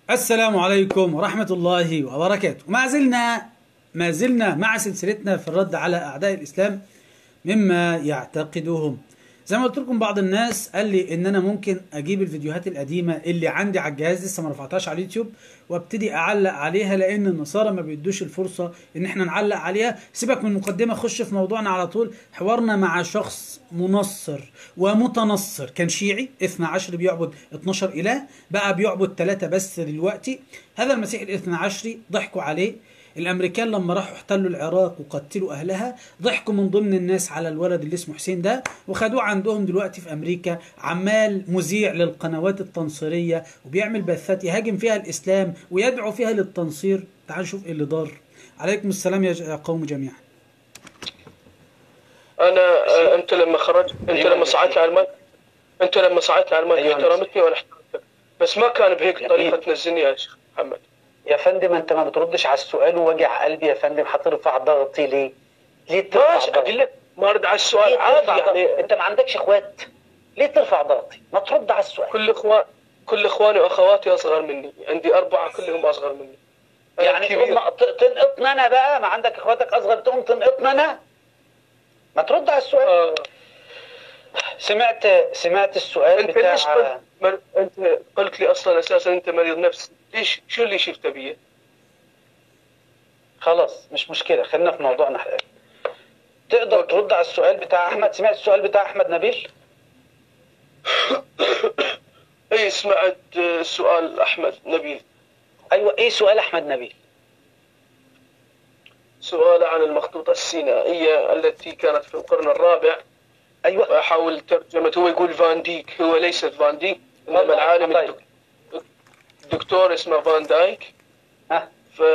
السلام عليكم ورحمة الله وبركاته ما زلنا ما زلنا مع سلسلتنا في الرد على أعداء الإسلام مما يعتقدهم زي ما قلت لكم بعض الناس قال لي ان انا ممكن اجيب الفيديوهات القديمه اللي عندي على الجهاز لسه ما رفعتهاش على اليوتيوب وابتدي اعلق عليها لان النصارى ما بيدوش الفرصه ان احنا نعلق عليها سيبك من المقدمه خش في موضوعنا على طول حوارنا مع شخص منصر ومتنصر كان شيعي 12 بيعبد 12 اله بقى بيعبد ثلاثه بس دلوقتي هذا المسيح الاثنى عشري ضحكوا عليه الامريكان لما راحوا احتلوا العراق وقتلوا اهلها ضحكوا من ضمن الناس على الولد اللي اسمه حسين ده وخدوه عندهم دلوقتي في امريكا عمال مذيع للقنوات التنصيريه وبيعمل بثات يهاجم فيها الاسلام ويدعو فيها للتنصير تعال نشوف ايه اللي ضار عليكم السلام يا قوم جميعا انا آه، انت لما خرجت انت أيوة. لما صعدت على المايك انت لما صعدت على المايك أيوة. احترمتني وانا احترمتك بس ما كان بهيك جميل. طريقه تنزلني يا شيخ محمد يا فندم انت ما بتردش على السؤال ووجع قلبي يا فندم هترفع ضغطي ليه؟ ليه ترفع ماشي ضغطي؟ اقول لك ما ارد على السؤال ليه عادي ترفع ضغطي؟ يعني انت ما عندكش اخوات ليه ترفع ضغطي؟ ما ترد على السؤال كل اخوان كل اخواني واخواتي اصغر مني عندي اربعه كلهم اصغر مني أنا يعني كبير. تقوم ت- تنقطني انا بقى ما عندك اخواتك اصغر تقوم تنقطني انا ما ترد على السؤال آه. سمعت سمعت السؤال انت بتاع ليش قلت مر... انت قلت لي اصلا اساسا انت مريض نفسي ليش شو اللي شفته بي خلاص مش مشكله خلينا في موضوعنا حاليا تقدر أوكي. ترد على السؤال بتاع احمد سمعت السؤال بتاع احمد نبيل اي سمعت آه، سؤال احمد نبيل ايوه ايه سؤال احمد نبيل سؤال عن المخطوطة السينائية التي كانت في القرن الرابع ايوه وأحاول ترجمة هو يقول فان ديك هو ليست فان ديك إنما والله، العالم طيب. الدك- الدكتور اسمه فان دايك ها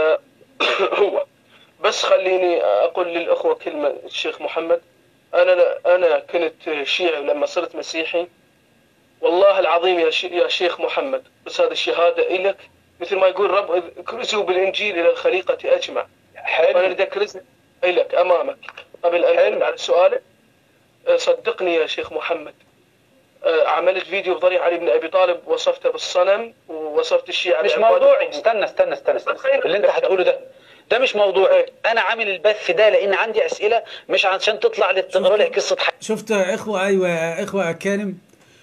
فهو بس خليني أقول للأخوة كلمة الشيخ محمد أنا أنا كنت شيعي ولما صرت مسيحي والله العظيم يا شي- يا شيخ محمد بس هذه الشهادة إلك مثل ما يقول رب اكرزوا بالإنجيل إلى الخليقة أجمع وانا حلو اريد اكرز لك امامك قبل ان حلو. ارد على سؤالك أه، صدقني يا شيخ محمد أه، عملت فيديو في ضريح علي بن ابي طالب وصفته بالصنم ووصفت الشيعة مش بعبادة موضوعي القبور. استنى استنى استنى, استنى. خلينا اللي انت نتكلم. هتقوله ده ده مش موضوعي أيوة. انا عامل البث ده لان عندي اسئله مش عشان تطلع لي تقرا لي قصه حياتي شفت يا اخوه ايوه يا اخوه اكارم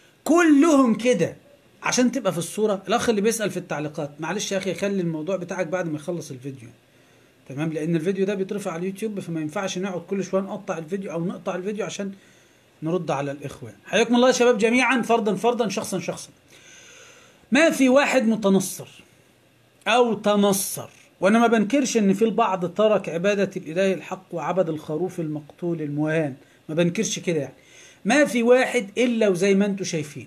كلهم كده عشان تبقى في الصوره الاخ اللي بيسال في التعليقات معلش يا اخي خلي الموضوع بتاعك بعد ما يخلص الفيديو تمام لان الفيديو ده بيترفع على اليوتيوب فما ينفعش نقعد كل شويه نقطع الفيديو او نقطع الفيديو عشان نرد على الاخوه حياكم الله يا شباب جميعا فردا فردا شخصا شخصا ما في واحد متنصر او تنصر وانا ما بنكرش ان في البعض ترك عباده الاله الحق وعبد الخروف المقتول المهان ما بنكرش كده يعني ما في واحد الا وزي ما انتم شايفين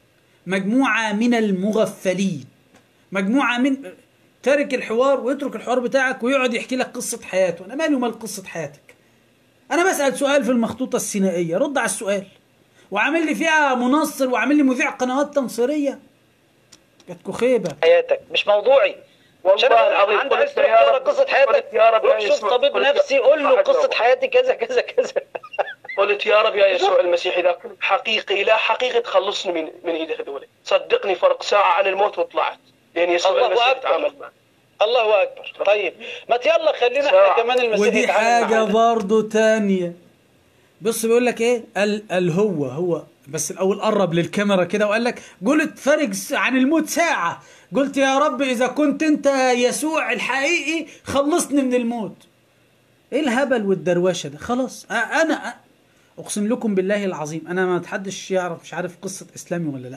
مجموعه من المغفلين مجموعه من تارك الحوار ويترك الحوار بتاعك ويقعد يحكي لك قصه حياته انا مالي ومال قصه حياتك انا بسال سؤال في المخطوطه السينائيه رد على السؤال وعامل لي فيها منصر وعامل لي مذيع قنوات تنصيريه جاتكوا خيبه حياتك مش موضوعي عشان والله أنا العظيم عندي عايز قلت تروح يا تقرا رب قصه حياتك قلت يا رب روح يا شوف يسوع طبيب قلت يا- نفسي قول له واحد قصه واحد. حياتي كذا كذا كذا قلت يا رب يا يسوع المسيح اذا كنت حقيقي لا حقيقي تخلصني من من ايد هذول صدقني فرق ساعه عن الموت وطلعت لان يسوع الله المسيح أكبر. تعامل معي الله اكبر طيب ما يلا خلينا احنا ساعة. كمان المسيح ودي يتعامل حاجة معانا. برضو تانية بص بيقول لك ايه ال الهو هو بس الاول قرب للكاميرا كده وقال لك قلت فارق س- عن الموت ساعة قلت يا رب اذا كنت انت يسوع الحقيقي خلصني من الموت ايه الهبل والدروشه ده خلاص أ- انا أ- اقسم لكم بالله العظيم انا ما حدش يعرف مش عارف قصه اسلامي ولا لا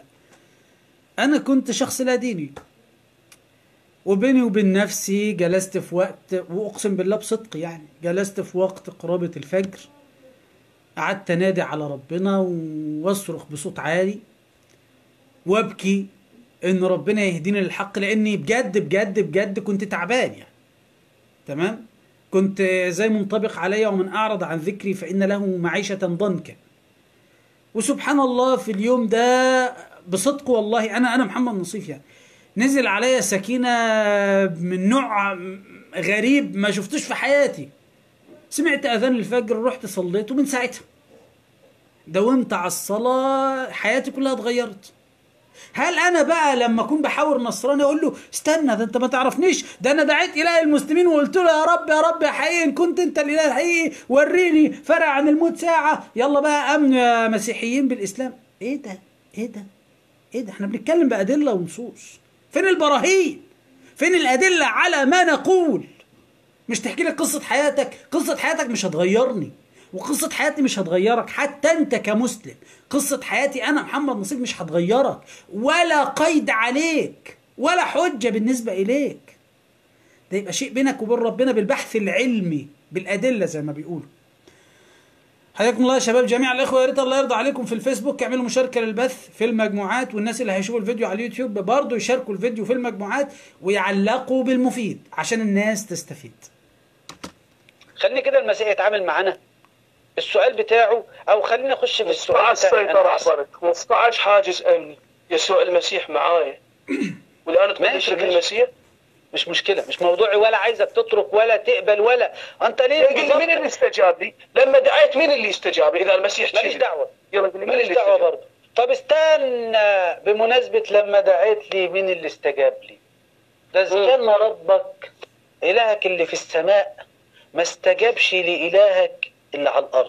انا كنت شخص لا ديني وبيني وبين نفسي جلست في وقت واقسم بالله بصدق يعني جلست في وقت قرابه الفجر قعدت انادي على ربنا واصرخ بصوت عالي وابكي ان ربنا يهديني للحق لاني بجد بجد بجد كنت تعبان يعني تمام كنت زي منطبق عليا ومن اعرض عن ذكري فان له معيشه ضنكا وسبحان الله في اليوم ده بصدق والله انا انا محمد نصيف يعني نزل عليا سكينه من نوع غريب ما شفتوش في حياتي سمعت اذان الفجر رحت صليت ومن ساعتها داومت على الصلاه حياتي كلها اتغيرت هل انا بقى لما اكون بحاور نصراني اقول له استنى ده انت ما تعرفنيش ده انا دعيت اله المسلمين وقلت له يا رب يا رب يا حقيقي ان كنت انت الاله الحقيقي وريني فرع عن الموت ساعه يلا بقى امنوا يا مسيحيين بالاسلام ايه ده ايه ده ايه ده احنا بنتكلم بادله ونصوص فين البراهين فين الادله على ما نقول مش تحكي لك قصه حياتك قصه حياتك مش هتغيرني وقصة حياتي مش هتغيرك حتى انت كمسلم قصة حياتي انا محمد نصيب مش هتغيرك ولا قيد عليك ولا حجة بالنسبة اليك ده يبقى شيء بينك وبين ربنا بالبحث العلمي بالادلة زي ما بيقولوا حياكم الله يا شباب جميع الاخوه يا ريت الله يرضى عليكم في الفيسبوك اعملوا مشاركه للبث في المجموعات والناس اللي هيشوفوا الفيديو على اليوتيوب برضه يشاركوا الفيديو في المجموعات ويعلقوا بالمفيد عشان الناس تستفيد خليني كده المسيح يتعامل معانا السؤال بتاعه او خلينا نخش في السؤال 15 بتاع سيطرة عبرت 15 حاجز امني يسوع المسيح معايا والان تقول ماشي، اشرك ماشي. المسيح مش مشكله مش موضوعي ولا عايزك تترك ولا تقبل ولا انت ليه قل لي مين اللي استجاب لي؟ لما دعيت مين اللي استجاب؟ اذا المسيح ماليش شهد. دعوه يلا قل لي مين ماليش اللي دعوه استجاب؟ برضه طب استنى بمناسبه لما دعيت لي مين اللي استجاب لي ده إذا مم. كان ربك الهك اللي في السماء ما استجابش لالهك اللي على الارض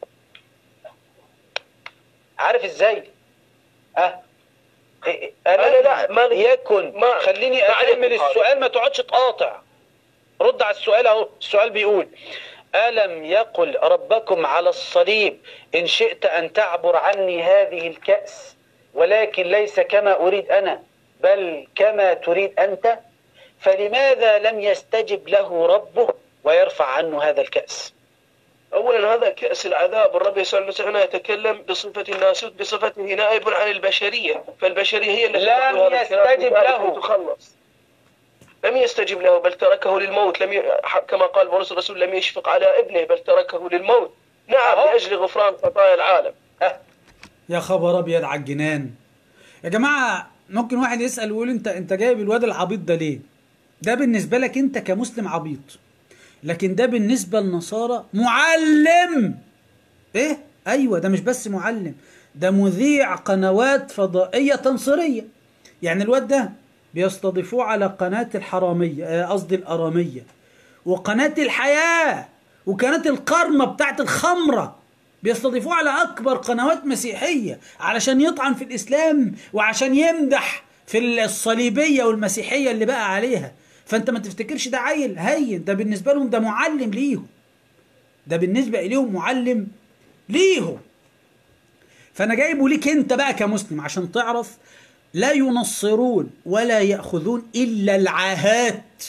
عارف ازاي اه إيه- أنا لا، ما- يكن ما- خليني ما عليكم اكمل حاضر. السؤال ما تقعدش تقاطع رد على السؤال اهو السؤال بيقول ألم يقل ربكم على الصليب إن شئت أن تعبر عني هذه الكأس ولكن ليس كما أريد أنا بل كما تريد أنت فلماذا لم يستجب له ربه ويرفع عنه هذا الكأس اولا هذا كاس العذاب الرب يسوع المسيح هنا يتكلم بصفه الناسوت بصفته نائب عن البشريه فالبشريه هي التي لم تقول هذا الكلام يستجب وذلك له. تخلص لم يستجب له بل تركه للموت لم ي... كما قال بولس الرسول لم يشفق على ابنه بل تركه للموت نعم أهو. لاجل غفران خطايا العالم أه يا خبر ابيض على الجنان يا جماعه ممكن واحد يسال ويقول انت انت جايب الواد العبيط ده ليه ده بالنسبه لك انت كمسلم عبيط لكن ده بالنسبه للنصارى معلم ايه ايوه ده مش بس معلم ده مذيع قنوات فضائيه تنصيريه يعني الواد ده بيستضيفوه على قناه الحراميه آه، قصدي الاراميه وقناه الحياه وقناه القرمه بتاعت الخمره بيستضيفوه على اكبر قنوات مسيحيه علشان يطعن في الاسلام وعشان يمدح في الصليبيه والمسيحيه اللي بقى عليها فانت ما تفتكرش ده عيل هين ده بالنسبه لهم ده معلم ليهم ده بالنسبه اليهم معلم ليهم فانا جايبه ليك انت بقى كمسلم عشان تعرف لا ينصرون ولا ياخذون الا العاهات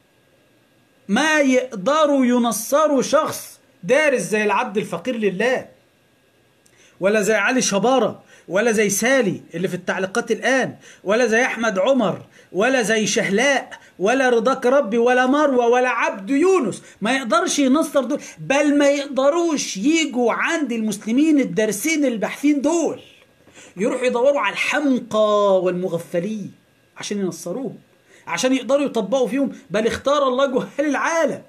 ما يقدروا ينصروا شخص دارس زي العبد الفقير لله ولا زي علي شبارة ولا زي سالي اللي في التعليقات الآن ولا زي أحمد عمر ولا زي شهلاء ولا رضاك ربي ولا مروة ولا عبد يونس ما يقدرش ينصر دول بل ما يقدروش يجوا عند المسلمين الدارسين الباحثين دول يروحوا يدوروا على الحمقى والمغفلين عشان ينصروهم عشان يقدروا يطبقوا فيهم بل اختار الله جهال العالم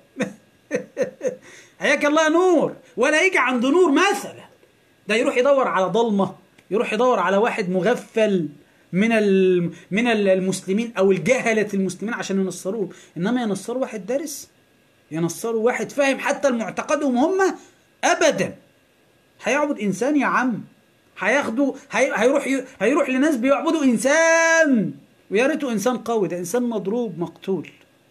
حياك الله نور ولا يجي عند نور مثلا ده يروح يدور على ضلمه يروح يدور على واحد مغفل من ال- من ال- المسلمين او الجهله المسلمين عشان ينصروه انما ينصروا واحد دارس ينصروا واحد فاهم حتى المعتقدهم هم ابدا هيعبد انسان يا عم هياخدوا هي... هيروح ي... هيروح لناس بيعبدوا انسان ويا ريته انسان قوي ده انسان مضروب مقتول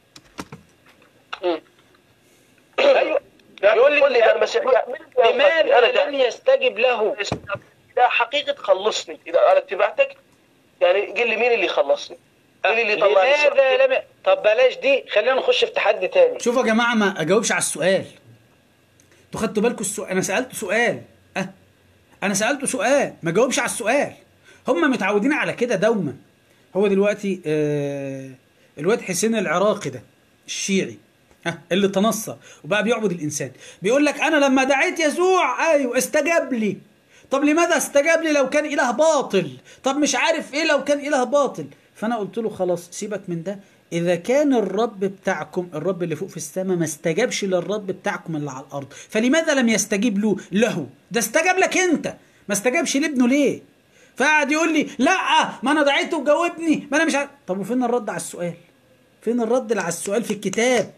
ايوه يقول لي قل لي اذا المسيح لماذا انا لم يستجب له اذا حقيقه تخلصني اذا انا اتبعتك يعني قل لي مين اللي خلصني؟ مين اللي طلعني لماذا لم طب بلاش دي خلينا نخش في تحدي تاني شوفوا يا جماعه ما اجاوبش على السؤال انتوا خدتوا بالكم السؤال انا سالته سؤال اه انا سالته سؤال ما جاوبش على السؤال هم متعودين على كده دوما هو دلوقتي آه الواد حسين العراقي ده الشيعي ها اللي تنصر وبقى بيعبد الانسان بيقول لك انا لما دعيت يسوع ايوه استجاب لي طب لماذا استجاب لي لو كان اله باطل طب مش عارف ايه لو كان اله باطل فانا قلت له خلاص سيبك من ده اذا كان الرب بتاعكم الرب اللي فوق في السماء ما استجابش للرب بتاعكم اللي على الارض فلماذا لم يستجيب له له ده استجاب لك انت ما استجابش لابنه ليه فقعد يقول لي لا ما انا دعيت وجاوبني ما انا مش عارف طب وفين الرد على السؤال فين الرد على السؤال في الكتاب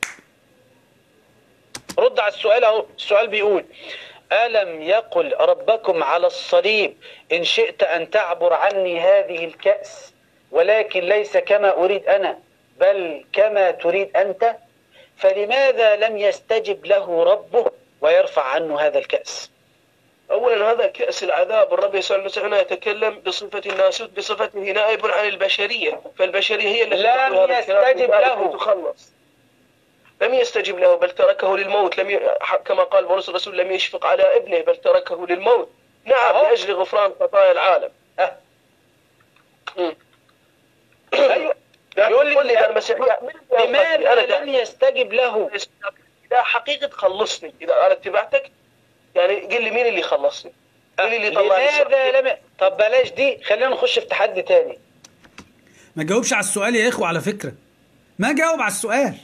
رد على السؤال اهو السؤال بيقول ألم يقل ربكم على الصليب إن شئت أن تعبر عني هذه الكأس ولكن ليس كما أريد أنا بل كما تريد أنت فلماذا لم يستجب له ربه ويرفع عنه هذا الكأس أولا هذا كأس العذاب الرب يسوع المسيح هنا يتكلم بصفة الناسوت بصفته نائب عن البشرية فالبشرية هي التي لم تقول هذا الكلام يستجب لذلك له. تخلص لم يستجب له بل تركه للموت لم ي... كما قال بولس الرسول لم يشفق على ابنه بل تركه للموت نعم أهو. لأجل غفران خطايا العالم أه. مم. أيوة. لكن يقول لي قل لي إذا المسيحية من اللي لماذا أنا لم داعي. يستجب له إذا حقيقة خلصني إذا أنا اتبعتك يعني قل لي مين اللي خلصني مين اللي طلعني لماذا لم طب بلاش دي خلينا نخش في تحدي تاني ما جاوبش على السؤال يا اخوة على فكرة ما جاوب على السؤال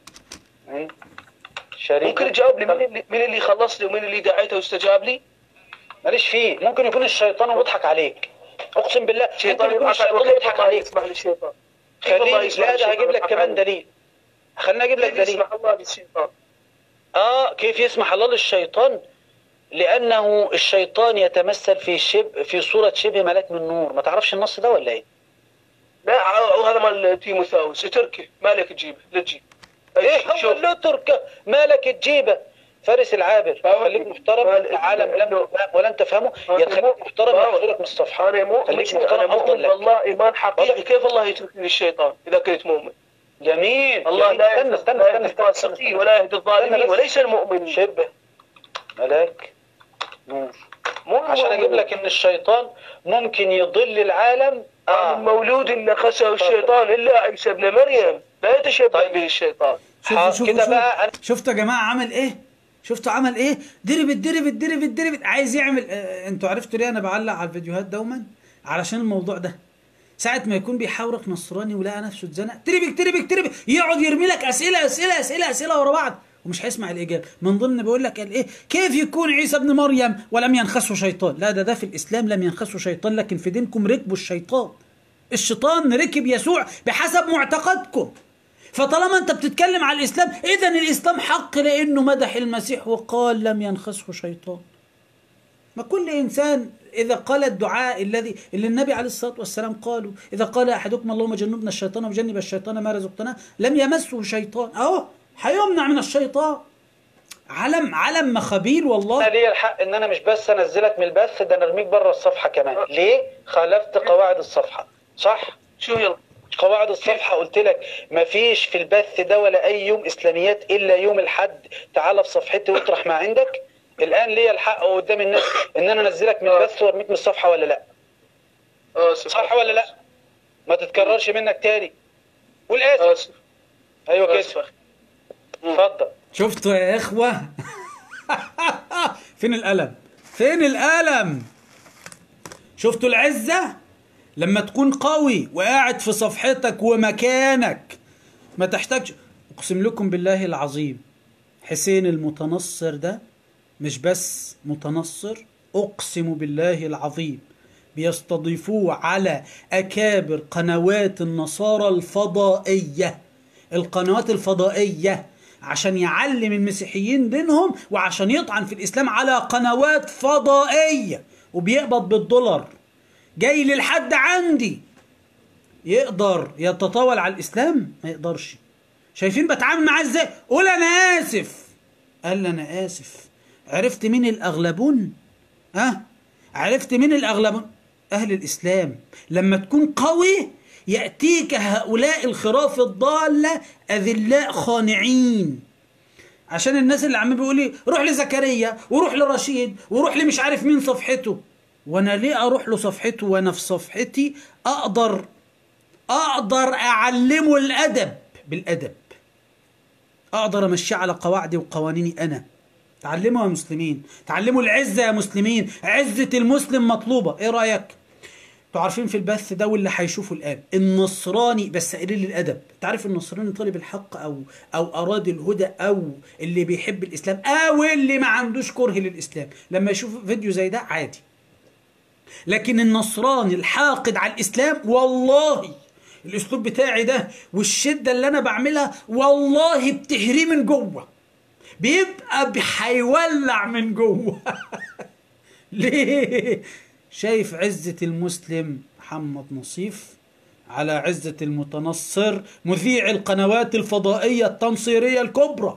شريك ممكن تجاوب لي مين اللي مين اللي خلصني ومين اللي دعيته واستجاب لي؟ ماليش فيه ممكن يكون الشيطان ويضحك عليك اقسم بالله شيطان ممكن يكون يضحك الشيطان وكيف يضحك الله عليك يسمح للشيطان كيف الله خليني يسمح لا ده للشيطان هجيب لك يضحك كمان عني؟ دليل خليني اجيب لك كيف دليل يسمح الله للشيطان؟ اه كيف يسمح الله للشيطان لانه الشيطان يتمثل في شب في صوره شبه ملاك من نور ما تعرفش النص ده ولا ايه لا أو هذا مال تيموثاوس اتركه مالك تجيبه لا تجيب ايه هو شوف. اللي تركه مالك تجيبه فارس العابر فاول- خليك محترم فاول- العالم لم إنه- تفهم ولن تفهمه أنا يا تخليك مؤمن- محترم فاول. يحضرك من الصفحه انا مؤمن خليك انا محترم افضل مؤمن لك بالله ايمان حقيقي كيف الله يتركني للشيطان اذا كنت مؤمن؟ جميل الله جميل. لا استنى يهدي استنى لا استنى يهدي استنى, استنى, الفاسقين استنى. ولا يهدي الظالمين استنى بس. وليس المؤمنين شبه ملاك نور مو عشان اجيب لك ان الشيطان ممكن يضل العالم آه. مولود نخسه الشيطان الا عيسى ابن مريم لا يتشبه طيب. به الشيطان ها، شوفوا شوفوا كده شوفوا بقى أنا- شفتوا يا جماعة عمل ايه شفتوا عمل ايه دربت دربت دربت دربت عايز يعمل آه انتوا عرفتوا ليه انا بعلق على الفيديوهات دوما علشان الموضوع ده ساعة ما يكون بيحاورك نصراني ولقى نفسه اتزنق تربك تربك تربك يقعد يرمي لك اسئله اسئله اسئله اسئله ورا بعض ومش هيسمع الاجابه من ضمن بيقول لك قال ايه كيف يكون عيسى ابن مريم ولم ينخسه شيطان لا ده ده في الاسلام لم ينخسه شيطان لكن في دينكم ركبوا الشيطان الشيطان ركب يسوع بحسب معتقدكم فطالما انت بتتكلم على الاسلام اذا الاسلام حق لانه مدح المسيح وقال لم ينخسه شيطان ما كل انسان اذا قال الدعاء الذي اللي النبي عليه الصلاه والسلام قالوا اذا قال احدكم اللهم جنبنا الشيطان وجنب الشيطان ما رزقتنا لم يمسه شيطان اهو هيمنع من الشيطان علم علم مخابيل والله انا ليا الحق ان انا مش بس انزلك من البث ده انا ارميك بره الصفحه كمان ليه خالفت قواعد الصفحه صح شو يلا قواعد الصفحه قلت لك مفيش في البث ده ولا اي يوم اسلاميات الا يوم الحد تعالى في صفحتي واطرح ما عندك الان ليا الحق قدام الناس ان انا انزلك من البث وارميك من الصفحه ولا لا اسف صح ولا لا ما تتكررش منك تاني قول اسف اسف ايوه كده اسف اتفضل شفتوا يا اخوه فين القلم فين القلم شفتوا العزه لما تكون قوي وقاعد في صفحتك ومكانك ما تحتاجش اقسم لكم بالله العظيم حسين المتنصر ده مش بس متنصر اقسم بالله العظيم بيستضيفوه على اكابر قنوات النصارى الفضائيه القنوات الفضائيه عشان يعلم المسيحيين دينهم وعشان يطعن في الاسلام على قنوات فضائيه وبيقبض بالدولار جاي للحد عندي يقدر يتطاول على الاسلام ما يقدرش شايفين بتعامل معاه ازاي قول انا اسف قال لي انا اسف عرفت مين الاغلبون ها عرفت مين الاغلبون اهل الاسلام لما تكون قوي ياتيك هؤلاء الخراف الضاله اذلاء خانعين عشان الناس اللي عم بيقول لي روح لزكريا وروح لرشيد وروح لمش عارف مين صفحته وانا ليه اروح له صفحته وانا في صفحتي اقدر اقدر اعلمه الادب بالادب اقدر امشيه على قواعدي وقوانيني انا تعلموا يا مسلمين تعلموا العزه يا مسلمين عزه المسلم مطلوبه ايه رايك انتوا عارفين في البث ده واللي هيشوفوا الان النصراني بس قليل الادب انت عارف النصراني طالب الحق او او اراد الهدى او اللي بيحب الاسلام او اللي ما عندوش كره للاسلام لما يشوف فيديو زي ده عادي لكن النصراني الحاقد على الاسلام والله الاسلوب بتاعي ده والشده اللي انا بعملها والله بتهريه من جوه بيبقى هيولع من جوه ليه شايف عزة المسلم محمد نصيف على عزة المتنصر مذيع القنوات الفضائية التنصيرية الكبرى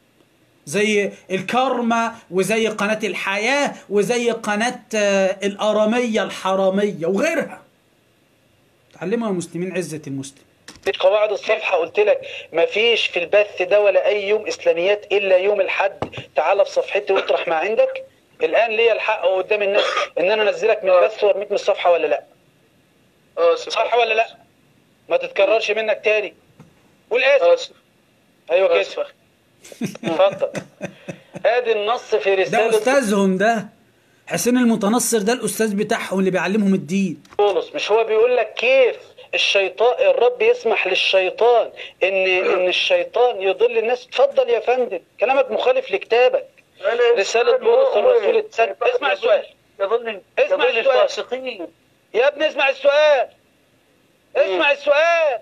زي الكرمة وزي قناة الحياة وزي قناة آه، الأرامية الحرامية وغيرها تعلموا يا مسلمين عزة المسلم قواعد الصفحة قلت لك مفيش في البث ده ولا أي يوم إسلاميات إلا يوم الحد تعال في صفحتي واطرح ما عندك الآن ليا الحق قدام الناس إن أنا أنزلك من البث وأرميك من الصفحة ولا لأ آسف صح ولا لأ ما تتكررش منك تاني قول آسف آسف أيوه كده آسف أخي. اتفضل ادي النص في ده رسالة أستاذهم ده حسين المتنصر ده الأستاذ بتاعهم اللي بيعلمهم الدين بولس مش هو بيقول لك كيف الشيطان الرب يسمح للشيطان ان ان الشيطان يضل الناس اتفضل يا فندم كلامك مخالف لكتابك أنا رسالة بولس الرسول الثاني اسمع السؤال يظن اسمع يظن السؤال. الفاسقين يا ابني اسمع السؤال اسمع السؤال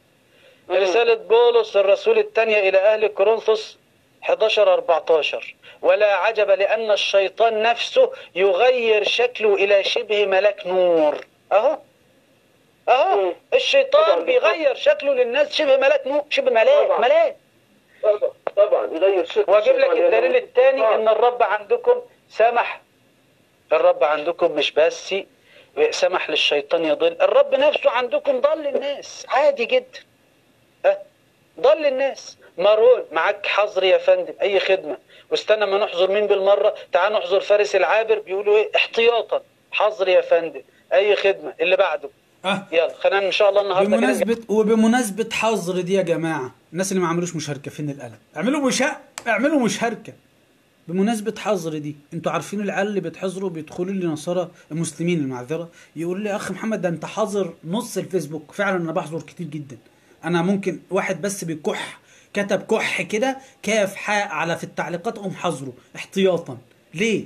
رسالة بولس الرسول الثانية إلى أهل كورنثوس 11 14 ولا عجب لأن الشيطان نفسه يغير شكله إلى شبه ملاك نور أهو أهو مم. الشيطان طبعاً. بيغير شكله للناس شبه ملاك نور شبه ملاك طبعاً. ملاك طبعا طبعا يغير شكل واجيب لك الشيطان الدليل يعني. الثاني آه. ان الرب عندكم سمح الرب عندكم مش بس سمح للشيطان يضل الرب نفسه عندكم ضل الناس عادي جدا أه؟ ضل الناس مارون معاك حظر يا فندم اي خدمه واستنى ما نحظر مين بالمره تعال نحظر فارس العابر بيقولوا ايه احتياطا حظر يا فندم اي خدمه اللي بعده أه يلا خلينا ان شاء الله النهارده كده بمناسبة وبمناسبة حظر دي يا جماعة الناس اللي ما عملوش مشاركة فين القلم اعملوا مشا... اعملوا مشاركة بمناسبة حظر دي انتوا عارفين العيال اللي بيتحظروا بيدخلوا لي نصارى مسلمين المعذرة يقولوا لي يا اخ محمد ده انت حاظر نص الفيسبوك فعلا انا بحظر كتير جدا انا ممكن واحد بس بيكح كتب كح كده كاف حاء على في التعليقات اقوم حظره احتياطا ليه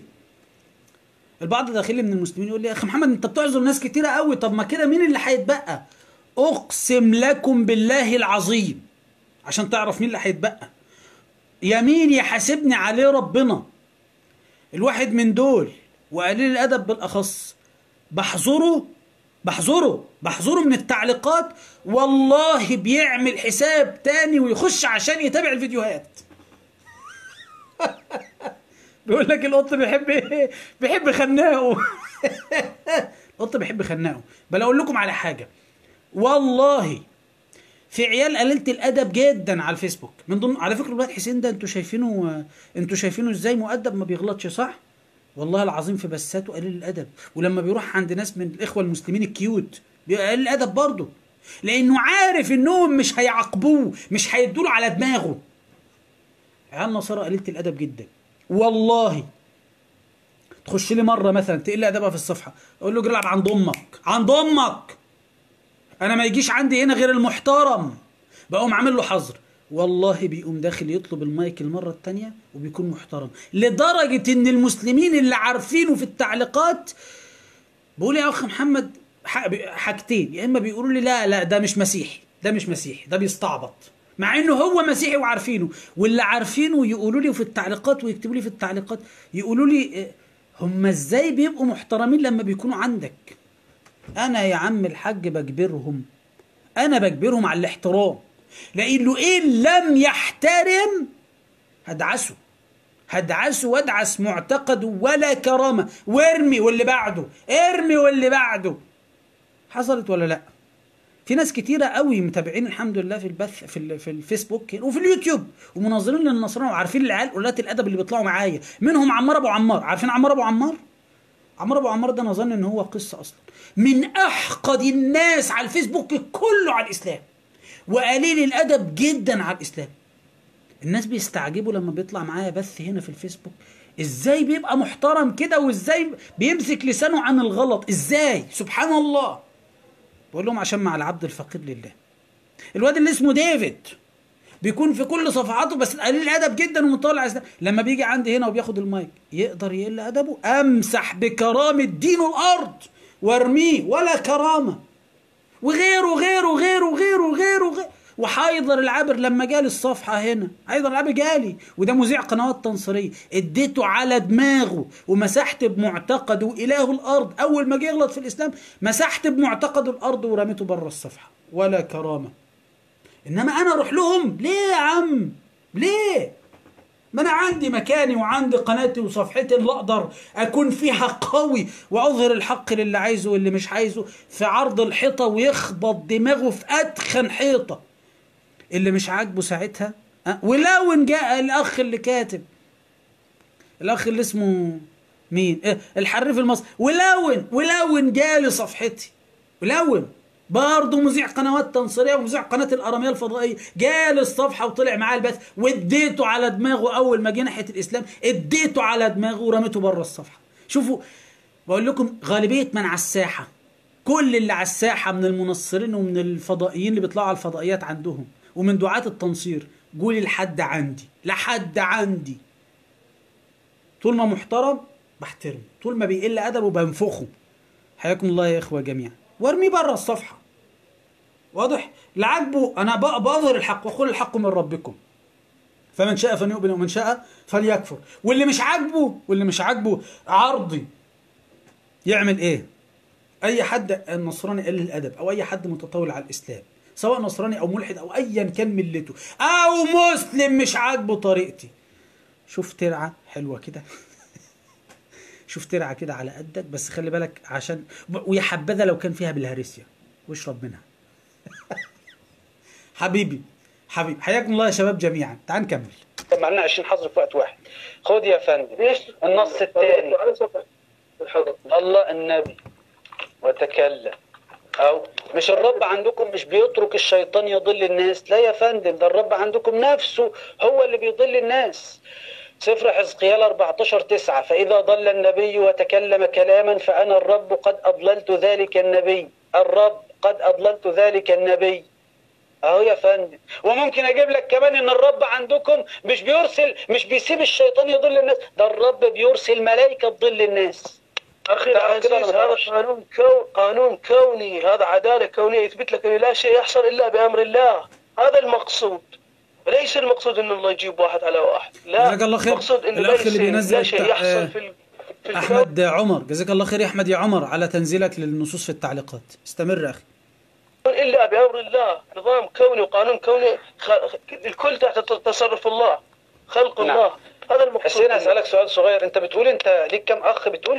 البعض داخلي من المسلمين يقول لي يا اخي محمد انت بتعذر ناس كتيره قوي طب ما كده مين اللي هيتبقى اقسم لكم بالله العظيم عشان تعرف مين اللي هيتبقى يمين يحاسبني عليه ربنا الواحد من دول وقليل الادب بالاخص بحظره بحظره بحظره من التعليقات والله بيعمل حساب تاني ويخش عشان يتابع الفيديوهات بيقول لك القط بيحب ايه بيحب خناقه القط بيحب خناقه بل اقول لكم على حاجه والله في عيال قليله الادب جدا على الفيسبوك من ضمن على فكره الواد حسين ده انتوا شايفينه انتوا شايفينه ازاي مؤدب ما بيغلطش صح والله العظيم في بساته قليل الادب ولما بيروح عند ناس من الاخوه المسلمين الكيوت بيبقى قليل الادب برضه لانه عارف انهم مش هيعاقبوه مش هيدوله على دماغه عيال نصارى قليله الادب جدا والله تخش لي مره مثلا تقل ادبها في الصفحه اقول له اجري العب عند امك عند امك انا ما يجيش عندي هنا غير المحترم بقوم عامل له حظر والله بيقوم داخل يطلب المايك المره التانية وبيكون محترم لدرجه ان المسلمين اللي عارفينه في التعليقات بقول يا اخ محمد ح- حاجتين يا اما بيقولوا لي لا لا ده مش مسيحي ده مش مسيحي ده بيستعبط مع انه هو مسيحي وعارفينه واللي عارفينه يقولوا لي في التعليقات ويكتبوا لي في التعليقات يقولوا لي إيه، هم ازاي بيبقوا محترمين لما بيكونوا عندك انا يا عم الحاج بجبرهم انا بجبرهم على الاحترام لانه ان لم يحترم هدعسه هدعسه وادعس معتقده ولا كرامه وارمي واللي بعده ارمي واللي بعده حصلت ولا لا في ناس كتيرة قوي متابعين الحمد لله في البث في, ال- في الفيسبوك وفي اليوتيوب ومناظرين للنصرانة وعارفين العيال قلات الادب اللي بيطلعوا معايا منهم عمار ابو عمار عارفين عمار ابو عمار عمار ابو عمار ده انا اظن ان هو قصه اصلا من احقد الناس على الفيسبوك كله على الاسلام وقليل الادب جدا على الاسلام الناس بيستعجبوا لما بيطلع معايا بث هنا في الفيسبوك ازاي بيبقى محترم كده وازاي بيمسك لسانه عن الغلط ازاي سبحان الله بقول لهم عشان مع العبد الفقير لله الواد اللي اسمه ديفيد بيكون في كل صفحاته بس قليل ادب جدا ومطلع إسلام. لما بيجي عندي هنا وبياخد المايك يقدر يقل ادبه امسح بكرامه دين الارض وارميه ولا كرامه وغيره وغيره وغيره وغيره وغيره وغيره وحيدر العابر لما جالي الصفحة هنا حيدر العابر جالي وده مذيع قنوات تنصيرية اديته على دماغه ومسحت بمعتقده إله الأرض أول ما جه يغلط في الإسلام مسحت بمعتقده الأرض ورميته بره الصفحة ولا كرامة إنما أنا أروح لهم ليه يا عم ليه ما انا عندي مكاني وعندي قناتي وصفحتي اللي اقدر اكون فيها قوي واظهر الحق للي عايزه واللي مش عايزه في عرض الحيطه ويخبط دماغه في اتخن حيطه اللي مش عاجبه ساعتها أه؟ ولو ان جاء الاخ اللي كاتب الاخ اللي اسمه مين إيه الحريف المصري ولون ولون جالي صفحتي ولون برضه مذيع قنوات تنصيريه ومذيع قناه الاراميه الفضائيه جالي الصفحه وطلع معاه البث واديته على دماغه اول ما جه ناحيه الاسلام اديته على دماغه ورميته بره الصفحه شوفوا بقول لكم غالبيه من على الساحه كل اللي على الساحه من المنصرين ومن الفضائيين اللي بيطلعوا على الفضائيات عندهم ومن دعاة التنصير قولي لحد عندي لحد عندي طول ما محترم بحترمه طول ما بيقل ادبه بنفخه حياكم الله يا اخوه جميعا وارميه بره الصفحه واضح اللي عاجبه انا بق- بظهر الحق وقل الحق من ربكم فمن شاء فليؤمن ومن شاء فليكفر واللي مش عاجبه واللي مش عاجبه عرضي يعمل ايه اي حد نصراني قليل الادب او اي حد متطاول على الاسلام سواء نصراني او ملحد او ايا كان ملته او مسلم مش عاجبه طريقتي شوف ترعه حلوه كده شوف ترعه كده على قدك بس خلي بالك عشان ويا حبذا لو كان فيها بالهرسيا واشرب منها حبيبي حبيبي حياكم الله يا شباب جميعا تعال نكمل طب معنا 20 حظر في وقت واحد خد يا فندم النص الثاني على صفحة الحضر الله النبي وتكلم او مش الرب عندكم مش بيترك الشيطان يضل الناس لا يا فندم ده الرب عندكم نفسه هو اللي بيضل الناس سفر حزقيال 14 9 فإذا ضل النبي وتكلم كلاما فأنا الرب قد أضللت ذلك النبي الرب قد أضللت ذلك النبي اهو يا فندم وممكن اجيب لك كمان ان الرب عندكم مش بيرسل مش بيسيب الشيطان يضل الناس ده الرب بيرسل ملائكه تضل الناس اخي تعرف كده العزيز ولا ما هذا تعرفش؟ قانون كون قانون كوني هذا عداله كونيه يثبت لك ان لا شيء يحصل الا بامر الله هذا المقصود ليس المقصود ان الله يجيب واحد على واحد لا جزاك الله خير. المقصود انه الأخ ليس اللي بينزل لا شيء بتاع- يحصل في ال- في الكون احمد عمر جزاك الله خير يا احمد يا عمر على تنزيلك للنصوص في التعليقات استمر يا اخي الا بامر الله نظام كوني وقانون كوني خ... الكل تحت تصرف الله خلق نعم. الله هذا المقصود حسين اسالك سؤال صغير انت بتقول انت ليك كم اخ بتقول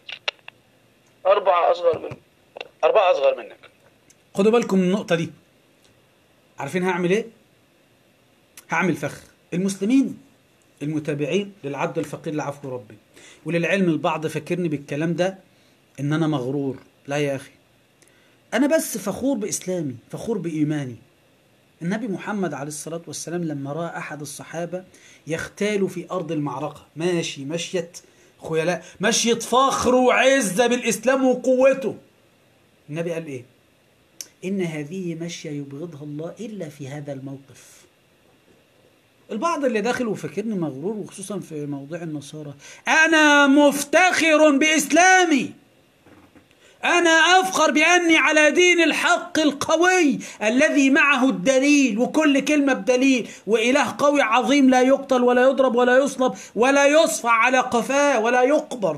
اربعه اصغر مني اربعه اصغر منك خدوا بالكم من النقطة دي عارفين هعمل ايه؟ هعمل فخ المسلمين المتابعين للعبد الفقير لعفو ربي وللعلم البعض فاكرني بالكلام ده ان انا مغرور لا يا اخي انا بس فخور باسلامي فخور بايماني النبي محمد عليه الصلاة والسلام لما رأى أحد الصحابة يختال في أرض المعركة ماشي مشية خيلاء مشية فخر وعزة بالإسلام وقوته النبي قال إيه إن هذه مشية يبغضها الله إلا في هذا الموقف البعض اللي داخل وفاكرني مغرور وخصوصا في موضوع النصارى أنا مفتخر بإسلامي أنا أفخر بأني على دين الحق القوي الذي معه الدليل وكل كلمة بدليل وإله قوي عظيم لا يقتل ولا يضرب ولا يصلب ولا يصفع على قفاه ولا يقبر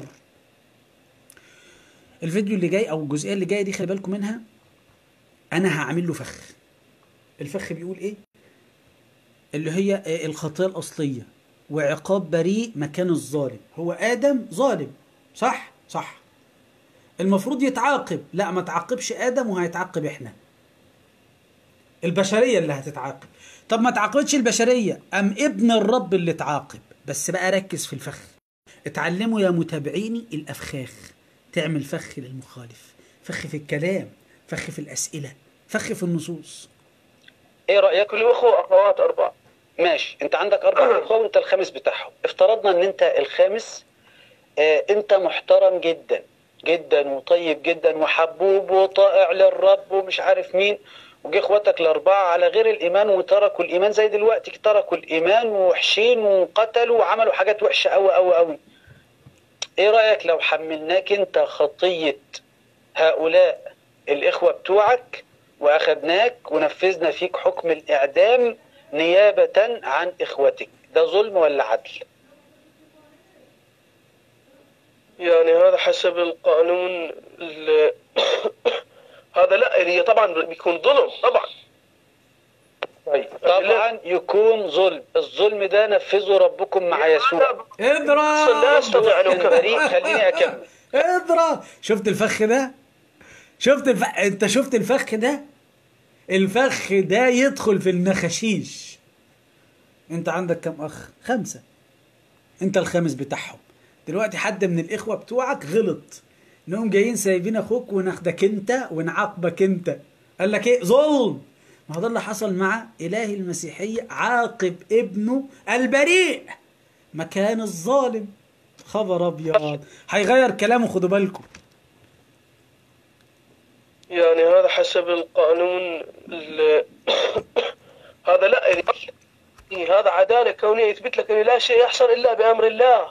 الفيديو اللي جاي أو الجزئية اللي جاية دي خلي بالكم منها أنا هعمل له فخ الفخ بيقول إيه اللي هي الخطية الأصلية وعقاب بريء مكان الظالم هو آدم ظالم صح صح المفروض يتعاقب لا ما تعاقبش ادم وهيتعاقب احنا البشريه اللي هتتعاقب طب ما تعاقبتش البشريه ام ابن الرب اللي اتعاقب بس بقى ركز في الفخ اتعلموا يا متابعيني الافخاخ تعمل فخ للمخالف فخ في الكلام فخ في الاسئله فخ في النصوص ايه رايك كل اخوه واخوات اربعه ماشي انت عندك اربع اخوه وانت الخامس بتاعهم افترضنا ان انت الخامس اه انت محترم جدا جدا وطيب جدا وحبوب وطائع للرب ومش عارف مين وجه اخواتك الاربعه على غير الايمان وتركوا الايمان زي دلوقتي تركوا الايمان ووحشين وقتلوا وعملوا حاجات وحشه قوي قوي قوي ايه رايك لو حملناك انت خطيه هؤلاء الاخوه بتوعك واخدناك ونفذنا فيك حكم الاعدام نيابه عن اخوتك ده ظلم ولا عدل يعني هذا حسب القانون ال- هذا لا هي طبعا بيكون ظلم طبعا طيب طبعا يكون ظلم الظلم ده نفذه ربكم مع يسوع اضرب لا استطيع ان كان اكمل بريء خليني اكمل اضرب شفت الفخ ده شفت الف... انت شفت الفخ ده الفخ ده يدخل في النخاشيش انت عندك كم اخ خمسة انت الخامس بتاعهم دلوقتي حد من الاخوة بتوعك غلط انهم جايين سايبين اخوك وناخدك انت ونعاقبك انت قال لك ايه ظلم ما هو ده اللي حصل مع اله المسيحية عاقب ابنه البريء مكان الظالم خبر ابيض هيغير كلامه خدوا بالكم يعني هذا حسب القانون ال- هذا لا إيه، هذا عدالة كونية يثبت لك أن لا شيء يحصل إلا بأمر الله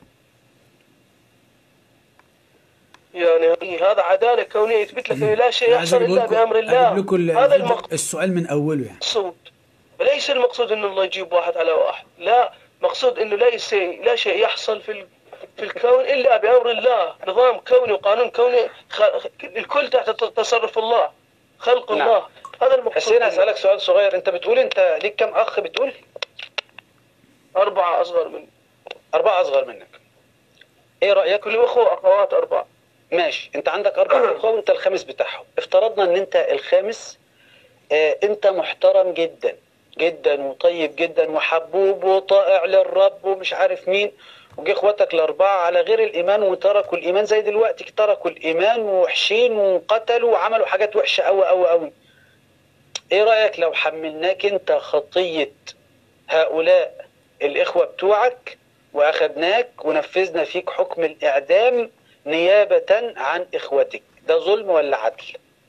يعني إيه، هذا عدالة كونية يثبت لك أن لا شيء عايز يحصل أجيب إلا لكم- بأمر الله أجيب لكم ال- هذا الفيديو- المقصود السؤال من اوله يعني وليس المقصود أن الله يجيب واحد على واحد لا مقصود أنه ليس لا شيء يحصل في ال- في الكون إلا بأمر الله نظام كوني وقانون كوني خ- الكل تحت تصرف الله خلق نعم. الله هذا المقصود حسين اسالك سؤال صغير انت بتقول انت ليك كم اخ بتقول أربعة أصغر مني اربعه اصغر منك ايه رايك كل أخوة أخوات أربعة ماشي انت عندك اربع اخوه وانت الخامس بتاعهم افترضنا ان انت الخامس اه انت محترم جدا جدا وطيب جدا وحبوب وطائع للرب ومش عارف مين وجه اخواتك الاربعه على غير الايمان وتركوا الايمان زي دلوقتي تركوا الايمان ووحشين وقتلوا وعملوا حاجات وحشه قوي قوي قوي ايه رايك لو حملناك انت خطيه هؤلاء الاخوه بتوعك واخدناك ونفذنا فيك حكم الاعدام نيابه عن اخوتك ده ظلم ولا عدل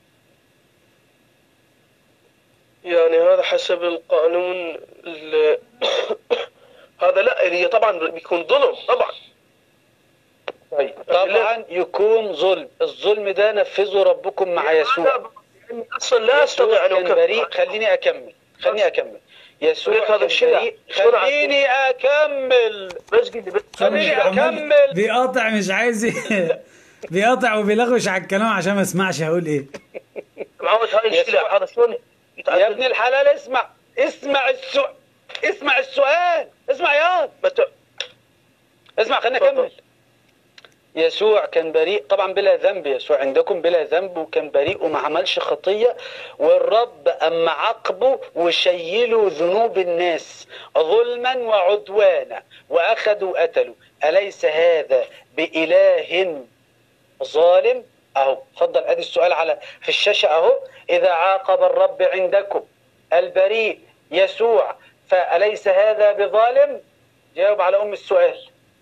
يعني هذا حسب القانون ال- هذا لا هي طبعا بيكون ظلم طبعا طيب طبعا يكون ظلم الظلم ده نفذه ربكم مع يسوع هذا يعني اصلا لا استطيع ان يسوع كان بريء اكمل خليني اكمل خليني اكمل يسوع بريء هذا كان الشيء. بريء شلون عاد- خليني اكمل بس قل لي بس خليني عمال اكمل بيقاطع مش عايز ي- بيقاطع وبيلغوش على الكلام عشان ما اسمعش هقول ايه معود هاي المشكله يسوع. هذا شلون يا ابن الحلال اسمع اسمع السؤال اسمع السؤال اسمع يا مت- اسمع خليني اتفضل. اكمل يسوع كان بريء طبعا بلا ذنب يسوع عندكم بلا ذنب وكان بريء وما عملش خطيه والرب اما عاقبه وشيلوا ذنوب الناس ظلما وعدوانا واخذوا قتلوا اليس هذا باله ظالم اهو اتفضل ادي السؤال على في الشاشه اهو اذا عاقب الرب عندكم البريء يسوع فاليس هذا بظالم جاوب على ام السؤال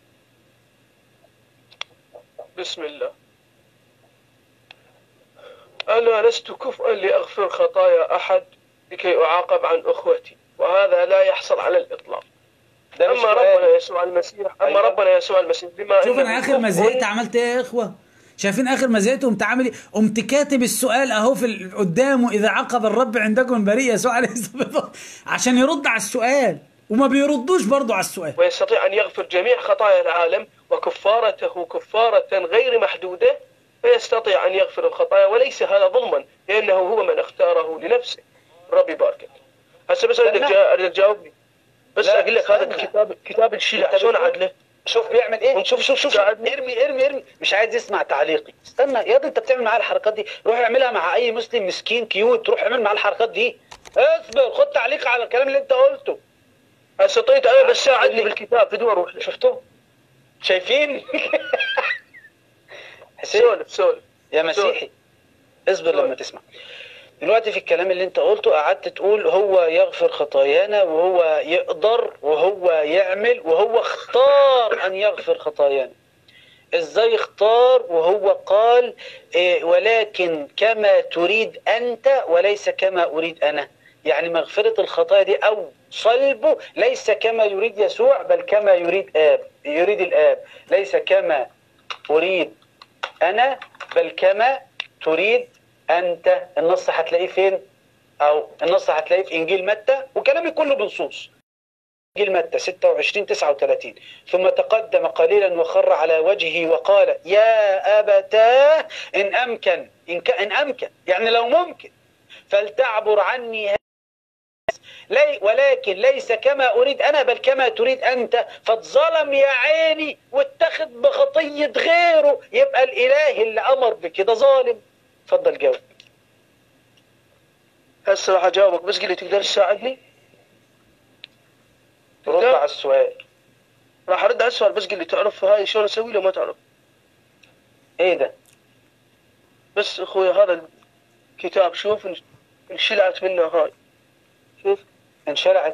بسم الله انا لست كفءا لاغفر خطايا احد لكي اعاقب عن اخوتي وهذا لا يحصل على الاطلاق ده مش اما سؤال. ربنا يسوع المسيح اما أيوة. ربنا يسوع المسيح بما شوف إنه انا اخر ما كفء زهقت عملت ايه يا اخوه شايفين اخر ما زهقت قمت عامل ايه قمت كاتب السؤال اهو في ال- قدامه اذا عقب الرب عندكم بريء يسوع عليه الصلاه والسلام عشان يرد على السؤال وما بيردوش برضو على السؤال ويستطيع أن يغفر جميع خطايا العالم وكفارته كفارة غير محدودة فيستطيع أن يغفر الخطايا وليس هذا ظلما لأنه هو من اختاره لنفسه رب يباركك هسه بس أريد استنى. أريد أجاوبني بس لا، أقول لك هذا استنى. الكتاب كتاب الشيعة أنت شلون بتقول- عدله؟ شوف بيعمل ايه شوف شوف شوف, شوف. قاعد- ارمي ارمي ارمي مش عايز يسمع تعليقي استنى يا ده انت بتعمل معاه الحركات دي روح اعملها مع اي مسلم مسكين كيوت روح اعمل معاه الحركات دي اصبر خد تعليق على الكلام اللي انت قلته استطيع أنا بس ساعدني بالكتاب في دور روح شفتوا شايفين حسين سولف سولف يا مسيحي اصبر لما تسمع دلوقتي في الكلام اللي انت قلته قعدت تقول هو يغفر خطايانا وهو يقدر وهو يعمل وهو اختار ان يغفر خطايانا ازاي اختار وهو قال إيه ولكن كما تريد انت وليس كما اريد انا يعني مغفرة الخطايا دي او صلبه ليس كما يريد يسوع بل كما يريد اب يريد الاب ليس كما اريد انا بل كما تريد انت النص هتلاقيه فين او النص هتلاقيه في انجيل متى وكلامي كله بنصوص انجيل متى 26 39 ثم تقدم قليلا وخر على وجهه وقال يا ابتاه ان امكن ان, ك... إن امكن يعني لو ممكن فلتعبر عني هذا لي ولكن ليس كما اريد انا بل كما تريد انت فاتظلم يا عيني واتخذ بخطيه غيره يبقى الاله اللي امر بكده ظالم اتفضل جاوب هسه راح اجاوبك بس قل لي تقدر تساعدني؟ رد على السؤال راح ارد على السؤال بس قل لي تعرف هاي شلون اسوي لو ما تعرف ايه ده بس اخوي هذا الكتاب شوف ان- انشلعت منه هاي شوف انشلعت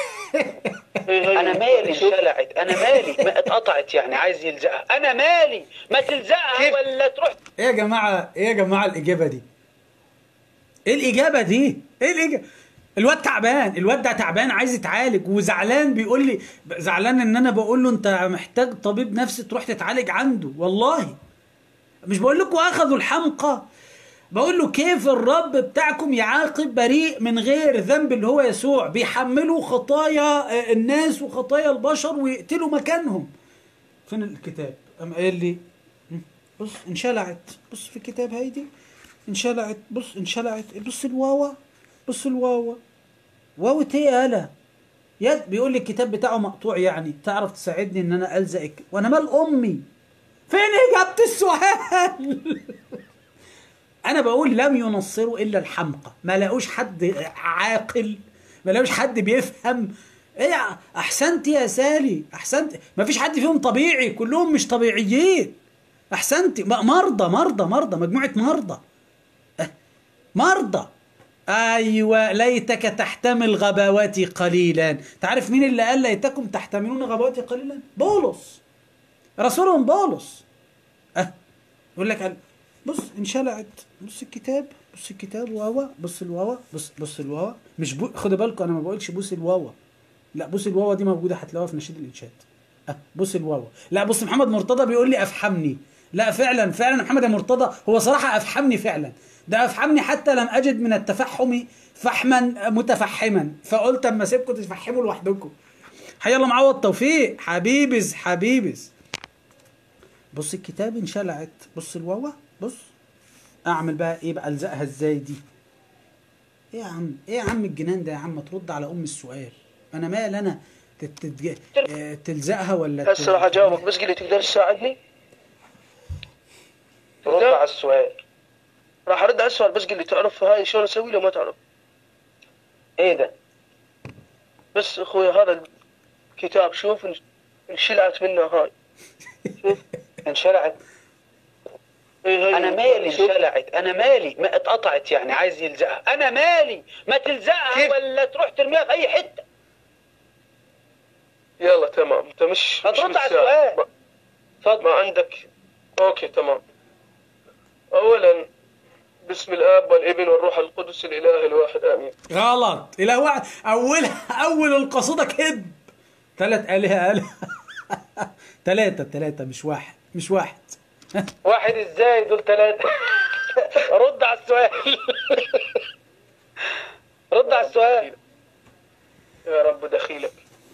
هي هي انا مالي شوف. انشلعت انا مالي ما اتقطعت يعني عايز يلزقها انا مالي ما تلزقها كيف؟ ولا تروح ايه يا جماعه ايه يا جماعه الاجابه دي ايه الاجابه دي ايه الاجابه الواد تعبان الواد ده تعبان عايز يتعالج وزعلان بيقول لي زعلان ان انا بقول له انت محتاج طبيب نفسي تروح تتعالج عنده والله مش بقول لكم اخذوا الحمقى بقول له كيف الرب بتاعكم يعاقب بريء من غير ذنب اللي هو يسوع بيحملوا خطايا آه، الناس وخطايا البشر ويقتلوا مكانهم فين الكتاب قام قايل لي بص انشلعت بص في الكتاب هيدي انشلعت بص انشلعت بص الواوا بص الواوا واو ايه يالا يد بيقول لي الكتاب بتاعه مقطوع يعني تعرف تساعدني ان انا الزقك وانا مال امي فين اجابه السؤال انا بقول لم ينصروا الا الحمقى ما لاقوش حد عاقل ما لاقوش حد بيفهم ايه احسنت يا سالي احسنت ما فيش حد فيهم طبيعي كلهم مش طبيعيين احسنت م- مرضى مرضى مرضى مجموعه مرضى أه، مرضى ايوه ليتك تحتمل غباوتي قليلا تعرف مين اللي قال ليتكم تحتملون غباوتي قليلا بولس رسولهم بولس أه يقول لك قال بص انشلعت بص الكتاب بص الكتاب واوا بص الواوا بص بص الواوا مش بو... خدوا بالكم انا ما بقولش بص الواوا لا بص الواوا دي موجوده هتلاقوها في نشيد الانشاد أه بص الواوا لا بص محمد مرتضى بيقول لي افحمني لا فعلا فعلا محمد مرتضى هو صراحه افحمني فعلا ده افحمني حتى لم اجد من التفحم فحما متفحما فقلت اما اسيبكم تفحموا لوحدكم حي الله معوض توفيق حبيبز حبيبز بص الكتاب انشلعت بص الواوا بص اعمل بقى ايه بقى الزقها ازاي دي ايه يا عم ايه يا عم الجنان ده يا عم ترد على ام السؤال انا مال انا تت- تتج- آه، تلزقها ولا هسه راح اجاوبك بس قل لي تقدر تساعدني؟ رد على السؤال راح ارد على السؤال بس قل لي تعرف هاي شلون اسوي لو ما تعرف ايه ده بس اخوي هذا الكتاب شوف انش- انشلعت منه هاي شوف انشلعت هي هي انا مالي شوف. انشلعت انا مالي ما اتقطعت يعني عايز يلزقها انا مالي ما تلزقها كيف؟ ولا تروح ترميها في اي حته يلا تمام انت مش مش هترد على متساعد. السؤال. ما- اتفضل ما عندك اوكي تمام اولا بسم الاب والابن والروح القدس الاله الواحد امين غلط الى واحد اولها اول القصيده كذب ثلاث الهه اله ثلاثه ثلاثه مش واحد مش واحد واحد ازاي دول ثلاثة رد على السؤال رد على السؤال يا رب دخيلك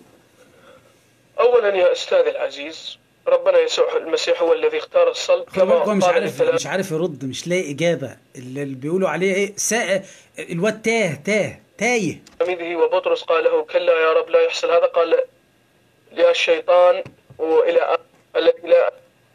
اولا يا استاذ العزيز ربنا يسوع المسيح هو الذي اختار الصلب خد بالكم مش قال عارف الثلاث- مش عارف يرد مش لاقي اجابه اللي اللي بيقولوا عليه ايه سا... الواد تاه تاه تايه تلاميذه وبطرس قال له كلا يا رب لا يحصل هذا قال يا الشيطان والى الذي لا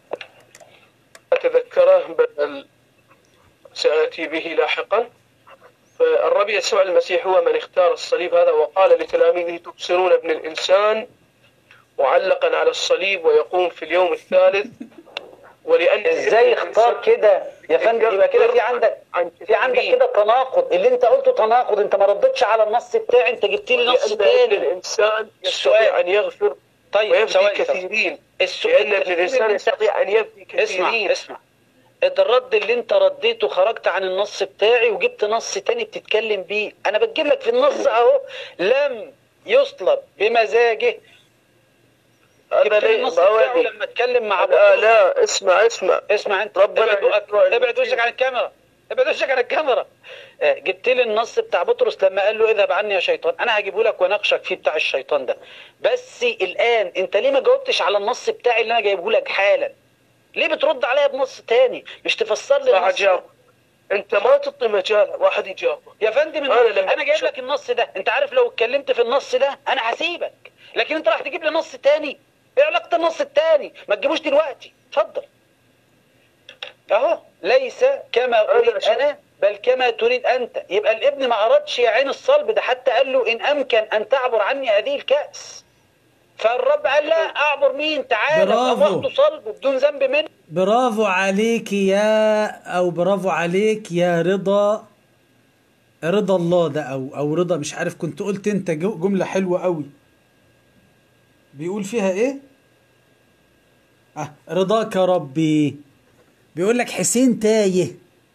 اتذكره بل ساتي به لاحقا فالرب يسوع المسيح هو من اختار الصليب هذا وقال لتلاميذه تبصرون ابن الانسان معلقا على الصليب ويقوم في اليوم الثالث ولان ازاي اختار كده يا فندم يبقى كده في عندك في عندك كده تناقض اللي انت قلته تناقض انت ما ردتش على النص بتاعي انت جبت لي نص لأن ابن تاني الإنسان السؤال. يستطيع أن يغفر طيب ويفدي ثواني كثيرين السؤال لأن ابن الإنسان يستطيع أن يفدي اسمع كثيرين اسمع الرد اللي انت رديته خرجت عن النص بتاعي وجبت نص تاني بتتكلم بيه انا بتجيب لك في النص اهو لم يصلب بمزاجه هذا جبت لي ليه النص ما بتاعه هو لما اتكلم مع لا بطرس. لا اسمع اسمع اسمع انت ربنا ابعد وقك- يسوع ابعد وشك عن الكاميرا ابعد وشك عن الكاميرا آه، جبت لي النص بتاع بطرس لما قال له اذهب عني يا شيطان انا هجيبه لك واناقشك فيه بتاع الشيطان ده بس الان انت ليه ما جاوبتش على النص بتاعي اللي انا جايبه لك حالا ليه بترد عليا بنص تاني مش تفسر لي ما النص ده؟ جاوب انت ما تعطي مجال واحد يجاوبه يا فندم أنا لما انا جايب شوف- لك النص ده انت عارف لو اتكلمت في النص ده انا هسيبك لكن انت راح تجيب لي نص تاني ايه علاقه النص التاني ما تجيبوش دلوقتي اتفضل اهو ليس كما أنا اريد شوف- انا بل كما تريد انت يبقى الابن ما اردش يا عين الصلب ده حتى قال له ان امكن ان تعبر عني هذه الكاس فالرب قال لا اعبر مين تعالى برافو. واخده صلب بدون ذنب منه برافو عليك يا او برافو عليك يا رضا رضا الله ده او او رضا مش عارف كنت قلت انت جو- جملة حلوة قوي بيقول فيها ايه اه رضاك ربي بيقول لك حسين تايه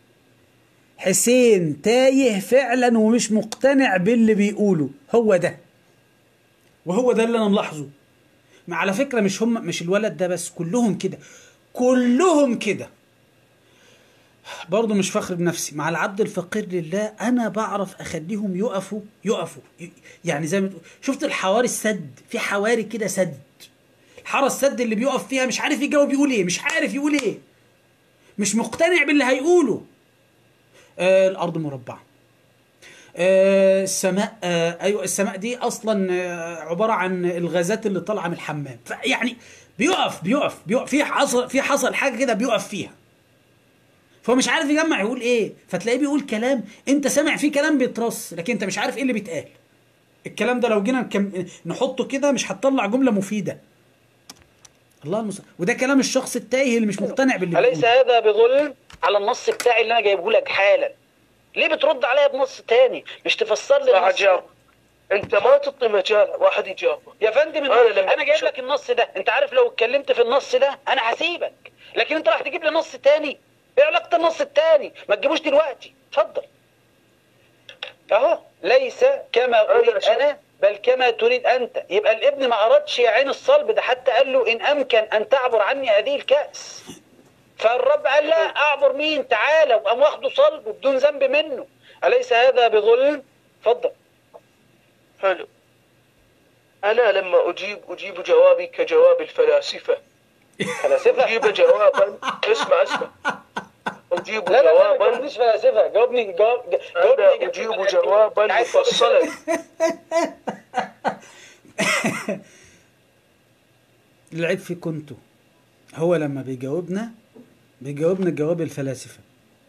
حسين تايه فعلا ومش مقتنع باللي بيقوله هو ده وهو ده اللي انا ملاحظه ما على فكرة مش هم مش الولد ده بس كلهم كده كلهم كده برضه مش فخر بنفسي مع العبد الفقير لله انا بعرف اخليهم يقفوا يقفوا ي- يعني زي ما تقول شفت الحواري السد في حواري كده سد الحاره السد اللي بيقف فيها مش عارف يجاوب يقول ايه مش عارف يقول ايه مش مقتنع باللي هيقوله آه الارض مربعه آه، السماء آه، ايوه السماء دي اصلا آه، عباره عن الغازات اللي طالعه من الحمام يعني بيقف بيقف بيقف في حصل في حصل حاجه كده بيقف فيها فهو مش عارف يجمع يقول ايه فتلاقيه بيقول كلام انت سامع فيه كلام بيترص لكن انت مش عارف ايه اللي بيتقال الكلام ده لو جينا نكم... نحطه كده مش هتطلع جمله مفيده الله المستعان وده كلام الشخص التايه اللي مش مقتنع باللي أليس بيقوله. هذا بظلم على النص بتاعي اللي أنا جايبه لك حالا ليه بترد عليا بنص تاني مش تفسر لي راح النص اجاوب انت ما تعطي مجال واحد يجاوبه يا فندم أنا لما- انا جايب لك النص ده انت عارف لو اتكلمت في النص ده انا هسيبك لكن انت راح تجيب لي نص تاني ايه علاقه النص التاني ما تجيبوش دلوقتي اتفضل اهو ليس كما اريد شوف- انا بل كما تريد انت يبقى الابن ما اردش يا عين الصلب ده حتى قال له ان امكن ان تعبر عني هذه الكاس فالرب قال لا اعبر مين تعالى وقام واخده صلب بدون ذنب منه اليس هذا بظلم اتفضل حلو انا لما اجيب اجيب جوابي كجواب الفلاسفه فلاسفه اجيب جوابا اسمع اسمع اجيب لا لا لا ما جوابا تجاوبنيش فلاسفه جاوبني جاوب جاوبني انا إجابة اجيب فلاسفة. جوابا عايز تقول مفصلا العيب في كنتوا هو لما بيجاوبنا بيجاوبنا جواب الفلاسفة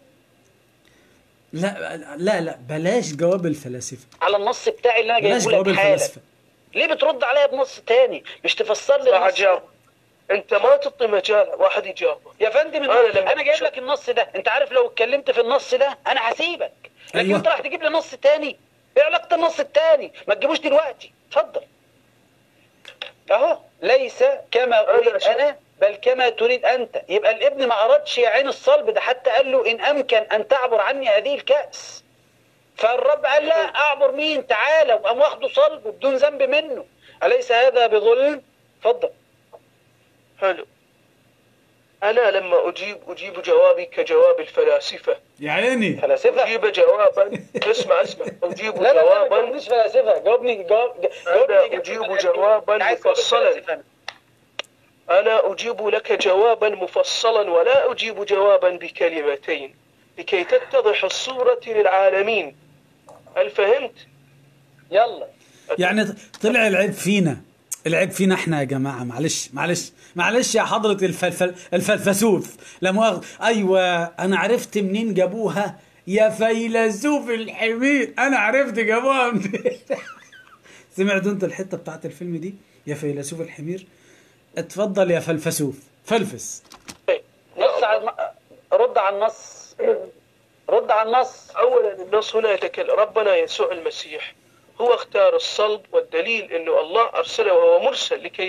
لا لا لا بلاش جواب الفلاسفة على النص بتاعي اللي انا بلاش جايبه جواب لك حالا الفلاسفة ليه بترد عليا بنص تاني مش تفسر لي راح النص اجاوب انت ما تعطي مجال واحد يجاوبه يا فندم أنا لما- انا جايب لك النص ده انت عارف لو اتكلمت في النص ده انا هسيبك لكن أيوة. انت راح تجيب لي نص تاني ايه علاقه النص التاني ما تجيبوش دلوقتي اتفضل اهو ليس كما أنا اريد شوف- انا بل كما تريد انت يبقى الابن ما اردش يا عين الصلب ده حتى قال له ان امكن ان تعبر عني هذه الكاس فالرب قال لا اعبر مين تعالى وقام واخده صلب بدون ذنب منه اليس هذا بظلم اتفضل حلو انا لما اجيب اجيب جوابي كجواب الفلاسفه يا عيني فلاسفه اجيب جوابا اسمع اسمع اجيب لا لا لا ما جوابا تجاوبنيش فلاسفه جاوبني جاوب جاوبني أنا إجابة أجيب فلاسفة. جواباً عايز جواب مفصلاً. الفلاسفة أنا. انا اجيب لك جوابا مفصلا ولا اجيب جوابا بكلمتين لكي تتضح الصوره للعالمين هل فهمت يلا يعني طلع العيب فينا العيب فينا احنا يا جماعة معلش معلش معلش يا حضرة الفلفل الفلفسوف لا مؤاخذة ايوه انا عرفت منين جابوها يا فيلسوف الحمير انا عرفت جابوها منين سمعتوا انت الحتة بتاعت الفيلم دي يا فيلسوف الحمير اتفضل يا فلفسوف فلفس نص على الم... رد على النص رد على النص اولا النص هنا يتكلم ربنا يسوع المسيح هو اختار الصلب والدليل انه الله ارسله وهو مرسل لكي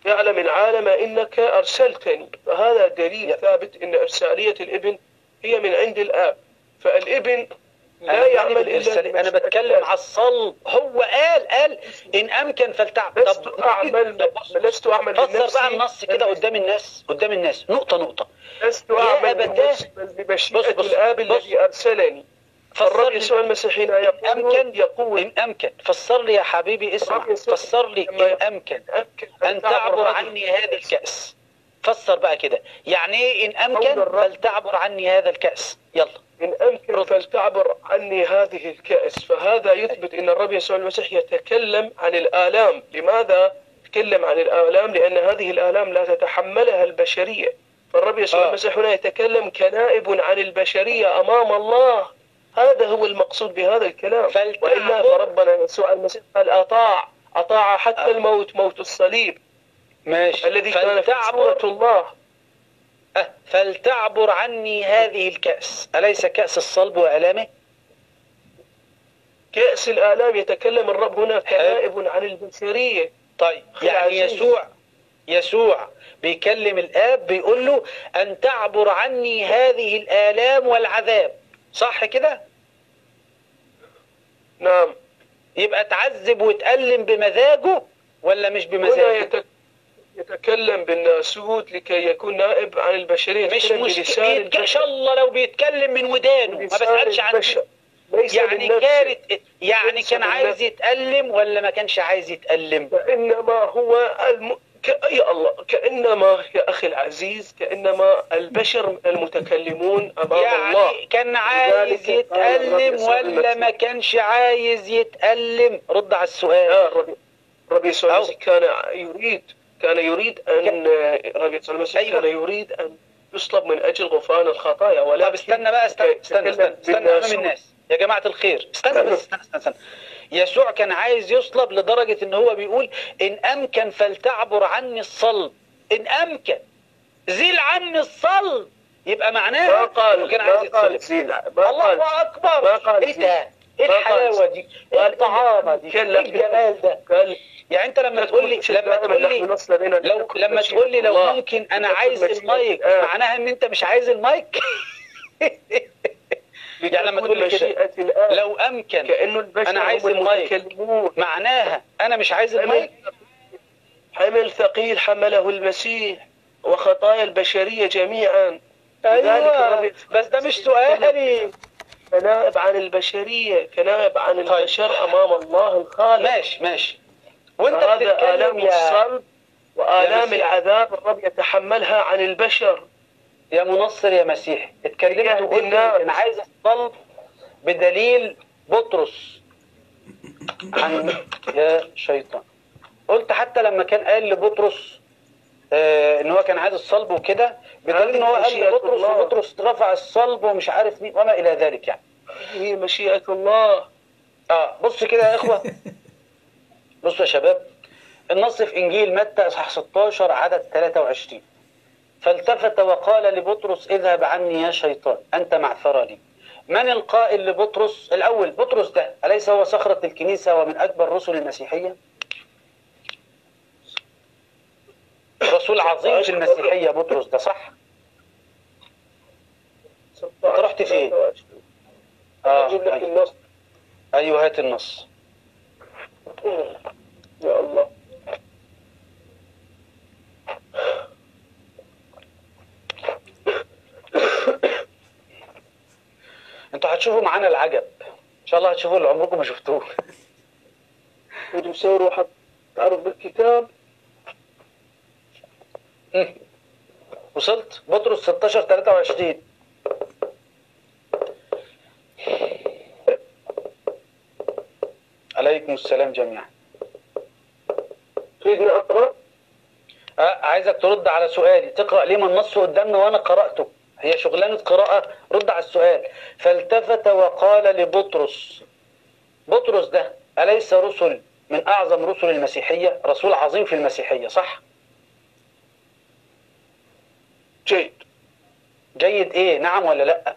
يعلم العالم إنك أرسلتني فهذا دليل يا- ثابت أن إرسالية الابن هي من عند الآب فالابن لا أنا يعمل بتكلم إلا بالإرسال- انا بمشيئة بتكلم الآب. على الصلب هو قال قال ان امكن فلتعمل لست أعمل طب بص- لست أعمل من فسر نفسي بقى النص كده قدام الناس قدام الناس نقطه نقطه لست يا أعمل من أبتاه. نفسي بل بمشيئة بص- بص- الآب بص. الذي أرسلني فسر الرب لي يسوع المسيح حين إن يقول امكن يقول ان امكن فسر لي يا حبيبي اسمع الرب يسوع فسر لي لما ان امكن أمكن ان تعبر هذه عني هذا الكاس فسر بقى كده يعني ايه ان امكن قول الرب. فلتعبر عني هذا الكاس يلا إن أمكن رد. فلتعبر عني هذه الكأس فهذا يثبت أن الرب يسوع المسيح يتكلم عن الآلام لماذا يتكلم عن الآلام لأن هذه الآلام لا تتحملها البشرية فالرب يسوع آه. المسيح هنا يتكلم كنائب عن البشرية أمام الله هذا هو المقصود بهذا الكلام فلتعبر. وإلا فربنا يسوع المسيح قال أطاع أطاع حتى آه. الموت موت الصليب ماشي الذي كان في فلتعبر صورة الله أه فلتعبر عني هذه الكأس أليس كأس الصلب وآلامه كأس الآلام يتكلم الرب هنا كنائب عن البشرية طيب أخي يعني العزيز. يسوع يسوع بيكلم الآب بيقول له أن تعبر عني هذه الآلام والعذاب صح كده نعم يبقى تعذب وتألم بمزاجه ولا مش هنا بمزاجه يت- يتكلم بالناسوت لكي يكون نائب عن البشرية مش يتكلم مشكلة بلسان يتك- ان البشر. شاء الله لو بيتكلم من ودانه ما بلسان بسألش عن البشر. ليس يعني من نفسه. كانت يعني ليس كان من عايز نفسه. يتألم ولا ما كانش عايز يتألم كإنما هو الم... ك... يا الله كإنما يا أخي العزيز كإنما البشر المتكلمون أمام الله يعني كان عايز لذلك قال الرب يتألم يسوع ولا المسيح. ما كانش عايز يتألم رد على السؤال يا الرب الرب يسوع أو. المسيح كان يريد كان يريد أن الرب يسوع المسيح أيوة. كان يريد أن يصلب من أجل غفران الخطايا ولكن طب استنى بقى استنى استنى استنى, يتكلم استنى امام بالناسوت. الناس يا جماعة الخير استنى بس استنى استنى, استنى. يسوع كان عايز يصلب لدرجة ان هو بيقول ان امكن فلتعبر عني الصلب ان امكن زيل عني الصلب يبقى معناها ما قال إنه كان ما عايز قال يتصلب زيل ما قال الله اكبر ما قال ايه زيل. ده ايه ما قال الحلاوة زيل. دي ايه قال الطعامة دي كان ايه لك- الجمال ده قال يعني انت لما تقول لي لما تقول لي لو لما تقول لي لو ممكن انا عايز المايك معناها ان انت مش عايز المايك يعني لما تقول لي كده لو امكن كانه البشر أنا عايز هم المايك. المتكلمون معناها انا مش عايز المايك حمل ثقيل حمله المسيح وخطايا البشريه جميعا لذلك ايوه الرب بس ده مش سؤالي كنائب عن البشريه كنائب عن طيب. البشر امام الله الخالق ماشي ماشي وانت هذا بتتكلم آلام يا الصلب وآلام مسيح. العذاب الرب يتحملها عن البشر يا منصر يا مسيحي اتكلمت يهدي وقلت الناس. انا عايز الصلب بدليل بطرس عن يا شيطان قلت حتى لما كان قال لبطرس آه ان هو كان عايز الصلب وكده بدليل ان هو قال مشيئة لبطرس الله. وبطرس رفع الصلب ومش عارف مين وما الى ذلك يعني هي مشيئة الله اه بص كده يا اخوه بصوا يا شباب النص في انجيل متى اصحاح 16 عدد 23 فالتفت وقال لبطرس اذهب عني يا شيطان انت معثرة لي من القائل لبطرس الاول بطرس ده اليس هو صخرة الكنيسة ومن اكبر رسل المسيحية رسول عظيم في المسيحية بطرس ده صح أنت رحت فين؟ اه أجيب لك أيوة. النص ايوه هات النص يا الله انتوا هتشوفوا معانا العجب ان شاء الله هتشوفوا اللي عمركم ما شفتوه كنت مسوي واحد تعرف بالكتاب مم. وصلت بطرس 16 23 عليكم السلام جميعا تريدني أقرأ أه عايزك ترد على سؤالي تقرأ ليه ما النص قدامنا وانا قرأته هي شغلانة قراءة رد على السؤال فالتفت وقال لبطرس بطرس ده أليس رسل من أعظم رسل المسيحية رسول عظيم في المسيحية صح جيد جيد ايه نعم ولا لا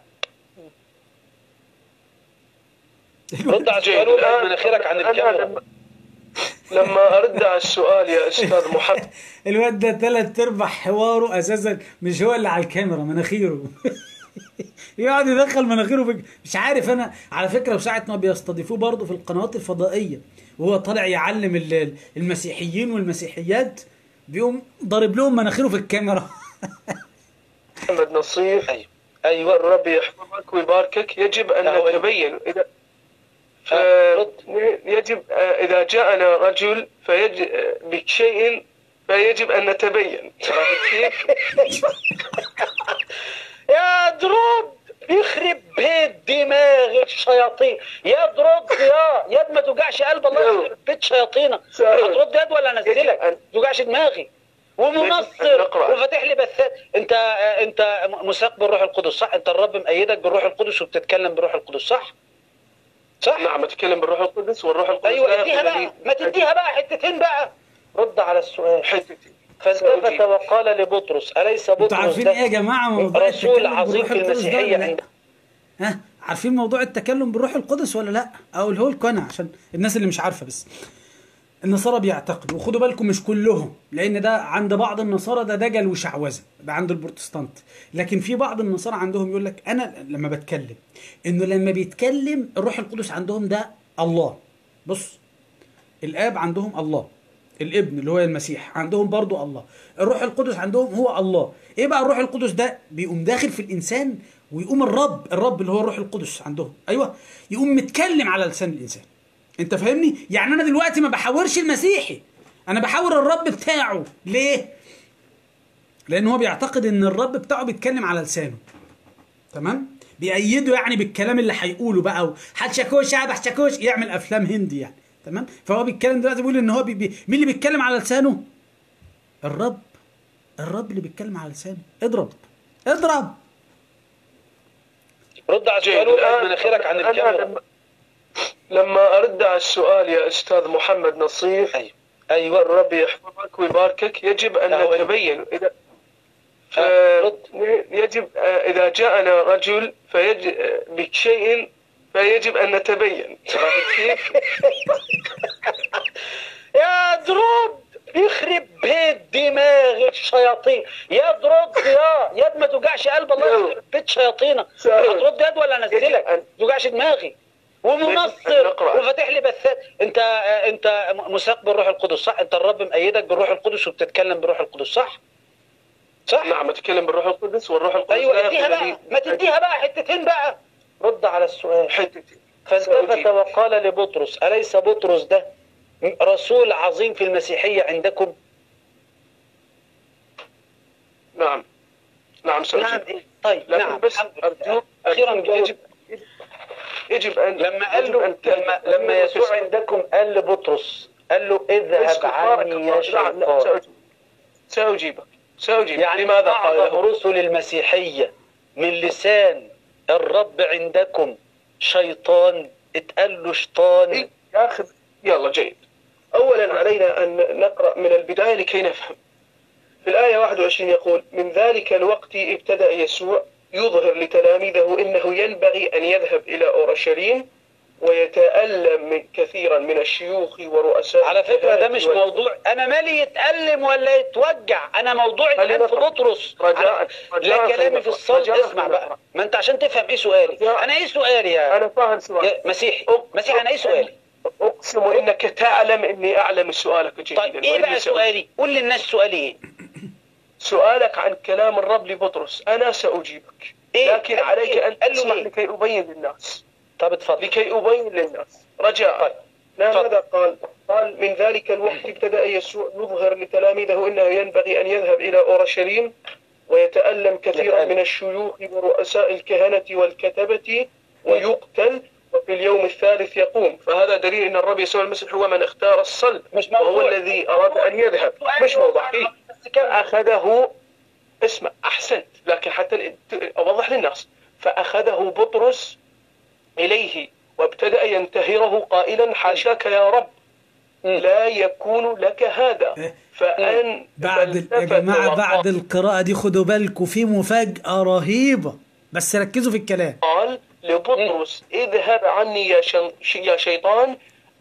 رد على السؤال وابعد مناخيرك عن أنا الكاميرا لما لما ارد على السؤال يا استاذ محمد الواد ده تلات ارباع حواره اساسا مش هو اللي على الكاميرا مناخيره يقعد يدخل مناخيره في مش عارف انا على فكره وساعه ما بيستضيفوه برضه في القنوات الفضائيه وهو طالع يعلم ال- المسيحيين والمسيحيات بيقوم ضارب لهم مناخيره في الكاميرا محمد نصير ايوه ايوه الرب يحفظك ويباركك يجب ان أهو. نتبين اذا ف... آه، رد. يجب آه، اذا جاءنا رجل فيجب بشيء فيجب ان نتبين عرفت كيف؟ يا درود يخرب بيت دماغ الشياطين يا درود يا يد ما توجعش قلب الله يلا. يخرب بيت شياطينك سهل. هترد يد ولا يجب انزلك أن- ما توجعش دماغي يجب أن ومنصر نقرأ. وفاتح لي بثات انت انت مساق بالروح القدس صح انت الرب مأيدك بالروح القدس وبتتكلم بالروح القدس صح صح نعم اتكلم بالروح القدس والروح القدس ايوه لا اديها يأخذ بقى لي- ما تديها بقى حتتين بقى رد على السؤال حتتي فالتفت سأجيب. وقال لبطرس اليس انتوا بطرس عارفين ده ايه يا جماعه موضوع رسول التكلم عظيم بالروح في القدس ده المسيحيه ولا لا؟ عند ها عارفين موضوع التكلم بالروح القدس ولا لا اقوله لكم انا عشان الناس اللي مش عارفه بس النصارى بيعتقدوا وخدوا بالكم مش كلهم لان ده عند بعض النصارى ده دجل وشعوذه ده عند البروتستانت لكن في بعض النصارى عندهم يقول لك انا لما بتكلم انه لما بيتكلم الروح القدس عندهم ده الله بص الاب عندهم الله الابن اللي هو المسيح عندهم برضو الله الروح القدس عندهم هو الله ايه بقى الروح القدس ده بيقوم داخل في الانسان ويقوم الرب الرب اللي هو الروح القدس عندهم ايوه يقوم متكلم على لسان الانسان انت فاهمني يعني انا دلوقتي ما بحاورش المسيحي انا بحاور الرب بتاعه ليه لان هو بيعتقد ان الرب بتاعه بيتكلم على لسانه تمام بيأيده يعني بالكلام اللي هيقوله بقى حتشكوش شعب شكوش يعمل افلام هندي يعني تمام فهو بيتكلم دلوقتي بيقول ان هو بي بي مين اللي بيتكلم على لسانه الرب الرب اللي بيتكلم على لسانه اضرب اضرب رد على جيد السؤال وابعد الآن مناخيرك عن أنا الكاميرا لما- لما ارد على السؤال يا استاذ محمد نصير ايوه ايوه الرب يحفظك ويباركك يجب ان أهو. نتبين اذا ف... آه، رد. يجب آه، اذا جاءنا رجل فيجب بشيء فيجب ان نتبين عرفت كيف؟ يا درود يخرب بيت دماغ الشياطين يا درود يا يد ما توجعش قلب الله يلا. يخرب بيت شياطينك سهل. هترد يد ولا يجب انزلك أن- ما توجعش دماغي يجب ومنصر أن نقرأ. وفاتح لي بثات انت انت مساق بالروح القدس صح انت الرب مأيدك بالروح القدس وبتتكلم بالروح القدس صح صح نعم اتكلم بالروح القدس والروح القدس لا ايوه اديها يأخذ بقى لي- ما تديها بقى حتتين بقى رد على السؤال حتتي فالتفت سأجيب. وقال لبطرس أليس بطرس ده رسول عظيم في المسيحية عندكم؟ نعم نعم سأجيب نعم إيه؟ طيب لكن نعم بس الحمد لله. أرجوك أخيرا أرجوك جاوب. يجب يجب ان لما قال يجب له أن لما لما يسوع عندكم قال لبطرس قال له اذهب اسكت، بارك عني الله. يا لا، لا، شيطان سأجيب. سأجيبك سأجيب يعني لماذا قال أعظم له؟ رسل المسيحية من لسان الرب عندكم شيطان اتقال له شيطان إيه، ياخذ يلا جيد أولا علينا أن نقرأ من البداية لكي نفهم في الآية 21 يقول من ذلك الوقت ابتدأ يسوع يظهر لتلاميذه إنه ينبغي أن يذهب إلى أورشليم ويتألم من كثيرا من الشيوخ ورؤساء على فكرة ده الكهنة مش وال- موضوع أنا مالي يتألم ولا يتوجع أنا موضوع خلينا الآن في نقرأ. بطرس رجاء- على- رجاء لا كلامي خلينا في نقرأ. الصلب رجاء اسمع خلينا بقى نقرأ. ما أنت عشان تفهم إيه سؤالي رجاء. أنا إيه سؤالي يا أنا فاهم سؤالك يا مسيحي أق- مسيحي أنا إيه سؤالي أقسم إنك تعلم إني أعلم سؤالك جيدا طيب إيه وإني بقى سأجيب. سؤالي قول للناس سؤالي إيه سؤالك عن كلام الرب لبطرس أنا سأجيبك إيه؟ لكن قال عليك إيه؟ أن قال له تسمح إيه؟ لكي أبين للناس طب اتفضل لكي أبين للناس رجاء طيب. لا تفضل. ماذا قال قال من ذلك الوقت ابتدأ يسوع يظهر لتلاميذه أنه ينبغي أن يذهب إلى أورشليم ويتألم كثيرا يتألم. من الشيوخ ورؤساء الكهنة والكتبة ويقتل وفي اليوم الثالث يقوم فهذا دليل أن الرب يسوع المسيح هو من اختار الصلب مش وهو موضوع. الذي أراد أن يذهب مش موضوع إيه؟ فأخذه اسمع أحسنت لكن حتى أوضح للناس فأخذه بطرس إليه وابتدأ ينتهره قائلا حاشاك يا رب لا يكون لك هذا فأن بعد ال- يا جماعه بعد القراءه دي خدوا بالكم في مفاجاه رهيبه بس ركزوا في الكلام قال لبطرس اذهب عني يا, شن... يا شيطان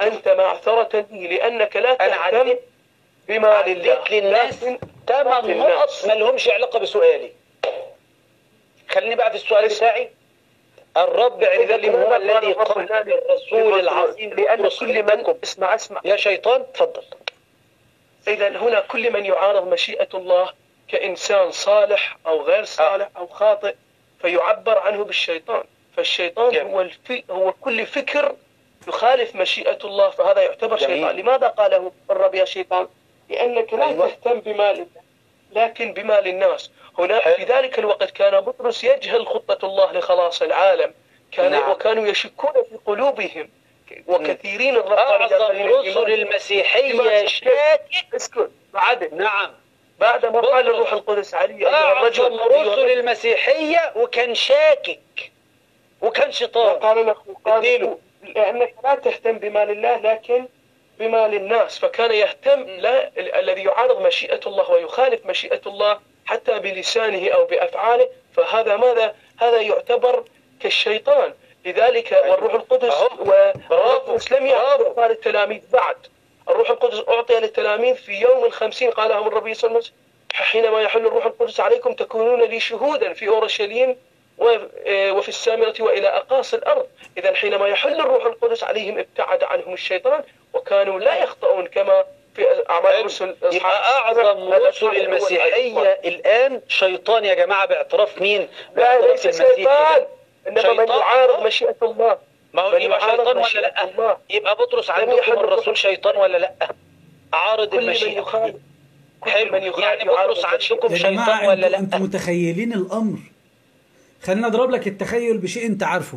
أنت معثرة لي لأنك لا انا تهتم عديت بمال الله عديت للناس لكن ثمان للناس. نقط ما لهمش علاقه بسؤالي خليني بقى في السؤال بتاعي الرب عندكم هو الذي قال الرسول العظيم لأن بطرس كل من عندكم اسمع اسمع يا شيطان تفضل إذا هنا كل من يعارض مشيئة الله كإنسان صالح أو غير صالح أو خاطئ فيعبر عنه بالشيطان فالشيطان جميل. هو الفي هو كل فكر يخالف مشيئة الله فهذا يعتبر جميل. شيطان لماذا قاله الرب يا شيطان لأنك لا أيوة. تهتم بمال الله لكن بمال الناس هنا حلو. في ذلك الوقت كان بطرس يجهل خطة الله لخلاص العالم كان نعم. وكانوا يشكون في قلوبهم وكثيرين الرب قال يا اعظم قليل رسل الإيمان. المسيحيه شاكك اسكت بعد نعم بعد ما قال بطرس. الروح القدس علي أيها الرجل اعظم أيها رسل الرجل. المسيحيه وكان شاكك وكان شيطان قال له قال اديله. لأنك لا تهتم بمال الله لكن بمال الناس فكان يهتم لا ال- الذي يعارض مشيئة الله ويخالف مشيئة الله حتى بلسانه أو بأفعاله فهذا ماذا هذا يعتبر كالشيطان لذلك والروح القدس أهو. والروح برافو. القدس لم برافو. يعطى للتلاميذ بعد الروح القدس أعطي للتلاميذ في يوم الخمسين قالهم الرب صلى الله عليه وسلم حينما يحل الروح القدس عليكم تكونون لي شهودا في أورشليم و- آه، وفي السامرة وإلى أقاصي الأرض إذا حينما يحل الروح القدس عليهم ابتعد عنهم الشيطان وكانوا لا يخطئون كما في أعمال الرسل يبقى اعظم رسل المسيحيه الان شيطان يا جماعه باعتراف مين؟ لا باعتراف ليس المسيح شيطان ده. إنما من شيطان. يعارض مشيئة الله ما هو من يبقى يعارض شيطان ولا مشيئة لا؟ الله. يبقى بطرس لم عندكم يحل الرسول الروح. شيطان ولا لا؟ عارض كل من المشيئه يخالف كل حلو من يخالف يعني يعارض بطرس المشيئة. عندكم يا شيطان جماعة ولا انتوا, انتوا لا؟ متخيلين الأمر خلينا أضرب لك التخيل بشيء أنت عارفه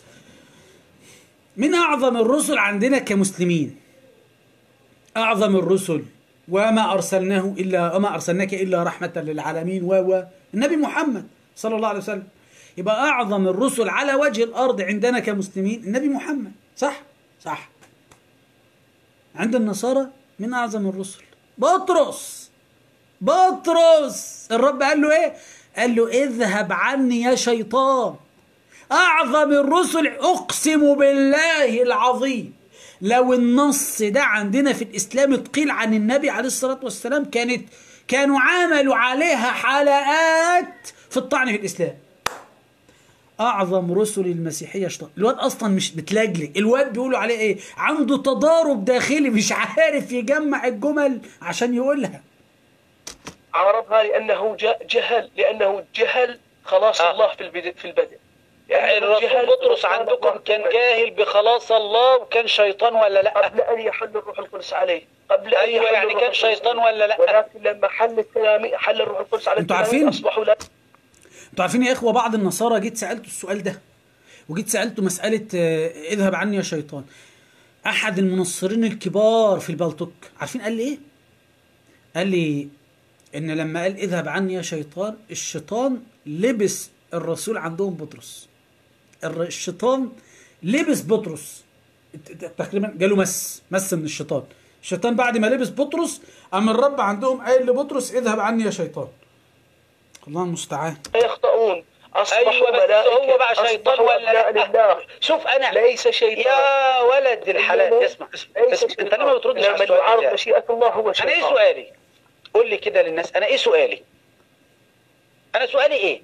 من أعظم الرسل عندنا كمسلمين أعظم الرسل وما أرسلناه إلا وما أرسلناك إلا رحمة للعالمين و و النبي محمد صلى الله عليه وسلم يبقى أعظم الرسل على وجه الأرض عندنا كمسلمين النبي محمد صح؟ صح عند النصارى من أعظم الرسل بطرس بطرس الرب قال له ايه قال له اذهب عني يا شيطان اعظم الرسل اقسم بالله العظيم لو النص ده عندنا في الاسلام اتقيل عن النبي عليه الصلاه والسلام كانت كانوا عملوا عليها حلقات في الطعن في الاسلام اعظم رسل المسيحيه شيطان الواد اصلا مش بتلجلج الواد بيقولوا عليه ايه عنده تضارب داخلي مش عارف يجمع الجمل عشان يقولها عرضها لأنه ج- جهل لأنه جهل خلاص آه. الله في البدء في البدء يعني لأنه الرسول جهل بطرس سبحان عندكم الله كان تعالى. جاهل بخلاص الله وكان شيطان ولا لا؟ قبل أن يحل الروح القدس عليه قبل أن أيوة، يحل يعني الروح كان القدس شيطان عليه. ولا لا؟ ولكن لما حل التلاميذ حل الروح القدس على انتوا التلاميذ عارفين؟ أصبحوا لا انتوا عارفين يا اخوه بعض النصارى جيت سالته السؤال ده وجيت سالته مساله آه، اذهب عني يا شيطان احد المنصرين الكبار في البلطوك عارفين قال لي ايه قال لي ان لما قال اذهب عني يا شيطان الشيطان لبس الرسول عندهم بطرس الر- الشيطان لبس بطرس ت- ت- تقريبا جاله مس مس من الشيطان الشيطان بعد ما لبس بطرس قام الرب عندهم قايل لبطرس اذهب عني يا شيطان الله المستعان يخطئون أصبحوا ايوه بس ملائكة هو بقى شيطان أصبحوا ولا أبناء لا؟ لله شوف انا ليس شيطان يا ولد الحلال إنما اسمع اسمع ليس بس انت ليه ما بتردش على من السؤال يعارض بتاعي؟ مشيئة الله هو انا شيطان ايه سؤالي؟ قول لي كده للناس انا ايه سؤالي؟ انا سؤالي ايه؟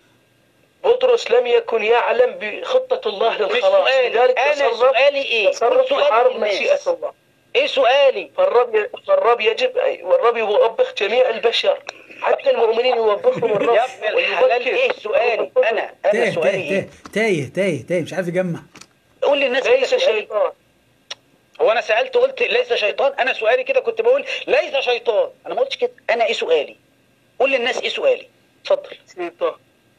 بطرس لم يكن يعلم بخطة الله مش للخلاص سؤالي لذلك انا تصرف سؤالي ايه؟ قول تصرف سؤالي يعارض للناس. مشيئة الله ايه سؤالي؟ فالرب ي... فالرب يجب والرب يوبخ جميع البشر حتى المؤمنين يوبخهم الرب يا ابن الحلال ويذكر. ايه سؤالي؟ انا انا تايه سؤالي تايه ايه؟ تايه تايه تايه مش عارف يجمع قول للناس كده ليس سؤالي. شيطان هو انا سالت قلت ليس شيطان انا سؤالي كده كنت بقول ليس شيطان انا ما قلتش كده انا ايه سؤالي قول للناس ايه سؤالي اتفضل شيطان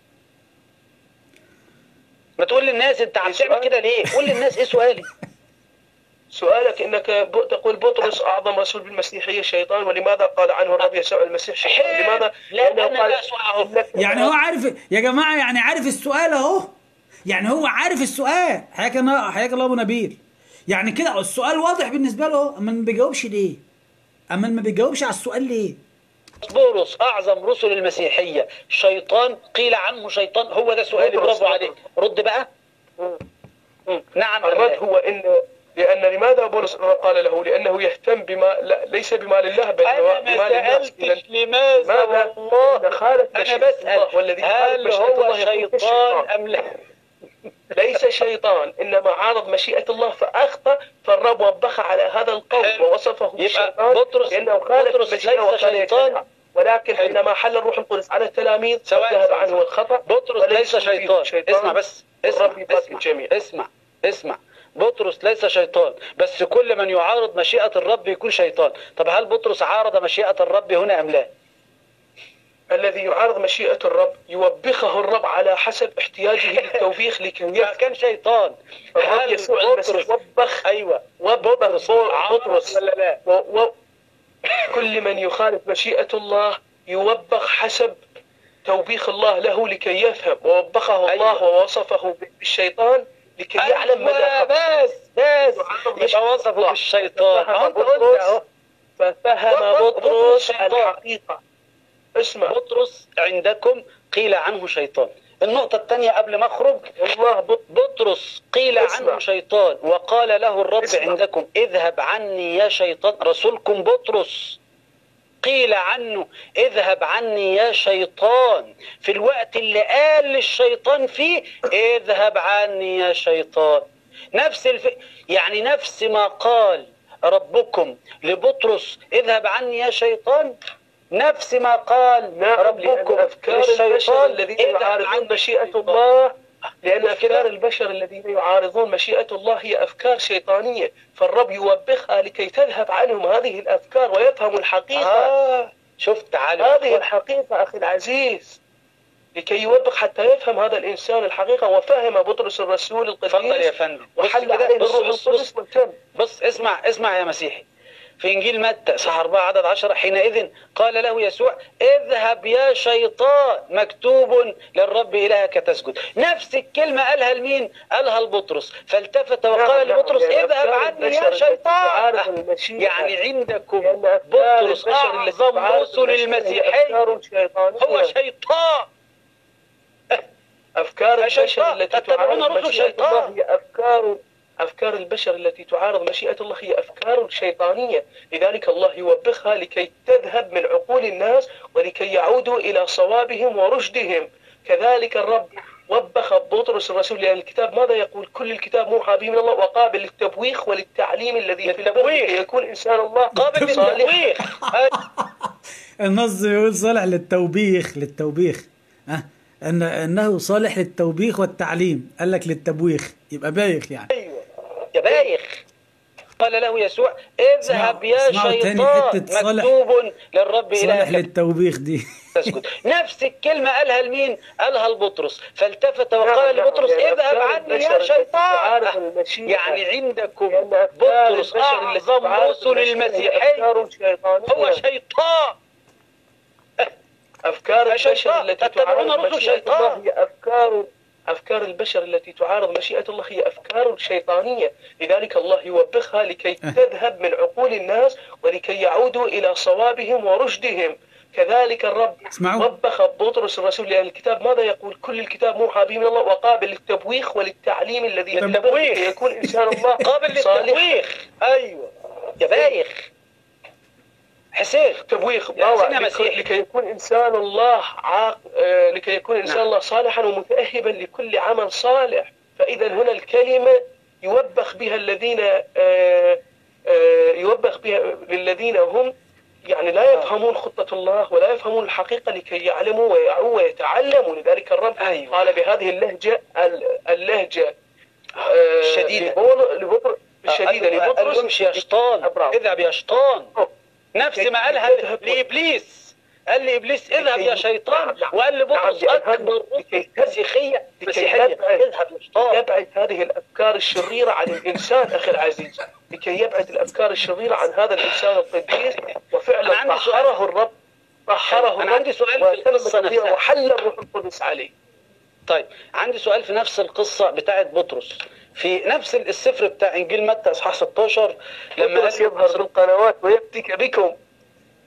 ما تقول للناس انت عم تعمل كده ليه قول للناس ايه سؤالي سؤالك انك ب... تقول بطرس اعظم رسول بالمسيحيه شيطان ولماذا قال عنه الرب يسوع المسيح شيطان حلو. لماذا؟ لا، لأنه أنا قال لا أسمع أهو. إنك- يعني هو عارف يا جماعه يعني عارف السؤال اهو يعني هو عارف السؤال حياك الله حياك الله ابو نبيل يعني كده السؤال واضح بالنسبه له اهو اما ما بيجاوبش ليه اما ما بيجاوبش على السؤال ليه بولس اعظم رسل المسيحيه شيطان قيل عنه شيطان هو ده سؤالي بطرس، برافو بطرس. عليك رد بقى مم. مم. نعم أم الرد لا؟ هو ان لأن لماذا بولس قال له لأنه يهتم بما لا ليس بمال الله بل انا بمال ما الناس إذن سالتش لماذا ماذا والله إذا خالف انا مشيئة الله بسال والذي يخالف هل مشيئة هو الله يكون شيطان ام لا ليس شيطان إنما عارض مشيئة الله فأخطأ فالرب وبخ على هذا القول حلو. ووصفه يبقى بالشيطان بطرس- لأنه خالف بطرس المشيئة ليس وكان شيطان. يتبعها. ولكن حلو. حينما حل الروح القدس على التلاميذ ثواني، ذهب ثواني. عنه الخطأ بطرس ليس وليس فيه شيطان اسمع بس اسمع الرب يبارك اسمع الجميع اسمع اسمع بطرس ليس شيطان بس كل من يعارض مشيئة الرب يكون شيطان طب هل بطرس عارض مشيئة الرب هنا أم لا الذي يعارض مشيئة الرب يوبخه الرب على حسب احتياجه للتوبيخ لكي إذا يفهم كان شيطان الرب هل يسوع المسيح بطرس وبخ أيوة وبطرس عارض بطرس ولا لا و... و... كل من يخالف مشيئة الله يوبخ حسب توبيخ الله له لكي يفهم ووبخه الله أيوة. ووصفه بالشيطان لكي يعلم مدى أيوة خطأه بس بس يعارض يبقى مشيئة وصفه الله. بالشيطان فهم أهو أنت بطرس. قلت أهو ففهم بطرس بطرس شيطان. الحقيقة اسمع بطرس عندكم قيل عنه شيطان النقطة الثانية قبل ما أخرج الله بط... بطرس قيل اسمع. عنه شيطان وقال له الرب اسمع. عندكم اذهب عني يا شيطان رسولكم بطرس قيل عنه اذهب عني يا شيطان في الوقت اللي قال للشيطان فيه اذهب عني يا شيطان نفس الف... يعني نفس ما قال ربكم لبطرس اذهب عني يا شيطان نفس ما قال نعم ربكم لأن أفكار البشر للشيطان الذين اذهب يعارضون عني مشيئة الشيطان. الله لأن مش كده؟ أفكار البشر الذين يعارضون مشيئة الله هي أفكار شيطانية فالرب يوبخها لكي تذهب عنهم هذه الأفكار ويفهموا الحقيقة آه شفت تعالوا هذه الحقيقة أخي العزيز لكي يوبخ حتى يفهم هذا الإنسان الحقيقة وفهم بطرس الرسول اتفضل يا القديس فندم بص وحل كده عليه بص الروح بص القدس بص والتم بص اسمع اسمع يا مسيحي في انجيل متى صح 4 عدد 10 حينئذ قال له يسوع اذهب يا شيطان مكتوب للرب الهك تسجد نفس الكلمه قالها لمين قالها لبطرس فالتفت وقال نعم، لبطرس يعني اذهب أفكار عني البشر يا التي تعارض شيطان المشيئة. يعني عندكم لأن أفكار بطرس البشر التي اعظم تعارض رسل المشيئة هي المسيحيه أفكار شيطانية هو شيطان أفكار يا البشر شيطان، التي تتبعون تعارض رسل مشيئة شيطان. الله هي أفكار أفكار البشر التي تعارض مشيئة الله هي أفكار شيطانية لذلك الله يوبخها لكي تذهب من عقول الناس ولكي يعودوا إلى صوابهم ورشدهم كذلك الرب وبخ بطرس الرسول لأن الكتاب ماذا يقول كل الكتاب موحى به من الله وقابل للتبويخ وللتعليم الذي في البر للتبويخ. لكي يكون إنسان الله قابل صالحا. للتبويخ النص بيقول صالح للتوبيخ للتوبيخ أه؟ أن أنه صالح للتوبيخ والتعليم قال لك للتبويخ يبقى بايخ يعني ايوه يا بايخ قال له يسوع اذهب اسمعوا- يا اسمعوا تاني شيطان حتة صالح- مكتوب للرب صالح الهك للتوبيخ دي تسجد نفس الكلمه قالها لمين قالها لبطرس فالتفت نعم، وقال نعم، لبطرس يعني اذهب أفكار عني البشر يا التي تعارض شيطان المشيئة. يعني عندكم لأن أفكار بطرس البشر التي اعظم تعارض رسل المشيئة هي المسيحيه أفكار شيطانية هو شيطان أفكار يا البشر شيطان، التي تتبعون تعارض رسل مشيئة شيطان. الله هي أفكار أفكار البشر التي تعارض مشيئة الله هي أفكار شيطانية لذلك الله يوبخها لكي تذهب من عقول الناس ولكي يعودوا إلى صوابهم ورشدهم كذلك الرب اسمعوا. وبخ بطرس الرسول لأن الكتاب ماذا يقول كل الكتاب موحى به من الله وقابل للتبويخ وللتعليم الذي في البر للتبويخ. لكي يكون إنسان الله قابل صالحا. للتبويخ ايوه يا بايخ حسين تبويخ يا باوع حسين يا لكي, مسيحي. لكي يكون انسان الله عاق آه، لكي يكون انسان نعم. الله صالحا ومتاهبا لكل عمل صالح فاذا هنا الكلمه يوبخ بها الذين آه، آه، يوبخ بها للذين هم يعني لا يفهمون خطة الله ولا يفهمون الحقيقة لكي يعلموا ويعوا ويتعلموا لذلك الرب أيوة. قال بهذه اللهجة ال- اللهجة آه، الشديدة. لبول- لبطر الشديدة قال له- قال له لبطرس امشي يا شيطان أبرام. اذهب يا شيطان نفس ما قالها يذهب- لابليس قال لابليس اذهب يا شيطان نعم، وقال لبطرس نعم، اكبر لكي- رسل مسيحيه لكي مسيحيه يبعد- اذهب يا شيطان يبعد هذه الافكار الشريره عن الانسان اخي العزيز لكي يبعد الافكار الشريره عن هذا الانسان القديس أنا وفعلا عندي سؤال. طهره الرب طهره أنا الرب عندي سؤال في وتم القصة تطهيره نفسها. وحل الروح القدس عليه طيب عندي سؤال في نفس القصه بتاعت بطرس في نفس السفر بتاع انجيل متى اصحاح 16 لما بطرس قال يظهر بالقنوات ويفتك بكم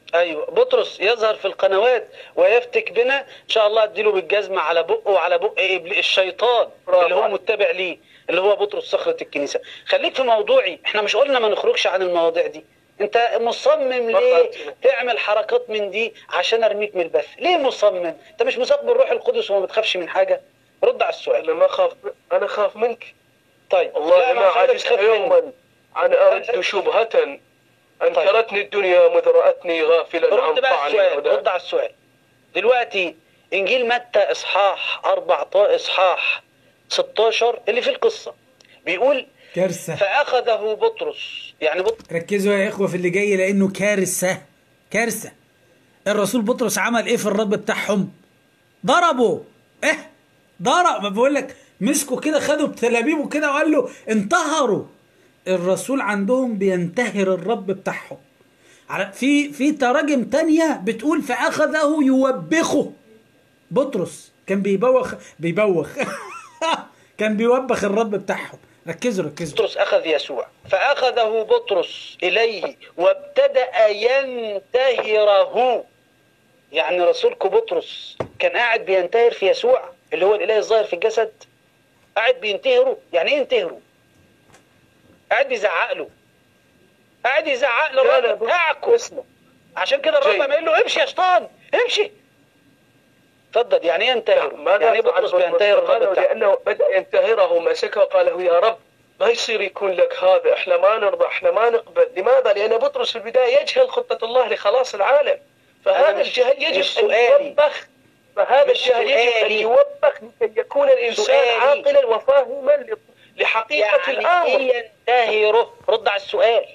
ايوه بطرس يظهر في القنوات ويفتك بنا ان شاء الله اديله بالجزمه على بقه وعلى بق إبل- الشيطان برافو اللي هو عليك. متبع ليه اللي هو بطرس صخره الكنيسه خليك في موضوعي احنا مش قلنا ما نخرجش عن المواضيع دي انت مصمم ليه فقط. تعمل حركات من دي عشان ارميك من البث ليه مصمم انت مش مساق بالروح القدس وما بتخافش من حاجه رد على السؤال انا ما خاف انا خاف منك طيب والله لا، ما أنا مش عايزك عجزت تخاف مني. يوما عن ارد شبهة انكرتني الدنيا مذ رأتني غافلا عن رد بقى طعن السؤال الهدى رد على السؤال دلوقتي انجيل متى اصحاح 14 اصحاح 16 اللي في القصه بيقول كارثه فاخذه بطرس يعني بطرس ركزوا يا اخوه في اللي جاي لانه كارثه كارثه الرسول بطرس عمل ايه في الرب بتاعهم ضربه ايه ضرب ما بقول لك مسكوا كده خدوا بتلابيبه كده وقال له انتهروا الرسول عندهم بينتهر الرب بتاعهم على في في تراجم تانية بتقول فاخذه يوبخه بطرس كان بيبوخ بيبوخ كان بيوبخ الرب بتاعهم ركزوا ركزوا بطرس اخذ يسوع فاخذه بطرس اليه وابتدا ينتهره يعني رسولكم بطرس كان قاعد بينتهر في يسوع اللي هو الاله الظاهر في الجسد قاعد بينتهره يعني ايه ينتهره قاعد بيزعق له قاعد يزعق له لا، لا، الراجل بص- بتاعكم اسمع عشان كده الرب جيد. قام قال له امشي يا شيطان امشي اتفضل يعني ايه ينتهره ماذا يعني ايه فعل بطرس بينتهر الرب قالوا بتاعه لانه بدا ينتهره مسكه وقال له يا رب ما يصير يكون لك هذا احنا ما نرضى احنا ما نقبل لماذا لان بطرس في البدايه يجهل خطه الله لخلاص العالم أنا فهذا مش- الجهل يجب مش ان سؤالي. يوبخ فهذا مش الجهل يجب ان سؤالي. يوبخ لكي يكون الانسان سؤالي. عاقلا وفاهما ل- لحقيقه يعني الامر ايه ينتهره رد على السؤال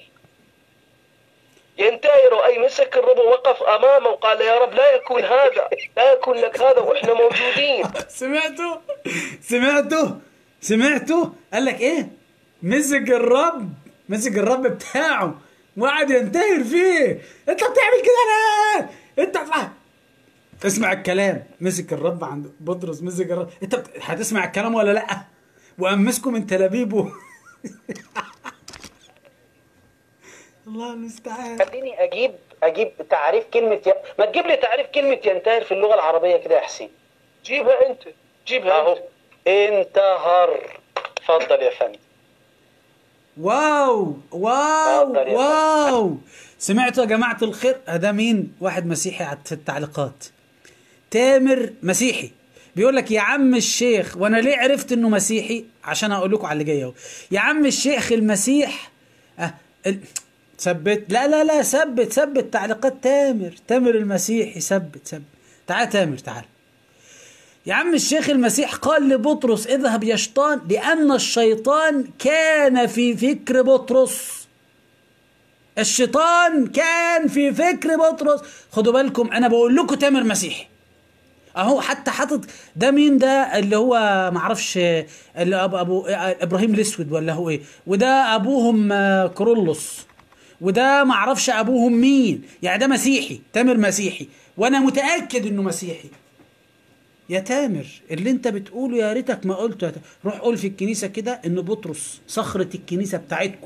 ينتهر اي مسك الرب ووقف امامه وقال يا رب لا يكون هذا لا يكون لك هذا واحنا موجودين سمعتوا سمعتوا سمعتوا قال لك ايه مسك الرب مسك الرب بتاعه وقعد ينتهر فيه انت بتعمل كده ليه انت فاهم اسمع الكلام مسك الرب عند بطرس مسك الرب انت بت... هتسمع الكلام ولا لا وقام مسكه من تلابيبه الله المستعان خليني اجيب اجيب تعريف كلمه ي... ما تجيب لي تعريف كلمه ينتهر في اللغه العربيه كده يا حسين جيبها انت جيبها اهو انت انتهر اتفضل يا فندم واو واو اتفضل يا واو سمعتوا يا جماعة الخير ده مين واحد مسيحي على- في التعليقات تامر مسيحي بيقول لك يا عم الشيخ وانا ليه عرفت انه مسيحي عشان اقول لكم على اللي جاي اهو يا عم الشيخ المسيح أه ال... ثبت لا لا لا ثبت ثبت تعليقات تامر تامر المسيحي ثبت ثبت تعال تامر تعال يا عم الشيخ المسيح قال لبطرس اذهب يا شيطان لأن الشيطان كان في فكر بطرس الشيطان كان في فكر بطرس خدوا بالكم انا بقول لكم تامر مسيحي اهو حتى حاطط ده مين ده اللي هو معرفش اللي ابو, أبو ابراهيم الاسود ولا هو ايه وده ابوهم آه، كرولوس وده معرفش ابوهم مين يعني ده مسيحي تامر مسيحي وانا متاكد انه مسيحي يا تامر اللي انت بتقوله يا ريتك ما قلته يا تامر. روح قول في الكنيسه كده ان بطرس صخره الكنيسه بتاعتكم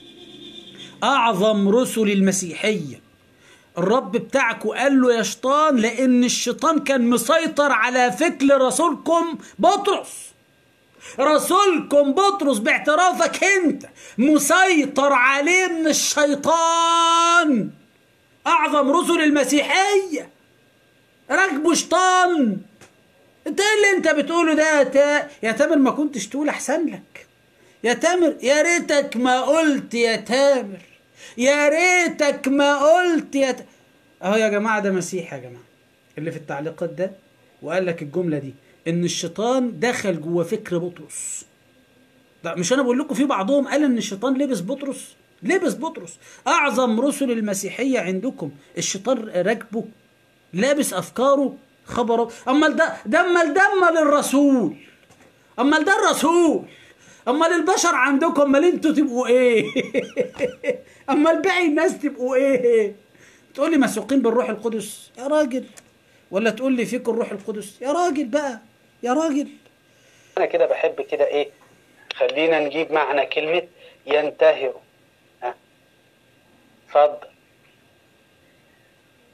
اعظم رسل المسيحيه الرب بتاعكم قال له يا شيطان لان الشيطان كان مسيطر على فكر رسولكم بطرس رسولكم بطرس باعترافك انت مسيطر عليه من الشيطان اعظم رسل المسيحيه راكبه شيطان انت ايه اللي انت بتقوله ده يا تا... يا تامر ما كنتش تقول احسن لك يا تامر يا ريتك ما قلت يا تامر يا ريتك ما قلت يا ت... اهو يا جماعه ده مسيح يا جماعه اللي في التعليقات ده وقال لك الجمله دي ان الشيطان دخل جوه فكر بطرس ده مش انا بقول لكم في بعضهم قال ان الشيطان لبس بطرس لبس بطرس اعظم رسل المسيحيه عندكم الشيطان راكبه لابس افكاره خبره امال ده ده امال ده امال الرسول امال ده الرسول امال البشر عندكم امال انتوا تبقوا ايه امال باقي الناس تبقوا ايه تقول لي مسوقين بالروح القدس يا راجل ولا تقول لي فيكم الروح القدس يا راجل بقى يا راجل انا كده بحب كده ايه خلينا نجيب معنى كلمة ينتهر ها اتفضل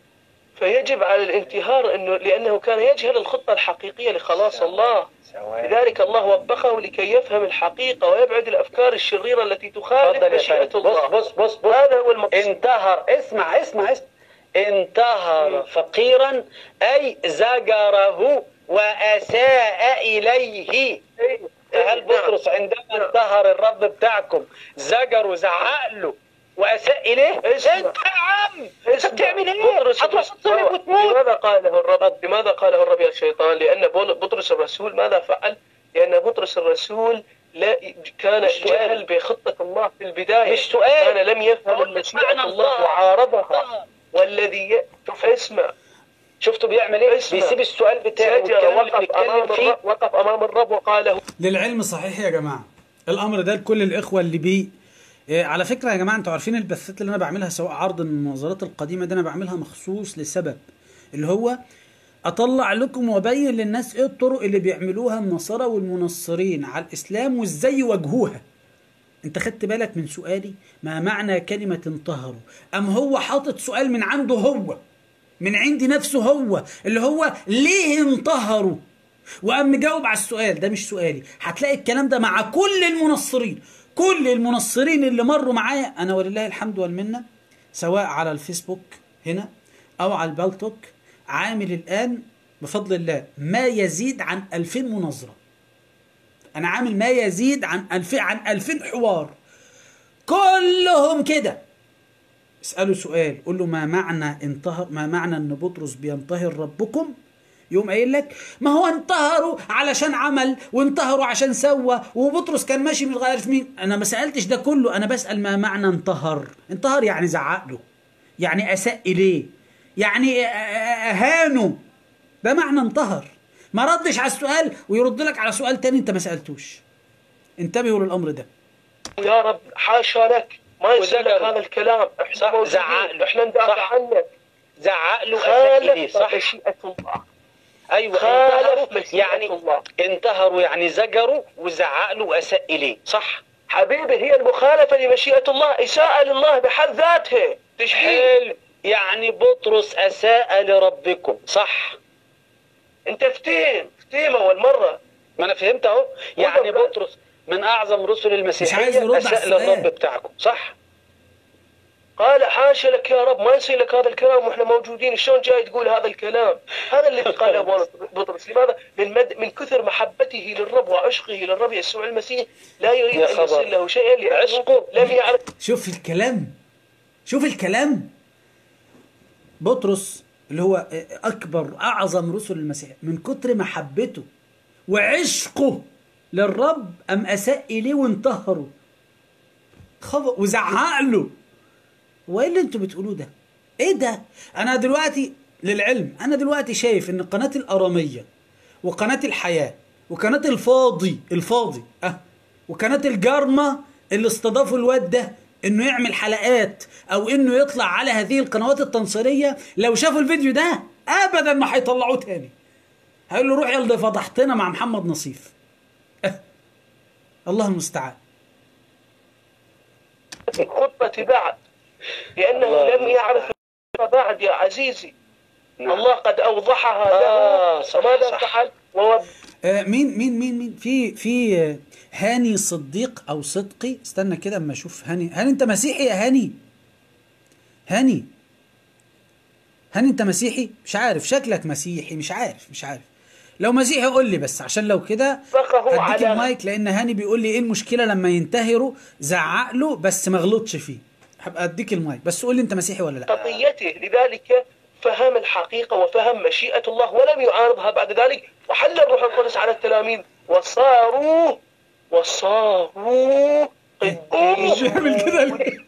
فيجب على الانتهار انه لانه كان يجهل الخطه الحقيقيه لخلاص الله لذلك الله وبخه لكي يفهم الحقيقه ويبعد الافكار الشريره التي تخالف اتفضل يا مشيئه فندم الله بص بص بص بص هذا هو المقصود انتهر اسمع اسمع اسمع انتهر فقيرا اي زجره واساء اليه هل بطرس عندما انتهر الرب بتاعكم زجر وزعق له واساء اليه اسمع. انت يا عم انت اسمع، بتعمل ايه بطرس هتروح الرسول- تتصلب وتموت لماذا قاله الرب لماذا قاله الرب يا الشيطان لان بول- بطرس الرسول ماذا فعل لان بطرس الرسول لا كان مش سؤال. جهل بخطه الله في البدايه مش سؤال. كان لم يفهم بقول لك مشيئه معنى الله الله. وعارضها والذي ي... اسمع شفتوا بيعمل ايه اسمع. بيسيب السؤال بتاعه سجل والكلام اللي وقف امام بنتكلم فيه الرب وقف امام الرب وقال له للعلم صحيح يا جماعه الامر ده لكل الاخوه اللي بيه إيه، على فكره يا جماعه انتوا عارفين البثات اللي انا بعملها سواء عرض من المناظرات القديمه دي انا بعملها مخصوص لسبب اللي هو اطلع لكم وابين للناس ايه الطرق اللي بيعملوها النصارى والمنصرين على الاسلام وازاي يواجهوها انت خدت بالك من سؤالي ما معنى كلمه انتهروا ام هو حاطط سؤال من عنده هو من عند نفسه هو اللي هو ليه انتهروا وقام مجاوب على السؤال ده مش سؤالي هتلاقي الكلام ده مع كل المنصرين كل المنصرين اللي مروا معايا انا ولله الحمد والمنه سواء على الفيسبوك هنا او على البالتوك عامل الان بفضل الله ما يزيد عن 2000 مناظره انا عامل ما يزيد عن 2000 عن 2000 حوار كلهم كده اسأله سؤال قول له ما معنى انتهر ما معنى ان بطرس بينتهر ربكم يقوم قايل لك ما هو انتهروا علشان عمل وانتهروا عشان سوى وبطرس كان ماشي مش عارف مين انا ما سالتش ده كله انا بسال ما معنى انتهر انتهر يعني زعق له يعني اساء اليه يعني اهانه ده معنى انتهر ما ردش على السؤال ويرد لك على سؤال تاني انت ما سالتوش انتبهوا للامر ده يا رب حاشا لك ما يصير لك وزجر. هذا الكلام احنا صح، موجودين. زعق له. احنا ندافع صح. عنك زعق له اساء اليه خالف صح مشيئه الله ايوه خالف انتهروا مشيئة يعني الله. انتهروا يعني زجروا وزعق له واساء اليه صح حبيبي هي المخالفه لمشيئه الله اساءه لله بحد ذاتها تشحيل حلو يعني بطرس اساء لربكم صح انت فتيم فتيم اول مره ما انا فهمت اهو يعني بقى. بطرس من اعظم رسل مش عايز يرد المسيحيه على اساء السؤال. للرب بتاعكم صح قال حاشا لك يا رب ما يصير لك هذا الكلام واحنا موجودين شلون جاي تقول هذا الكلام هذا اللي قاله بولس- بطرس لماذا من, مد... من كثر محبته للرب وعشقه للرب يسوع المسيح لا يريد يا ان خبر. يصير له شيئا لأنه عشقه. لم يعرف شوف الكلام شوف الكلام بطرس اللي هو اكبر اعظم رسل المسيح من كتر محبته وعشقه للرب ام اساء اليه وانتهروا خبر وزعق له هو ايه اللي انتوا بتقولوه ده ايه ده انا دلوقتي للعلم انا دلوقتي شايف ان قناه الاراميه وقناه الحياه وقناه الفاضي الفاضي اه وقناه الجارمه اللي استضافوا الواد ده انه يعمل حلقات او انه يطلع على هذه القنوات التنصيريه لو شافوا الفيديو ده ابدا ما هيطلعوه تاني هيقول له روح يلا فضحتنا مع محمد نصيف اه. الله المستعان الخطبة بعد لأنه الله لم يعرف الخطبة بعد يا عزيزي نعم. الله قد أوضحها آه، له صح، فماذا صح. فعل ووب آه، مين مين مين مين في في آه، هاني صديق او صدقي استنى كده اما اشوف هاني هاني انت مسيحي يا هاني هاني هاني انت مسيحي مش عارف شكلك مسيحي مش عارف مش عارف لو مسيحي قول لي بس عشان لو كده فقه هديك على- المايك لان هاني بيقول لي ايه المشكله لما ينتهروا زعق له بس ما غلطش فيه هبقى اديك المايك بس قول لي انت مسيحي ولا لا قضيته لذلك فهم الحقيقة وفهم مشيئة الله ولم يعارضها بعد ذلك وحل الروح القدس على التلاميذ وصاروا وصاروا مش بيعمل كده ليه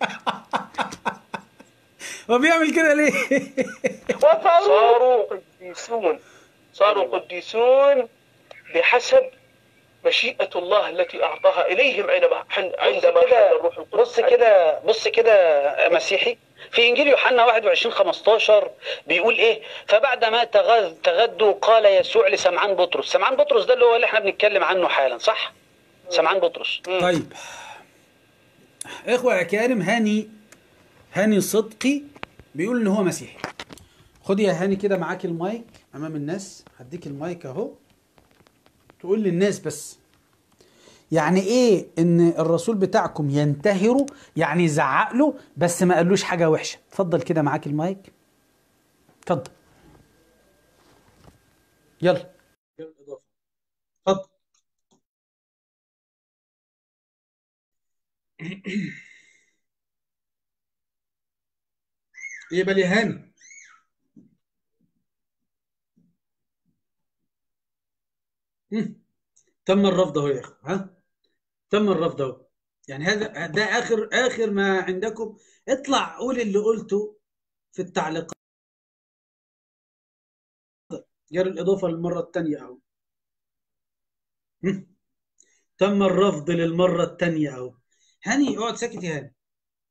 هو بيعمل كده ليه صاروا قديسون صاروا قديسون بحسب مشيئة الله التي أعطاها إليهم عندما عندما بص حل كده الروح القدس بص كده بص كده مسيحي في انجيل يوحنا 21 15 بيقول ايه فبعدما تغذ تغدوا قال يسوع لسمعان بطرس سمعان بطرس ده اللي هو اللي احنا بنتكلم عنه حالا صح سمعان بطرس طيب اخوة يا كارم هاني هاني صدقي بيقول ان هو مسيحي خد يا هاني كده معاك المايك امام الناس هديك المايك اهو تقول للناس بس يعني ايه ان الرسول بتاعكم ينتهروا يعني يزعق له بس ما قالوش حاجه وحشه اتفضل كده معاك المايك اتفضل يلا يلا اضافه اتفضل يبقى لي هاني مم. تم الرفض اهو يا اخو ها تم الرفض اهو يعني هذا ده اخر اخر ما عندكم اطلع قول اللي قلته في التعليقات جرى الاضافه للمره الثانيه اهو مم. تم الرفض للمره الثانيه اهو هاني اقعد ساكت يا هاني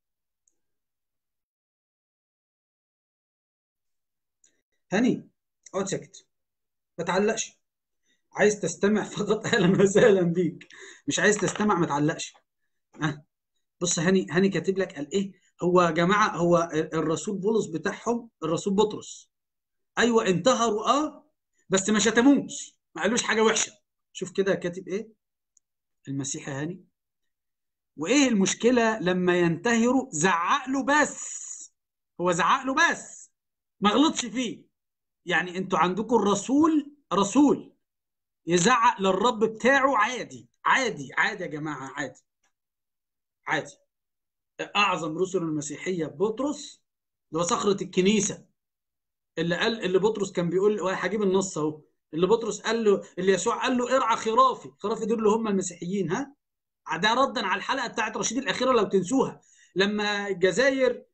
هاني اقعد ساكت ما تعلقش عايز تستمع فقط اهلا وسهلا بيك مش عايز تستمع ما تعلقش ها بص هاني هاني كاتب لك قال ايه هو يا جماعه هو الرسول بولس بتاعهم الرسول بطرس ايوه انتهروا اه بس ما شتموش ما قالوش حاجه وحشه شوف كده كاتب ايه المسيح يا هاني وايه المشكله لما ينتهروا زعق له بس هو زعق له بس ما غلطش فيه يعني انتوا عندكم الرسول رسول يزعق للرب بتاعه عادي عادي عادي يا جماعه عادي عادي اعظم رسل المسيحيه بطرس اللي هو صخره الكنيسه اللي قال اللي بطرس كان بيقول هجيب النص اهو اللي بطرس قال له اللي يسوع قال له ارعى خرافي خرافي دول اللي هم المسيحيين ها ده ردا على الحلقه بتاعت رشيد الاخيره لو تنسوها لما الجزائر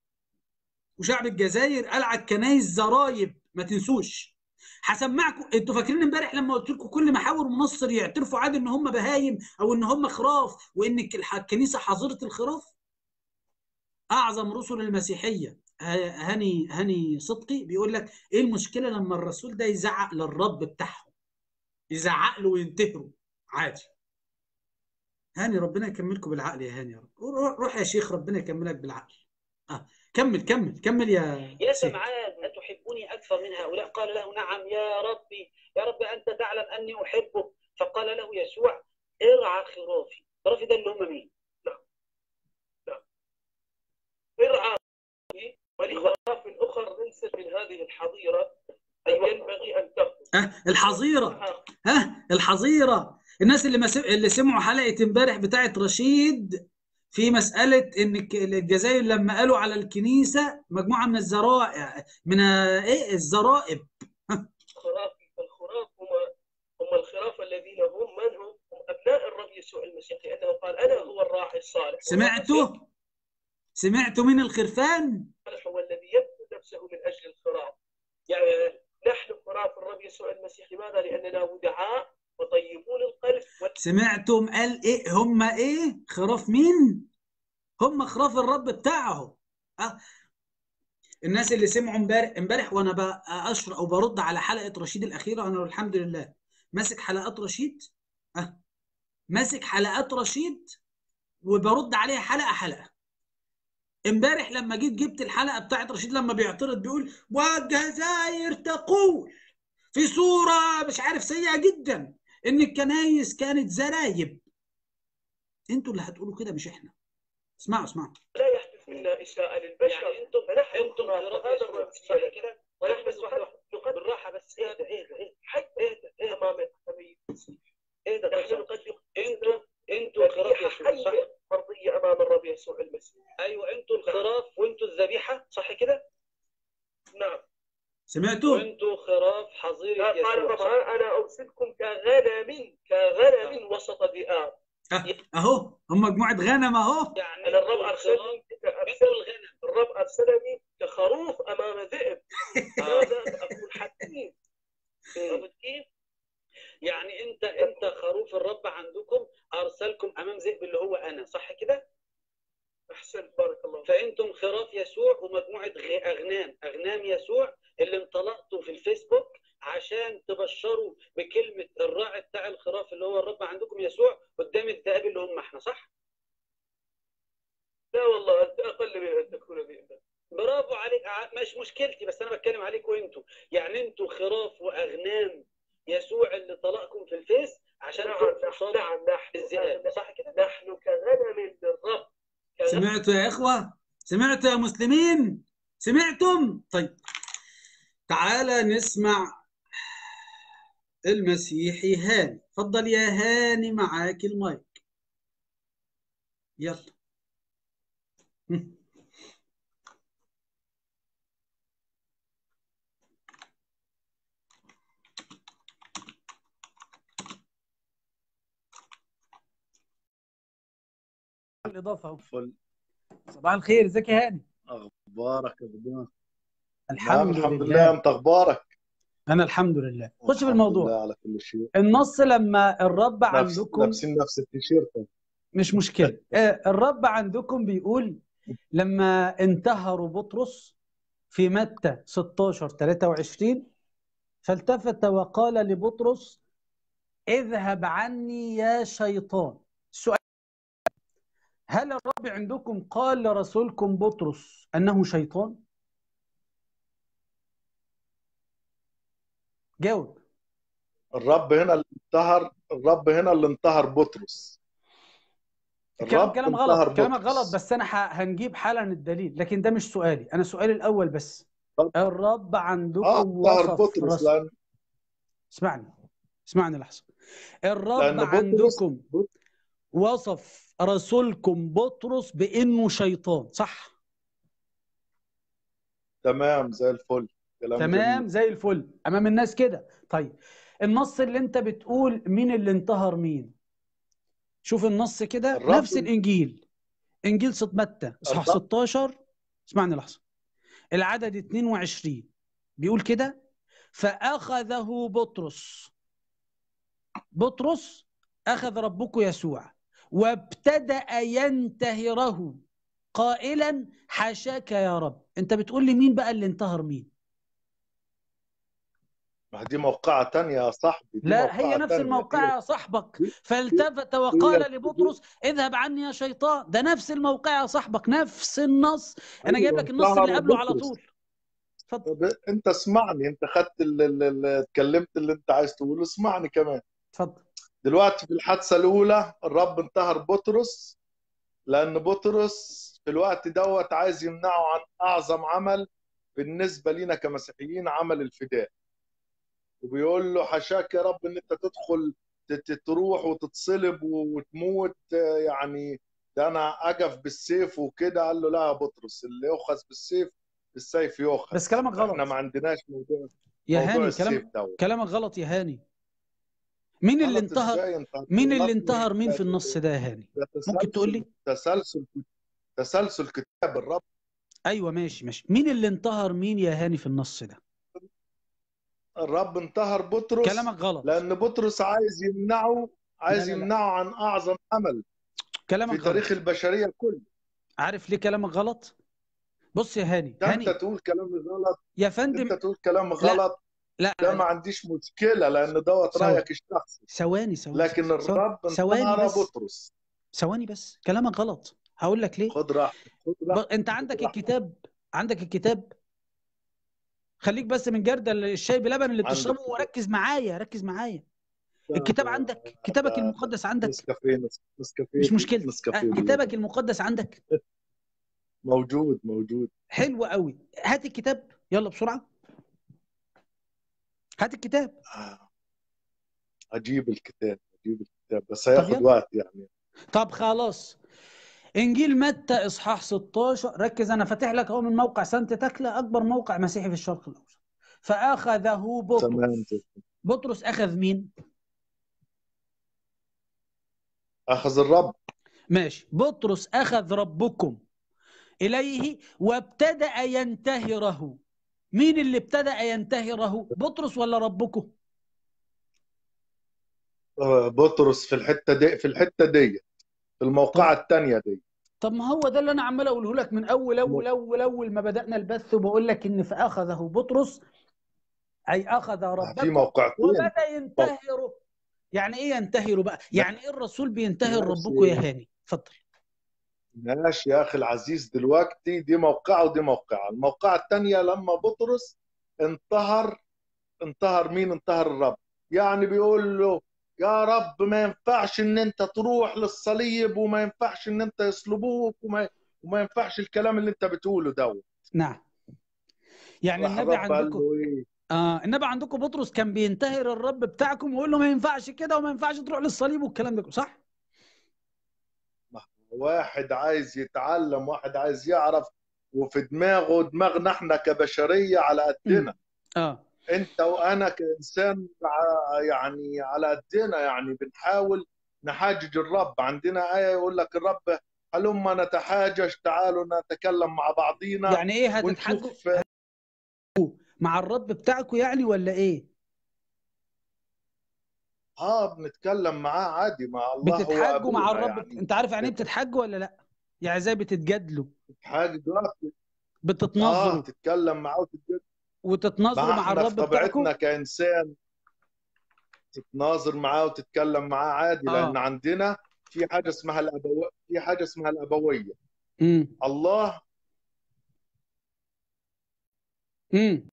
وشعب الجزائر قال على الكنايس زرايب ما تنسوش هسمعكم انتوا فاكرين امبارح لما قلت لكم كل محاور منصر يعترفوا عادي ان هم بهايم او ان هم خراف وان الكنيسه حظيره الخراف اعظم رسل المسيحيه هاني هاني صدقي بيقول لك ايه المشكله لما الرسول ده يزعق للرب بتاعهم يزعق له وينتهروا عادي هاني ربنا يكملكم بالعقل يا هاني يا رب روح يا شيخ ربنا يكملك بالعقل اه كمل كمل كمل يا يا سمعان أتحبني أكثر من هؤلاء قال له نعم يا ربي يا رب أنت تعلم أني أحبك فقال له يسوع ارعى خرافي خرافي ده اللي هم مين؟ لا لا ارعى ولخراف أخر ليست من هذه الحظيرة أيوة. ينبغي أن تأخذ ها الحظيرة ها الحظيرة الناس اللي مس... اللي سمعوا حلقة امبارح بتاعت رشيد في مسألة إن الجزائر لما قالوا على الكنيسة مجموعة من الزرائع من إيه الزرائب خراف الخراف هم هم الخراف الذين هم من هم؟ هم أبناء الرب يسوع المسيح لأنه قال أنا هو الراعي الصالح سمعتوا؟ سمعتوا من الخرفان؟ هو الذي يبذل نفسه من أجل الخراف يعني نحن خراف الرب يسوع المسيح لماذا؟ لأننا ودعاء وطيبون القلب سمعتم قال ايه هم ايه خراف مين هم خراف الرب بتاعه أه. الناس اللي سمعوا امبارح امبارح وانا باشرح او برد على حلقه رشيد الاخيره انا الحمد لله ماسك حلقات رشيد أه. ماسك حلقات رشيد وبرد عليها حلقه حلقه امبارح لما جيت جبت الحلقه بتاعت رشيد لما بيعترض بيقول والجزائر تقول في صوره مش عارف سيئه جدا ان الكنايس كانت زرايب انتوا اللي هتقولوا كده مش احنا اسمعوا اسمعوا لا يحدث منا اساءه للبشر يعني انتم فنحن انتم هذا الرب كده ونحن بس واحده نقدم بالراحه بس اهدى اهدى اهدى حق اهدى اهدى امام النبي اهدى نحن بس. نقدم انتوا انتوا خراف ذبيحه يسوع صح؟ حيه مرضيه امام الرب يسوع المسيح ايوه انتوا الخراف وانتوا الذبيحه صح كده؟ نعم سمعتوا وانتوا خراف حظيره قال يسوع الرب صح؟ انا ارسلكم كغنم كغنم وسط ذئاب أه. اهو هم مجموعه غنم اهو يعني انا الرب انتوا ارسلني الخراف أرسل انتوا الغنم الرب ارسلني كخروف امام ذئب هذا اكون حكيم عرفت كيف؟ يعني انت انت خروف الرب عندكم ارسلكم امام ذئب اللي هو انا صح كده؟ احسنت بارك الله فيك فانتم خراف يسوع ومجموعه غ- اغنام اغنام يسوع اللي انطلقتوا في الفيسبوك عشان تبشروا بكلمه الراعي بتاع الخراف اللي هو الرب عندكم يسوع قدام الذئاب اللي هم احنا صح؟ لا والله انت اقل من ان تكون ذئبا برافو عليك ع- مش مشكلتي بس انا بتكلم عليكم انتوا يعني انتوا خراف واغنام يسوع اللي طلقكم في الفيس عشان نعم تنفوا نعم نعم نحن الذئاب صح كده؟ نحن كغنم للرب كغنم سمعتوا يا إخوة سمعتوا يا مسلمين سمعتم طيب تعالى نسمع المسيحي هاني اتفضل يا هاني معاك المايك يلا الإضافة أهو. فل صباح الخير ازيك يا هاني اخبارك يا بدون الحمد, نعم الحمد لله. لله انت اخبارك انا الحمد لله خش في الحمد الموضوع لله على كل شيء النص لما الرب نفس عندكم لابسين نفس التيشيرت مش مشكلة آه، الرب عندكم بيقول لما انتهروا بطرس في متى 16 23 فالتفت وقال لبطرس اذهب عني يا شيطان السؤال هل الرب عندكم قال لرسولكم بطرس أنه شيطان؟ جاوب الرب هنا اللي انتهر الرب هنا اللي انتهر بطرس كلام الرب كلام انتهر غلط كلامك بطرس. غلط بس انا ح- هنجيب حالا الدليل لكن ده مش سؤالي انا سؤالي الاول بس طب. الرب عندكم اه انتهر وصف بطرس رسول لان اسمعني اسمعني لحظة الرب لان بطرس عندكم بط- وصف رسولكم بطرس بانه شيطان صح تمام زي الفل كلام تمام جميل. زي الفل امام الناس كده طيب النص اللي انت بتقول مين اللي انتهر مين شوف النص كده الرب نفس الانجيل انجيل ست متى اصحاح الرب 16 اسمعني لحظه العدد 22 بيقول كده فاخذه بطرس بطرس اخذ ربك يسوع وابتدأ ينتهره قائلا حاشاك يا رب انت بتقول لي مين بقى اللي انتهر مين ما دي موقعة تانية يا صاحبي دي لا هي موقعة نفس تانية الموقعة يا صاحبك دي- فالتفت هي وقال لبطرس اذهب عني يا شيطان ده نفس الموقعة يا صاحبك نفس النص انا جايب ايوه لك النص اللي انتهر قبله على بطرس طول اتفضل طب انت اسمعني انت خدت اللي, اللي اتكلمت اللي انت عايز تقوله اسمعني كمان اتفضل دلوقتي في الحادثة الأولى الرب انتهر بطرس لأن بطرس في الوقت دوت عايز يمنعه عن أعظم عمل بالنسبة لنا كمسيحيين عمل الفداء وبيقول له حشاك يا رب إن أنت تدخل ت- ت- تروح وتتصلب وتموت آه، يعني ده أنا أجف بالسيف وكده قال له لا يا بطرس اللي يؤخذ بالسيف بالسيف يؤخذ بس كلامك غلط احنا ما عندناش موضوع يا موضوع هاني السيف كلام دوت كلامك غلط يا هاني مين اللي غلط انتهر ازاي انت مين اللي هتغلطني؟ انتهر مين ده- في النص ده يا هاني ده ممكن تقول لي تسلسل تسلسل كتاب الرب ايوه ماشي ماشي مين اللي انتهر مين يا هاني في النص ده الرب انتهر بطرس كلامك غلط لان بطرس عايز يمنعه عايز لا، لا، لا. يمنعه عن اعظم عمل في كلامك تاريخ غلط البشريه كله عارف ليه كلامك غلط بص يا هاني ده انت هاني تقول كلام غلط يا انت فندم تقول كلام غلط لا ده ما لا عنديش مشكله لان دوت ثواني. رايك الشخصي ثواني ثواني لكن ثواني الرب ثواني انتهر بس بطرس ثواني بس كلامك غلط هقول لك ليه خد راحتك خد ب... راحتك انت خد عندك راحتك. الكتاب عندك الكتاب خليك بس من جرد الشاي بلبن اللي عندك بتشربه كتاب. وركز معايا ركز معايا الكتاب عندك كتابك المقدس عندك نسكافيه نسكافيه مش مشكلة نسكافيه أه، كتابك المقدس عندك موجود موجود حلو قوي هات الكتاب يلا بسرعة هات الكتاب آه. اجيب الكتاب اجيب الكتاب بس طب هياخد يلا. وقت يعني طب خلاص انجيل متى اصحاح 16 ركز انا فاتح لك اهو من موقع سانت تكلا اكبر موقع مسيحي في الشرق الاوسط فاخذه بطرس تمام بطرس اخذ مين اخذ الرب ماشي بطرس اخذ ربكم اليه وابتدا ينتهره مين اللي ابتدا ينتهره بطرس ولا ربكم آه، بطرس في الحته دي في الحته دي في الموقعه الثانيه دي طب ما هو ده اللي انا عمال اقوله لك من اول اول اول اول ما بدانا البث وبقول لك ان فاخذه بطرس اي اخذ في ربكم موقعتين وبدا ينتهره يعني ايه ينتهره بقى يعني ايه الرسول بينتهر ماشي. ربكم يا هاني اتفضل ماشي يا اخي العزيز دلوقتي دي موقعه ودي موقعه الموقعه الثانيه لما بطرس انتهر انتهر مين انتهر الرب يعني بيقول له يا رب ما ينفعش ان انت تروح للصليب وما ينفعش ان انت يصلبوك وما وما ينفعش الكلام اللي انت بتقوله دوت نعم يعني راح النبي الرب قال عندكم له ايه اه النبي عندكم بطرس كان بينتهر الرب بتاعكم ويقول له ما ينفعش كده وما ينفعش تروح للصليب والكلام ده كله، صح؟ واحد عايز يتعلم واحد عايز يعرف وفي دماغه دماغنا احنا كبشريه على قدنا اه انت وانا كانسان ع- يعني على قدنا يعني بنحاول نحاجج الرب عندنا ايه يقول لك الرب هلما نتحاجج تعالوا نتكلم مع بعضينا يعني ايه هتتحاجوا ونشوف مع الرب بتاعكم يعني ولا ايه؟ اه بنتكلم معاه عادي مع الله هو بتتحاجوا مع ابونا الرب يعني انت عارف يعني ايه بتتحاجوا ولا لا؟ يعني زي بتتجادلوا حاجه دلوقتي اه بتتناظروا تتكلم معاه وتتجادل وتتناظروا ما مع احنا في الرب بتاعكم طبيعتنا كانسان تتناظر معاه وتتكلم معاه عادي آه. لان عندنا في حاجه اسمها الابويه في حاجه اسمها الابويه امم الله امم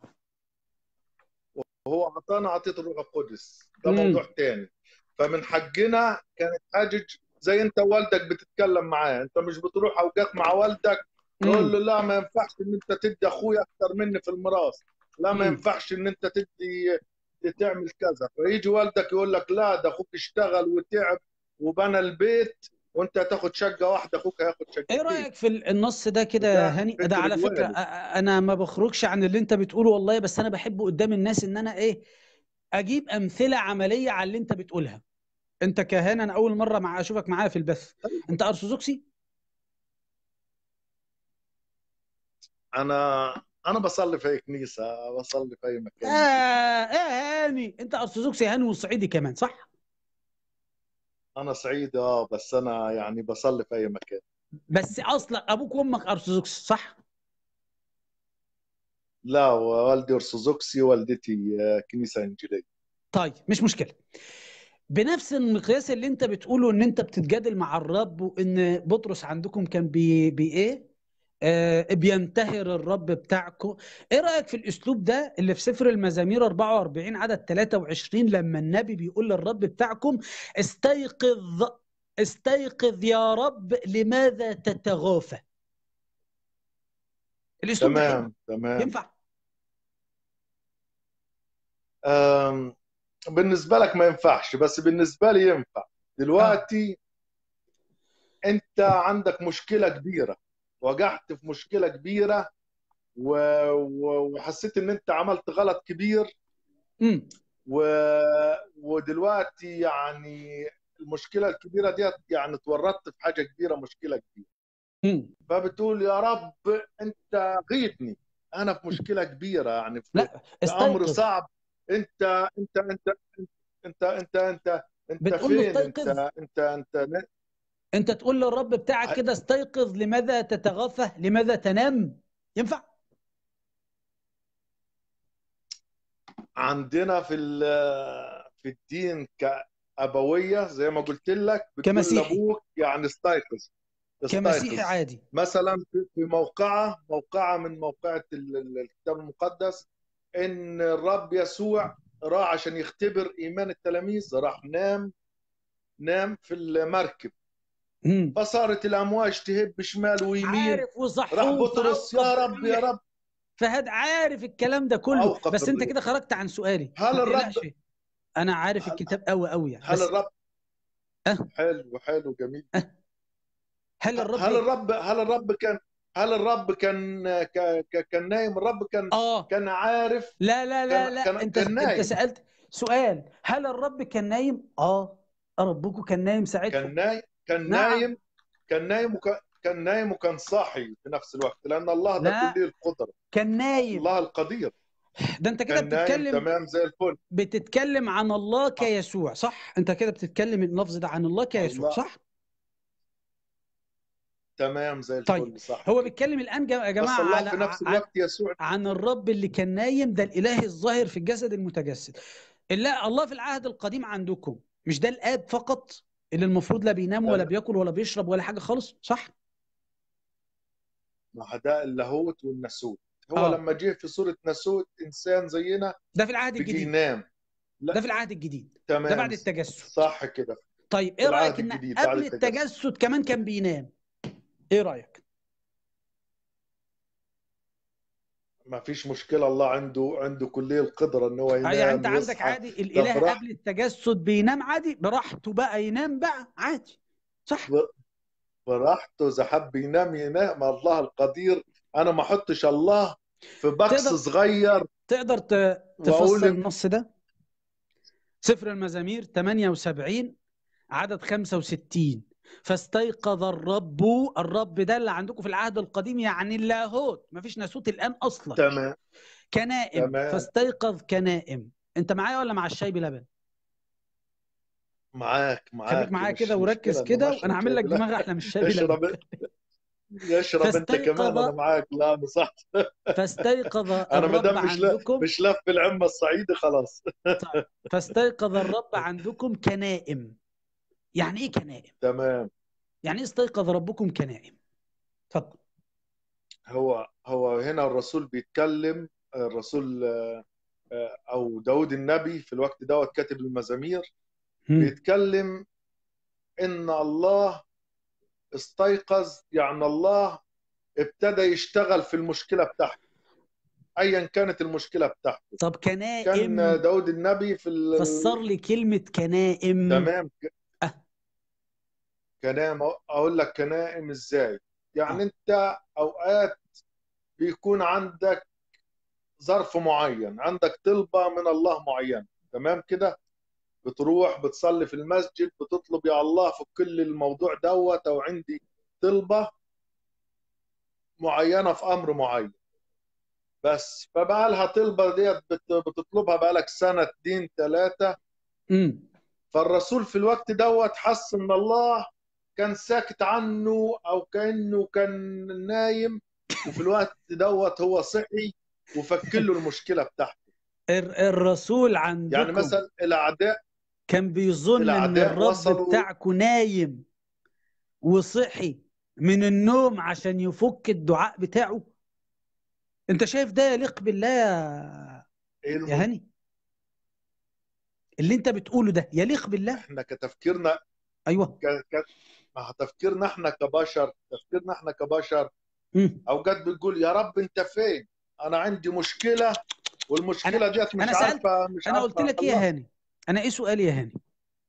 وهو اعطانا عطيه الروح القدس ده مم. موضوع تاني فمن حقنا كانت حاجه زي انت والدك بتتكلم معاه انت مش بتروح اوقات مع والدك تقول له لا ما ينفعش ان انت تدي اخويا اكتر مني في الميراث لا ما مم. ينفعش ان انت تدي تعمل كذا فيجي والدك يقول لك لا ده اخوك اشتغل وتعب وبنى البيت وانت هتاخد شقه واحده اخوك هياخد ايه شقتين رايك في ال- النص ده كده ده يا هاني فكر ده على فكره الوالد. أ- أ- انا ما بخرجش عن اللي انت بتقوله والله بس انا بحب قدام الناس ان انا ايه اجيب امثله عمليه على اللي انت بتقولها انت كهان انا اول مره مع اشوفك معايا في البث انت ارثوذكسي انا انا بصلي في اي كنيسه بصلي في اي اه مكان ايه هاني انت ارثوذكسي هاني وصعيدي كمان صح انا صعيدي اه بس انا يعني بصلي في اي مكان بس اصلا ابوك وامك ارثوذكس صح لا والدي ارثوذكسي والدتي آه، كنيسه انجيليه طيب مش مشكله بنفس المقياس اللي انت بتقوله ان انت بتتجادل مع الرب وان بطرس عندكم كان بي, بي ايه آه بينتهر الرب بتاعكم ايه رايك في الاسلوب ده اللي في سفر المزامير 44 عدد 23 لما النبي بيقول للرب بتاعكم استيقظ استيقظ يا رب لماذا تتغافى الاسلوب ده حلو. تمام تمام ينفع آم، بالنسبه لك ما ينفعش بس بالنسبه لي ينفع دلوقتي انت عندك مشكله كبيره وقعت في مشكله كبيره و... و... وحسيت ان انت عملت غلط كبير امم و... ودلوقتي يعني المشكله الكبيره دي يعني تورطت في حاجه كبيره مشكله كبيره امم فبتقول يا رب انت غيتني انا في مشكله كبيره يعني في, لا في امر استيقظ صعب انت انت انت انت انت انت انت بتقول له فين انت استيقظ. انت انت انت تقول للرب بتاعك كده استيقظ لماذا تتغافى لماذا تنام ينفع عندنا في ال- في الدين كأبوية زي ما قلت لك بتقول كمسيحي. لأبوك يعني استيقظ كمسيحي استيقظ. عادي مثلا في في موقعة موقعة من موقعة ال- ال- الكتاب المقدس إن الرب يسوع راح عشان يختبر إيمان التلاميذ راح نام نام في المركب مم. فصارت الأمواج تهب شمال ويمين عارف وصحوه راح بطرس يا فأوقف رب يا الريح. رب فهد عارف الكلام ده كله أوقف بس انت الريح. كده خرجت عن سؤالي هل ما الرب- تقلقش. انا عارف هل- الكتاب قوي قوي يعني هل بس الرب أه. حلو حلو جميل هل الرب هل الرب هل الرب كان هل الرب كان ك- ك- كان نايم الرب كان اه كان عارف لا لا لا كان- لا كان- انت كان انت نايم. سألت سؤال هل الرب كان نايم اه ربكم كان نايم ساعتها كان نايم كان نعم. نايم كان نايم وكان كان نايم وكان صاحي في نفس الوقت لان الله لا. ده كليه القدره كان نايم الله القدير ده انت كده كان نايم بتتكلم تمام زي الفل بتتكلم عن الله كيسوع صح انت كده بتتكلم اللفظ ده عن الله كيسوع الله. صح تمام زي الفل طيب، صح هو بيتكلم الان جا- يا بس جماعه الله على في نفس عن, الوقت يسوع عن الرب اللي كان نايم ده الاله الظاهر في الجسد المتجسد لا الله في العهد القديم عندكم مش ده الاب فقط اللي المفروض لا بينام ولا تمام. بياكل ولا بيشرب ولا حاجه خالص صح مع ده اللاهوت والناسوت هو آه. لما جه في صورة ناسوت إنسان زينا ده في العهد بيجي الجديد ينام لا. ده في العهد الجديد تمام ده بعد التجسد صح كده طيب في ايه العهد رايك ان الجديد بعد قبل التجسد. التجسد كمان كان بينام ايه رايك ما فيش مشكلة الله عنده عنده كلية القدرة ان هو ينام آه، يعني انت عندك يصحى. عادي الاله براحته. قبل التجسد بينام عادي براحته بقى ينام بقى عادي صح براحته اذا حب ينام ينام الله القدير انا ما احطش الله في بكس تقدر- صغير تقدر ت- وأقول تفسر إن- النص ده سفر المزامير 78 عدد 65 فاستيقظ الرب الرب ده اللي عندكم في العهد القديم يعني اللاهوت مفيش ناسوت الان اصلا تمام كنائم تمام. فاستيقظ كنائم انت معايا ولا مع الشاي بلبن معاك معاك خليك معايا مش كده وركز مشكلة كده إنه وانا هعمل لك شاي بلبن. دماغ احلى من الشاي بلبن اشرب يشرب انت فاستيقظ- كمان انا معاك لا أنا صح فاستيقظ انا ما الرب دام مش لا عندكم مش لف العمه الصعيدي خلاص فاستيقظ الرب عندكم كنائم يعني ايه كنائم تمام يعني ايه استيقظ ربكم كنائم اتفضل هو هو هنا الرسول بيتكلم الرسول آه، آه، او داود النبي في الوقت دوت كاتب المزامير مم. بيتكلم ان الله استيقظ يعني الله ابتدى يشتغل في المشكله بتاعته ايا كانت المشكله بتاعته طب كان كنائم داود النبي في ال... فسر لي كلمة كنائم تمام أه. كنائم اقول لك كنائم ازاي يعني آه. انت اوقات بيكون عندك ظرف معين عندك طلبة من الله معينة تمام كده بتروح بتصلي في المسجد بتطلب يا الله في كل الموضوع دوت او عندي طلبة معينة في امر معين بس فبقى لها طلبة ديت بت- بتطلبها بقالك سنة اتنين تلاتة مم. فالرسول في الوقت دوت حس ان الله كان ساكت عنه او كانه كان نايم وفي الوقت دوت هو صحي وفك له المشكله بتاعته الر- الرسول عندكم يعني مثلا الاعداء كان بيظن ان الأعداء الرب وصلوا- بتاعكم نايم وصحي من النوم عشان يفك الدعاء بتاعه انت شايف ده يليق بالله يا إيه الم- يا هاني اللي انت بتقوله ده يليق بالله احنا كتفكيرنا ايوه ك... ك... مع تفكيرنا احنا كبشر تفكيرنا احنا كبشر مم. اوقات بتقول يا رب انت فين انا عندي مشكله والمشكله ديت مش أنا سألت- عارفه مش انا عارفه قلت لك ايه الله. يا هاني انا ايه سؤالي يا هاني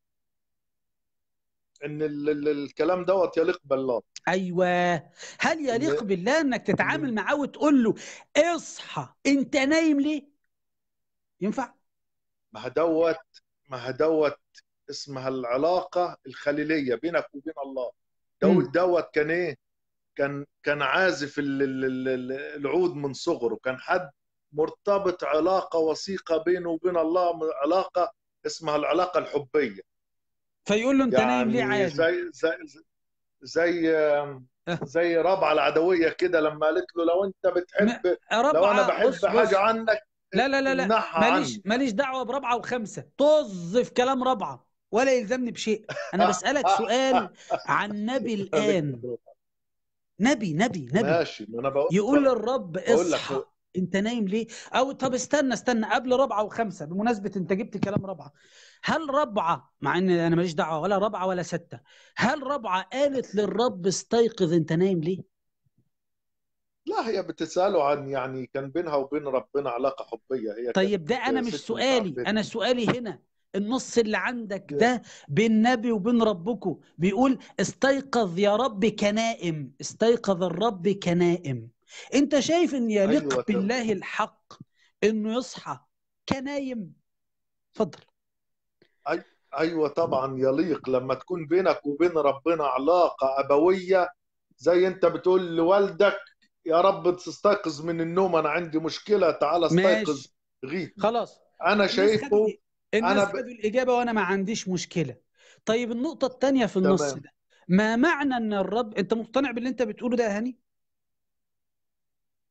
ان ال... ال... الكلام دوت يليق بالله ايوه هل يليق اللي- بالله انك تتعامل اللي- معاه وتقول له اصحى انت نايم ليه ينفع ما دوت ما دوت اسمها العلاقة الخليلية بينك وبين الله مم. داود دوت كان ايه كان كان عازف ال- ال- ال- ال- العود من صغره كان حد مرتبط علاقة وثيقة بينه وبين الله علاقة اسمها العلاقة الحبية فيقول له انت نايم ليه يعني عادي زي زي زي زي رابعة العدوية كده لما قالت له لو انت بتحب رابعه لو انا بحب بص بص حاجة عنك لا لا لا لا امنعها ماليش عني. ماليش دعوه برابعه وخمسه طز في كلام رابعه ولا يلزمني بشيء انا بسالك سؤال عن نبي الان نبي نبي نبي ماشي ما انا بقول يقول للرب بقول لك اصحى انت نايم ليه او طب استنى استنى قبل رابعه وخمسه بمناسبه انت جبت كلام رابعه هل رابعه مع ان انا ماليش دعوه ولا رابعه ولا سته هل رابعه قالت للرب استيقظ انت نايم ليه لا هي بتسأله عن يعني كان بينها وبين ربنا علاقة حبية هي طيب ده انا ست مش مش سؤالي عارفين. انا سؤالي هنا النص اللي عندك ده- ده بين نبي وبين ربكم بيقول استيقظ يا رب كنائم استيقظ الرب كنائم انت شايف ان يليق أيوة تمام. بالله الحق انه يصحى كنايم اتفضل ايوه طبعا يليق لما تكون بينك وبين ربنا علاقة أبوية زي انت بتقول لوالدك يا رب تستيقظ من النوم انا عندي مشكلة تعال استيقظ ماشي غيث خلاص انا الناس شايفه خدوا الناس أنا ب- خدوا الإجابة وأنا ما عنديش مشكلة طيب النقطة الثانية في النص تمام. ده ما معنى أن الرب أنت مقتنع باللي أنت بتقوله ده يا هاني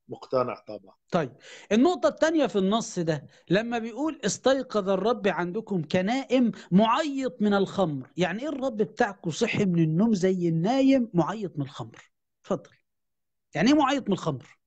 مقتنع طبعا طيب النقطة الثانية في النص ده لما بيقول استيقظ الرب عندكم كنائم معيط من الخمر يعني ايه الرب بتاعكم صحي من النوم زي النايم معيط من الخمر اتفضل يعني ايه معيط من الخمر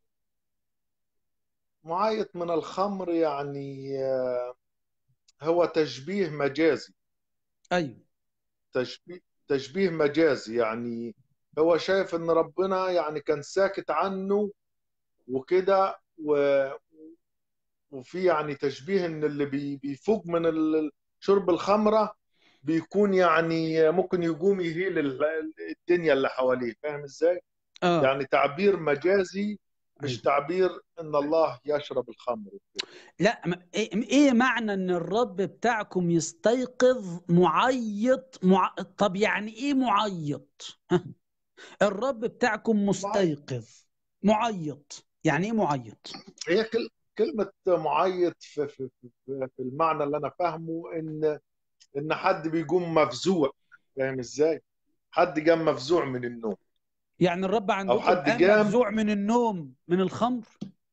معيط من الخمر يعني آه، هو تشبيه مجازي ايوه تشبيه تشبيه مجازي يعني هو شايف ان ربنا يعني كان ساكت عنه وكده و... وفي يعني تشبيه ان اللي بي... بيفوق من ال- شرب الخمرة بيكون يعني ممكن يقوم يهيل ال- الدنيا اللي حواليه فاهم ازاي؟ اه يعني تعبير مجازي مش أيوة. تعبير ان الله يشرب الخمر لا ما- ايه إيه معنى ان الرب بتاعكم يستيقظ معيط مع... طب يعني ايه معيط ها؟ الرب بتاعكم مستيقظ معيط يعني ايه معيط هي كل كلمة معيط في, في, في, في المعنى اللي أنا فاهمه إن إن حد بيقوم مفزوع فاهم إزاي؟ حد قام مفزوع من النوم يعني الرب عندكم حد قام جام- مفزوع من النوم من الخمر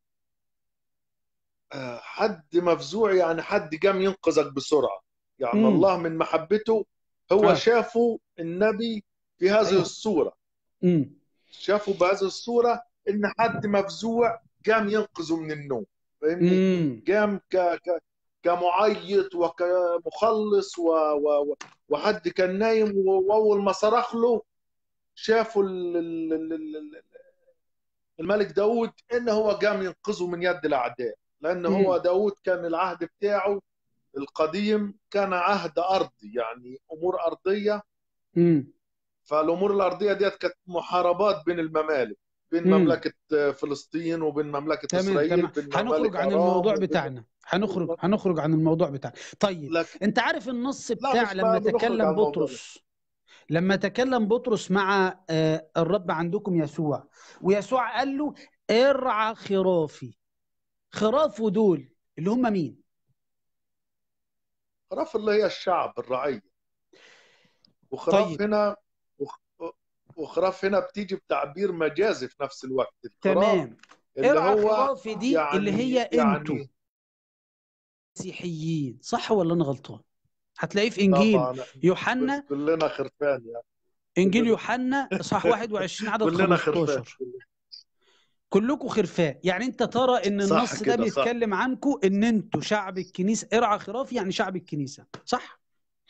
آه، حد مفزوع يعني حد قام ينقذك بسرعة يعني مم. الله من محبته هو آه. شافه النبي في هذه أيوة. الصورة امم شافه بهذه الصورة إن حد مفزوع قام ينقذه من النوم فاهمني؟ امم قام ك... ك... كمعيط وكمخلص و... و... و- وحد كان نايم و- واول ما صرخ له شافوا ال... ال... ال... ال- ال- الملك داود انه هو قام ينقذه من يد الاعداء لان هو مم. داود كان العهد بتاعه القديم كان عهد ارضي يعني امور ارضيه امم فالامور الارضيه ديت كانت محاربات بين الممالك بين مم. مملكه فلسطين وبين مملكه تمام اسرائيل تمام بين هنخرج ممالك عن أرام الموضوع وبين- بتاعنا هنخرج هنخرج عن الموضوع بتاعنا طيب لكن انت عارف النص لا بتاع مش لما بقى بنخرج عن تكلم الموضوع ده. بطرس لما تكلم بطرس مع آه، الرب عندكم يسوع ويسوع قال له ارعى خرافي خرافه دول اللي هم مين خراف اللي هي الشعب الرعية وخراف طيب. هنا وخ- وخراف هنا بتيجي بتعبير مجازي في نفس الوقت الخراف تمام اللي ارعى هو خرافي دي يعني اللي هي انتوا يعني مسيحيين صح ولا انا غلطان هتلاقيه في انجيل طبعا يوحنا كلنا خرفان يعني انجيل يوحنا اصحاح 21 عدد كلنا خرفان 15 كلكم خرفان يعني انت ترى ان صح النص ده كده، صح. بيتكلم عنكم ان انتوا شعب الكنيسه ارعى خرافي يعني شعب الكنيسه صح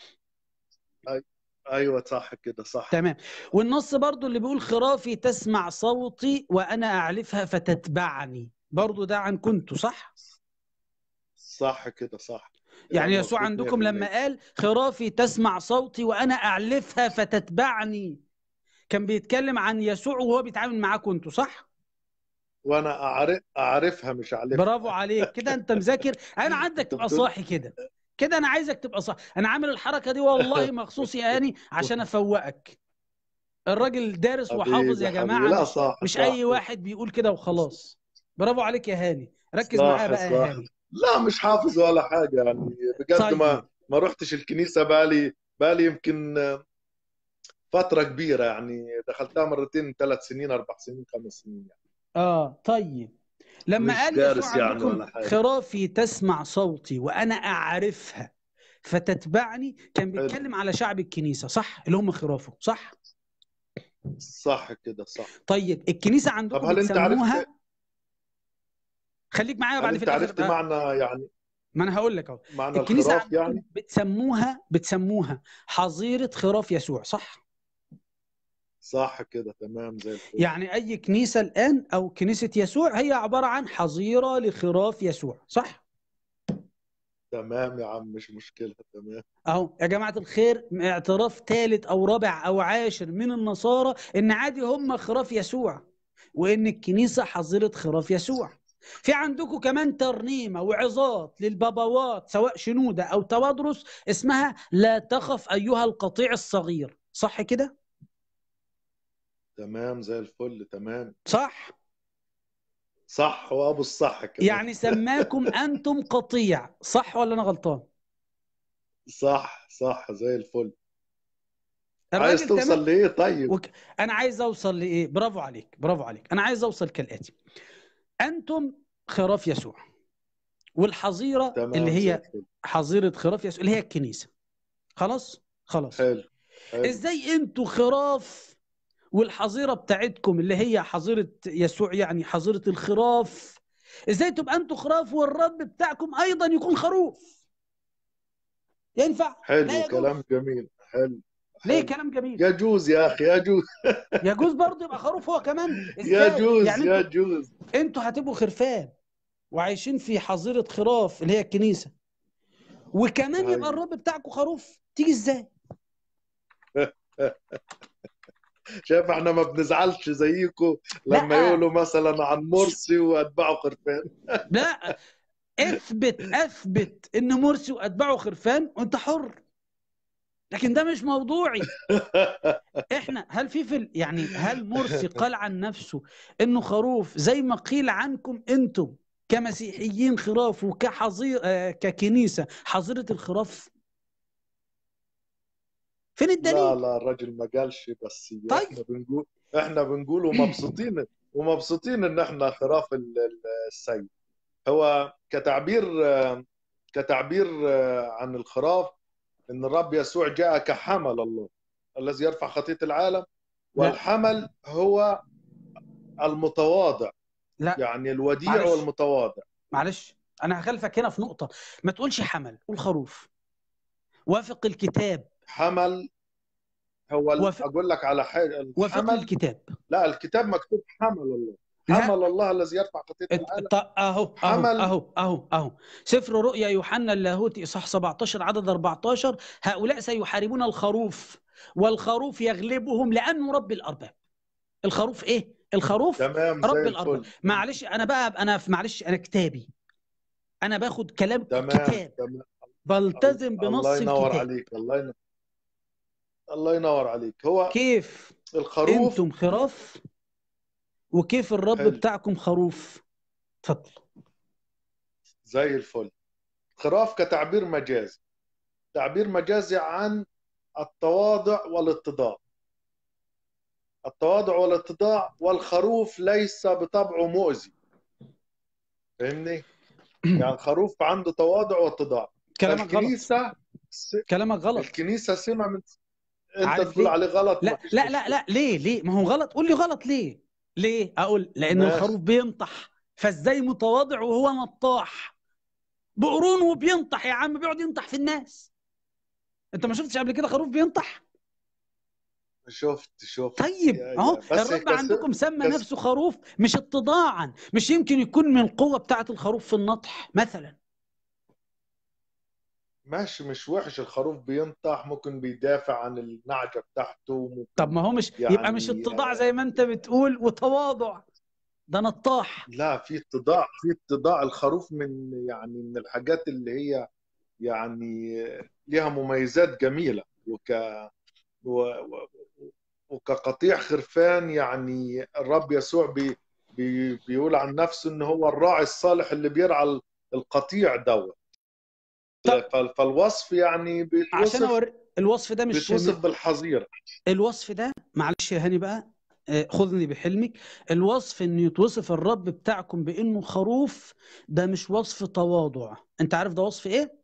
ايوه صح كده صح تمام والنص برضو اللي بيقول خرافي تسمع صوتي وانا اعلفها فتتبعني برضو ده عن كنتوا صح صح كده صح يعني كلام يسوع مظبوط عندكم 100%. لما قال خرافي تسمع صوتي وانا اعلفها فتتبعني كان بيتكلم عن يسوع وهو بيتعامل معاكم انتوا صح وانا اعرف اعرفها مش اعرفها برافو عليك كده انت مذاكر انا عندك تبقى بتقول- صاحي كده كده انا عايزك تبقى صاحي انا عامل الحركه دي والله مخصوص يا هاني عشان افوقك الراجل دارس وحافظ يا حبيبي، جماعه حبيبي. لا مش, صح مش صح. اي واحد بيقول كده وخلاص برافو عليك يا هاني ركز صح، معايا بقى يا صح. هاني لا مش حافظ ولا حاجه يعني بجد طيب. ما ما رحتش الكنيسه بالي بالي يمكن فتره كبيره يعني دخلتها مرتين ثلاث سنين اربع سنين خمس سنين يعني. اه طيب لما مش قال دارس يسوع يعني عندكم ولا حاجة. خرافي تسمع صوتي وانا اعرفها فتتبعني كان حلو. بيتكلم على شعب الكنيسه صح اللي هم خرافه صح صح كده صح طيب الكنيسه عندكم طب هل انت بتسموها عرفت خليك معايا هل بعد انت في الاخر عرفت بقى. معنى يعني ما انا هقول لك اهو معنى الكنيسه الخراف عندكم يعني بتسموها بتسموها حظيره خراف يسوع صح صح كده تمام زي الفل يعني اي كنيسه الان او كنيسه يسوع هي عباره عن حظيره لخراف يسوع صح تمام يا عم مش مشكله تمام اهو يا جماعه الخير اعتراف ثالث او رابع او عاشر من النصارى ان عادي هم خراف يسوع وان الكنيسه حظيره خراف يسوع في عندكم كمان ترنيمه وعظات للبابوات سواء شنوده او توادرس اسمها لا تخف ايها القطيع الصغير صح كده تمام زي الفل تمام صح صح وابو الصح كده يعني سماكم انتم قطيع صح ولا انا غلطان صح صح زي الفل الراجل عايز توصل تمام لايه طيب وك... انا عايز اوصل لايه برافو عليك برافو عليك انا عايز اوصل كالاتي انتم خراف يسوع والحظيره تمام اللي زي هي الفل. حظيره خراف يسوع اللي هي الكنيسه خلاص خلاص حلو حلو ازاي انتوا خراف والحظيره بتاعتكم اللي هي حظيره يسوع يعني حظيره الخراف ازاي تبقى انتوا خراف والرب بتاعكم ايضا يكون خروف ينفع لا حلو يجوز. كلام جميل حلو ليه حلو. كلام جميل يجوز يا اخي يجوز يجوز برضه يبقى خروف هو كمان ازاي يجوز يعني انتوا, يجوز انتوا هتبقوا خرفان وعايشين في حظيره خراف اللي هي الكنيسه وكمان أيوة. يبقى الرب بتاعكم خروف تيجي ازاي شايف احنا ما بنزعلش زيكم لما لا. يقولوا مثلا عن مرسي واتباعه خرفان لا اثبت اثبت ان مرسي واتباعه خرفان وانت حر لكن ده مش موضوعي احنا هل في في ال- يعني هل مرسي قال عن نفسه انه خروف زي ما قيل عنكم انتم كمسيحيين خراف وكحظير آه ككنيسه حظيره الخراف فين لا الدليل لا الراجل ما قالش بس طيب. احنا بنقول احنا بنقول ومبسوطين ومبسوطين ان احنا خراف ال- ال- السيد هو كتعبير كتعبير عن الخراف ان الرب يسوع جاء كحمل الله الذي يرفع خطية العالم والحمل هو المتواضع لا يعني الوديع معلش. والمتواضع معلش انا هخالفك هنا في نقطه ما تقولش حمل قول خروف وافق الكتاب حمل هو ال- وافق- اقول لك على حاجه وافق الحمل الكتاب لا الكتاب مكتوب حمل الله لا. حمل الله الذي يرفع خطية ات- العالم ط- اهو اهو حمل. اهو اهو اهو سفر رؤيا يوحنا اللاهوتي اصحاح 17 عدد 14 هؤلاء سيحاربون الخروف والخروف يغلبهم لانه رب الارباب الخروف ايه الخروف تمام رب زي الارباب الفل معلش انا بقى انا في معلش انا كتابي انا باخد كلام تمام الكتاب تمام بلتزم بنص الله ينور الكتاب عليك الله ينور الله ينور عليك هو كيف الخروف انتم خراف وكيف الرب حلو. بتاعكم خروف اتفضل زي الفل خراف كتعبير مجازي تعبير مجازي عن التواضع والاتضاع التواضع والاتضاع والخروف ليس بطبعه مؤذي فاهمني يعني الخروف عنده تواضع واتضاع كلامك غلط الكنيسة س... كلامك غلط الكنيسة سمة من انت عارف تقول ليه؟ عليه غلط لا مفيش لا مشكلة. لا لا ليه ليه ما هو غلط قول لي غلط ليه ليه اقول لان ماشي. الخروف بينطح فازاي متواضع وهو نطاح بقرون وبينطح يا عم بيقعد ينطح في الناس انت ما شفتش قبل كده خروف بينطح شفت شفت طيب يا- اهو يا. بس الرب كس- عندكم سمى كس- نفسه خروف مش اتضاعا مش يمكن يكون من القوة بتاعة الخروف في النطح مثلا ماشي مش وحش الخروف بينطح ممكن بيدافع عن النعجة بتاعته ممكن طب ما هو مش يعني- يبقى مش اتضاع زي ما انت بتقول وتواضع ده نطاح لا في اتضاع في اتضاع الخروف من يعني من الحاجات اللي هي يعني ليها مميزات جميلة وك و... و... وكقطيع خرفان يعني الرب يسوع بي... بي... بيقول عن نفسه ان هو الراعي الصالح اللي بيرعى القطيع دوت طب- فال- فالوصف يعني عشان بيتوصف أور... الوصف ده مش بيتوصف بالحظيرة الوصف ده معلش يا هاني بقى آه، خذني بحلمك الوصف ان يتوصف الرب بتاعكم بانه خروف ده مش وصف تواضع انت عارف ده وصف ايه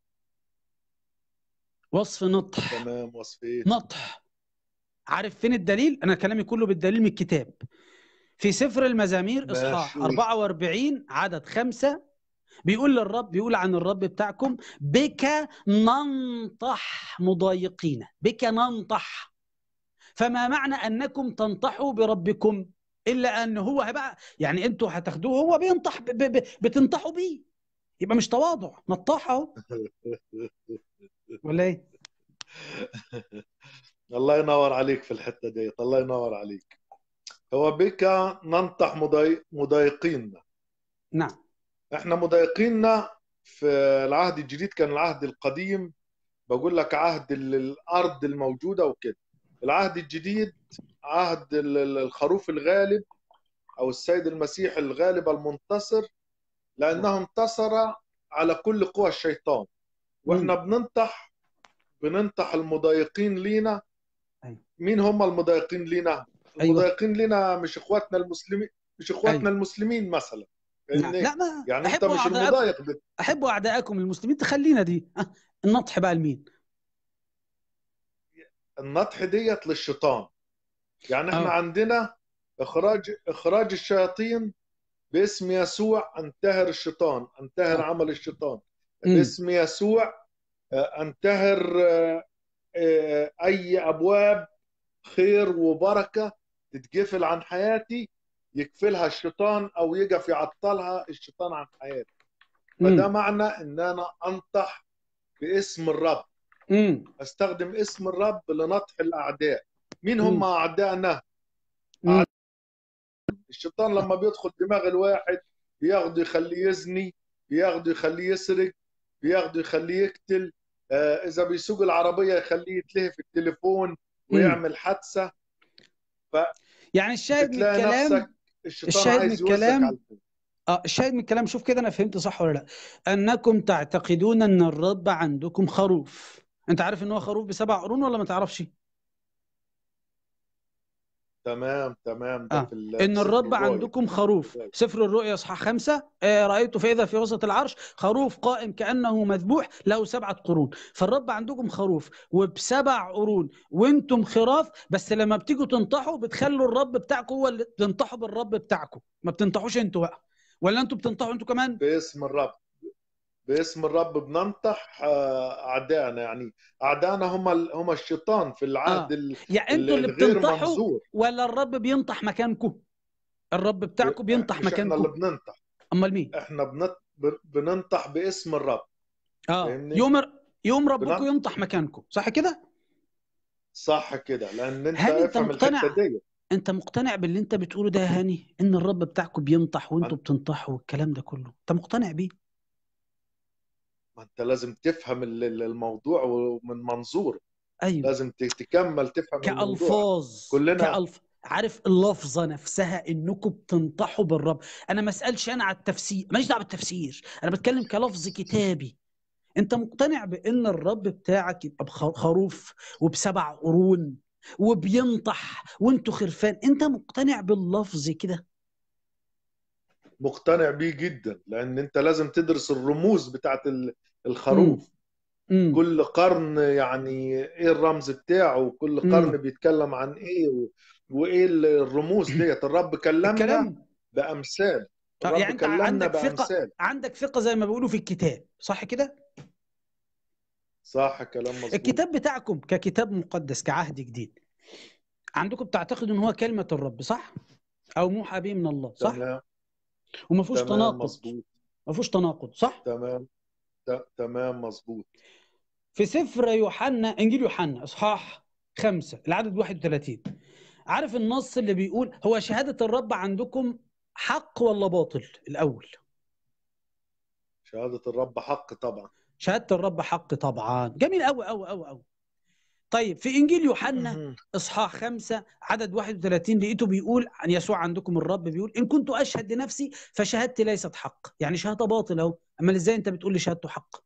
وصف نطح تمام وصف ايه نطح عارف فين الدليل انا كلامي كله بالدليل من الكتاب في سفر المزامير ماشي. اصحاح 44 عدد خمسة بيقول للرب بيقول عن الرب بتاعكم بك ننطح مضايقين بك ننطح فما معنى انكم تنطحوا بربكم الا ان هو بقى يعني انتوا هتاخدوه هو بينطح ب... ب... ب... بتنطحوا بيه يبقى مش تواضع نطاح اهو ولا ايه الله ينور عليك في الحتة ديت الله ينور عليك هو بك ننطح مضايق مضايقيننا نعم احنا مضايقيننا في العهد الجديد كان العهد القديم بقول لك عهد ال- الارض الموجوده وكده العهد الجديد عهد ال- ال- الخروف الغالب او السيد المسيح الغالب المنتصر لانه انتصر على كل قوى الشيطان واحنا بننطح بننطح المضايقين لينا أيوة. مين هم المضايقين لينا أيوة. المضايقين لينا مش اخواتنا المسلمين مش اخواتنا أيوة. المسلمين مثلا نعم. فاهمني؟ لا ما يعني انت احبوا مش اعداءكم المضايق بت... احبوا اعداءكم المسلمين تخلينا دي أه، النطح بقى لمين النطح ديت للشيطان يعني احنا اه عندنا اخراج اخراج الشياطين باسم يسوع انتهر الشيطان انتهر اه عمل الشيطان امم باسم يسوع آه، انتهر آه، آه، اي ابواب خير وبركه تتقفل عن حياتي يقفلها الشيطان او يقف يعطلها الشيطان عن حياتي فده امم معنى ان انا انطح باسم الرب امم استخدم اسم الرب لنطح الاعداء مين هم امم اعدائنا امم الشيطان لما بيدخل دماغ الواحد بياخده يخليه يزني بياخده يخليه يسرق بياخده يخليه يقتل آه، اذا بيسوق العربيه يخليه يتلهي في التليفون امم ويعمل حادثه يعني الشاهد من فبتلاقي الكلام نفسك الشيطان الشاهد من عايز يوزك الكلام على الفيلم اه الشاهد من الكلام شوف كده انا فهمت صح ولا لا انكم تعتقدون ان الرب عندكم خروف انت عارف ان هو خروف بسبع قرون ولا ما تعرفش تمام تمام ده اه في ال- ان في سفر الرب الرؤيا عندكم خروف سفر الرؤيا اصحاح خمسة آه رأيت فإذا في وسط العرش خروف قائم كأنه مذبوح له سبعة قرون فالرب عندكم خروف وبسبع قرون وانتم خراف بس لما بتيجوا تنطحوا بتخلوا الرب بتاعكم هو اللي تنطحوا بالرب بتاعكم ما بتنطحوش انتوا بقى ولا انتوا بتنطحوا انتوا كمان باسم الرب باسم الرب بننطح آه، اعدائنا يعني اعدائنا هم ال- هم الشيطان في العهد اه ال- يعني ال- انتوا اللي الغير بتنطحوا منظور ولا الرب بينطح مكانكم الرب بتاعكم بينطح مش احنا اللي مكانكم بننطح امال مين احنا بنط... بننطح باسم الرب اه فاهمني؟ يوم يوم ربكم بننطح ينطح مكانكم صح كده صح كده لان انت هل انت افهم مقتنع الحته دي انت مقتنع باللي انت بتقوله ده يا هاني ان الرب بتاعكم بينطح وانتوا بتنطحوا والكلام ده كله انت مقتنع بيه ما انت لازم تفهم ال- ال- الموضوع ومن منظور ايوه لازم ت- تكمل تفهم الموضوع كألفاظ كلنا كألف عارف اللفظة نفسها انكم بتنطحوا بالرب انا ما اسالش انا على التفسير ماليش دعوه بالتفسير انا بتكلم كلفظ كتابي انت مقتنع بان الرب بتاعك يبقى بخروف وبسبع قرون وبينطح وانتوا خرفان انت مقتنع باللفظ كده مقتنع بيه جدا لان انت لازم تدرس الرموز بتاعت ال- الخروف امم كل قرن يعني ايه الرمز بتاعه وكل مم. قرن بيتكلم عن ايه و... وايه الرموز ديت الرب كلمنا الكلام بامثال آه، الرب يعني انت كلمنا عندك ثقه بامثال عندك ثقه زي ما بيقولوا في الكتاب صح كده صح كلام مظبوط الكتاب بتاعكم ككتاب مقدس كعهد جديد عندكم بتعتقدوا ان هو كلمه الرب صح او موحى به من الله صح تمام وما فيهوش تمام تناقض مظبوط ما فيهوش تناقض صح تمام ت- تمام مظبوط في سفر يوحنا انجيل يوحنا اصحاح خمسة العدد 31 عارف النص اللي بيقول هو شهاده الرب عندكم حق ولا باطل الاول شهادة الرب حق طبعا شهاده الرب حق طبعا جميل قوي قوي قوي قوي طيب في انجيل يوحنا مهم. اصحاح خمسة عدد 31 لقيته بيقول عن يسوع عندكم الرب بيقول ان كنت اشهد لنفسي فشهادتي ليست حق يعني شهاده باطل اهو اما ازاي انت بتقول لي شهادته حق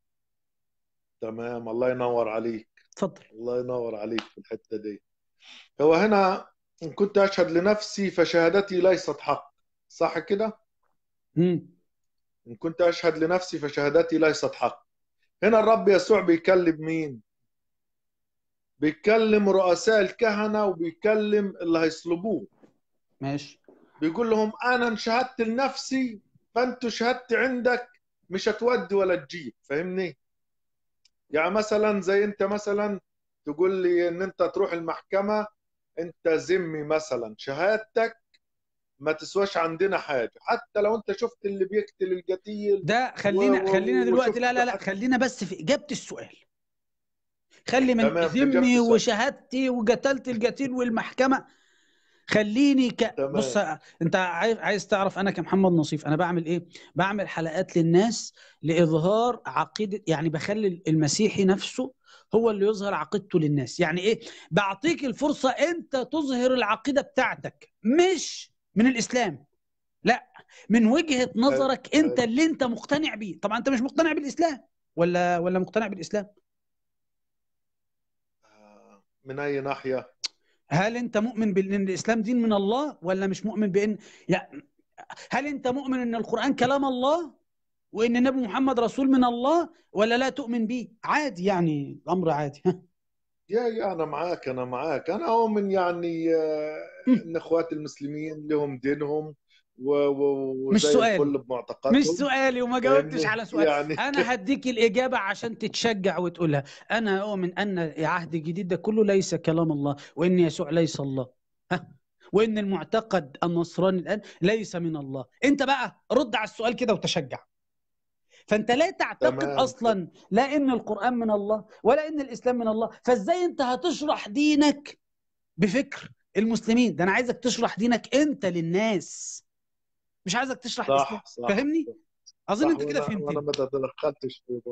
تمام الله ينور عليك اتفضل الله ينور عليك في الحتة دي هو هنا إن كنت أشهد لنفسي فشهادتي ليست حق صح كده؟ امم إن كنت أشهد لنفسي فشهادتي ليست حق هنا الرب يسوع بيكلم مين؟ بيكلم رؤساء الكهنة وبيكلم اللي هيصلبوه ماشي بيقول لهم أنا إن شهدت لنفسي فأنتوا شهادتي عندك مش هتودي ولا تجيب فاهمني؟ يعني مثلا زي أنت مثلا تقول لي إن أنت تروح المحكمة أنت ذمي مثلا شهادتك ما تسواش عندنا حاجة حتى لو أنت شفت اللي بيقتل القتيل ده خلينا و- و- خلينا دلوقتي وشفت لا لا لا حد- خلينا بس في اجابه السؤال خلي من تمام، في إجابة ذمي السؤال. وشهادتي وقتلت القتيل والمحكمه خليني ك... تمام. بص انت عايز عايز تعرف انا كمحمد نصيف انا بعمل ايه بعمل حلقات للناس لاظهار عقيده يعني بخلي المسيحي نفسه هو اللي يظهر عقيدته للناس يعني ايه بعطيك الفرصه انت تظهر العقيده بتاعتك مش من الاسلام لا من وجهه نظرك انت اللي انت مقتنع بيه طبعا انت مش مقتنع بالاسلام ولا ولا مقتنع بالاسلام من أي ناحية هل انت مؤمن بان الاسلام دين من الله ولا مش مؤمن بان يعني هل انت مؤمن ان القرآن كلام الله وان النبي محمد رسول من الله ولا لا تؤمن به عادي يعني الامر عادي يا يا انا معاك انا معاك انا اؤمن يعني آه، ان اخوات المسلمين لهم دينهم و- و- مش وزي سؤال. الفل بمعتقداتهم مش سؤالي وما جاوبتش فاهمني؟ على سؤال يعني انا هديك الاجابه عشان تتشجع وتقولها انا اؤمن ان العهد الجديد ده كله ليس كلام الله وان يسوع ليس الله ها وان المعتقد النصراني الان ليس من الله انت بقى رد على السؤال كده وتشجع فانت لا تعتقد تمام. اصلا لا ان القران من الله ولا ان الاسلام من الله فازاي انت هتشرح دينك بفكر المسلمين ده انا عايزك تشرح دينك انت للناس مش عايزك تشرح الاسلام صح صح فاهمني اظن صح انت كده وأنا- وانا فهمتني ما تدخلتش في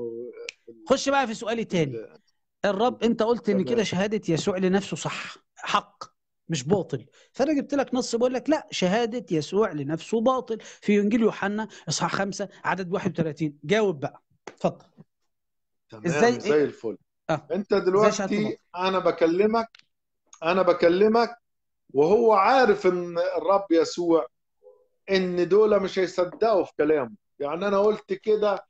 خش بقى في سؤالي تاني في- الرب انت قلت ان تمام. كده شهاده يسوع لنفسه صح حق مش باطل فانا جبت لك نص بقول لك لا شهاده يسوع لنفسه باطل في انجيل يوحنا اصحاح 5 عدد 31 جاوب بقى اتفضل تمام إزاي- زي الفل آه. انت شهادته دلوقتي انا بكلمك انا بكلمك وهو عارف ان الرب يسوع ان دول مش هيصدقوا في كلامه يعني انا قلت كده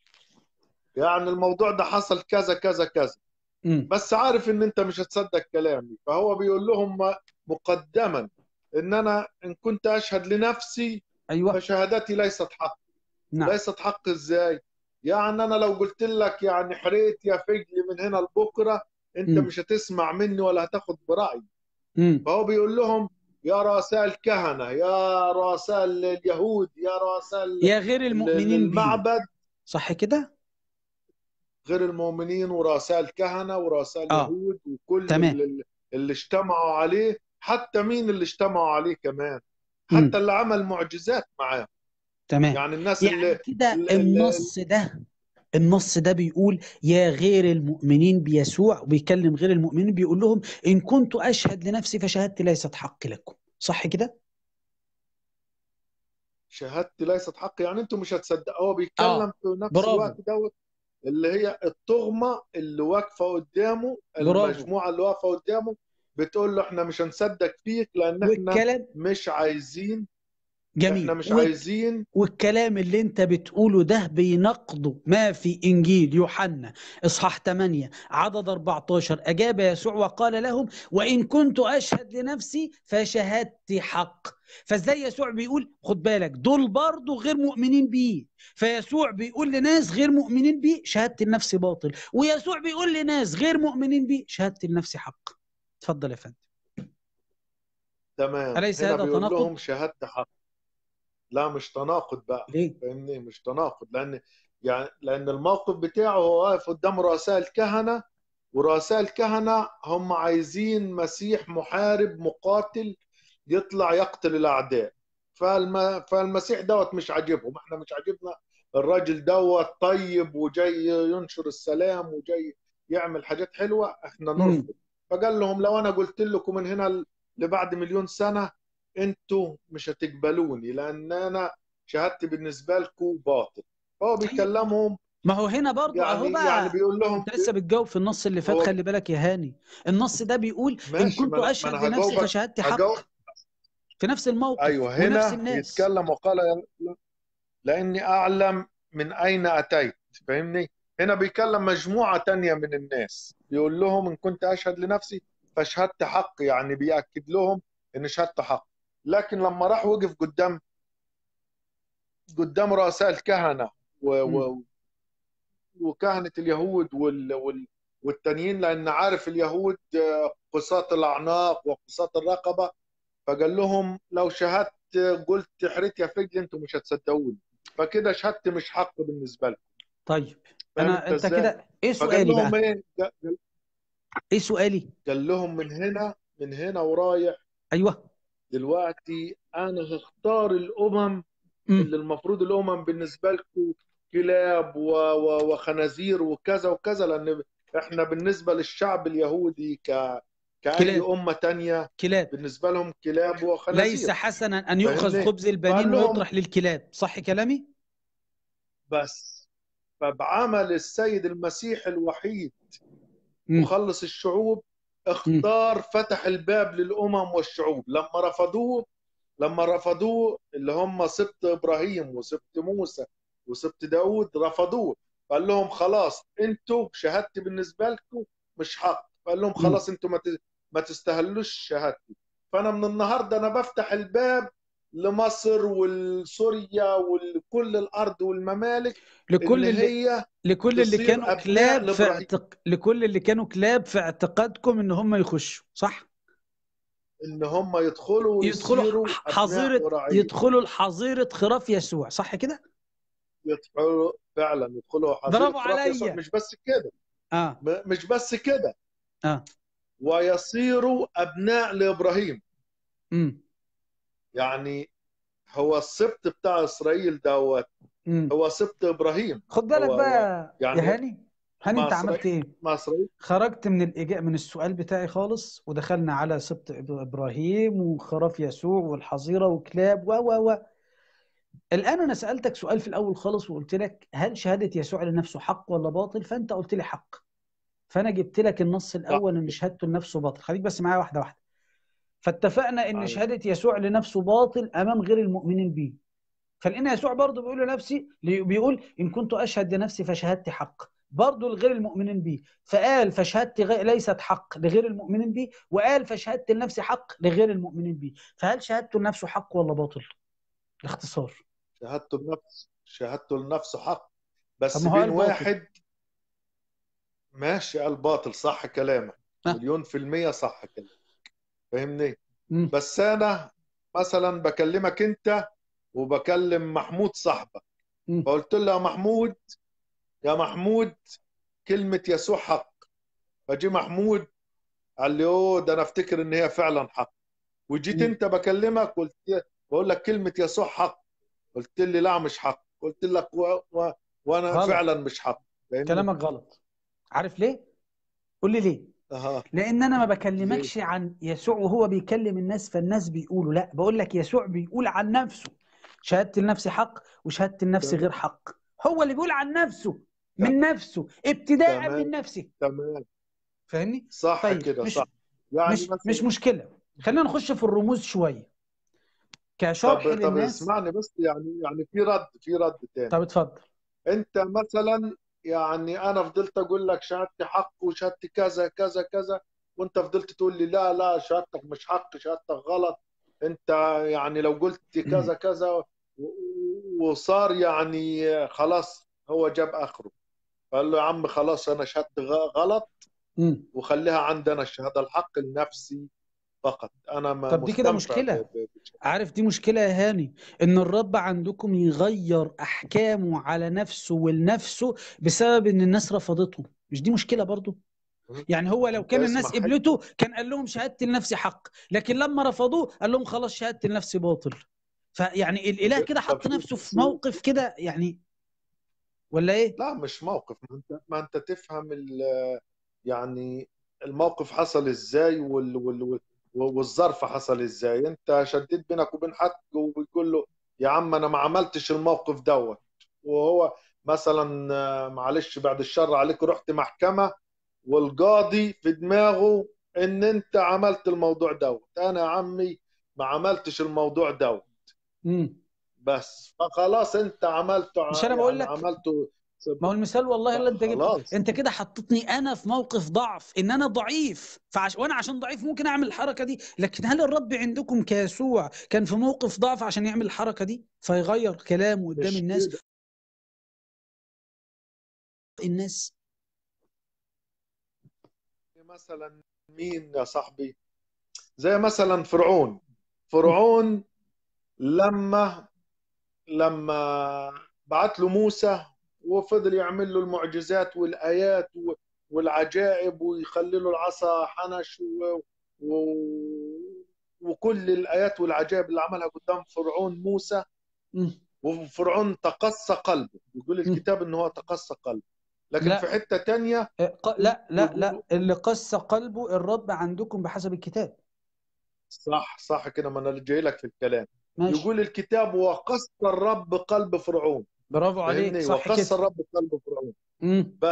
يعني الموضوع ده حصل كذا كذا كذا امم بس عارف ان انت مش هتصدق كلامي فهو بيقول لهم مقدما ان انا ان كنت اشهد لنفسي ايوه فشهادتي ليست حق نعم ليست حق ازاي يعني انا لو قلت لك يعني حريت يا فجل من هنا لبكره انت مم. مش هتسمع مني ولا هتاخد برايي امم فهو بيقول لهم يا رؤساء الكهنه يا رؤساء اليهود يا رؤساء ال- يا غير المؤمنين بيه المعبد صح كده غير المؤمنين ورؤساء الكهنه ورؤساء آه. اليهود وكل تمام. اللي, اللي اجتمعوا عليه حتى مين اللي اجتمعوا عليه كمان مم. حتى اللي عمل معجزات معاه تمام يعني الناس يعني اللي كده ال- ال- النص ده النص ده بيقول يا غير المؤمنين بيسوع وبيكلم غير المؤمنين بيقول لهم إن كنت أشهد لنفسي فشهادتي ليست حق لكم صح كده؟ شهادتي ليست حق يعني انتم مش هتصدقوا هو بيتكلم آه. في نفس برافو. الوقت دوت اللي هي الطغمه اللي واقفه قدامه برافو. المجموعه اللي واقفه قدامه بتقول له احنا مش هنصدق فيك لان احنا والكلام مش عايزين جميل احنا مش وال- عايزين والكلام اللي انت بتقوله ده بينقضه ما في انجيل يوحنا اصحاح 8 عدد 14 اجاب يسوع وقال لهم وان كنت اشهد لنفسي فشهادتي حق فازاي يسوع بيقول خد بالك دول برضه غير مؤمنين بيه فيسوع بيقول لناس غير مؤمنين بيه شهادتي لنفسي باطل ويسوع بيقول لناس غير مؤمنين بيه شهادتي لنفسي حق اتفضل يا فندم تمام أليس هنا هذا بيقول تناقض؟ لهم شهادتي حق لا مش تناقض بقى ليه فاهمني مش تناقض لان يعني لان الموقف بتاعه هو واقف قدام رؤساء الكهنه ورؤساء الكهنه هم عايزين مسيح محارب مقاتل يطلع يقتل الاعداء فالم... فالمسيح دوت مش عاجبهم احنا مش عاجبنا الراجل دوت طيب وجاي ينشر السلام وجاي يعمل حاجات حلوه احنا مم. نرفض فقال لهم لو انا قلت لكم من هنا ل- لبعد مليون سنه انتوا مش هتقبلوني لان انا شهادتي بالنسبه لكم باطل فهو بيكلمهم ما هو هنا برضه اهو يعني بقى يعني بيقول لهم انت لسه بتجاوب في النص اللي فات هو- خلي بالك يا هاني النص ده بيقول ان ماشي كنت ما أنا- ما اشهد أنا لنفسي هجاوبك- فشهادتي حق هجاوب في نفس الموقف ايوه ونفس هنا الناس يتكلم وقال لاني اعلم من اين اتيت فاهمني هنا بيكلم مجموعه تانية من الناس بيقول لهم ان كنت اشهد لنفسي فشهادتي حق يعني بياكد لهم ان شهادتي حق لكن لما راح وقف قدام قدام رؤساء الكهنه و... و... وكهنه اليهود وال... وال... والتانيين لان عارف اليهود آه، قساة الاعناق وقساة الرقبه فقال لهم لو شهدت قلت حريت يا فجل انتم مش هتصدقوني فكده شهادتي مش حق بالنسبه لكم طيب فاهم انا انت إزاي؟ كده ايه فقال سؤالي لهم بقى ايه قال- ايه سؤالي قال لهم من هنا من هنا ورايح ايوه دلوقتي انا هختار الامم مم. اللي المفروض الامم بالنسبه لكم كلاب و... و... وخنازير وكذا وكذا لان احنا بالنسبه للشعب اليهودي ك كأي كلاب. أمة تانية كلاب بالنسبة لهم كلاب وخنازير ليس حسنا ان يؤخذ فاهمني؟ خبز البنين فقال لهم- ويطرح للكلاب صح كلامي بس فبعمل السيد المسيح الوحيد مم. مخلص الشعوب اختار فتح الباب للأمم والشعوب لما رفضوه لما رفضوه اللي هم سبط ابراهيم وسبط موسى وسبط داود رفضوه قال لهم خلاص انتوا شهادتي بالنسبه لكم مش حق قال لهم خلاص انتوا ما ت- ما تستاهلوش شهادتي فانا من النهارده انا بفتح الباب لمصر والسوريا وكل الارض والممالك لكل اللي اللي هي لكل اللي تصير كانوا أبناء كلاب في لإبراهيم. اعتق... لكل اللي كانوا كلاب في اعتقادكم ان هم يخشوا صح ان هم يدخلوا يدخلوا ويصيروا ح- أبناء حظيرة ورعية. يدخلوا الحظيرة خراف يسوع صح كده يدخلوا فعلا يدخلوا حظيرة برافو خراف يسوع. عليا. مش بس كده اه م- مش بس كده اه ويصيروا ابناء لابراهيم امم يعني هو السبط بتاع اسرائيل دوت امم هو سبط ابراهيم خد بالك هو- بقى يعني يا هاني هاني مع انت عملت إسرائيل. ايه مع اسرائيل خرجت من الإجابة من السؤال بتاعي خالص ودخلنا على سبط إب- إبراهيم وخراف يسوع والحظيرة وكلاب و و و الآن أنا سألتك سؤال في الأول خالص وقلت لك هل شهادة يسوع لنفسه حق ولا باطل فأنت قلت لي حق فأنا جبت لك النص الأول إن شهادته لنفسه باطل خليك بس معايا واحدة واحدة فاتفقنا إن معايا. شهادة يسوع لنفسه باطل أمام غير المؤمنين به فلان يسوع برضه بيقول لنفسي بيقول ان كنت اشهد لنفسي فشهادتي حق برضه لغير المؤمنين بي فقال فشهادتي غي- ليست حق لغير المؤمنين بي وقال فشهادتي لنفسي حق لغير المؤمنين بي فهل شهادته لنفسه حق ولا باطل باختصار شهادته لنفسه شهادته لنفسه حق بس طب ما هو بين قال باطل. واحد ماشي قال باطل صح كلامك آه. مليون في المية صح كلامك فاهمني مم. بس انا مثلا بكلمك انت وبكلم محمود صاحبك مم. فقلت له يا محمود يا محمود كلمة يسوع حق فجي محمود قال لي اوه ده انا افتكر ان هي فعلا حق وجيت مم. انت بكلمك قلت بقول لك كلمة يسوع حق قلت لي لا مش حق قلت لك و... و... وانا غلط. فعلا مش حق فاهمني؟ كلامك غلط عارف ليه قول لي ليه اها لان انا ما بكلمكش عن يسوع وهو بيكلم الناس فالناس بيقولوا لا بقول لك يسوع بيقول عن نفسه شهادتي لنفسي حق وشهادتي لنفسي تمام. غير حق هو اللي بيقول عن نفسه من نفسه ابتداء تمام. من نفسه تمام فاهمني صح طيب كده مش صح يعني مش مثلا مش مشكله خلينا نخش في الرموز شويه كشرح طب طب للناس اسمعني بس يعني يعني في رد في رد تاني طب اتفضل انت مثلا يعني انا فضلت اقول لك شهادتي حق وشهادتي كذا كذا كذا وانت فضلت تقول لي لا لا شهادتك مش حق شهادتك غلط انت يعني لو قلت كذا كذا و- وصار يعني خلاص هو جاب اخره قال له يا عم خلاص انا شهادتي غ- غلط مم. وخليها عندنا الشهاده الحق لنفسي فقط انا ما طب دي كده مستمتع مشكلة. ب- ب- عارف دي مشكلة يا هاني ان الرب عندكم يغير احكامه على نفسه ولنفسه بسبب ان الناس رفضته مش دي مشكلة برضو يعني هو لو كان اسمع الناس حاجة. قبلته كان قال لهم شهادتي لنفسي حق لكن لما رفضوه قال لهم خلاص شهادتي لنفسي باطل فيعني الاله كده طب حط شوف- نفسه في شوف. موقف كده يعني ولا ايه لا مش موقف ما انت ما انت تفهم ال- يعني الموقف حصل ازاي وال وال وال- والظرف حصل ازاي انت شديت بينك وبين حد وبيقول له يا عم انا ما عملتش الموقف دوت وهو مثلا آه، معلش بعد الشر عليك رحت محكمة والقاضي في دماغه ان انت عملت الموضوع دوت انا يا عمي ما عملتش الموضوع دوت مم. بس فخلاص انت عملته مش أنا بقول يعني لك؟ عملته ما هو المثال والله اللي انت جبته خلاص. انت كده حطيتني انا في موقف ضعف ان انا ضعيف فعش... وانا عشان ضعيف ممكن اعمل الحركه دي لكن هل الرب عندكم كيسوع كان في موقف ضعف عشان يعمل الحركه دي فيغير كلامه قدام مش الناس كده. الناس مثلا مين يا صاحبي زي مثلا فرعون فرعون لما لما بعت له موسى وفضل يعمل له المعجزات والآيات و- والعجائب ويخلي له العصا حنش و... و... وكل الآيات والعجائب اللي عملها قدام فرعون موسى مم. وفرعون تقصى قلبه يقول الكتاب ان هو تقصى قلبه لكن لا. في حتة تانية اه، ق- لا لا لا يقولوا- اللي قسى قلبه الرب عندكم بحسب الكتاب صح صح كده ما انا جاي لك في الكلام ماشي يقول الكتاب وقص الرب قلب فرعون برافو عليك فاهمني صح وقص كده الرب قلب فرعون مم. بس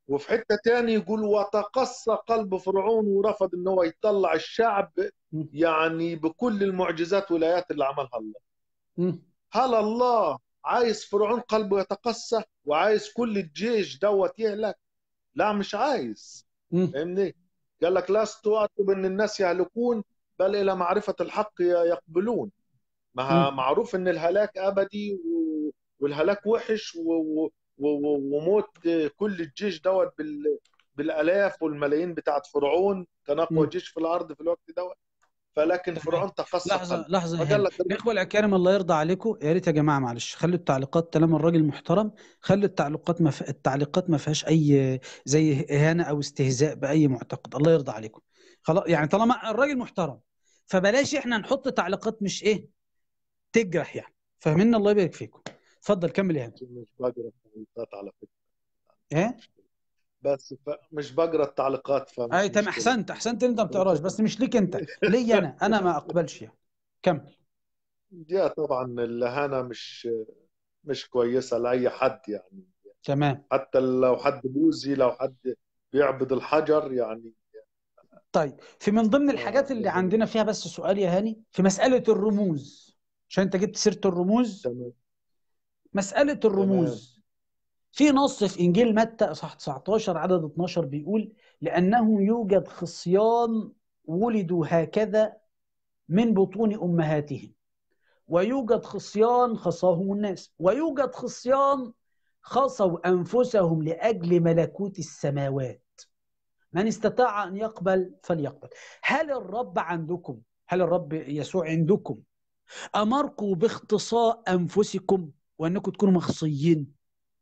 وفي حته تاني يقول وتقصى قلب فرعون ورفض ان هو يطلع الشعب م. يعني بكل المعجزات والايات اللي عملها الله مم. هل الله عايز فرعون قلبه يتقسى وعايز كل الجيش دوت يهلك لا مش عايز مم. فاهمني قال لك لست اطلب ان الناس يهلكون بل الى معرفه الحق يقبلون ما مم. معروف ان الهلاك ابدي و- والهلاك وحش و- و- و- وموت كل الجيش دوت بال بالالاف والملايين بتاعت فرعون كان اقوى مم. جيش في الارض في الوقت دوت فلكن تمام. فرعون تقصى لحظة قلبه لحظة يا فقال هاني لك الإخوة الأكارم الله يرضى عليكم يا ريت يا جماعة معلش خلوا التعليقات طالما الراجل محترم خلوا التعليقات ما ف... التعليقات ما فيهاش أي زي إهانة أو استهزاء بأي معتقد الله يرضى عليكم خلاص يعني طالما الراجل محترم فبلاش إحنا نحط تعليقات مش إيه تجرح يعني فاهمين الله يبارك فيكم اتفضل كمل يا هاني مش بقرا التعليقات على فكره إيه بس ف... مش بقرا التعليقات فمش أي تمام مشكله أحسنت أحسنت أنت ما بتقراش بس مش ليك أنت ليا أنا أنا ما أقبلش يعني كمل دي طبعا الاهانه مش مش كويسه لاي حد يعني تمام حتى لو حد بوذي لو حد بيعبد الحجر يعني طيب في من ضمن الحاجات آه، اللي يعني- عندنا فيها بس سؤال يا هاني في مسألة الرموز عشان انت جبت سيرة الرموز تمام مسألة الرموز في نص في إنجيل متى اصحاح 19 عدد 12 بيقول لأنه يوجد خصيان ولدوا هكذا من بطون أمهاتهم ويوجد خصيان خصاهم الناس ويوجد خصيان خصوا أنفسهم لأجل ملكوت السماوات من استطاع أن يقبل فليقبل هل الرب عندكم هل الرب يسوع عندكم أمركم باختصاء أنفسكم وأنكم تكونوا مخصيين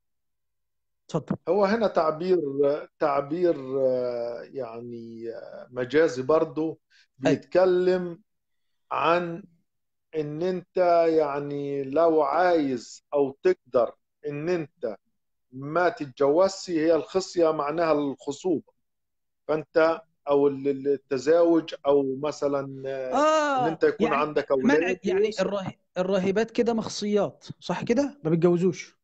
اتفضل هو هنا تعبير تعبير آه، يعني آه، مجازي برضه بيتكلم عن ان انت يعني لو عايز او تقدر ان انت ما تتجوزش هي الخصية معناها الخصوبة فانت او ال- التزاوج او مثلا آه، آه ان انت يكون يعني عندك منع اولاد يعني الراه... الراهبات كده مخصيات صح كده ما بيتجوزوش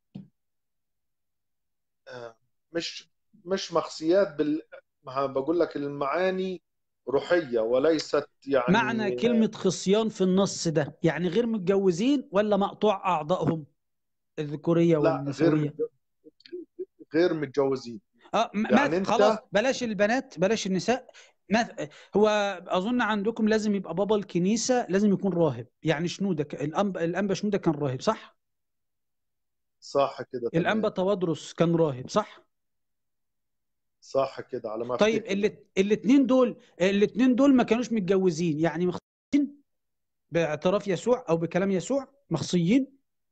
آه، مش مش مخصيات بال ما بقول لك المعاني روحية وليست يعني معنى كلمة خصيان في النص ده يعني غير متجوزين ولا مقطوع أعضائهم الذكورية لا غير والنسوية متج- غير متجوزين اه م- يعني ما أنت- خلاص بلاش البنات بلاش النساء ما هو اظن عندكم لازم يبقى بابا الكنيسه لازم يكون راهب يعني شنوده ك- الانبا الانبا شنوده كان راهب صح صح كده تمام. الانبا توادرس كان راهب صح صح كده على ما طيب أفتكر. اللي الاثنين دول الاثنين دول ما كانوش متجوزين يعني مخصيين باعتراف يسوع او بكلام يسوع مخصيين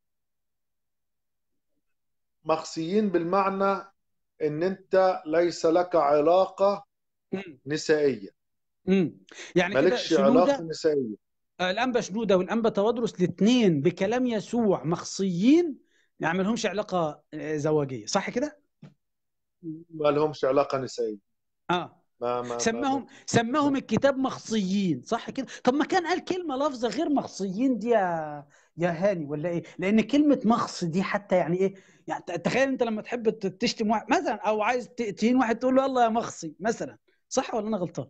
مخصيين بالمعنى ان انت ليس لك علاقة امم نسائية امم يعني كده مالكش علاقة شنوده نسائية آه، الانبا شنوده والانبا توادرس الاثنين بكلام يسوع مخصيين ما يعملهمش علاقه آه، زواجيه صح كده ما لهمش علاقة نسائية اه ما ما سماهم سماهم الكتاب مخصيين صح كده طب ما كان قال كلمه لفظه غير مخصيين دي يا يا هاني ولا ايه لان كلمه مخص دي حتى يعني ايه يعني ت- تخيل انت لما تحب ت- تشتم واحد مثلا او عايز ت- تهين واحد تقول له يلا يا مخصي مثلا صح ولا انا غلطان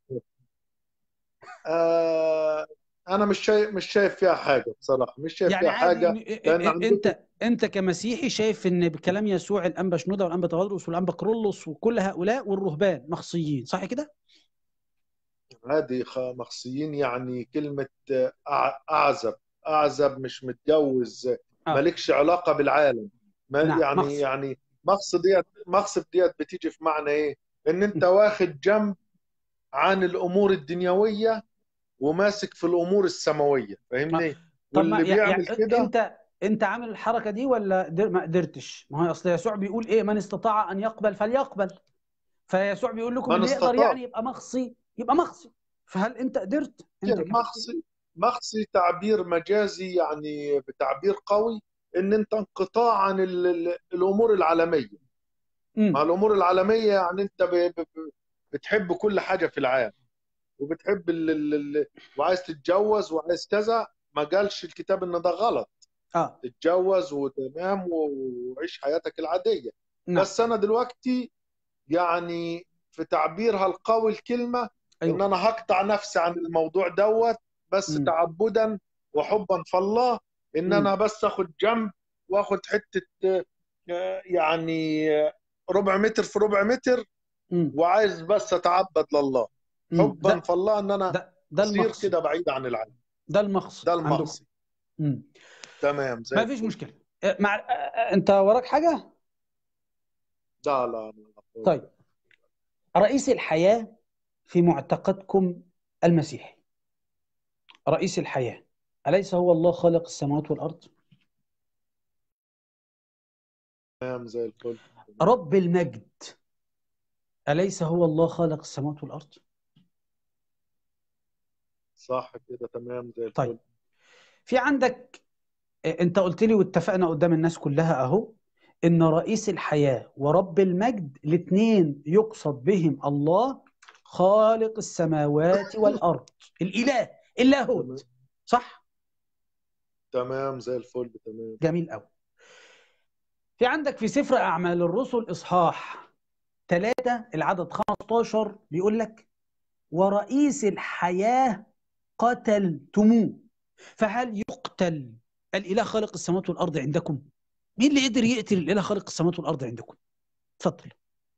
آه انا مش شايف مش شايف فيها حاجة بصراحة مش شايف يعني فيها عادي حاجة إن- لأن إن- عندكم- انت انت كمسيحي شايف ان بكلام يسوع الانبا شنوده والانبا توادرس والانبا كرولوس وكل هؤلاء والرهبان مخصيين صح كده هذه خ- مخصيين يعني كلمة آه، أع- أعزب أعزب مش متجوز آه. مالكش علاقة بالعالم ما نعم، يعني مقصد. يعني مقصد ديت مقصد ديت بتيجي في معنى إيه؟ إن أنت واخد جنب عن الأمور الدنيوية وماسك في الأمور السماوية فاهمني؟ طب ما واللي يع- بيعمل يع- كده انت انت عامل الحركه دي ولا در ما قدرتش ما هو اصل يسوع بيقول ايه من استطاع ان يقبل فليقبل فيسوع بيقول لكم من اللي يقدر استطاع. يعني يبقى مخصي يبقى مخصي فهل انت قدرت انت يعني كمان؟ مخصي مخصي تعبير مجازي يعني بتعبير قوي ان انت انقطاع عن ال- ال- الامور العالميه مم. مع الامور العالميه يعني انت ب- ب- ب- بتحب كل حاجه في العالم وبتحب ال ال ال وعايز تتجوز وعايز كذا ما قالش الكتاب ان ده غلط اه تتجوز وتمام و- وعيش حياتك العاديه نعم بس انا دلوقتي يعني في تعبيرها القوي الكلمه ان ايوه انا هقطع نفسي عن الموضوع دوت بس مم. تعبدا وحبا في الله ان مم. انا بس اخد جنب واخد حته آه، يعني آه، ربع متر في ربع متر مم. وعايز بس اتعبد لله مم. حبا ده في الله ان انا ده ده اصير المقصد كده بعيد عن العالم ده المقصد ده عندكم المقصد مم. تمام زي ما فيش الفل مشكله آه، مع آه، آه، انت وراك حاجه لا لا لا طيب رئيس الحياه في معتقدكم المسيحي رئيس الحياه اليس هو الله خالق السماوات والارض تمام زي الفل رب المجد اليس هو الله خالق السماوات والارض صح كده تمام زي الفل طيب في عندك آه، انت قلت لي واتفقنا قدام الناس كلها اهو ان رئيس الحياة ورب المجد الاثنين يقصد بهم الله خالق السماوات والارض الاله اللاهوت صح تمام زي الفل تمام جميل قوي في عندك في سفر اعمال الرسل اصحاح 3 العدد 15 بيقول لك ورئيس الحياة قتلتموه فهل يقتل الاله خالق السماوات والارض عندكم مين اللي قدر يقتل الاله خالق السماوات والارض عندكم اتفضل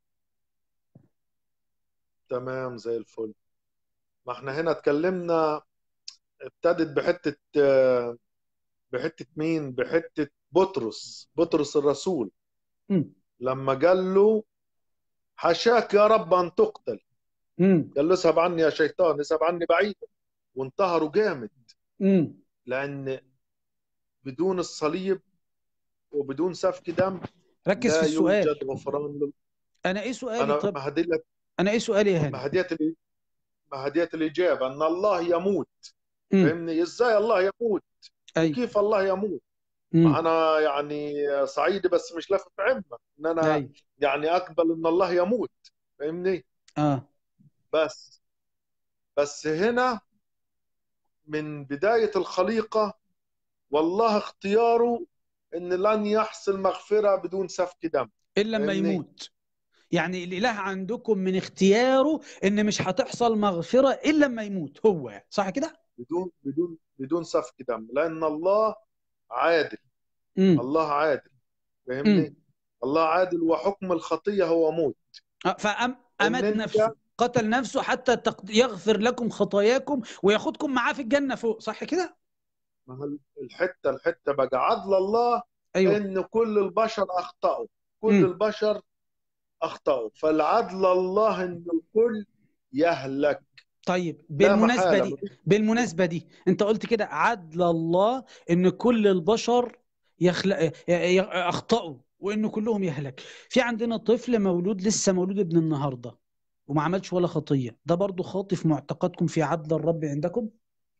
تمام زي الفل ما احنا هنا اتكلمنا ابتدت بحتة آه، بحتة مين بحتة بطرس بطرس الرسول امم لما قال له حشاك يا رب أن تقتل امم قال له اسحب عني يا شيطان اسحب عني بعيدا وانتهروا جامد امم لأن بدون الصليب وبدون سفك دم ركز لا في السؤال يوجد غفران لل... انا ايه سؤالي أنا طب ما هديت انا ايه سؤالي يا ما هاني هديت ال- ما هديت الإجابة أن الله يموت امم فاهمني إزاي الله يموت ايوه كيف الله يموت امم انا يعني صعيدي بس مش لافف عمة ان انا ايوه يعني اقبل ان الله يموت فاهمني اه بس بس هنا من بداية الخليقة والله اختياره ان لن يحصل مغفرة بدون سفك دم الا لما فاهمني؟ يموت يعني الاله عندكم من اختياره ان مش هتحصل مغفره الا لما يموت هو صح كده بدون بدون بدون سفك دم لان الله عادل امم الله عادل فاهمني الله عادل وحكم الخطية هو موت فأم إن امات أنت- نفسه قتل نفسه حتى تق- يغفر لكم خطاياكم وياخدكم معاه في الجنه فوق صح كده ما هو الحتة الحتة بقى عدل الله ايوه ان كل البشر اخطاوا كل مم. البشر اخطاوا فالعدل الله ان الكل يهلك طيب لا بالمناسبه محالة دي بالمناسبه دي انت قلت كده عدل الله ان كل البشر يخلق ي- ي- اخطاوا وان كلهم يهلك في عندنا طفل مولود لسه مولود ابن النهارده وما عملش ولا خطيه ده برضو خاطي في معتقدكم في عدل الرب عندكم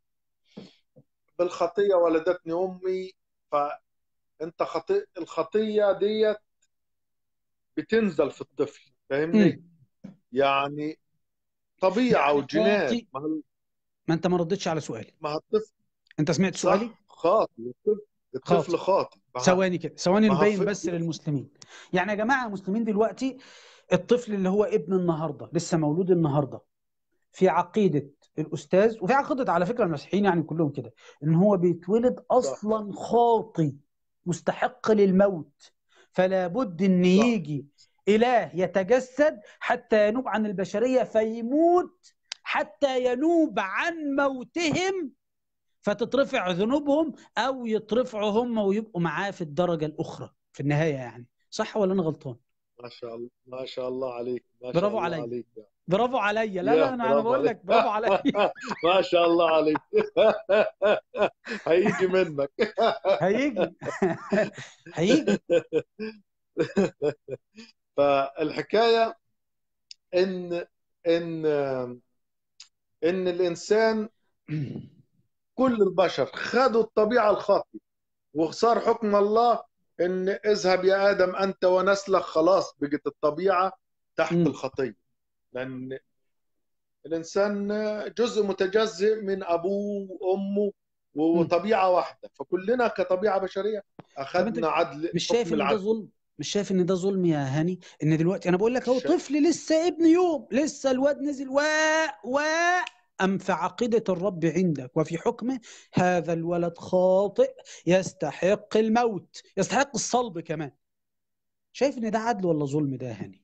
بالخطية ولدتني امي فانت خطي... الخطية ديت بتنزل في الطفل فاهمني يعني طبيعة يعني وجينات خاطئ. ما هو ما انت ما ردتش على سؤالي ما هو الطفل انت سمعت سؤالي صح خاطئ الطفل خاطئ. الطفل خاطئ ما هو- ثواني كده ثواني ما هو نبين في- بس للمسلمين يعني يا جماعه المسلمين دلوقتي الطفل اللي هو ابن النهارده لسه مولود النهارده في عقيده الاستاذ وفي عقيده على فكره المسيحيين يعني كلهم كده ان هو بيتولد اصلا خاطي مستحق للموت فلا بد ان صح. يجي اله يتجسد حتى ينوب عن البشريه فيموت حتى ينوب عن موتهم فتترفع ذنوبهم او يترفعوا هم ويبقوا معاه في الدرجه الاخرى في النهايه يعني صح ولا انا غلطان ما شاء الله ما شاء الله عليك ما شاء برافو الله عليك. عليك برافو عليا لا يا لا انا انا برافو بقول لك عليك. برافو عليا ما شاء الله عليك هيجي منك هيجي هيجي فالحكايه ان ان ان الانسان كل البشر خدوا الطبيعه الخاطئه وصار حكم الله ان اذهب يا ادم انت ونسلك خلاص بقت الطبيعه تحت مم. الخطيه لان الانسان جزء متجزئ من ابوه وامه وطبيعه واحده فكلنا كطبيعه بشريه طب انت اخذنا عدل مش حكم شايف ان ده العدل ظلم مش شايف ان ده ظلم يا هاني ان دلوقتي انا بقول لك اهو شايف. طفل لسه ابن يوم لسه الواد نزل و و أم في عقيدة الرب عندك وفي حكمه هذا الولد خاطئ يستحق الموت يستحق الصلب كمان شايف ان ده عدل ولا ظلم ده يا هاني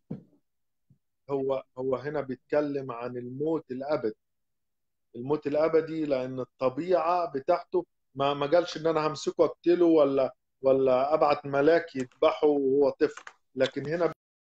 هو هو هنا بيتكلم عن الموت الابدي الموت الابدي لان الطبيعه بتاعته ما ما قالش ان انا همسكه اقتله ولا ولا ابعت ملاك يذبحه وهو طفل لكن هنا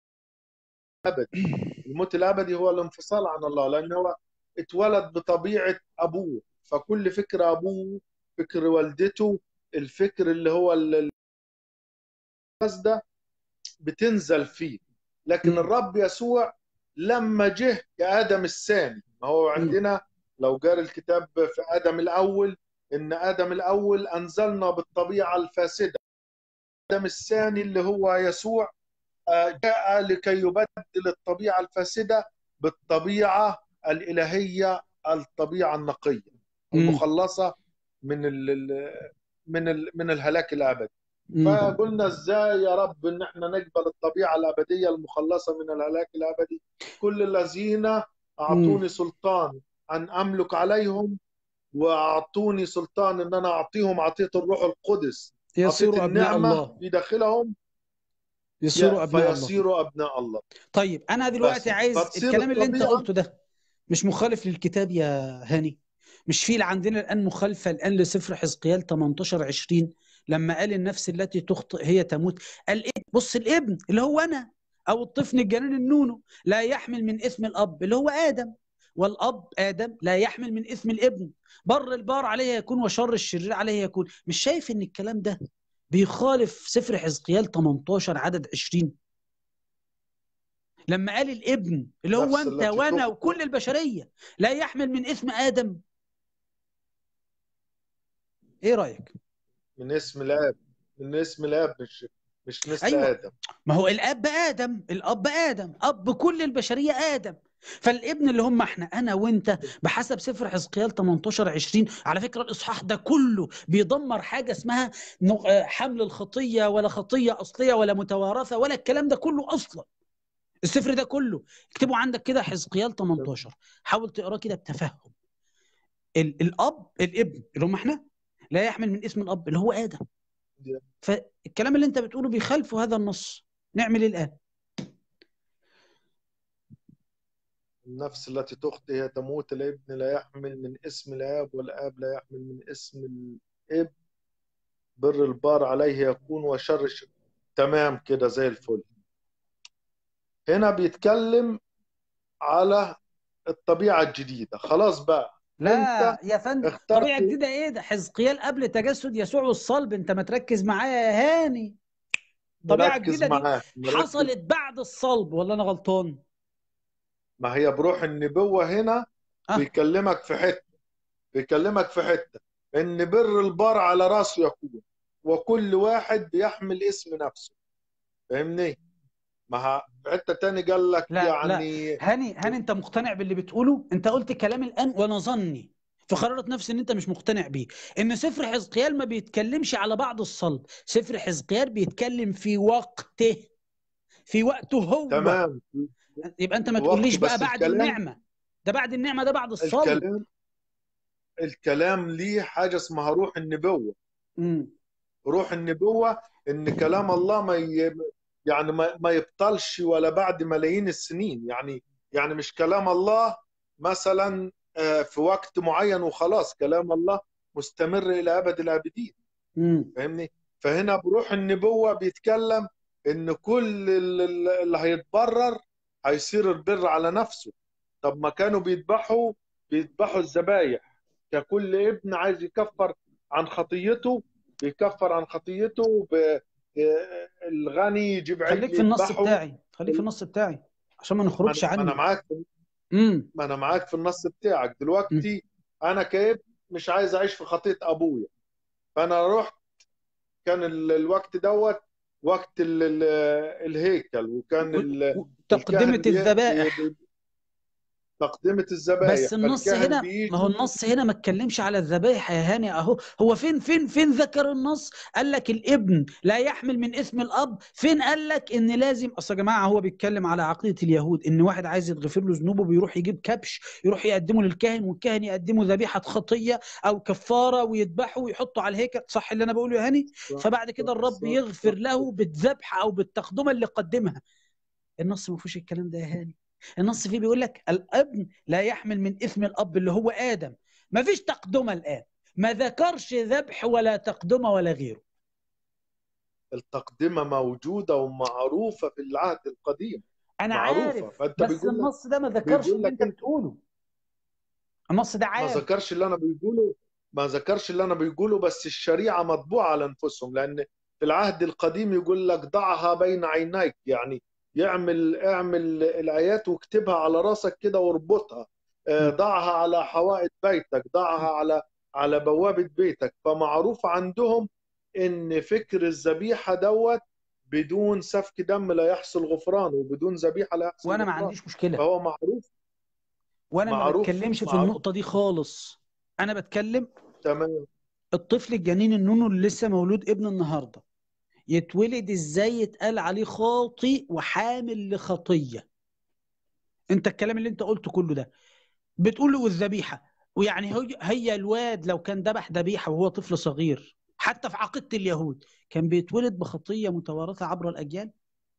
ابدي الموت الابدي هو الانفصال عن الله لان هو اتولد بطبيعه ابوه فكل فكر ابوه فكر والدته الفكر اللي هو ال- الناس ده بتنزل فيه لكن مم. الرب يسوع لما جه كآدم الثاني ما هو عندنا لو قال الكتاب في آدم الأول إن آدم الأول أنزلنا بالطبيعة الفاسدة آدم الثاني اللي هو يسوع آه، جاء لكي يبدل الطبيعة الفاسدة بالطبيعة الإلهية الطبيعة النقية مم. المخلصة من ال ال- من ال من الهلاك الأبدي مم. فقلنا ازاي يا رب ان احنا نقبل الطبيعه الابديه المخلصه من الهلاك الابدي كل الذين اعطوني سلطان ان املك عليهم واعطوني سلطان ان انا اعطيهم عطيه الروح القدس عطيه يصيروا أبناء النعمه الله في داخلهم يصيروا أبناء الله فيصيروا ابناء الله طيب انا دلوقتي بس عايز فتصير الكلام اللي انت الطبيعة- قلته ده مش مخالف للكتاب يا هاني مش في عندنا الان مخالفه الان لسفر حزقيال 18 20 لما قال النفس التي تخطئ هي تموت قال ايه بص الابن اللي هو انا او الطفل الجنين النونو لا يحمل من اثم الاب اللي هو ادم والاب ادم لا يحمل من اثم الابن بر البار عليه يكون وشر الشرير عليه يكون مش شايف ان الكلام ده بيخالف سفر حزقيال 18 عدد 20 لما قال الابن اللي هو نفس انت التي وانا تخطئ. وكل البشريه لا يحمل من اثم ادم ايه رايك من اسم الاب من اسم الاب مش مش نسل أيوة. ادم ما هو الاب ادم الاب ادم اب كل البشريه ادم فالابن اللي هم احنا انا وانت بحسب سفر حزقيال 18 20 على فكره الاصحاح ده كله بيدمر حاجه اسمها نق- آه، حمل الخطيه ولا خطيه اصليه ولا متوارثه ولا الكلام ده كله اصلا السفر ده كله اكتبوا عندك كده حزقيال 18 حاول تقراه كده بتفهم ال- الاب الابن اللي هم احنا لا يحمل من اسم الاب اللي هو ادم فالكلام اللي انت بتقوله بيخالف هذا النص نعمل ايه الان النفس التي تخطئ هي تموت الابن لا يحمل من اسم الاب والاب لا يحمل من اسم الاب بر البار عليه يكون وشر الش- تمام كده زي الفل هنا بيتكلم على الطبيعة الجديدة خلاص بقى لا أنت يا فندم اخترت- طبيعه جديده ايه ده حزقيال قبل تجسد يسوع والصلب انت ما تركز معايا يا هاني طبيعة مركز جديدة دي معاك مركز. حصلت بعد الصلب ولا انا غلطان ما هي بروح النبوة هنا آه. بيكلمك في حتة بيكلمك في حتة ان بر البار على راسه يكون وكل واحد بيحمل اسم نفسه فاهمني ما ها- في حتة تاني قال لك لا، يعني هاني هاني انت مقتنع باللي بتقوله انت قلت كلام الان وانا ظني فقررت نفسي ان انت مش مقتنع بيه ان سفر حزقيال ما بيتكلمش على بعد الصلب سفر حزقيال بيتكلم في وقته في وقته هو تمام يبقى انت ما وقته، تقوليش بقى بس بعد الكلام- النعمة ده بعد النعمة ده بعد الصلب الكلام الكلام ليه حاجة اسمها روح النبوة مم. روح النبوة ان كلام الله ما ي... يعني ما, ما يبطلش ولا بعد ملايين السنين يعني يعني مش كلام الله مثلا آه، في وقت معين وخلاص كلام الله مستمر الى ابد الابدين مم. فاهمني فهنا بروح النبوة بيتكلم ان كل ال- ال- اللي هيتبرر هيصير البر على نفسه طب ما كانوا بيذبحوا بيذبحوا الذبايح ككل ابن عايز يكفر عن خطيته بيكفر عن خطيته ب- آه، الغني يجيب عجل خليك في النص يذبحه. بتاعي خليك في النص بتاعي عشان ما ما نخرجش أنا- ما انا عنه معاك في- امم ما انا معاك في النص بتاعك دلوقتي انا كابن مش عايز اعيش في خطية ابويا فانا رحت كان ال- الوقت دوت وقت ال- ال- الهيكل وكان ال- تقدمة الكاهن بي- الذبائح بي- تقدمة الذبائح بس النص فالكاهن هنا بيجي ما هو النص هنا ما اتكلمش على الذبائح يا هاني اهو هو فين فين فين ذكر النص قال لك الابن لا يحمل من اسم الاب فين قال لك ان لازم اصل يا جماعه هو بيتكلم على عقيده اليهود ان واحد عايز يتغفر له ذنوبه بيروح يجيب كبش يروح يقدمه للكاهن والكاهن يقدمه ذبيحه خطيه او كفاره ويذبحه ويحطه على الهيكل صح اللي انا بقوله يا هاني فبعد كده الرب صح، يغفر صح. له بالذبح او بالتقدمه اللي قدمها النص ما فيهوش الكلام ده يا هاني النص فيه بيقول لك الابن لا يحمل من اثم الاب اللي هو ادم ما فيش تقدمه الان ما ذكرش ذبح ولا تقدمه ولا غيره التقدمة موجودة ومعروفة في العهد القديم انا معروفة عارف فأنت بس بيقول لك النص ده ما ذكرش بيقول اللي لك انت انت بتقوله النص ده ما عام ذكرش اللي انا بيقوله ما ذكرش اللي انا بيقوله بس الشريعة مطبوعة على انفسهم لان في العهد القديم يقول لك ضعها بين عينيك يعني يعمل اعمل الايات واكتبها على راسك كده واربطها آه، م. ضعها على حوائط بيتك ضعها على على بوابة بيتك فمعروف عندهم ان فكر الذبيحة دوت بدون سفك دم لا يحصل غفران وبدون ذبيحة لا يحصل وانا ما غفران عنديش مشكله فهو معروف وانا ما معروف بتكلمش في معروف النقطه دي خالص انا بتكلم تمام الطفل الجنين النونو اللي لسه مولود ابن النهارده يتولد ازاي يتقال عليه خاطي وحامل لخطيه انت الكلام اللي انت قلته كله ده بتقول له والذبيحه ويعني هي هي الواد لو كان ذبح ذبيحه وهو طفل صغير حتى في عقيده اليهود كان بيتولد بخطيه متوارثه عبر الاجيال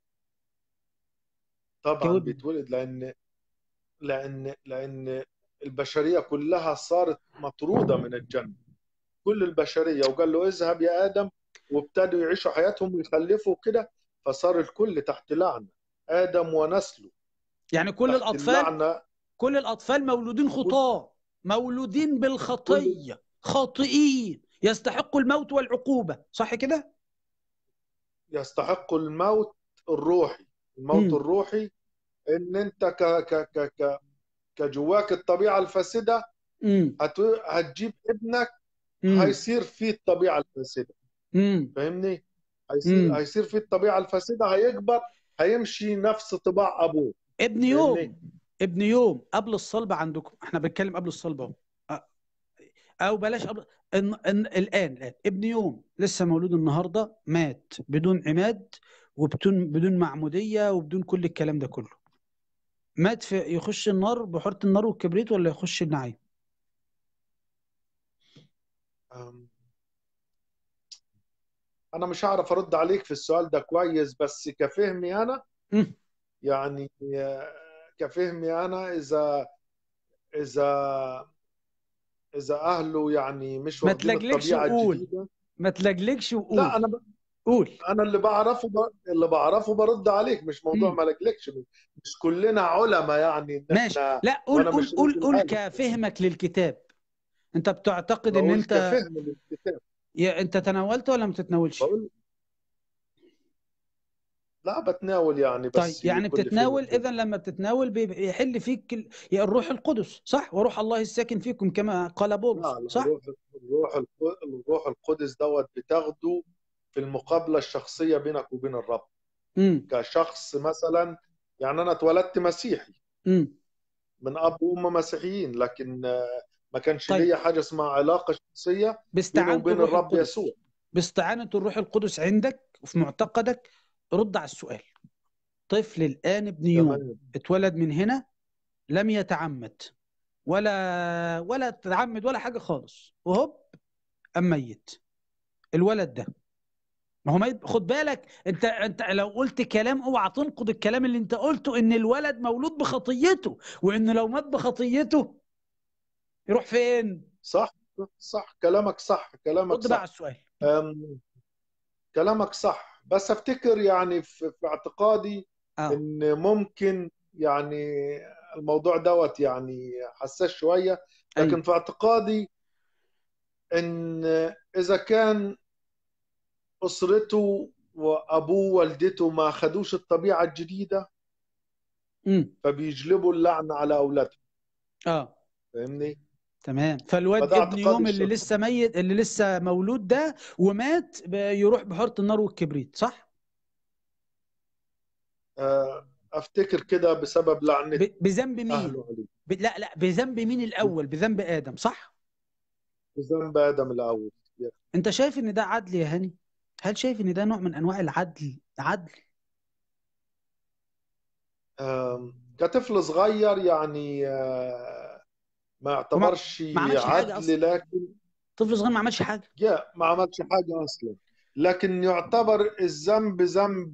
طبعا جاوبني بيتولد لان لان لان البشريه كلها صارت مطروده من الجنه كل البشريه وقال له اذهب يا ادم وابتدوا يعيشوا حياتهم ويخلفوا كده فصار الكل تحت لعنه ادم ونسله يعني كل تحت الاطفال اللعنه كل الاطفال مولودين خطاه مولودين كل بالخطيه خاطئين يستحقوا الموت والعقوبه صح كده يستحق الموت الروحي الموت امم الروحي ان انت ك ك ك ك كجواك الطبيعه الفاسده امم هت... هتجيب ابنك امم هيصير فيه الطبيعه الفاسده امم فاهمني هيصير امم هيصير فيه الطبيعه الفاسده هيكبر هيمشي نفس طباع ابوه ابن فاهمني يوم ابن يوم قبل الصلب عندكم احنا بنتكلم قبل الصلب اهو أ- او بلاش قبل إن إن الان الان ابن يوم لسه مولود النهارده مات بدون عماد وبدون بدون معموديه وبدون كل الكلام ده كله مات في يخش النار بحيره النار والكبريت ولا يخش النعيم أم، انا مش هعرف ارد عليك في السؤال ده كويس بس كفهمي انا مم. يعني آه، كفهمي انا اذا اذا اذا اهله يعني مش ما واخدين تلجلجش الطبيعه وقول الجديده ما تلجلجش لا وقول انا ب... قول انا اللي بعرفه ب... اللي بعرفه برد عليك مش موضوع مم. ما لجلكش مش كلنا علماء يعني ان ماشي احنا لا قول وانا قول مش قول راجل قول عالم كفهمك للكتاب انت بتعتقد ان بقول انت كفهم للكتاب يا انت تناولت ولا ما تتناولش بقول لا بتناول يعني طيب بس يعني كل فين بتتناول وفين اذا لما بتتناول بيبقى يحل فيك ال- يا الروح القدس صح وروح الله الساكن فيكم كما قال بولس لا لا صح الروح الروح الق- الروح القدس دوت بتاخده في المقابلة الشخصية بينك وبين الرب امم كشخص مثلا يعني أنا اتولدت مسيحي امم من أب وأم مسيحيين لكن آه، ما كانش طيب ليا حاجة اسمها علاقة شخصية بيني باستعانة وبين الروح الرب القدس يسوع باستعانة الروح القدس عندك وفي معتقدك رد على السؤال طفل الآن ابن يوم تمام اتولد من هنا لم يتعمد ولا ولا تتعمد ولا حاجة خالص وهوب أم ميت الولد ده ما هو ما يب- خد بالك انت انت لو قلت كلام اوعى تنقض الكلام اللي انت قلته ان الولد مولود بخطيته وانه لو مات بخطيته يروح فين؟ صح صح كلامك صح كلامك رد بقى على صح السؤال أم، كلامك صح بس افتكر يعني في, في اعتقادي اه ان ممكن يعني الموضوع دوت يعني حساس شوية لكن ايوه في اعتقادي ان اذا كان اسرته وابوه ووالدته ما خدوش الطبيعة الجديدة امم فبيجلبوا اللعنة على اولادهم اه فاهمني تمام فالواد فده ابن اعتقادي يوم اللي الشخصي لسه ميت اللي لسه مولود ده ومات ب- يروح بحيرة النار والكبريت صح؟ آه، افتكر كده بسبب لعنة ب- بذنب مين؟ اهله عليه ب... لا لا بذنب مين الاول بذنب ادم صح ذنب ادم الاول انت شايف ان ده عدل يا هاني هل شايف ان ده نوع من انواع العدل عدل آم، كطفل صغير يعني آه، ما يعتبرش ما عملش حاجة أصلاً. عدل لكن طفل صغير ما عملش حاجه يا ما عملش حاجة أصلا لكن يعتبر الذنب ذنب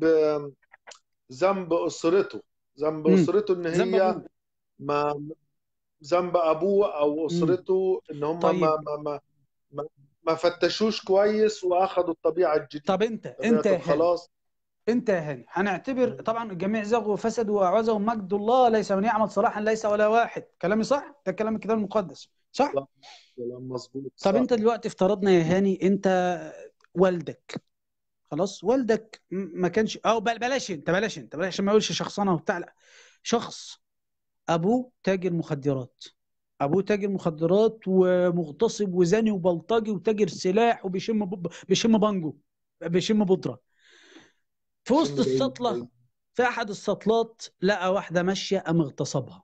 ذنب أسرته ذنب مم. أسرته إن ذنب هي أبوه. ما ذنب أبوه أو أسرته إن هم طيب. ما ما ما ما, ما فتشوش كويس وأخذوا الطبيعة الجديدة طب انت طبيعة انت يا هاني الخلاص انت يا هاني هنعتبر طبعا الجميع زاغوا وفسدوا واعوزهم مجد الله ليس من يعمل صلاحا ليس ولا واحد كلامي صح ده كلام الكتاب المقدس صح صح. كلام مظبوط طب صح. انت دلوقتي افترضنا يا هاني انت والدك خلاص والدك م- ما كانش او بل- بلاش انت بلاش انت بلاش عشان ما يقولش شخصنه وبتاع لا شخص ابوه تاجر مخدرات ابوه تاجر مخدرات ومغتصب وزاني وبلطجي وتاجر سلاح وبيشم ب- بيشم بانجو بيشم بودره في وسط شم بعيد السطله بعيد. في احد السطلات لقى واحده ماشيه قام اغتصبها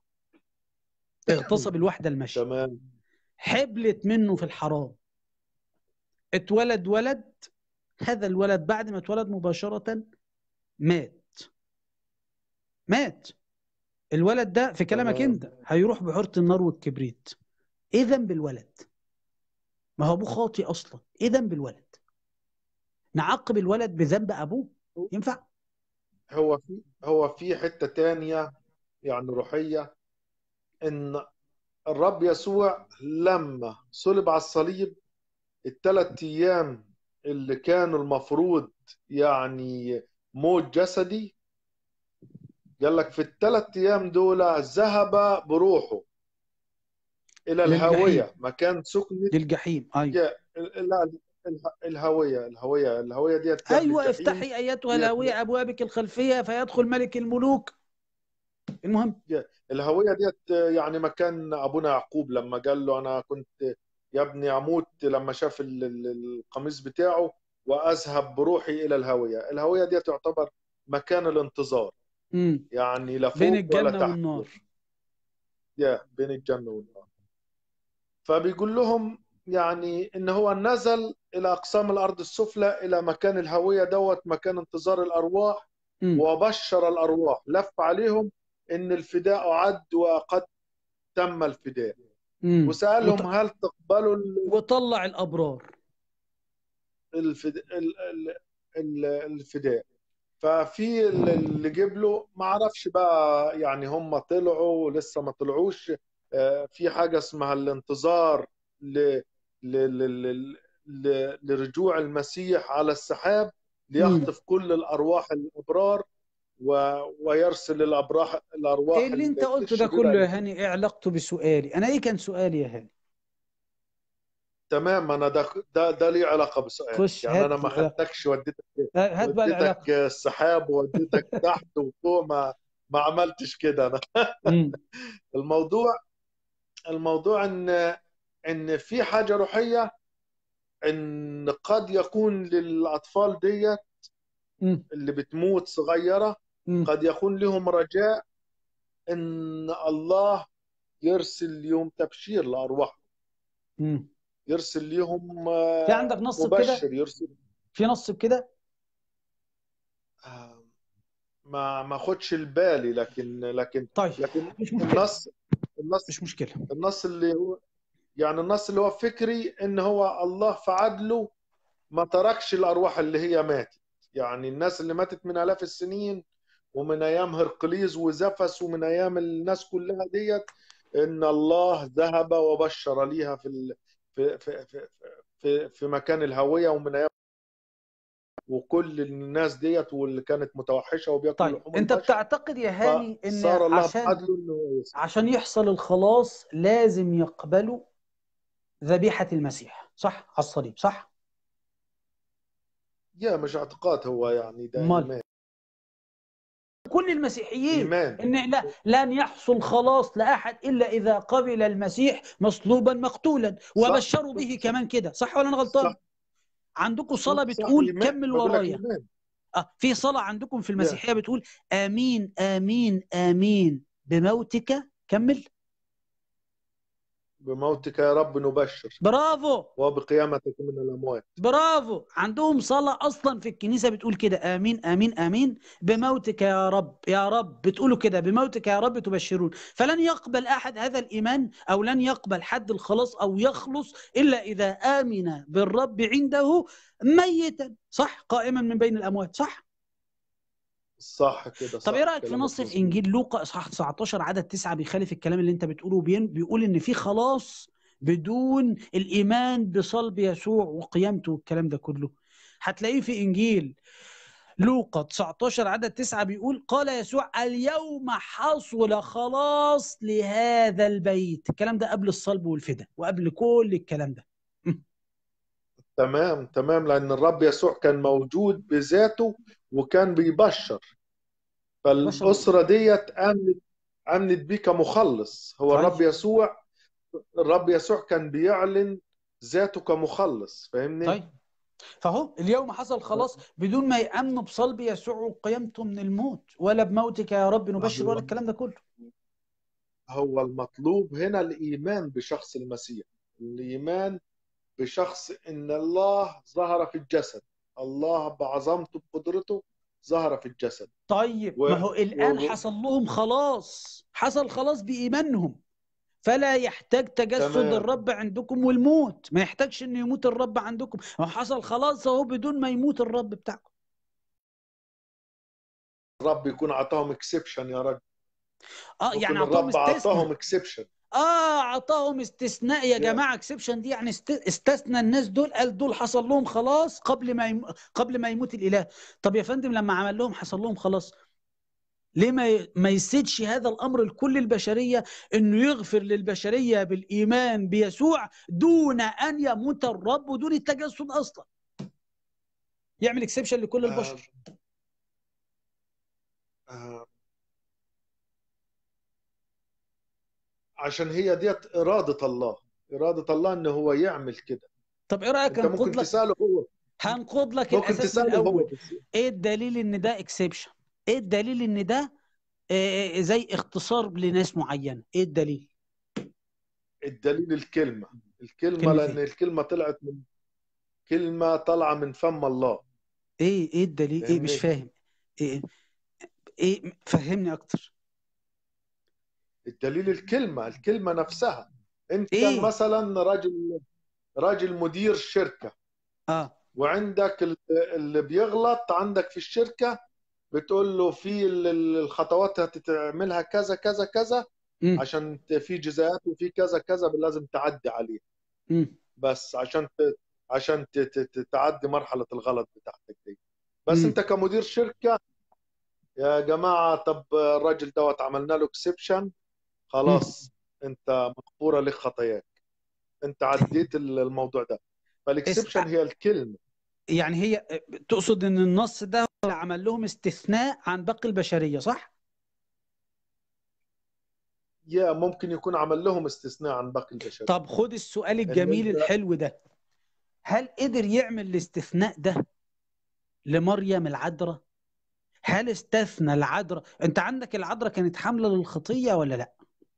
اغتصب الواحده الماشيه تمام حبلت منه في الحرام اتولد ولد هذا الولد بعد ما اتولد مباشرة مات مات الولد ده في كلامك تمام. انت هيروح بحيرة النار والكبريت ايه ذنب الولد ما هو ابوه خاطئ اصلا ايه ذنب الولد نعاقب الولد بذنب ابوه ينفع هو في هو في حتة تانية يعني روحية إن الرب يسوع لما صلب على الصليب الثلاث أيام اللي كانوا المفروض يعني موت جسدي قال لك في الثلاث أيام دول ذهب بروحه إلى للجحيم. الهوية مكان سكنة للجحيم ايوه لا لا اله- الهوية الهوية الهوية ديت كان ايوه الجحيم. افتحي ايتها ديت الهاوية ابوابك الخلفية فيدخل ملك الملوك المهم الهوية ديت يعني مكان أبونا يعقوب لما قال له أنا كنت يا ابني أموت لما شاف ال- ال- القميص بتاعه وأذهب بروحي إلى الهوية الهوية ديت تعتبر مكان الانتظار مم. يعني لا فوق بين ولا الجنة تحت والنار يا بين الجنة والنار فبيقول لهم يعني إن هو نزل إلى أقسام الأرض السفلى إلى مكان الهوية دوت مكان انتظار الأرواح مم. وبشر الأرواح لف عليهم إن الفداء عد وقد تم الفداء مم. وسألهم وط- هل تقبلوا ال- وطلع الابرار الفداء ال- ال- ال- الفداء ففي ال- اللي جيب له ما اعرفش بقى يعني هم طلعوا لسه ما طلعوش آه، في حاجة اسمها الانتظار ل... ل... ل... ل... ل... لرجوع المسيح على السحاب ليخطف كل الأرواح الأبرار و... ويرسل الأبراح الأرواح ايه اللي انت قلته ده الشريرة كله يا هاني ايه علاقته بسؤالي انا ايه كان سؤالي يا هاني تمام انا ده ده ده ليه علاقه بسؤال خش يعني هات انا ما العلاقة. خدتكش وديتك هات بقى العلاقة وديتك السحاب ووديتك تحت وفوق ما ما عملتش كده انا مم. الموضوع الموضوع ان ان في حاجه روحيه ان قد يكون للاطفال ديت مم. اللي بتموت صغيره مم. قد يكون لهم رجاء ان الله يرسل يوم تبشير لارواحهم مم. يرسل لهم في عندك نص بكده مبشر يرسل في نص بكده آه، ما ما خدش البالي لكن لكن طيب لكن مش مشكلة النص النص مش مشكلة النص اللي هو يعني النص اللي هو فكري ان هو الله في عدله ما تركش الارواح اللي هي ماتت يعني الناس اللي ماتت من الاف السنين ومن ايام هرقليز وزفس ومن ايام الناس كلها ديت ان الله ذهب وبشر ليها في ال... في في في في, في مكان الهويه ومن ايام وكل الناس ديت واللي كانت متوحشه وبياكل طيب لحوم انت البشر بتعتقد يا هاني ان صار الله عشان بعدله انه يسمع. عشان يحصل الخلاص لازم يقبلوا ذبيحة المسيح صح على الصليب صح يا مش اعتقاد هو يعني ده أمال. ايمان كل المسيحيين ايمان ان لا لن يحصل خلاص لاحد الا اذا قبل المسيح مصلوبا مقتولا وبشروا به كمان كده صح ولا انا غلطان صح. عندكم صلاة صح، بتقول إيمان. كمل بقول لك ورايا إيمان. اه في صلاة عندكم في المسيحية بتقول امين امين امين بموتك كمل بموتك يا رب نبشر برافو وبقيامتك من الأموات برافو عندهم صلاة أصلا في الكنيسة بتقول كده آمين آمين آمين بموتك يا رب يا رب بتقولوا كده بموتك يا رب تبشرون فلن يقبل أحد هذا الإيمان أو لن يقبل حد الخلاص أو يخلص إلا إذا آمن بالرب عنده ميتا صح قائما من بين الأموات صح صح كده طب ايه رايك في كلامك نص في مظبوط. انجيل لوقا اصحاح 19 عدد 9 بيخالف الكلام اللي انت بتقوله بين بيقول ان في خلاص بدون الايمان بصلب يسوع وقيامته والكلام ده كله هتلاقيه في انجيل لوقا 19 عدد 9 بيقول قال يسوع اليوم حصل خلاص لهذا البيت الكلام ده قبل الصلب والفداء وقبل كل الكلام ده تمام تمام لأن الرب يسوع كان موجود بذاته وكان بيبشر فالأسرة ديت آمنت آمنت بيه كمخلص هو طيب. الرب يسوع الرب يسوع كان بيعلن ذاته كمخلص فاهمني؟ طيب فهو اليوم حصل خلاص بدون ما يأمنوا بصلب يسوع وقيامته من الموت ولا بموتك يا رب نبشر ولا الكلام ده كله هو المطلوب هنا الإيمان بشخص المسيح الإيمان بشخص إن الله ظهر في الجسد الله بعظمته بقدرته ظهر في الجسد طيب و- ما هو الآن و- حصل لهم خلاص حصل خلاص بإيمانهم فلا يحتاج تجسد تمام. الرب عندكم والموت ما يحتاجش انه يموت الرب عندكم هو حصل خلاص اهو بدون ما يموت الرب بتاعكم الرب يكون عطاهم اكسبشن يا رجل اه ممكن يعني عطاهم الرب عطاهم استثناء اكسبشن اه عطاهم استثناء يا Yeah. جماعه اكسبشن دي يعني است- استثنى الناس دول قال دول حصل لهم خلاص قبل ما يم... قبل ما يموت الاله طب يا فندم لما عمل لهم حصل لهم خلاص ليه ما ي... ما يسيدش هذا الامر لكل البشريه انه يغفر للبشريه بالايمان بيسوع دون ان يموت الرب ودون التجسد اصلا يعمل اكسبشن لكل البشر آه، عشان هي ديت إرادة الله إرادة الله إن هو يعمل كده طب ايه رايك أنت ممكن هنقود لك تسأله هو هنقود لك ممكن الاساس من تسأله هو الاول بس. ايه الدليل ان ده اكسبشن ايه الدليل ان ده آه، زي اختصار لناس معينه ايه الدليل الدليل الكلمة الكلمة كلمة لأن إيه؟ الكلمة طلعت من كلمة طالعة من فم الله ايه ايه الدليل ايه مش فاهمني؟ فاهم ايه ايه فهمني اكتر الدليل الكلمة الكلمة نفسها أنت إيه؟ مثلا راجل راجل مدير شركة اه وعندك ال- اللي بيغلط عندك في الشركة بتقول له في ال- ال- الخطوات هتتعملها كذا كذا كذا مم. عشان ت- في جزاءات وفي كذا كذا لازم تعدي عليه مم. بس عشان ت... عشان ت... ت... ت- تعدي مرحلة الغلط بتاعتك دي بس مم. انت كمدير شركة يا جماعة طب الراجل دوت عملنا له اكسبشن خلاص انت مغفورة لك خطاياك انت عديت ال- الموضوع ده فالاكسبشن اسمع. هي الكلمة يعني هي تقصد ان النص ده هو اللي عمل لهم استثناء عن باقي البشريه صح يا ممكن يكون عمل لهم استثناء عن باقي البشر طب خد السؤال الجميل أنت- الحلو ده هل قدر يعمل الاستثناء ده لمريم العذراء هل استثنى العذراء انت عندك العذراء كانت حامله للخطيه ولا لا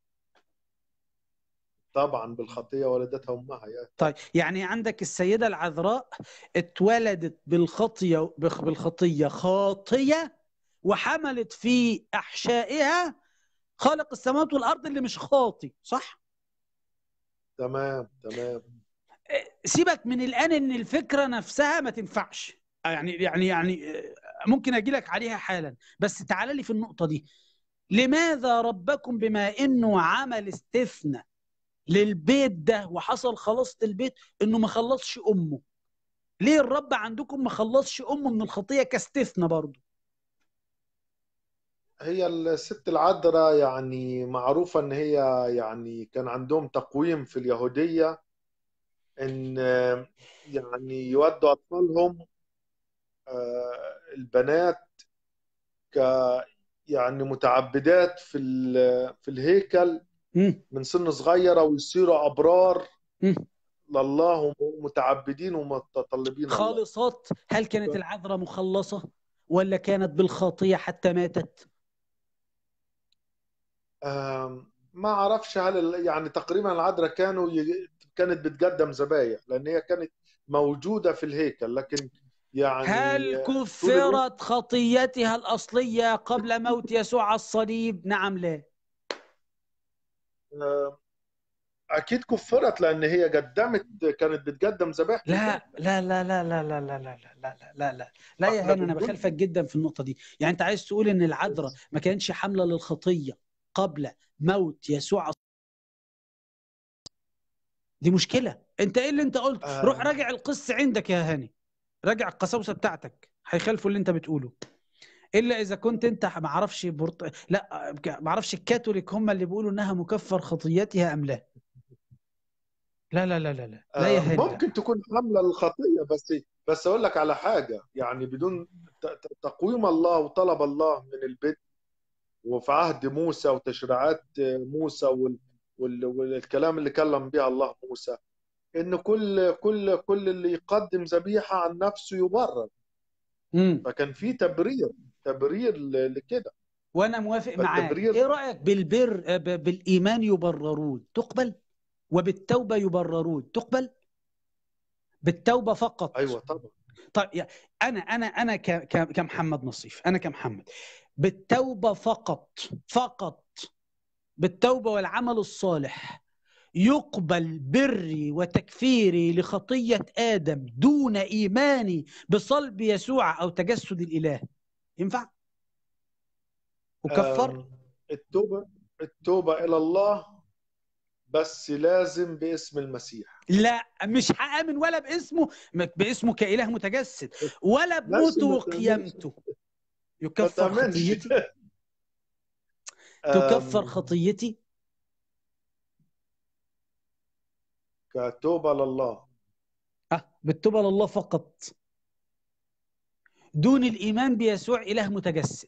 طبعا بالخطية ولدتها امها يا طيب يعني عندك السيده العذراء اتولدت بالخطيه بخ- بالخطيه خاطيه وحملت في احشائها خالق السماوات والارض اللي مش خاطي صح تمام تمام سيبك من الان ان الفكره نفسها ما تنفعش يعني يعني يعني ممكن اجي لك عليها حالا بس تعال لي في النقطه دي لماذا ربكم بما انه عمل استثناء للبيت ده وحصل خلاص البيت انه ما خلصش امه ليه الرب عندكم ما خلصش امه من الخطيه كاستثناء برضه هي الست العذراء يعني معروفة ان هي يعني كان عندهم تقويم في اليهودية ان يعني يودوا اطفالهم آه، البنات ك يعني متعبدات في ال- في الهيكل مم. من سن صغيرة ويصيروا أبرار مم. لله ومتعبدين ومتطلبين الله خالصات هل كانت العذراء مخلصه ولا كانت بالخاطيه حتى ماتت آم، ما اعرفش هل ال- يعني تقريبا العذراء كانوا ي... كانت بتقدم ذبايح لان هي كانت موجوده في الهيكل لكن يعني هل طول الوقت كفرت خطيتها الأصلية قبل موت يسوع على الصليب نعم لا آه، اكيد كفرت لان هي قدمت كانت بتقدم ذبائح في لا الهيكل. لا لا لا لا لا لا لا لا لا لا لا لا يا احنا هاني انا بنقول بخالفك جدا في النقطه دي يعني انت عايز تقول ان العذراء ما كانتش حامله للخطيه قبل موت يسوع دي مشكله انت ايه اللي انت قلت آه. روح راجع القس عندك يا هاني راجع القساوسه بتاعتك هيخالفوا اللي انت بتقوله الا اذا كنت انت ما اعرفش برط... لا ما اعرفش الكاثوليك هم اللي بيقولوا انها مكفر خطيتها ام لا لا لا لا لا لا, لا يا آه، هاني لا. ممكن تكون حامله للخطيه بس بس اقول لك على حاجه يعني بدون ت- ت- تقويم الله وطلب الله من البدء وفي عهد موسى وتشريعات موسى وال وال والكلام اللي كلم بها الله موسى ان كل كل كل اللي يقدم ذبيحه عن نفسه يبرر مم. فكان في تبرير تبرير ل- لكده وانا موافق معاك فالتبرير- ايه رايك بالبر ب- بالايمان يبررون تقبل وبالتوبه يبررون تقبل بالتوبه فقط ايوه طبعا طيب يا- انا انا انا ك- ك- كمحمد نصيف انا كمحمد بالتوبه فقط فقط بالتوبه والعمل الصالح يقبل بري وتكفيري لخطيه ادم دون ايماني بصلب يسوع او تجسد الاله ينفع وكفر آم، التوبه التوبه الى الله بس لازم باسم المسيح لا مش هآمن ولا باسمه باسمه كإله متجسد ولا بموته ما تؤمنش. وقيامته ما يكفر تأمنش. خطيتي تكفر آم، خطيتي كتوبه لله اه بالتوبه لله فقط دون الايمان بيسوع اله متجسد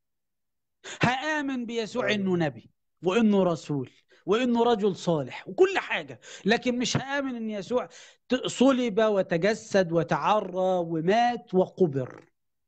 هآمن بيسوع آمين. انه نبي وانه رسول وانه رجل صالح وكل حاجه لكن مش هآمن ان يسوع ت- صلب وتجسد وتعرى ومات وقبر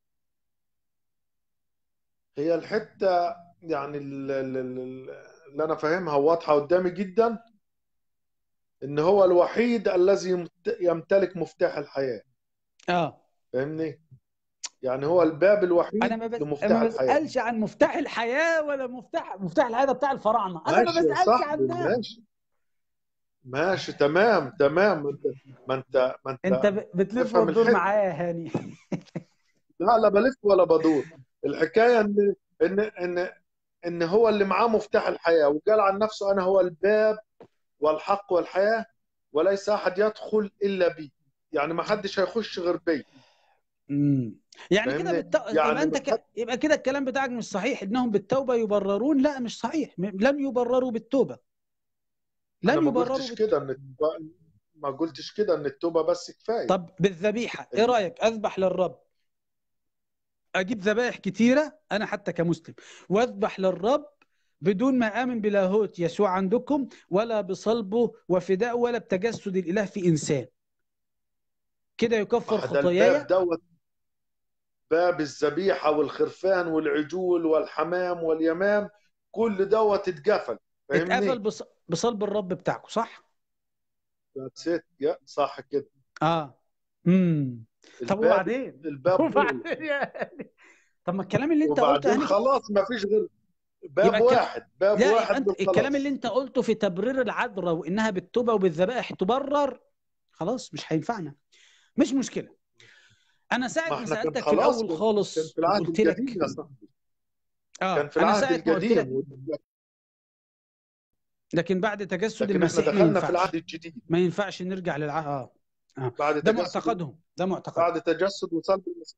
هي الحته يعني ال- ال- ال- اللي انا فاهمها واضحه قدامي جدا ان هو الوحيد الذي يمت- يمتلك مفتاح الحياه اه فاهمني يعني هو الباب الوحيد انا ما, بس... لمفتاح ما الحياه بسالش عن مفتاح الحياه ولا مفتاح مفتاح الحياه ده بتاع الفراعنه انا ما ماشي يا بسالش صاحبي عن ده ماشي ماشي تمام تمام ما انت ما انت ما انت انت ب- بتلف تفهم وتدور الحتة. معايا يا هاني لا لا بلف ولا بدور الحكايه ان ان ان ان هو اللي معاه مفتاح الحياه وقال عن نفسه انا هو الباب والحق والحياه وليس احد يدخل الا بي يعني ما حدش هيخش غير بي امم يعني كده فاهمني؟ بالت... يعني يبقى انت ك... يبقى كده الكلام بتاعك مش صحيح انهم بالتوبه يبررون لا مش صحيح م- لن يبرروا بالتوبه انا لن ما يبرروا قلتش بالتوبة. كده ان التوبة- ما قلتش كده ان التوبه بس كفايه طب بالذبيحه ايه رايك اذبح للرب اجيب ذبائح كتيره انا حتى كمسلم واذبح للرب بدون ما امن بلاهوت يسوع عندكم ولا بصلبه وفدائه ولا بتجسد الاله في انسان كده يكفر ده خطاياي الباب دوت باب الذبيحه والخرفان والعجول والحمام واليمام كل دوت اتقفل اتقفل فاهمني؟ بص... بصلب الرب بتاعكم صح That's it. يا صح كده اه امم طب الباب وبعدين الباب وبعدين يعني طب ما الكلام اللي انت قلته وبعدين يعني خلاص ما فيش غير باب يبقى الكلام- واحد باب لا يبقى واحد انت وخلاص. الكلام اللي انت قلته في تبرير العذراء وانها بالتوبه وبالذبائح تبرر خلاص مش هينفعنا مش مشكله انا ساعه ما ما احنا كان سالتك في خلاص الاول كان- خالص كان في العهد وقلت لك القديم يا صاحبي اه كان في انا العهد ساعه ما قلت لك القديم لكن بعد تجسد لكن احنا المسيح ما دخلنا في ينفعش العهد الجديد ما ينفعش نرجع للعهد اه بعد ده تجسد معتقدهم ده معتقد بعد تجسد وصلب المسيح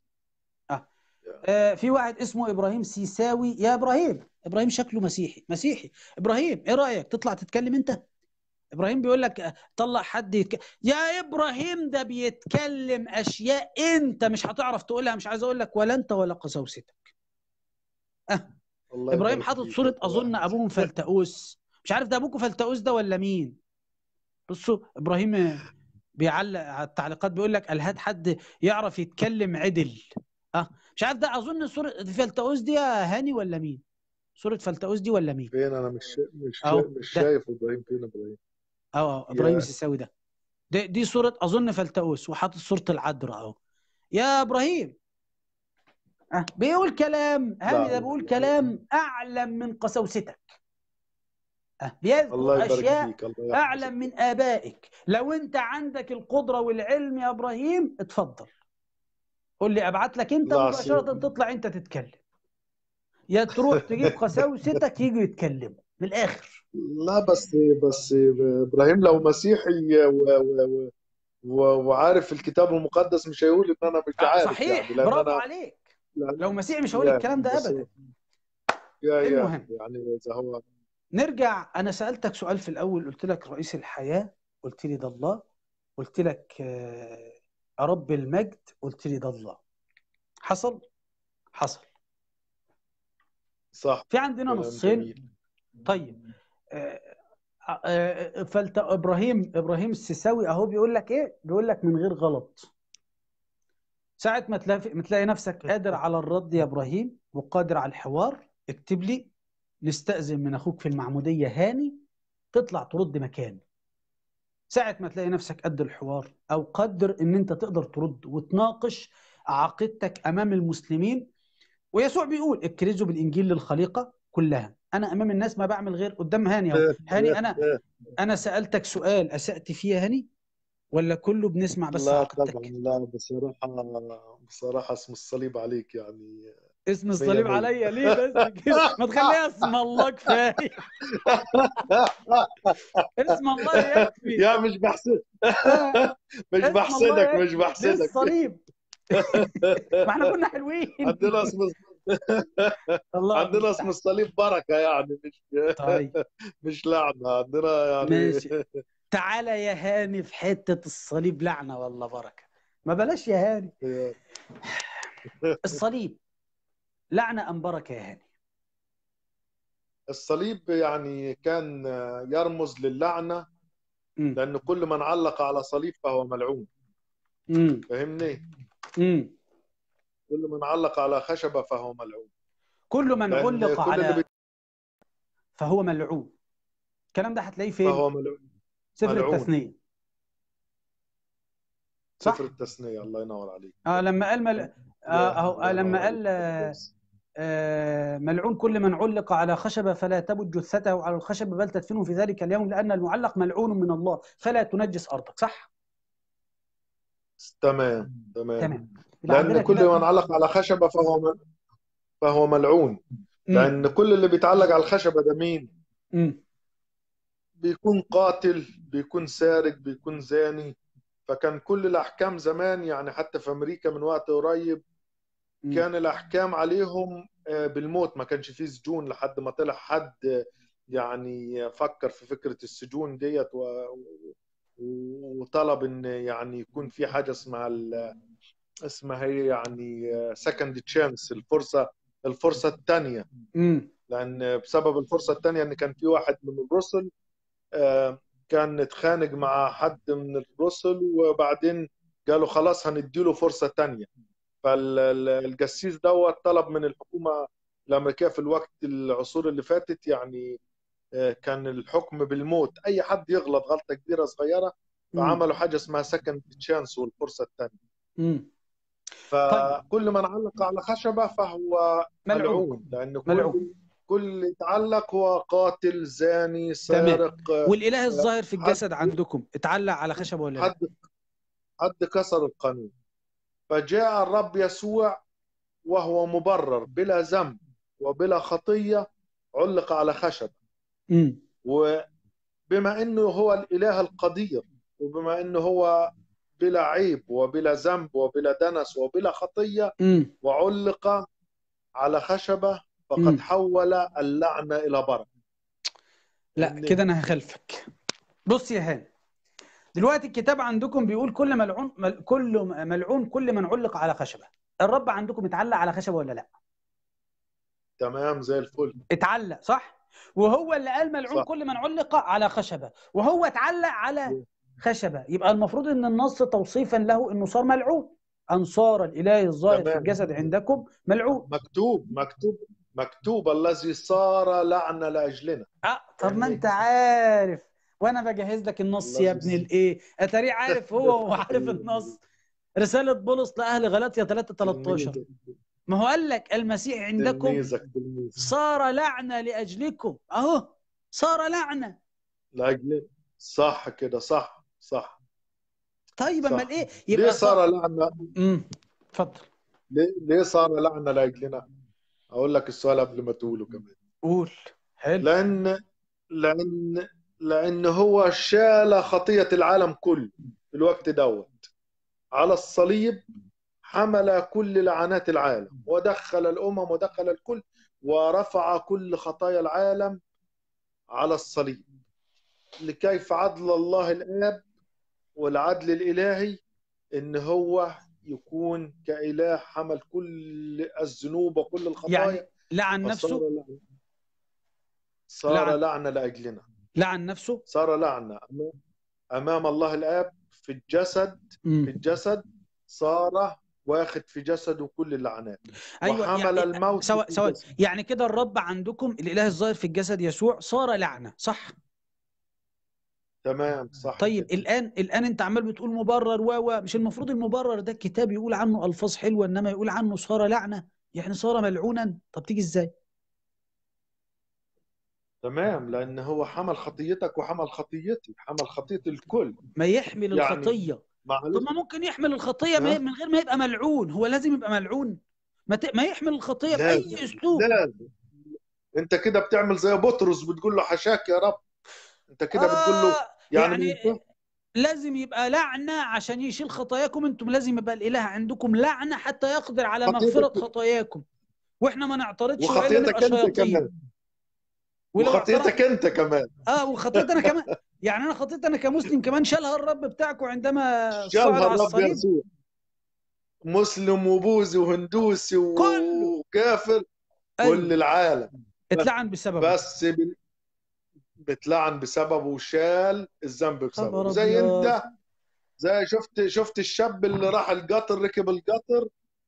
آه في واحد اسمه ابراهيم سيساوي يا ابراهيم ابراهيم شكله مسيحي مسيحي ابراهيم ايه رايك تطلع تتكلم انت ابراهيم بيقول لك آه، طلع حد يتك... يا ابراهيم ده بيتكلم اشياء انت مش هتعرف تقولها مش عايز اقول لك ولا انت ولا قساوستك الله ابراهيم يبارك حاطط فيك صوره يا اظن إبراهيم. ابوهم فلتؤوس مش عارف ده ابوكم فلتؤوس ده ولا مين بصوا ابراهيم آه، بيعلق على التعليقات بيقول لك قال هات حد يعرف يتكلم عدل اه مش عارف ده اظن صوره فلتؤوس دي يا هاني ولا مين سورة فلتأوس دي ولا مين؟ فين انا مش شا- مش أهو، شا- مش ده. شايف ابراهيم فين ابراهيم اه ابراهيم يا. السيساوي ده دي, دي صورة اظن فلتأوس وحاطط صورة العذراء اهو يا ابراهيم آه. بيقول كلام هاني ده لا. بيقول كلام اعلم من قساوستك آه. بيذكر الله يبارك اشياء فيك الله يحفظك. اعلم من ابائك لو انت عندك القدرة والعلم يا ابراهيم اتفضل قول لي ابعت لك انت لا، مباشرة سيدي. تطلع انت تتكلم يا تروح تجيب قساوستك يجوا يتكلموا من الاخر لا بس بس ابراهيم لو مسيحي و و و و وعارف الكتاب المقدس مش هيقول ان انا مش آه، عارف صحيح يعني لان برافو انا عليك لأن- لو مسيحي مش هقول يا- الكلام ده بس- ابدا يا يا المهم. يعني اذا هو نرجع انا سالتك سؤال في الاول قلت لك رئيس الحياه قلت لي ده الله قلت لك آه، رب المجد قلت لي ده الله حصل حصل صح في عندنا كلام نصين جميل. طيب آه، آه، فلت ابراهيم ابراهيم السيساوي اهو بيقول لك ايه بيقول لك من غير غلط ساعة ما تلاقي ما تلاقي نفسك قادر على الرد يا ابراهيم وقادر على الحوار اكتب لي نستأذن من اخوك في المعمودية هاني تطلع ترد مكانه ساعة ما تلاقي نفسك قد الحوار او قدر ان انت تقدر ترد وتناقش عقيدتك امام المسلمين ويسوع بيقول اكرزوا بالانجيل للخليقة كلها انا امام الناس ما بعمل غير قدام هاني اهو هاني انا انا سألتك سؤال اسأت فيه يا هاني ولا كله بنسمع بس لا عقيدتك طبعا لا بصراحة بصراحة اسم الصليب عليك يعني اسم الصليب مية. عليا ليه بس كده ما تخليها اسم الله كفايه اسم الله يكفي يا مش بحسد مش اسم بحسدك الله مش يكفي. بحسدك للصليب ما احنا كنا حلوين عندنا اسم الله عندنا اسم الصليب بركة يعني مش طيب مش لعنة عندنا يعني ماشي تعالى يا هاني في حته الصليب لعنه ولا بركه ما بلاش يا هاني الصليب لعنه ام بركه يا هاني الصليب يعني كان يرمز للعنة امم لأن كل من علق على صليب فهو ملعون امم فاهمني؟ امم كل من علق على خشبة فهو ملعون كل من لأن علق كل اللي على بي- فهو ملعون الكلام ده هتلاقيه فين فهو ملعون سفر ملعون. التثنيه صح. سفر التثنية الله ينور عليك اه لما قال مل... آه اهو آه لما قال آه آه، ملعون كل من علق على خشبة فلا تبت جثته على الخشبة بل تدفنه في ذلك اليوم لأن المعلق ملعون من الله فلا تنجس أرضك صح؟ تمام تمام تمام يبقى عندنا لأن كل كده- من علق على خشبة فهو م- فهو ملعون مم. لأن كل اللي بيتعلق على الخشبة ده مين؟ مم. بيكون قاتل بيكون سارق بيكون زاني فكان كل الأحكام زمان يعني حتى في أمريكا من وقت قريب مم. كان الأحكام عليهم آه، بالموت ما كانش فيه سجون لحد ما طلع حد آه، يعني فكر في فكرة السجون ديت و... و- وطلب ان يعني يكون في حاجة اسمها ال... اسمها هي يعني سكند تشانس الفرصة الفرصة الثانية مم. لأن بسبب الفرصة الثانية إن كان في واحد من الرسل آه، كان اتخانق مع حد من الرسل وبعدين قالوا خلاص هنديله فرصة تانية فالجسيس دوت طلب من الحكومة الأمريكية في الوقت العصور اللي فاتت يعني آه، كان الحكم بالموت أي حد يغلط غلطة كبيرة صغيرة مم. فعملوا حاجة اسمها سكند تشانس والفرصة الثانية مم. فكل من علق على خشبة فهو ملعون ملعون لأن كل ملعون. كل اللي يتعلق هو قاتل زاني سارق والإله الظاهر في الجسد عندكم اتعلق على خشبة ولا لا؟ حد حد كسر القانون فجاء الرب يسوع وهو مبرر بلا ذنب وبلا خطية علق على خشب مم. وبما انه هو الاله القدير وبما انه هو بلا عيب وبلا ذنب وبلا دنس وبلا خطية مم. وعلق على خشبة فقد مم. حول اللعنة إلى بركة لا إن- كده انا هخلفك بص يا هاني دلوقتي الكتاب عندكم بيقول كل ملعون مل... كل ملعون كل من علق على خشبه الرب عندكم اتعلق على خشبه ولا لا تمام زي الفل اتعلق صح وهو اللي قال ملعون صح. كل من علق على خشبه وهو اتعلق على خشبه يبقى المفروض ان النص توصيفا له انه صار ملعون ان صار الاله الظاهر في تمام. الجسد عندكم ملعون مكتوب مكتوب مكتوب الذي صار لعنة لأجلنا اه طب ما فاهمني؟ انت عارف وانا بجهز لك النص الله يا ابن يسلمك. الايه اتاري عارف هو وعارف النص رسالة بولس لأهل غلاطيا 3 13 تلميذك ما هو قال لك المسيح عندكم تلميذك تلميذ صار لعنة لأجلكم أهو صار لعنة لأجلنا صح كده صح صح طيب صح. أمال إيه ليه يبقى صار لعنة امم اتفضل ليه, ليه صار لعنة لأجلنا أقول لك السؤال قبل ما تقوله كمان قول حلو لأن لأن لأن هو شال خطية العالم كله في الوقت دوت على الصليب حمل كل لعنات العالم ودخل الأمم ودخل الكل ورفع كل خطايا العالم على الصليب لكيف عدل الله الآب والعدل الإلهي إن هو يكون كإله حمل كل الذنوب وكل الخطايا يعني لعن فصار نفسه لعنة صار لعن. لعنة لأجلنا لعن نفسه صار لعنة أمام- أمام الله الآب في الجسد في امم الجسد صار واخد في جسده كل اللعنات ايوه وحمل يعني الموت سواء في سواء الجسد. يعني كده الرب عندكم الاله الظاهر في الجسد يسوع صار لعنه صح تمام صح طيب كده. الان الان انت عمال بتقول مبرر و و مش المفروض المبرر ده الكتاب يقول عنه الفاظ حلوه انما يقول عنه صار لعنه يعني صار ملعونا طب تيجي ازاي تمام لأن هو حمل خطيتك وحمل خطيتي حمل خطية الكل ما يحمل يعني الخطيه طب معلش ما ممكن يحمل الخطيه ما- ها؟ من غير ما يبقى ملعون هو لازم يبقى ملعون ما, ت... ما يحمل الخطيه لازم باي اسلوب لازم انت كده بتعمل زي بطرس بتقول له حشاك يا رب انت كده بتقول له آه يعني ما يعني ينفعش. لازم يبقى لعنة عشان يشيل خطاياكم انتم لازم يبقى الاله عندكم لعنة حتى يقدر على خطيتك- مغفرة خطاياكم واحنا ما نعترضش والا وخطيتك نبقى انت شياطين كمان ولو وخطيتك اعترض انت كمان اه وخطيت انا كمان يعني انا خطيت انا كمسلم كمان شالها الرب بتاعكم عندما صعد شالها على الرب الصليب يسوع مسلم وبوذي وهندوسي كله. وكافر كل ايوه العالم اتلعن بسببه بس بال- بتلعن بسببه وشال الذنب خبر بسببه زي أبيض. انت زي شفت شفت الشاب اللي راح القطر ركب القطر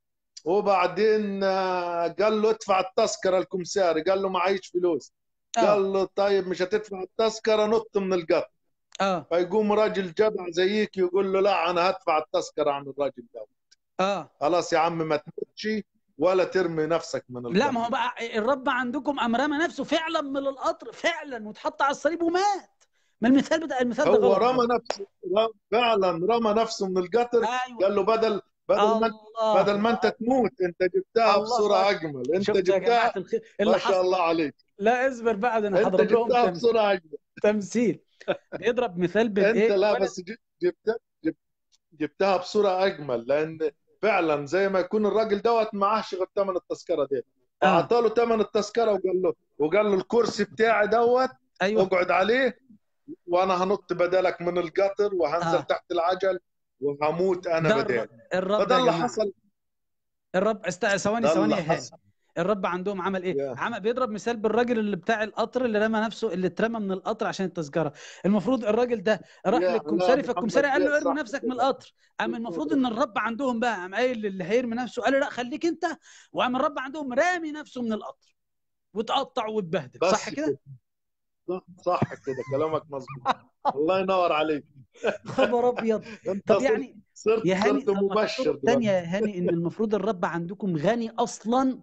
وبعدين آه، قال له ادفع التذكره الكمساري قال له معيش فلوس اه قال له طيب مش هتدفع التذكره نط من القطر اه فيقوم راجل جدع زيك يقول له لا انا هدفع التذكره عن الراجل ده اه خلاص يا عم ما تموتش ولا ترمي نفسك من القطر لا ما هو بقى الرب عندكم قام رمى نفسه فعلا من القطر فعلا واتحط على الصليب ومات ما المثال بتاع المثال ده هو غلط رمى نفسه رم- فعلا رمى نفسه من القطر ايوه قال له بدل بدل ما الله بدل ما انت تموت انت جبتها الله بصوره أكبر. اجمل انت شفت يا جماعه جبتها الخير اللي ما شاء حصل الله عليك لا اصبر بقى ده انا انت هضرب لهم جبتها تم- بصوره اجمل تمثيل بيضرب مثال انت بالايه لا ولد- بس ج- جبتها جب- جبتها بصوره اجمل لان فعلا زي ما يكون الراجل دوت معهش غير ثمن التذكره دي آه. اعطى له ثمن التذكره وقال له وقال له الكرسي بتاعي دوت ايوه اقعد عليه وانا هنط بدلك من القطر وهنزل آه. تحت العجل وهموت انا ده بدالك الرب فده يا اللي جماعه حصل الرب است... ثواني ده ثواني اللي يا هاني حصل الرب عندهم عمل ايه؟ يا. عمل بيضرب مثال بالراجل اللي بتاع القطر اللي رمى نفسه اللي اترمى من القطر عشان التذكره المفروض الراجل ده راح يا للكمساري لا، فالكمساري محمد قال له ليه ارمي صح نفسك من كده. القطر قام المفروض ان الرب عندهم بقى قام قايل للي هيرمي نفسه قال له لا خليك انت وقام الرب عندهم رامي نفسه من القطر وتقطع واتبهدل بس صح كده؟ صح صح كده كلامك مظبوط الله ينور عليك خبر ابيض انت طب صرت يعني صرت, يا هاني صرت مبشر الطرق الثانية يا هاني ان المفروض الرب عندكم غني اصلا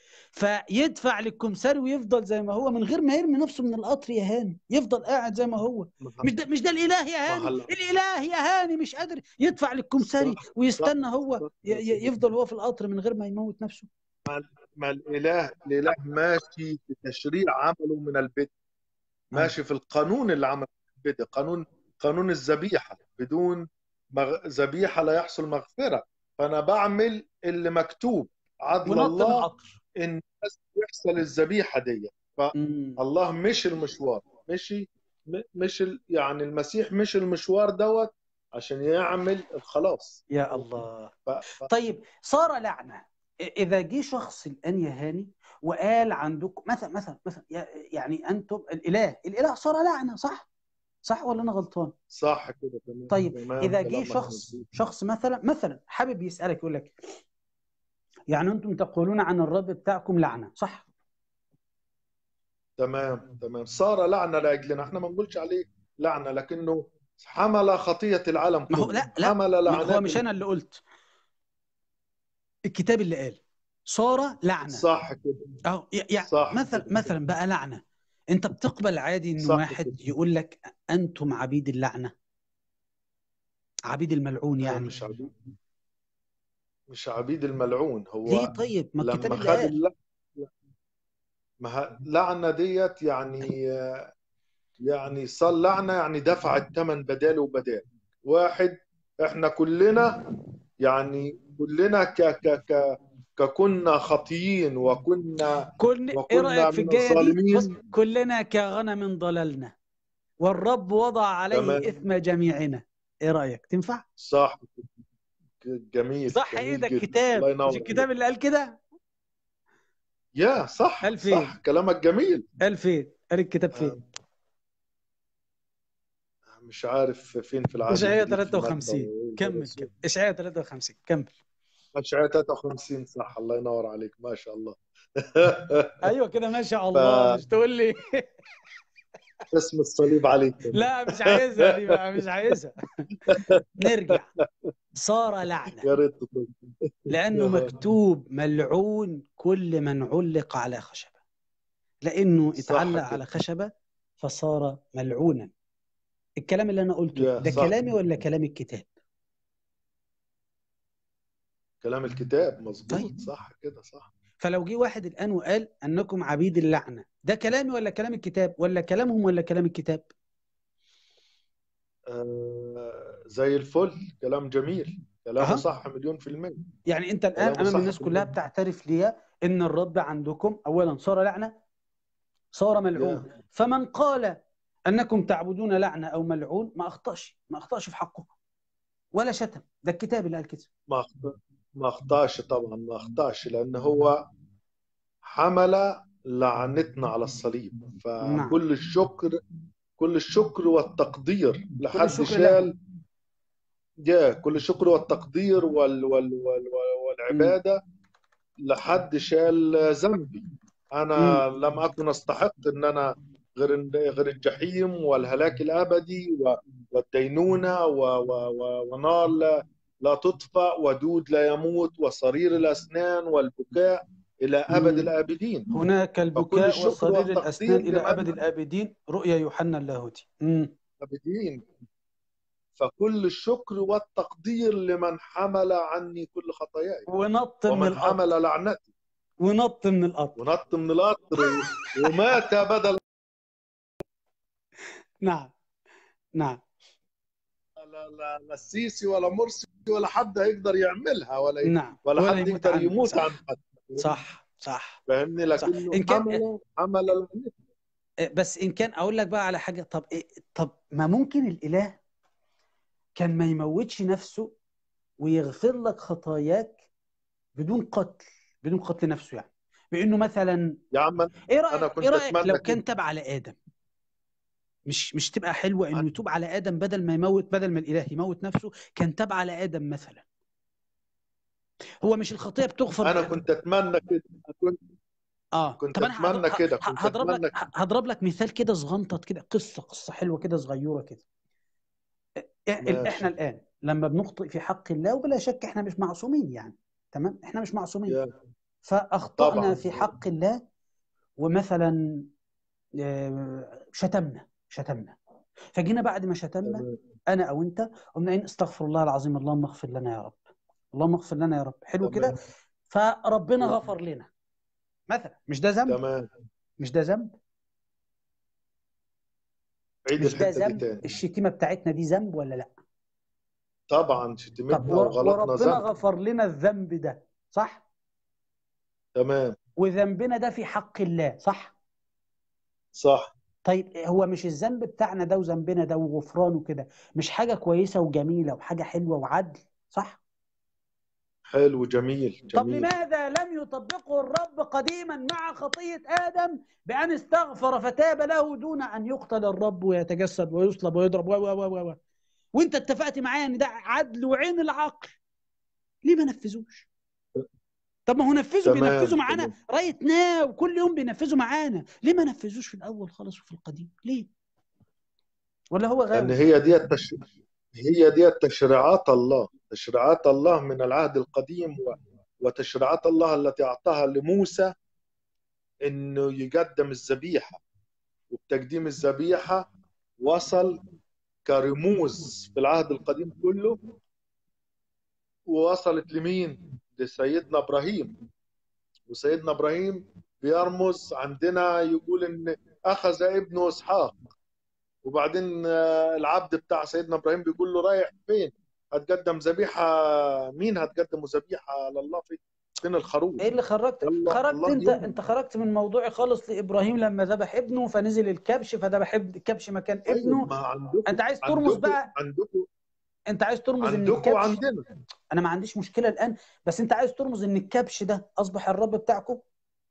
فيدفع للكمساري ويفضل زي ما هو من غير ما يرمي نفسه من القطر يا هاني يفضل قاعد زي ما هو مش ده مش ده الاله يا هاني هلا. الاله يا هاني مش قادر يدفع للكمساري صح، ويستنى صح، هو صح، ي- ي- يفضل هو في القطر من غير ما يموت نفسه ما الاله الاله ماشي في تشريع عمله من البدء ماشي في القانون اللي عمله من البدء قانون قانون الذبيحه بدون مغ... ذبيحه لا يحصل مغفره فانا بعمل اللي مكتوب عدل ونط من الله القطر ان بس يحصل الذبيحه دي مم. الله مش المشوار مشي م- مش ال... يعني المسيح مش المشوار دوت عشان يعمل الخلاص يا الله ف... ف... طيب صار لعنة إذا جه شخص الآن يا هاني وقال عندكم مثلا مثلا مثلا يعني أنتم الإله الإله صار لعنة صح؟ صح ولا أنا غلطان؟ صح كده تمام طيب تمام، إذا جه كلامك شخص مظبوط. شخص مثلا مثلا حابب يسألك يقول لك يعني أنتم تقولون عن الرب بتاعكم لعنة صح؟ تمام تمام صار لعنة لأجلنا احنا ما نقولش عليه لعنة لكنه حمل خطية العالم ما هو كله لا لا حمل ما هو لعنات مش انا اللي قلت الكتاب اللي قال صار لعنه صح كده اهو يعني صح مثلا كده. مثلا بقى لعنه انت بتقبل عادي ان صح واحد كده. يقول لك انتم عبيد اللعنه عبيد الملعون يعني يعني مش عبيد مش عبيد الملعون هو ليه طيب ما الكتاب لما اللي خد قال الل... ما ه- لعنة ديت يعني يعني صار لعنة يعني دفع الثمن بدال وبدال واحد احنا كلنا يعني كلنا ك ك ك ككنا خاطيين وكنا كل ايه وكنا رايك في من الجايه دي الظالمين. بص كلنا كغنم ضللنا والرب وضع عليه تمام. اثم جميعنا ايه رايك تنفع صح جميل صح جميل ايه ده جدا. الكتاب الله ينور مش الكتاب عليك. اللي قال كده يا صح قال فين؟ صح كلامك جميل قال فين قال الكتاب فين مش عارف فين في العهد اشعياء الجديد في المادة 53 و- كمل كمل اشعياء 53 كمل اشعياء 53 صح الله ينور عليك ما شاء الله ايوه كده ما شاء الله مش تقول لي اسم الصليب عليك لا مش عايزها دي بقى مش عايزها نرجع صار لعنه يا ريت تقول. لانه يا مكتوب ملعون كل من علق على خشبه لانه صح اتعلق كده. على خشبه فصار ملعونا الكلام اللي انا قلته يا ده صح. كلامي ولا كلام الكتاب كلام الكتاب مظبوط طيب. صح كده صح فلو جه واحد الان وقال انكم عبيد اللعنه ده كلامي ولا كلام الكتاب ولا كلامهم ولا كلام الكتاب آه زي الفل كلام جميل كلامه أها. صح مليون في المية يعني انت الان كلامه امام صح الناس في كلها المية. بتعترف ليا ان الرب عندكم اولا صار لعنه صار ملعون يا. فمن قال انكم تعبدون لعنه او ملعون ما اخطاش ما اخطاش في حقه ولا شتم ده الكتاب اللي قال كده ما أخطأ ما أخطاش طبعا ما أخطاش لأنه هو حمل لعنتنا على الصليب فكل الشكر كل الشكر والتقدير لحد الشكر شال يا كل الشكر والتقدير وال وال وال والعبادة لحد شال ذنبي أنا لم أكن أستحق أن أنا غير غير الجحيم والهلاك الأبدي و- والدينونة و- و- و- ونار لا, لا تطفأ ودود لا يموت وصرير الأسنان والبكاء إلى أبد مم. الآبدين هناك فكل البكاء الشكر وصرير والتقدير الاسنان الى لمن- ابد الابدين رؤيا يوحنا اللاهوتي مم. الآبدين فكل الشكر والتقدير لمن حمل عني كل خطاياي ونط من ومن القطر حمل لعنتي ونط من القطر ونط من القطر ومات بدل نعم نعم لا, لا, لا السيسي ولا مرسي ولا حد هيقدر يعملها ولا نعم ولا حد يموت يقدر عنه. يموت صح. عن حد صح صح فاهمني لكنه إن كان- حمل حمل لعنتي بس ان كان اقول لك بقى على حاجه طب إيه طب ما ممكن الاله كان ما يموتش نفسه ويغفر لك خطاياك بدون قتل بدون قتل نفسه يعني بانه مثلا يا عم ايه أنا رايك كنت ايه رايك أتمنى لو كده. كان تاب على ادم مش مش تبقى حلوه انه يتوب على ادم بدل ما يموت بدل ما الاله يموت نفسه كان تاب على ادم مثلا هو مش الخطيه بتغفر انا كنت اتمنى كده كنت اه كنت طب انا أتمنى هضرب- كده، ه- كنت هضرب أتمنى لك هضرب لك مثال كده صغنطط كده قصه قصه حلوه كده صغيره كده إ- ماشي. احنا الان لما بنخطئ في حق الله وبلا شك احنا مش معصومين يعني تمام احنا مش معصومين يا فاخطانا طبعاً. في حق الله ومثلا آه، شتمنا شتمنا فجينا بعد ما شتمنا تمام. انا او انت قمنا قايلين استغفر الله العظيم اللهم اغفر لنا يا رب اللهم اغفر لنا يا رب حلو كده تمام. فربنا تمام. غفر لنا مثلا مش ده ذنب تمام مش ده ذنب عيد مش ده الحته دي ذنب تاني الشتيمه بتاعتنا دي ذنب ولا لا طبعا طب شتمتنا ور- وغلطنا وربنا ذنب غفر لنا الذنب ده صح تمام وذنبنا ده في حق الله صح صح طيب هو مش الذنب بتاعنا ده وذنبنا ده وغفرانه كده مش حاجه كويسه وجميله وحاجه حلوه وعدل صح حلو جميل طب جميل لماذا لم يطبقه الرب قديما مع خطية آدم بأن استغفر فتاب له دون أن يقتل الرب ويتجسد ويصلب ويضرب و و و و وانت اتفقت معايا ان ده عدل وعين العقل ليه ما نفذوش طب ما هو نفذوا تمام، بينفذوا معانا تمام. رايت ناو كل يوم بينفذوا معانا ليه ما نفذوش في الاول خالص وفي القديم ليه ولا هو لأن غاوي هي دي التش... هي دي تشريعات الله تشريعات الله من العهد القديم و... وتشريعات الله التي أعطاها لموسى إنه يقدم الذبيحة وبتقديم الذبيحة وصل كرموز في العهد القديم كله ووصلت لمين؟ لسيدنا إبراهيم وسيدنا إبراهيم بيرمز عندنا يقول إن أخذ ابنه إسحاق وبعدين آه، العبد بتاع سيدنا ابراهيم بيقول له رايح فين؟ هتقدم ذبيحه مين هتقدم ذبيحه على الله فين؟ فين الخروف؟ ايه اللي خرجت الله- خرجت الله انت يؤمن. انت خرجت من موضوعي خالص لابراهيم لما ذبح ابنه فنزل الكبش فذبح ابن- الكبش مكان طيب ابنه ما عندكم انت عايز ترمز عندكم بقى عندكم انت عايز ترمز ان عندكم الكبش وعندنا انا ما عنديش مشكله الان بس انت عايز ترمز ان الكبش ده اصبح الرب بتاعكم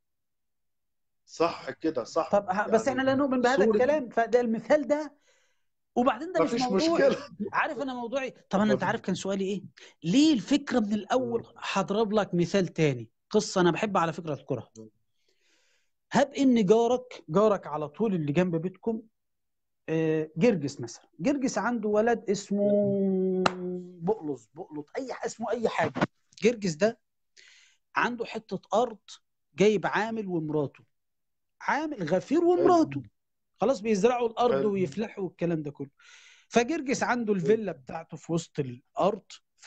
صح كده صح طب ه- بس يعني احنا لا نؤمن بهذا صورة- الكلام فده المثال ده وبعدين ده ما مش فيش موضوعي مشكله عارف انا موضوعي طبعا ما انت في- عارف كان سؤالي ايه ليه الفكره من الاول هضرب لك مثال تاني قصه انا بحب على فكره اذكرها هب ان جارك جارك على طول اللي جنب بيتكم آه، جرجس مثلا جرجس عنده ولد اسمه بقلص بقلط اي ح- اسمه اي حاجه جرجس ده عنده حته ارض جايب عامل ومراته عامل غفير ومراته خلاص بيزرعوا الارض حلو. ويفلحوا والكلام ده كله فجرجس عنده الفيلا بتاعته في وسط الارض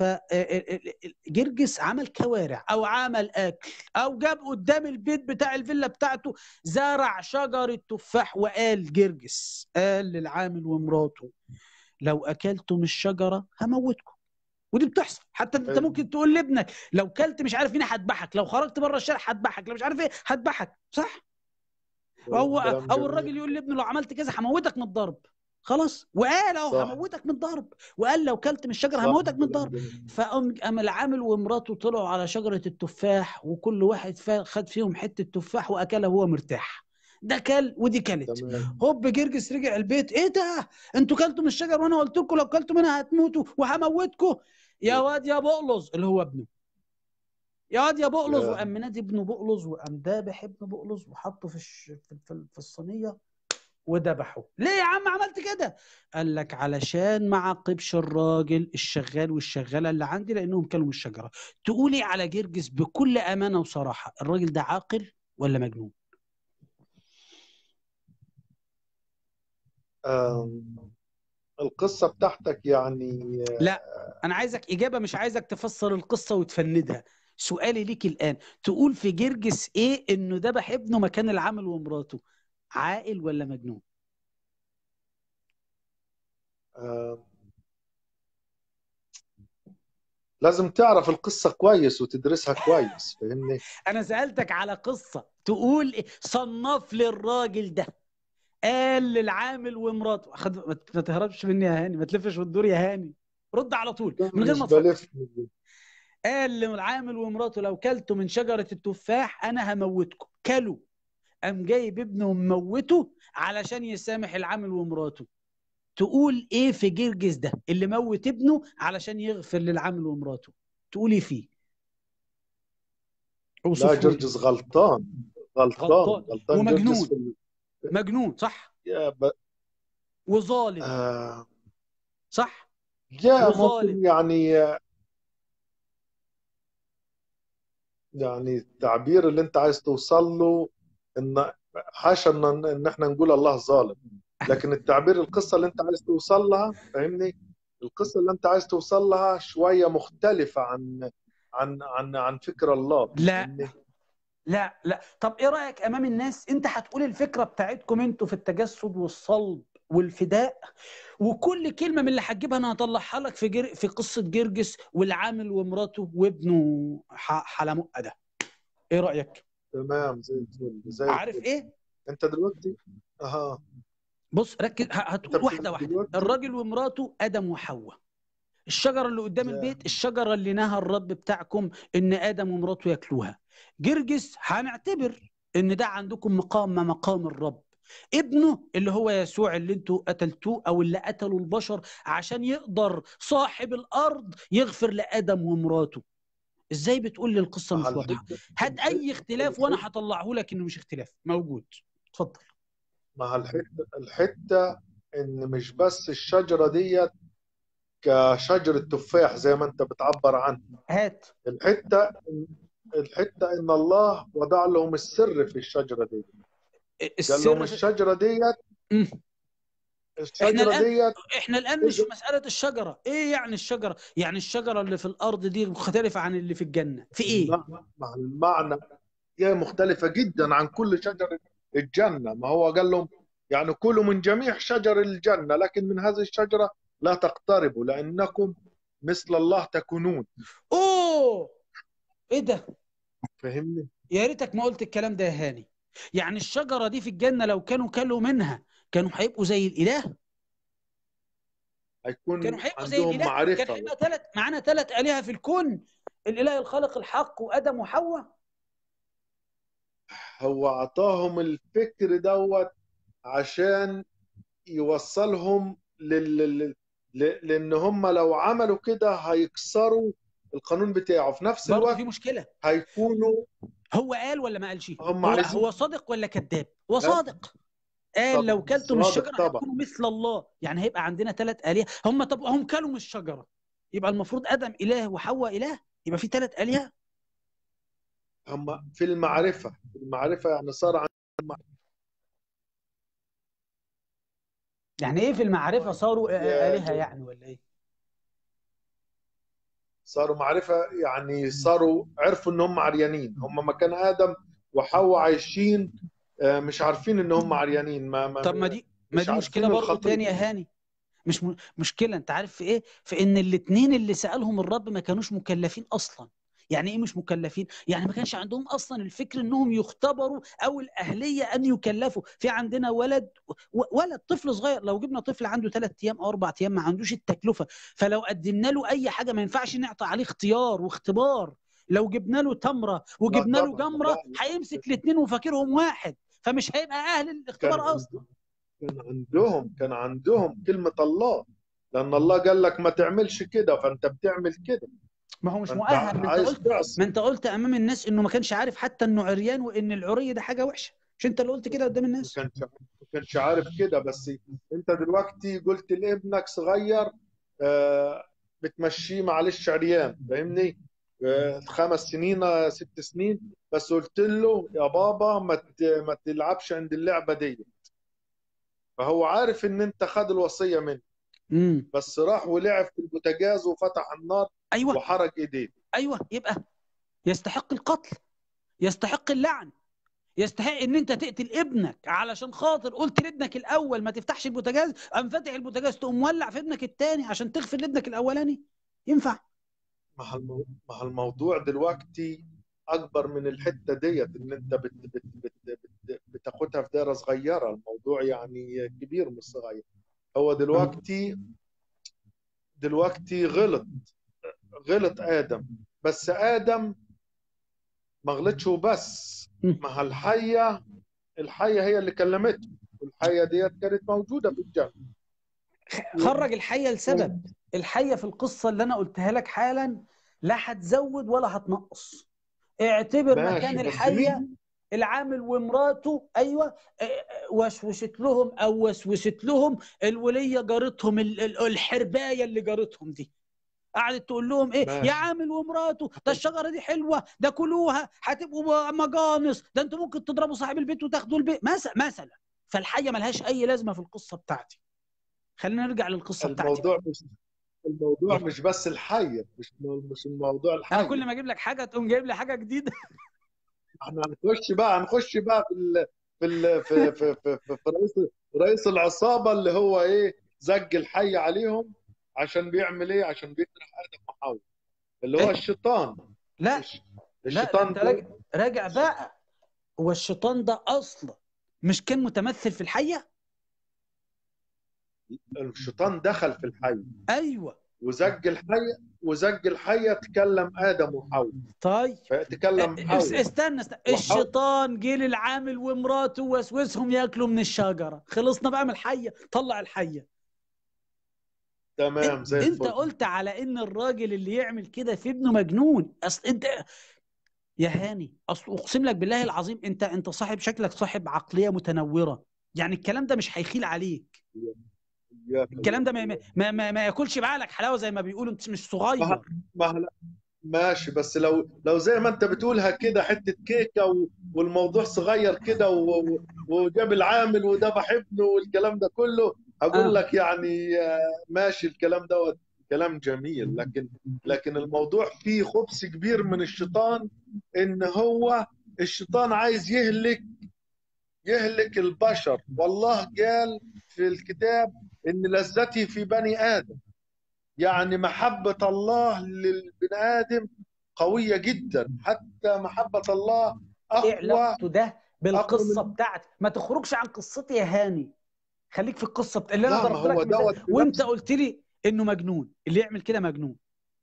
فجرجس عمل كوارع او عمل اكل او جاب قدام البيت بتاع الفيلا بتاعته زرع شجره تفاح وقال جرجس قال للعامل ومراته لو اكلتم الشجره هموتكم ودي بتحصل حتى انت حلو. ممكن تقول لابنك لو كلت مش عارف مين هذبحك لو خرجت بره الشارع هذبحك لو مش عارف ايه هذبحك صح او كلام او جميل. الراجل يقول لابنه لو عملت كذا هموتك من الضرب خلاص وقال اهو صح. هموتك من الضرب وقال لو كلت من الشجره صح، هموتك من كلام الضرب جميل. فقام قام العامل ومراته طلعوا على شجره التفاح وكل واحد فا- خد فيهم حته تفاح واكلها وهو مرتاح ده كل ودي كلت تمام هوب جرجس رجع البيت ايه ده انتوا كلتوا من الشجر وانا قلت لكم لو كلتوا منها هتموتوا وهموتكم يا واد يا بقلص اللي هو ابنه يا واد يا بقلص يا. وقام منادي ابنه بقلص وقام ذابح ابن بقلص وحطه في الش... في, في, في الصينيه وذبحه ليه يا عم عملت كده قال لك علشان ما عاقبش الراجل الشغال والشغاله اللي عندي لانهم كلوا من الشجره تقولي على جرجس بكل امانه وصراحه الراجل ده عاقل ولا مجنون آم، القصة بتاعتك يعني لا انا عايزك اجابه مش عايزك تفسر القصه وتفندها سؤالي ليك الان تقول في جرجس ايه انه ذبح ابنه مكان العامل ومراته عاقل ولا مجنون آم، لازم تعرف القصة كويس وتدرسها كويس فاهمني انا سالتك على قصه تقول إيه؟ صنف لي الراجل ده قال للعامل ومراته خد ما ت- ما تهربش مني يا هاني ما تلفش وتدور يا هاني رد على طول من غير مش ما تفكر بلف قال للعامل ومراته لو كلتوا من شجرة التفاح أنا هموتكم كلوا قام جايب ابنه وموته علشان يسامح العامل ومراته تقول ايه في جرجس ده اللي موت ابنه علشان يغفر للعامل ومراته تقولي فيه لا اوصفه لي. جرجس غلطان غلطان غلطان. غلطان ومجنون. جرجس في ال- مجنون صح يا ب... وظالم آه... صح يا وظالم. ممكن يعني يعني التعبير اللي انت عايز توصل له ان حاشا ان ان احنا نقول الله ظالم لكن التعبير القصه اللي انت عايز توصل لها فاهمني القصه اللي انت عايز توصل لها شويه مختلفه عن عن عن عن فكر الله لا. فاهمني؟ لا لا طب ايه رايك امام الناس انت هتقول الفكره بتاعتكم انتوا في التجسد والصلب والفداء وكل كلمه من اللي هتجيبها انا هطلعها لك في جر... في قصه جرجس والعامل ومراته وابنه ح... حلمقه ده ايه رايك تمام زي الفل زي عارف الفل. ايه انت دلوقتي اها بص ركز ه- هتقول أنت واحده واحده دلوقتي- الراجل ومراته ادم وحواء الشجره اللي قدام يا. البيت الشجره اللي نهى الرب بتاعكم ان ادم ومراته ياكلوها جرجس هنعتبر ان ده عندكم مقام ما مقام الرب ابنه اللي هو يسوع اللي انتوا قتلتوه او اللي قتلوا البشر عشان يقدر صاحب الارض يغفر لادم ومراته ازاي بتقول لي القصه مش مع واضحه الحتة- هات اي اختلاف وانا هطلعه لك انه مش اختلاف موجود اتفضل مع الحتة الحتة إن مش بس الشجرة ديت كشجرة تفاح زي ما أنت بتعبر عنها هات الحتة الحتة إن الله وضع لهم السر في الشجرة دي قال لهم السر الشجرة ديت مم. الشجرة الآن- ديت احنا الان مش في مساله الشجره ايه يعني الشجره يعني الشجره اللي في الارض دي مختلفه عن اللي في الجنه في ايه مع مع المعنى هي مختلفة جدا عن كل شجر الجنة ما هو قال لهم يعني كلوا من جميع شجر الجنة لكن من هذه الشجرة لا تقتربوا لأنكم مثل الله تكونون اوه ايه ده فهمني يا ريتك ما قلت الكلام ده يا هاني يعني الشجره دي في الجنه لو كانوا كلوا منها كانوا هيبقوا زي الاله هيكون كانوا هيبقوا زي عندهم الاله كان معرفة هيبقى ثلاث معانا ثلاث الهه في الكون الاله الخالق الحق وادم وحواء هو أعطاهم الفكر دوت عشان يوصلهم لل... لل... ل- لأن هم لو عملوا كده هيكسروا القانون بتاعه في نفس برضه الوقت في مشكله هيكونوا هو قال ولا ما قالش هم هو, عايزين هو صادق ولا كذاب هو صادق قال صادق. لو كلتم من صادق الشجره طبعا. هتكونوا مثل الله يعني هيبقى عندنا ثلاث الهه هم طب هم كلوا من الشجره يبقى المفروض ادم اله وحواء اله يبقى في ثلاث الهه هم في المعرفة في المعرفة يعني صار عن يعني ايه في المعرفه صاروا يا الهه جو. يعني ولا ايه صاروا معرفة يعني صاروا عرفوا ان هم عريانين هم مكان آدم وحواء عايشين آه، مش عارفين ان هم عريانين ما, ما طب ما دي ما مش دي مشكله عارفين برضه الخطر تاني يا هاني مش م... مشكله انت عارف في ايه في ان الاثنين اللي سالهم الرب ما كانوش مكلفين اصلا يعني ايه مش مكلفين يعني ما كانش عندهم اصلا الفكر انهم يختبروا او الاهليه ان يكلفوا في عندنا ولد و... ولد طفل صغير لو جبنا طفل عنده ثلاث ايام او اربع ايام ما عندوش التكلفه فلو قدمنا له اي حاجه ما ينفعش نعطي عليه اختيار واختبار لو جبنا له تمره وجبنا له طبعاً. جمره لا، لا. هيمسك الاثنين وفاكرهم واحد فمش هيبقى اهل كان الاختبار اصلا عندهم كان عندهم كان عندهم كلمة الله لأن الله قال لك ما تعملش كده فأنت بتعمل كده ما هو مش فأنت مؤهل ما انت عايز قلت تعصي ما انت قلت امام الناس انه ما كانش عارف حتى انه عريان وان العري ده حاجه وحشه مش انت اللي قلت كده قدام ما الناس كانش ما كانش عارف كده بس انت دلوقتي قلت لابنك صغير آه، بتمشيه معلش عريان فاهمني آه، خمس سنين آه، ست سنين بس قلت له يا بابا ما ت- ما تلعبش عند اللعبه دي فهو عارف ان انت خد الوصيه منه امم بس راح ولعب في البوتاجاز وفتح النار ايوه وحرق ايديه ايوه يبقى يستحق القتل يستحق اللعن يستحق ان انت تقتل ابنك علشان خاطر قلت لابنك الاول ما تفتحش البوتاجاز قام فاتح البوتاجاز تقوم مولع في ابنك الثاني عشان تغفر لابنك الاولاني ينفع مع المو... مع الموضوع دلوقتي اكبر من الحته ديت ان انت بت... بت... بت... بت... بتاخدها في دائره صغيره الموضوع يعني كبير مش صغير هو دلوقتي دلوقتي غلط غلط ادم بس ادم ما غلطش وبس مم. مع الحيه الحيه هي اللي كلمته والحيه ديت كانت موجوده في الجنه خرج الحيه لسبب الحيه في القصه اللي انا قلتها لك حالا لا هتزود ولا هتنقص اعتبر ماشي، مكان بس الحيه مين؟ العامل ومراته ايوه اه، اه، وسوست لهم او وسوست لهم الوليه جارتهم ال- ال- الحربايه اللي جارتهم دي قعدت تقول لهم ايه ماشي. يا عامل ومراته ده الشجره دي حلوه ده كلوها هتبقوا مجانس ده انتوا ممكن تضربوا صاحب البيت وتاخدوا البيت مثلا مثلا فالحيه ملهاش اي لازمه في القصه بتاعتي خلينا نرجع للقصه بتاعتي الموضوع مش الموضوع مش بس الحيه مش مش الموضوع الحيه انا كل ما اجيب لك حاجه تقوم جايب لي حاجه جديده احنا هنخش بقى هنخش بقى في ال... في ال... في في في, في, في رئيس رئيس العصابه اللي هو ايه زج الحي عليهم عشان بيعمل ايه عشان بيجرح ادم وحواء اللي هو إيه؟ الشيطان لا الش- لا ده الشيطان انت ده راجع راجع بقى هو الشيطان ده اصلا مش كان متمثل في الحيه الشيطان دخل في الحي ايوه وزج الحي وزج الحيه تكلم ادم وحواء طيب فتكلم اس- حواء استنى, استنى. الشيطان جه للعامل ومراته ووسوسهم ياكلوا من الشجره خلصنا بقى من الحيه طلع الحيه تمام زي انت الفل قلت على ان الراجل اللي يعمل كده في ابنه مجنون اصل انت يا هاني اصل اقسم لك بالله العظيم انت انت صاحب شكلك صاحب عقليه متنوره يعني الكلام ده مش هيخيل عليك إياك الكلام ده ما ما ما, ما, ما ياكلش بعقلك حلاوه زي ما بيقولوا انت مش صغير ما هلا ماشي بس لو لو زي ما انت بتقولها كده حته كيكه و... والموضوع صغير كده و... و- وجاب العامل وده بحبه والكلام ده كله هقول آه. لك يعني آه، ماشي الكلام دوت كلام جميل لكن لكن الموضوع فيه خبث كبير من الشيطان ان هو الشيطان عايز يهلك يهلك البشر والله قال في الكتاب ان لذتي في بني ادم يعني محبة الله للبني آدم قوية جدا حتى محبة الله ايه أقوى علاقته ده بالقصه أقوى من- بتاعتي ما تخرجش عن قصتي يا هاني خليك في القصه بت... اللي انا لا، ما ضربت هو لك مثال دوت في وانت نفس- قلت لي انه مجنون اللي يعمل كده مجنون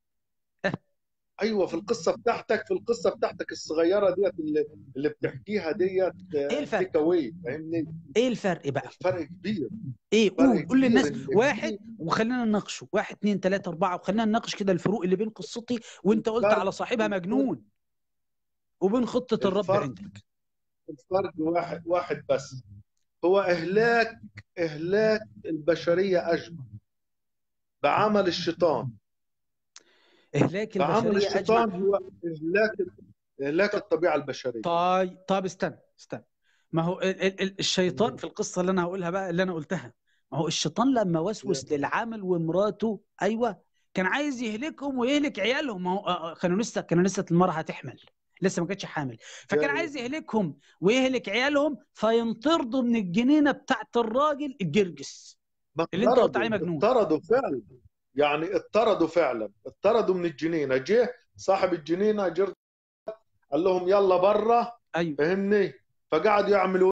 أيوة في القصة بتاعتك في القصة بتاعتك الصغيرة ديت اللي, اللي بتحكيها ديت ايه الفرق؟ تيك أواي فاهمني ايه الفرق بقى الفرق كبير ايه فرق قول قول كبير للناس إن واحد في- وخلينا نناقشه واحد اتنين تلاته اربعه وخلينا نناقش كده الفروق اللي بين قصتي وانت قلت الفرق- على صاحبها مجنون وبين خطه الرب الفرق- عندك الفرق واحد واحد بس هو إهلاك إهلاك البشرية أجمع بعمل الشيطان اهلاك بعمل البشريه الشيطان اجمع هو إهلاك إهلاك الطبيعة البشرية طيب طيب استنى استنى ما هو ال ال ال الشيطان في القصه اللي انا هقولها بقى اللي انا قلتها ما هو الشيطان لما وسوس للعامل ومراته ايوه كان عايز يهلكهم ويهلك عيالهم ما هو آه، آه، كانوا لسه كانوا لسه المراه هتحمل لسه ما كانتش حامل فكان يعني- عايز يهلكهم ويهلك عيالهم فينطردوا من الجنينه بتاعت الراجل الجرجس ما اللي انت قلت اطردوا- عليه مجنون. اطردوا فعلا يعني اطردوا فعلا اطردوا من الجنينه جه صاحب الجنينه جرد قال لهم يلا برا ايوه فهمني فقعدوا يعملوا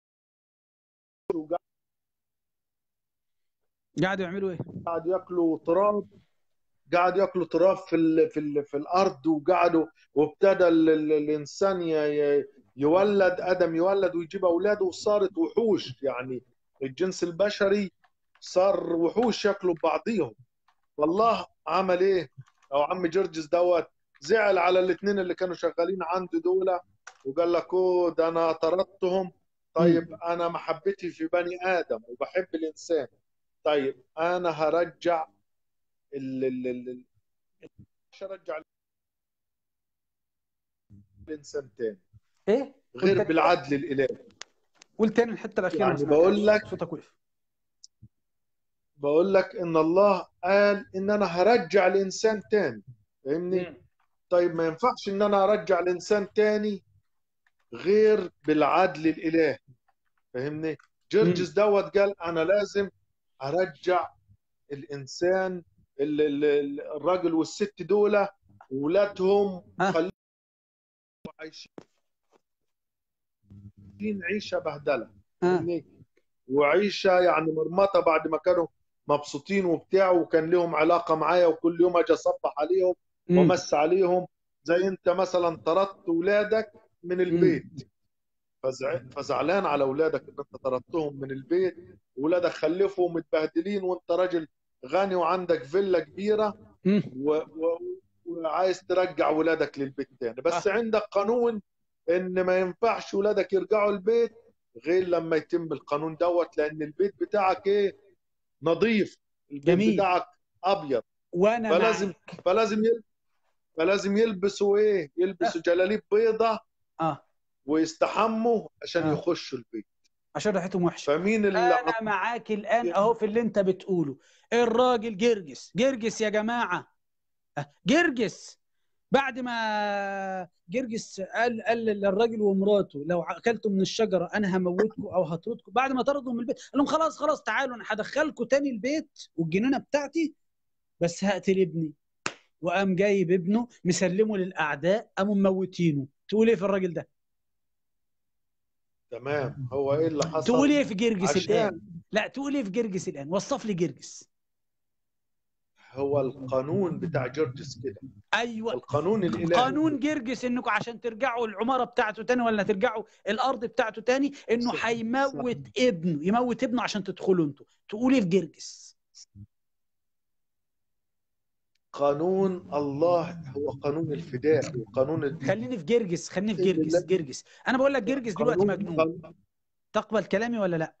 قاعدوا يعملوا ايه؟ قعدوا ياكلوا تراب قعدوا ياكلوا تراب في ال في ال في الارض وقعدوا وابتدى ال ال الانسان ي- ي- يولد ادم يولد ويجيب اولاده وصارت وحوش يعني الجنس البشري صار وحوش ياكلوا ببعضيهم والله عمل ايه او عم جرجس دوت زعل على الاثنين اللي كانوا شغالين عنده دول وقال لك اوه ده انا طردتهم طيب انا محبتي في بني ادم وبحب الانسان طيب انا هرجع ال ال ال ال- مش هرجع الانسان تاني ايه؟ غير قلت- بالعدل الالهي قول تاني الحته الاخيره يعني ما سمعتهاش. بقول لك- صوتك وقف بقول لك ان الله قال ان انا هرجع الانسان تاني فاهمني طيب ما ينفعش ان انا ارجع الانسان تاني غير بالعدل الالهي فاهمني جرجس دوت قال انا لازم ارجع الانسان ال- ال- ال- الراجل والست دول ولادهم آه. خليهم عايشين عيشه بهدله ها فاهمني؟ وعيشه يعني مرمطه بعد ما كانوا مبسوطين وبتاع وكان لهم علاقه معايا وكل يوم اجي اصبح عليهم مم. ومس عليهم زي انت مثلا طردت اولادك من البيت فزع... فزعلان على اولادك ان انت طردتهم من البيت واولادك خلفوا متبهدلين وانت راجل غني وعندك فيلا كبيره مم. و... و... وعايز ترجع ولادك للبيت تاني بس آه. عندك قانون ان ما ينفعش ولادك يرجعوا البيت غير لما يتم القانون دوت لان البيت بتاعك ايه نظيف البيت جميل. بتاعك ابيض وانا فلازم معاك. فلازم يل... فلازم يلبسوا ايه يلبسوا جلاليب بيضة اه ويستحموا عشان آه. يخشوا البيت عشان ريحتهم وحشه فمين اللي انا معاك الان اهو في اللي انت بتقوله الراجل جرجس جرجس يا جماعه آه، جرجس بعد ما جرجس قال قال للراجل ومراته لو اكلتوا من الشجره انا هموتكم او هطردكم بعد ما طردوا من البيت قال لهم خلاص خلاص تعالوا انا هدخلكم تاني البيت والجنينه بتاعتي بس هقتل ابني وقام جايب ابنه مسلمه للاعداء قاموا مموتينه تقول ايه في الراجل ده تمام هو ايه اللي حصل تقول ايه في جرجس عشان الان لا تقول ايه في جرجس الان وصف لي جرجس هو القانون بتاع جرجس كده ايوه القانون الالهي قانون جرجس انكم عشان ترجعوا العماره بتاعته تاني ولا ترجعوا الارض بتاعته تاني انه صح. هيموت ابنه يموت ابنه عشان تدخلوا انتوا تقول ايه في جرجس قانون الله هو قانون الفداء وقانون ال- خليني في جرجس خليني في بإذن جرجس الله. جرجس انا بقول لك جرجس دلوقتي قانون- مجنون قانون- تقبل كلامي ولا لا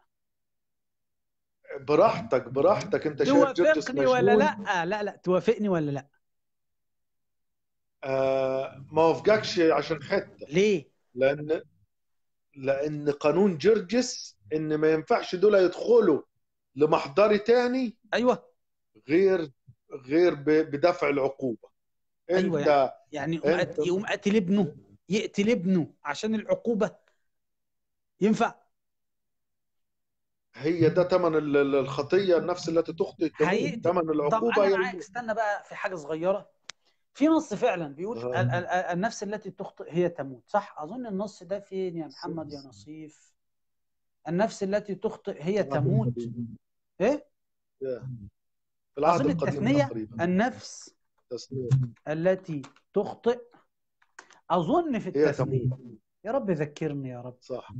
براحتك براحتك انت شايف جرجس توافقني ولا مجنون لا لا لا توافقني ولا لا آه ما وافقكش عشان حته ليه لان لان قانون جرجس ان ما ينفعش دول يدخلوا لمحضر تاني ايوه غير غير ب- بدفع العقوبه أيوة انت يعني يقوم أنت- قت- يقوم قاتل ابنه يقتل ابنه عشان العقوبه ينفع هي ده ثمن ال- ال- الخطيه النفس التي تخطئ تموت هيقتل. ثمن طب العقوبه انا هي معاك استنى بقى في حاجه صغيره في نص فعلا بيقول آه. ال- ال- ال- النفس التي تخطئ هي تموت صح اظن النص ده فين يا محمد يا نصيف النفس التي تخطئ هي تموت ايه في العهد اظن القديم التثنيه تقريبا النفس تسنية. التي تخطئ اظن في هي التثنيه تموت يا رب ذكرني يا رب صح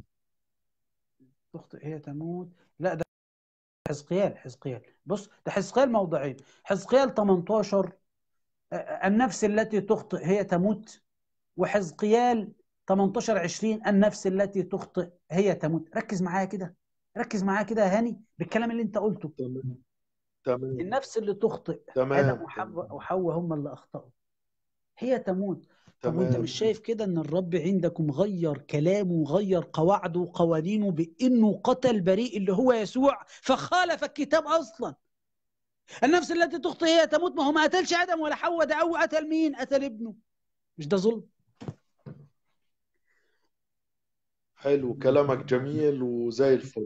تخطئ هي تموت لا ده حزقيال حزقيال بص ده حزقيال موضعين حزقيال 18 آه، النفس التي تخطئ هي تموت وحزقيال 18 20 النفس التي تخطئ هي تموت ركز معايا كده ركز معايا كده يا هاني بالكلام اللي انت قلته تمام تمام النفس اللي تخطئ ادم تمام وحواء وحواء هم اللي اخطاوا هي تموت طب وانت تمام مش شايف كده ان الرب عندكم غير كلامه وغير قواعده وقوانينه بانه قتل بريء اللي هو يسوع فخالف الكتاب اصلا النفس التي تخطئ هي تموت ما هو ما قتلش ادم ولا حواء ده او قتل مين قتل ابنه مش ده ظلم حلو كلامك جميل وزي الفل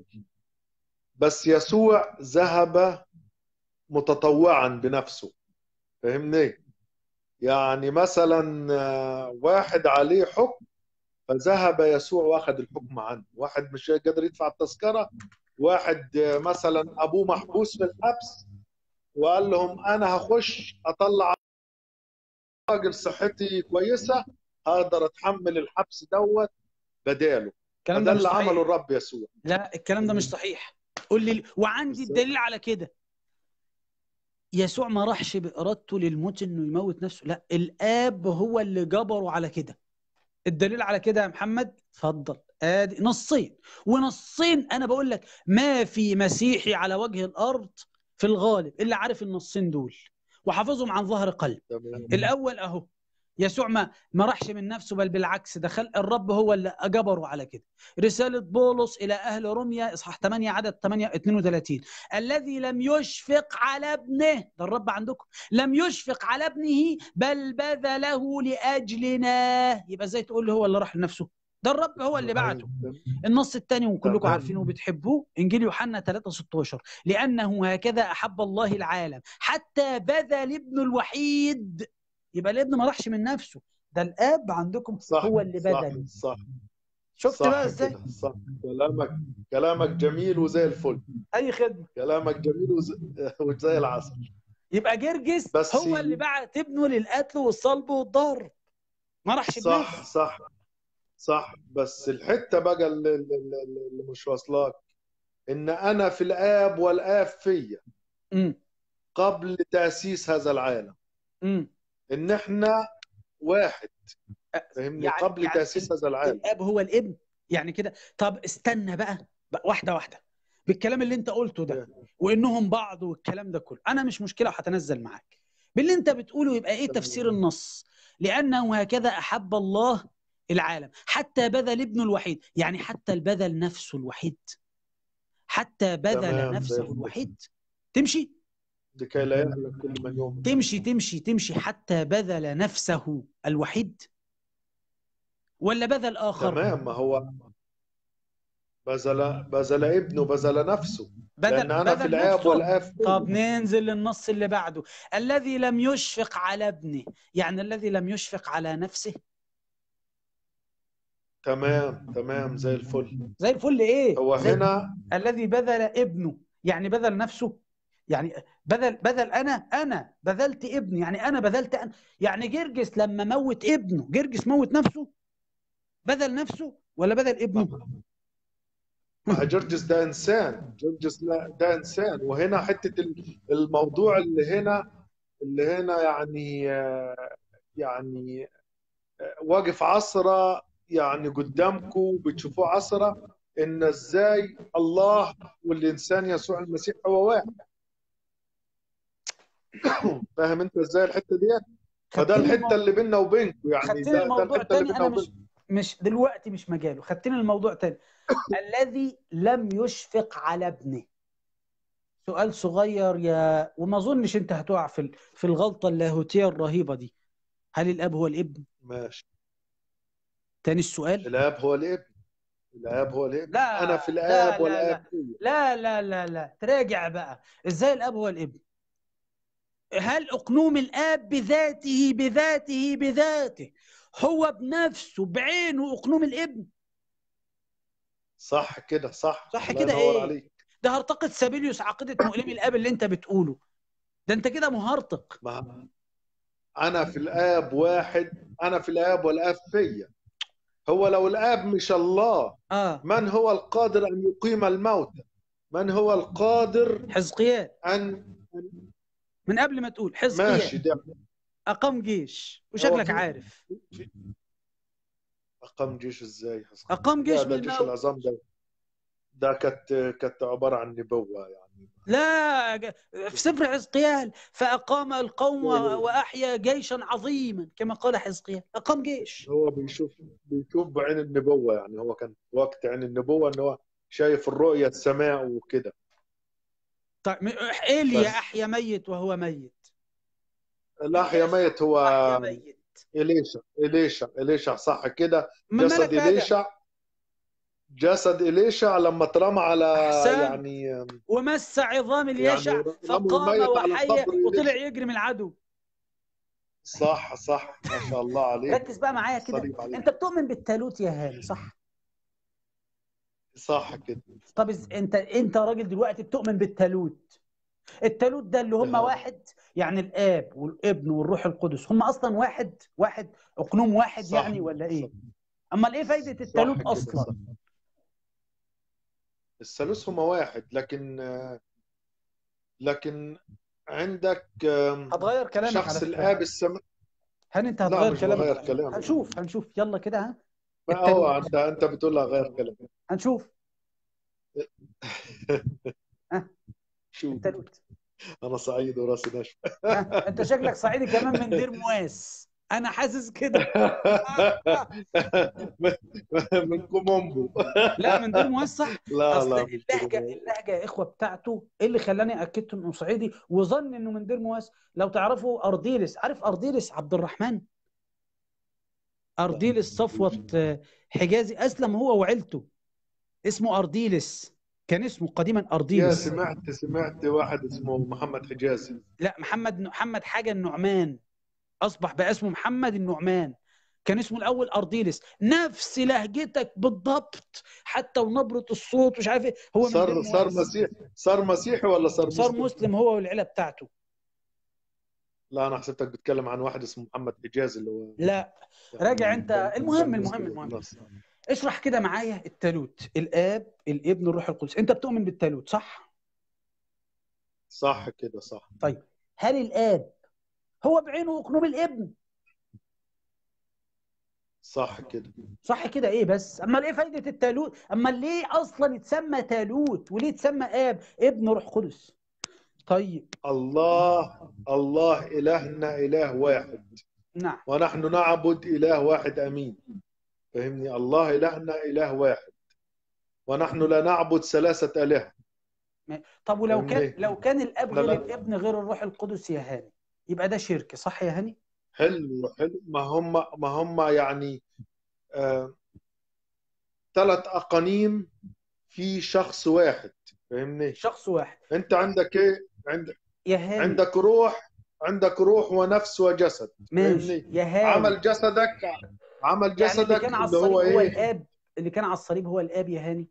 بس يسوع ذهب متطوعا بنفسه فهمني يعني مثلا آه، واحد عليه حكم فذهب يسوع واخد الحكم عنه واحد مش قادر يدفع التذكرة واحد آه، مثلا أبوه محبوس في الحبس وقال لهم أنا هخش أطلع راجل صحتي كويسة هقدر أتحمل الحبس دوت بداله الكلام فده ده مش اللي صحيح عمله الرب يسوع لا الكلام ده مش صحيح قول لي وعندي ازاي؟ الدليل على كده يسوع ما راحش بإرادته للموت انه يموت نفسه لا الآب هو اللي جبره على كده الدليل على كده يا محمد اتفضل ادي نصين ونصين انا بقول لك ما في مسيحي على وجه الارض في الغالب اللي عارف النصين دول وحافظهم عن ظهر قلب تمام الاول اهو يسوع ما ما راحش من نفسه بل بالعكس ده خلق الرب هو اللي جبره على كده رسالة بولس إلى أهل روميا إصحاح 8 عدد 8 32 الذي لم يشفق على ابنه ده الرب عندكم لم يشفق على ابنه بل بذله لأجلنا يبقى ازاي تقول له هو اللي راح لنفسه ده الرب هو اللي بعته النص الثاني وكلكم تمام. عارفينه وبتحبوه انجيل يوحنا 3 16 لانه هكذا احب الله العالم حتى بذل ابنه الوحيد يبقى الابن ما راحش من نفسه ده الاب عندكم صح هو اللي صح بذله صح شفت صح بقى ازاي كده، صح كلامك كلامك جميل وزي الفل اي خدمه كلامك جميل وزي, وزي العسل يبقى جرجس بس هو اللي بعت ابنه للقتل والصلب والضرب ما راحش صح بنفسه صح صح بس الحته بقى اللي, اللي, اللي مش واصلاك ان انا في الاب والاب فيا امم قبل تاسيس هذا العالم امم ان احنا واحد فهمني يعني- قبل يعني تاسيس هذا العالم الاب هو الابن يعني كده طب استنى بقى, بقى واحده واحده بالكلام اللي انت قلته ده وانهم بعض والكلام ده كله انا مش مشكله وهتنزل معاك باللي انت بتقوله يبقى ايه تمام. تفسير النص لانه هكذا احب الله العالم حتى بذل ابنه الوحيد يعني حتى البذل نفسه الوحيد حتى بذل تمام، زي نفسه الفل. الوحيد تمشي لكي لا يهلك كل من يؤمن تمشي تمشي تمشي حتى بذل نفسه الوحيد ولا بذل اخر تمام ما هو بذل بذل ابنه بذل نفسه بذل لان انا في بذل الاب نفسه. والاب فيا. طب ننزل للنص اللي بعده الذي لم يشفق على ابنه يعني الذي لم يشفق على نفسه تمام تمام زي الفل زي الفل ايه هو زي هنا الذي بذل ابنه يعني بذل نفسه يعني بذل بذل انا انا بذلت ابني يعني انا بذلت أنا يعني جرجس لما موت ابنه جرجس موت نفسه بذل نفسه ولا بذل ابنه ما جرجس ده انسان جرجس لا ده انسان وهنا حته ال- الموضوع اللي هنا اللي هنا يعني آه، يعني آه، واقف عصرة يعني قدامكم بتشوفوه عصرة ان ازاي الله والانسان يسوع المسيح هو واحد فاهم انت ازاي الحته ديت فده خدتني الحته الموضوع اللي بيننا وبينكم يعني خدتني ده ده الموضوع الحته اللي تاني بيننا انا مش وبينكم مش دلوقتي مش مجاله خدتني الموضوع تاني الذي لم يشفق على ابنه سؤال صغير يا وما اظنش انت هتقع في ال- في الغلطه اللاهوتيه الرهيبه دي هل الاب هو الابن ماشي تاني السؤال الاب هو الابن الاب هو الابن لا انا في لا الاب لا والاب لا فيا لا لا لا لا تراجع بقى ازاي الاب هو الابن هل اقنوم الاب بذاته بذاته بذاته هو بنفسه بعينه اقنوم الابن صح كده صح صح الله كده ينور ايه عليك ده هرطقة سابيليوس عقيدة مؤلم الاب اللي انت بتقوله ده انت كده مهرطق ما انا في الاب واحد انا في الاب والاب فيا هو لو الاب مش الله اه من هو القادر ان يقيم الموتى من هو القادر حزقيال ان من قبل ما تقول ماشي حزقيال ده اقام جيش هو وشكلك في عارف في اقام جيش ازاي اقام لا جيش ده جيش بالموت العظام ده ده كانت كانت عباره عن نبوه يعني لا ج- في سفر حزقيال فأقام القوم و- وأحيا جيشا عظيما كما قال حزقيال أقام جيش هو بيشوف بيشوف بعين النبوه يعني هو كان في وقت عين النبوه ان هو شايف الرؤيه السماء وكده طيب م- إيليا بس أحيا ميت وهو ميت الاحيا إليشع ميت هو أحيا ميت إليشع إليشع إليشع صح كده من جسد ملك آدم إليشع جسد إليشع لما اترمى على أحسنت يعني ومس عظام يعني اليشع رموا فقام الميت على وحيا قبر وطلع إليشع يجري من العدو صح صح ما شاء الله عليك ركز بقى معايا كده الصليب عليك أنت بتؤمن بالتالوت يا هاني صح؟ صح كده طب إز- أنت أنت راجل دلوقتي بتؤمن بالتالوت التالوت ده اللي هم آه. واحد يعني الاب والابن والروح القدس هم اصلا واحد واحد اقنوم واحد صح يعني ولا صح ايه امال ايه فايده صح التالوت كده اصلا صح الثالوث هما واحد لكن لكن عندك آم، هتغير كلامك على شخص فكره الآب السماء هل انت لا هتغير مش كلامك بغير على فكره كلامي هنشوف هنشوف يلا كده ها ما هو التالوت انت انت بتقول لها غير كلام هنشوف ها شو التالوت انا صعيد وراسي ناشف ها انت شكلك صعيدي كمان من دير مواس انا حاسس كده من كومومبو لا من دير مواس صح لا اصل لا مش اللهجه كومومبو اللهجه يا اخوه بتاعته ايه اللي خلاني اكدت انه صعيدي وظن انه من دير مواس لو تعرفوا ارديلس عارف ارديلس عبد الرحمن لا أرديلس صفوة آه، حجازي أسلم هو وعيلته اسمه أرديلس كان اسمه قديما يا أرديلس سمعت سمعت واحد اسمه محمد حجازي لا محمد محمد حاجة النعمان أصبح بقى اسمه محمد النعمان كان اسمه الأول أرديلس نفس لهجتك بالضبط حتى ونبرة الصوت مش عارف إيه هو من صار دير صار مواس مسيح صار مسيحي ولا صار صار مسلم؟ مسلم هو والعيلة بتاعته لا انا حسبتك بتتكلم عن واحد اسمه محمد حجازي اللي هو لا يعني راجع أنت كان المهم كان المهم مسلم المهم الناس اشرح كده معايا التالوت الآب الابن الروح القدس أنت بتؤمن بالتالوت صح؟ صح كده صح طيب هل الآب هو بعينه أقنوم الابن صح كده صح كده ايه بس اما ايه فايده التالوت اما ليه اصلا يتسمى تالوت وليه يتسمى اب ابن روح قدس طيب الله الله إلهنا إله واحد نعم ونحن نعبد إله واحد أمين فهمني الله إلهنا إله واحد ونحن لا نعبد ثلاثة آلهة طب ولو كان فهمني لو كان الاب لا غير لا الابن غير الروح القدس يا هاني يبقى ده شرك صح يا هاني حلو حلو ما هم ما هم يعني آه ثلاث أقانيم في شخص واحد فهمني شخص واحد أنت عندك إيه عندك يا هاني عندك روح عندك روح ونفس وجسد ماشي فهمني يا هاني عمل جسدك عمل يعني اللي جسدك كان على اللي الصليب هو هو إيه الاب اللي كان على الصليب هو الاب يا هاني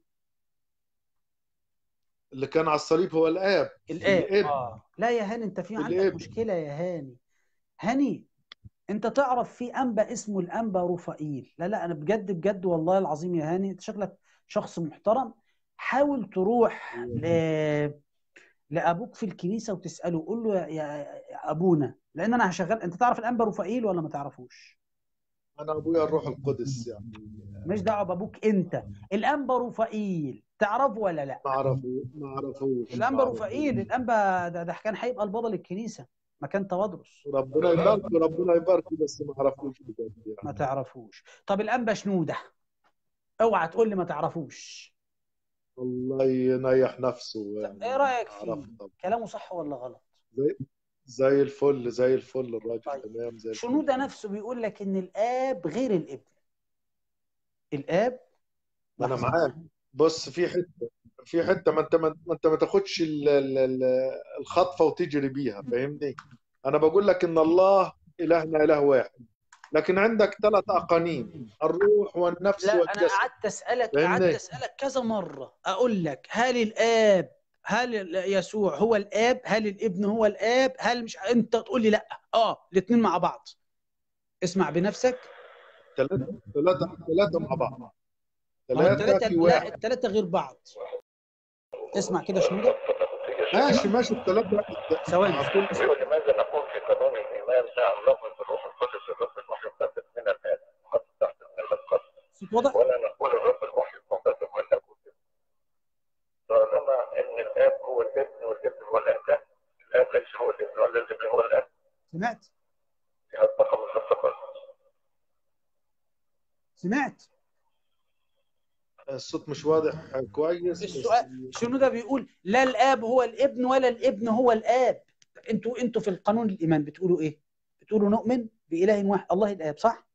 اللي كان على الصليب هو الآب الاب الابن اه لا يا هاني انت في عندك الابن مشكله يا هاني هاني انت تعرف في انبا اسمه الانبا رفائيل لا لا انا بجد بجد والله العظيم يا هاني انت شكلك شخص محترم حاول تروح ل... لابوك في الكنيسه وتساله قول له يا, يا ابونا لان انا هشغل انت تعرف الانبا رفائيل ولا ما تعرفوش انا ابويا الروح القدس يعني مش دعوه بابوك انت الانبا رفائيل تعرفه ولا لا ما اعرفه ما اعرفوش الانبا ما رفائيل الانبا ده, ده كان هيبقى البابا للكنيسه مكان تواضرس ربنا يبارك ربنا يبارك بس ما اعرفوش بجد ما يعني تعرفوش طب الانبا شنوده اوعى تقول لي ما تعرفوش الله ينيح نفسه طب يعني ايه رايك فيه اعرفه طبعا كلامه صح ولا غلط زي زي الفل زي الفل الراجل طيب. تمام زي الفل شنودة نفسه بيقول لك ان الاب غير الابن الاب انا لحظة. معاك بص في حته في حته ما انت ما انت ما تاخدش ال- ال- ال- الخطفه وتجري بيها فاهمني انا بقول لك ان الله الهنا اله واحد لكن عندك ثلاث اقانيم الروح والنفس لا انا والجسد قعدت اسالك فاهمني؟ قعدت اسالك كذا مره اقول لك هل الاب هل ال- يسوع هو الاب هل الابن هو الاب هل مش انت تقول لي لا اه الاثنين مع بعض اسمع بنفسك ثلاثه ثلاثه ثلاثه مع بعض ما هو ثلاثه الثلاثه في لا واحد الثلاثه غير بعض اسمع كده شنودة ماشي ماشي الثلاثه ثواني هكون لماذا نقول في قانون الايمان جعل لفظ الروح القدس الرب المحيي المقدس من الاب وحط تحت كلمه قدس صوت واضح ولا نقول الرب المحيي المقدس واللاهوت طالما ان الاب هو الابن والابن هو الاب لا الاب ليس هو الابن ولا الابن هو الاب سمعت في هالطاقه من الثقه سمعت الصوت مش واضح كويس بس السؤال شنودة بيقول لا الاب هو الابن ولا الابن هو الاب انتوا انتوا في القانون الايمان بتقولوا ايه بتقولوا نؤمن باله واحد الله الاب صح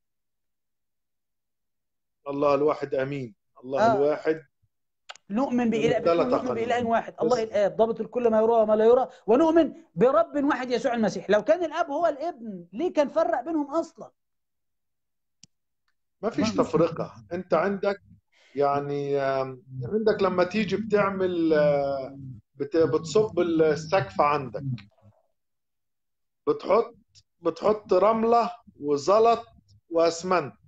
الله الواحد امين الله آه. الواحد نؤمن بإله ثلاث بتقول نؤمن أقانيم. بإله واحد بس. الله الآب ضابط الكل ما يرى وما لا يرى ونؤمن برب واحد يسوع المسيح لو كان الآب هو الابن ليه كان فرق بينهم أصلا ما فيش تفرقة انت عندك يعني آم، عندك لما تيجي بتعمل آه، بت- بتصب السقف عندك بتحط بتحط رملة وزلط واسمنت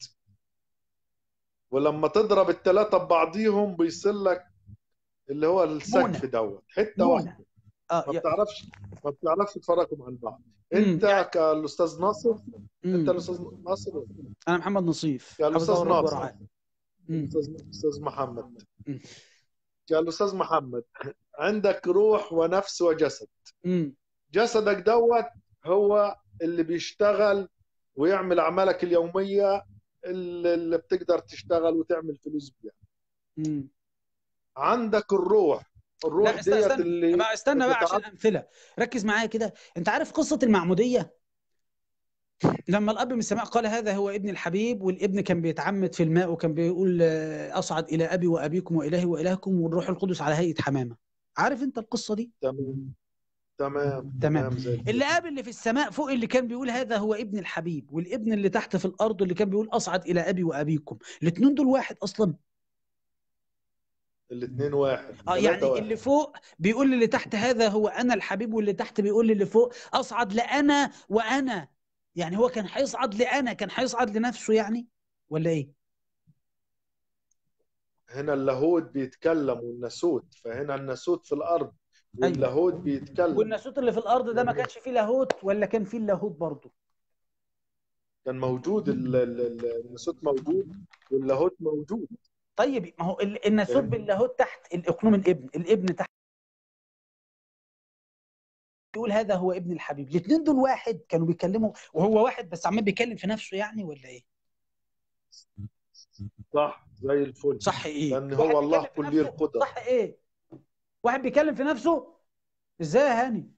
ولما تضرب الثلاثة ببعضيهم بيصير لك اللي هو السقف مونة. دوت حتة مونة. واحدة اه ما يا- بتعرفش ما بتعرفش تفرقهم عن بعض مم. انت كالاستاذ ناصر مم. انت الاستاذ ناصر أنا محمد نصيف يا حفظه الأستاذ الله ناصر. ورعاه مم. استاذ استاذ محمد مم. يا الاستاذ محمد عندك روح ونفس وجسد مم. جسدك دوت هو اللي بيشتغل ويعمل اعمالك اليوميه اللي اللي بتقدر تشتغل وتعمل فلوس بيها مم. عندك الروح الروح لا استنى ديت استنى اللي بقى استنى بقى عشان بتتعب- امثله ركز معايا كده انت عارف قصه المعموديه لما الاب من السماء قال هذا هو ابن الحبيب والابن كان بيتعمد في الماء وكان بيقول آه، اصعد الى ابي وابيكم والهي والهكم والروح القدس على هيئه حمامه عارف انت القصه دي تمام تمام تمام. زي الفل. اللي قابل اللي في السماء فوق اللي كان بيقول هذا هو ابن الحبيب والابن اللي تحت في الارض اللي كان بيقول اصعد الى ابي وابيكم الاثنين دول واحد اصلا الاثنين واحد اه ثلاثة يعني واحد. اللي فوق بيقول للي تحت هذا هو انا الحبيب واللي تحت بيقول للي فوق اصعد لانا وانا يعني هو كان هيصعد لانا كان هيصعد لنفسه يعني ولا ايه هنا اللاهوت بيتكلم والناسوت فهنا الناسوت في الارض واللاهوت بيتكلم والناسوت اللي في الارض ده ما كانش فيه لاهوت ولا كان فيه اللاهوت برضه كان موجود ال- ال- ال- الناسوت موجود واللاهوت موجود طيب ما هو ال- الناسوت فاهم. باللاهوت تحت الاقنوم الابن الابن تحت يقول هذا هو ابن الحبيب الاثنين دول واحد كانوا بيتكلموا وهو واحد بس عمال بيتكلم في نفسه يعني ولا ايه صح زي الفل صح ايه لأن واحد هو الله بيتكلم في كلي نفسه؟ القدرة. صح ايه واحد بيتكلم في نفسه ازاي يا هاني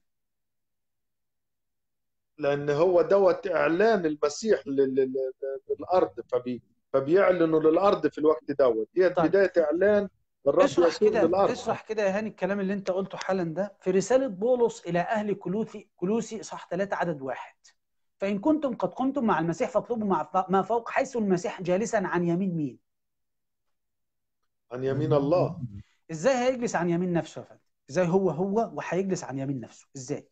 لان هو دوت اعلان المسيح لل- لل- للارض فبي فبيعلنوا للارض في الوقت دوت ديت طيب. بدايه اعلان الرب اشرح يسوع كده للارض اشرح كده يا هاني الكلام اللي انت قلته حالا ده في رسالة بولس إلى أهل كلوسي كلوسي صح 3 عدد واحد فإن كنتم قد قمتم مع المسيح فاطلبوا مع ما فوق حيث المسيح جالسا عن يمين مين؟ عن يمين الله ازاي هيجلس عن يمين نفسه يا فندم؟ ازاي هو هو وهيجلس عن يمين نفسه؟ ازاي؟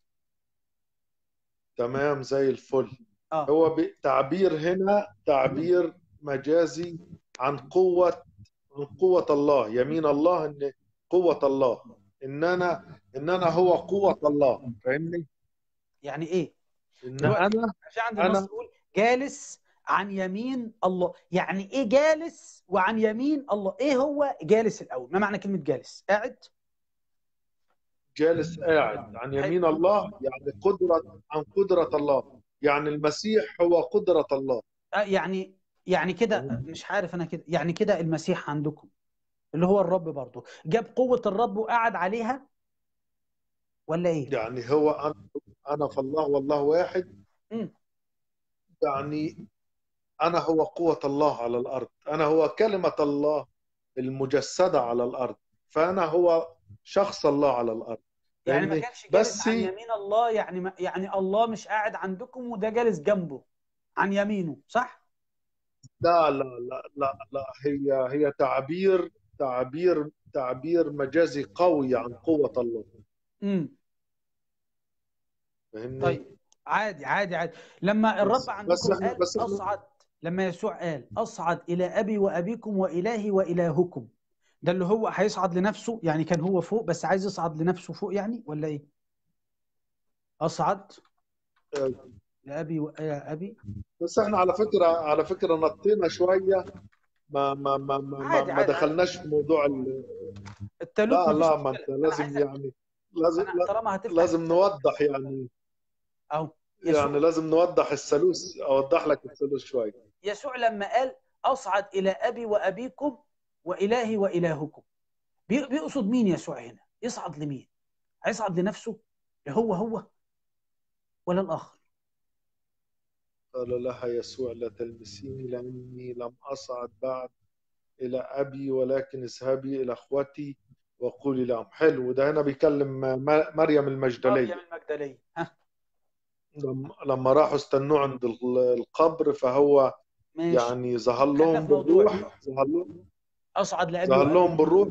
تمام زي الفل اه هو ب- تعبير هنا تعبير مجازي عن قوه عن قوه الله يمين الله ان قوه الله ان انا ان انا هو قوه الله فاهمني يعني ايه ان دلوقتي انا في عندنا أنا- نص يقول جالس عن يمين الله يعني ايه جالس وعن يمين الله ايه هو جالس الاول ما معنى كلمه جالس قاعد جالس قاعد عن يمين الله يعني قدره عن قدره الله يعني المسيح هو قدره الله آه يعني يعني كده مش عارف انا كده يعني كده المسيح عندكم اللي هو الرب برضه جاب قوه الرب وقعد عليها ولا ايه يعني هو انا انا في الله والله واحد مم. يعني انا هو قوه الله على الارض انا هو كلمه الله المجسده على الارض فانا هو شخص الله على الارض يعني ما فاهمني؟ كانش جالس بس عن يمين الله يعني ما يعني الله مش قاعد عندكم وده جالس جنبه عن يمينه صح لا لا لا لا لا هي هي تعبير تعبير تعبير مجازي قوي عن قوه الله امم فاهمني؟ طيب عادي عادي عادي لما الرب بس- عندكم بس إحنا- قال بس إحنا- اصعد لما يسوع قال اصعد الى ابي وابيكم والهي والهكم ده اللي هو هيصعد لنفسه يعني كان هو فوق بس عايز يصعد لنفسه فوق يعني ولا ايه اصعد آه. لابي وابي بس احنا على فكره على فكره نطينا شويه ما ما ما ما, ما, عادي، ما عادي، دخلناش في موضوع ال... التالوت لا مفيش لا ما مشكلة. انت أنا لازم عايزك- يعني لازم أنا طالما هتفتح لازم نوضح يعني اهو يسوع يعني لازم نوضح الثالوث اوضح لك الثالوث شويه يسوع لما قال اصعد الى ابي وابيكم والهي والهكم بي- بيقصد مين يسوع هنا يصعد لمين هيصعد لنفسه هو هو ولا الاخر قال لها يسوع لا تلمسيني لاني لم اصعد بعد الى ابي ولكن اذهبي الى اخوتي وقولي لهم حلو ده هنا بيكلم م- مريم المجدليه مريم المجدليه ها لما لما راحوا استنوه عند ال- القبر فهو ماشي يعني ظهر خلينا لهم في موضوع. بالروح ظهر لهم اصعد لابي ظهر لهم وأبيكم. بالروح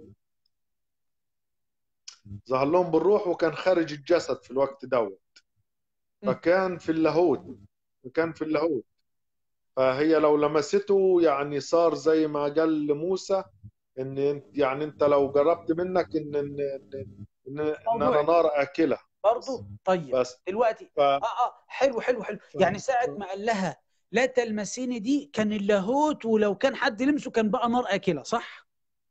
ظهر لهم بالروح وكان خارج الجسد في الوقت دوت م. فكان في اللاهوت فكان في اللاهوت فهي لو لمسته يعني صار زي ما قال لموسى ان انت يعني انت لو جربت منك ان ان ان, إن, إن انا موضوعي. نار اكله برضه طيب بس دلوقتي ف اه اه حلو حلو حلو ف- يعني ساعه ما قال لها لا تلمسيني دي كان اللاهوت ولو كان حد لمسه كان بقى نار اكله صح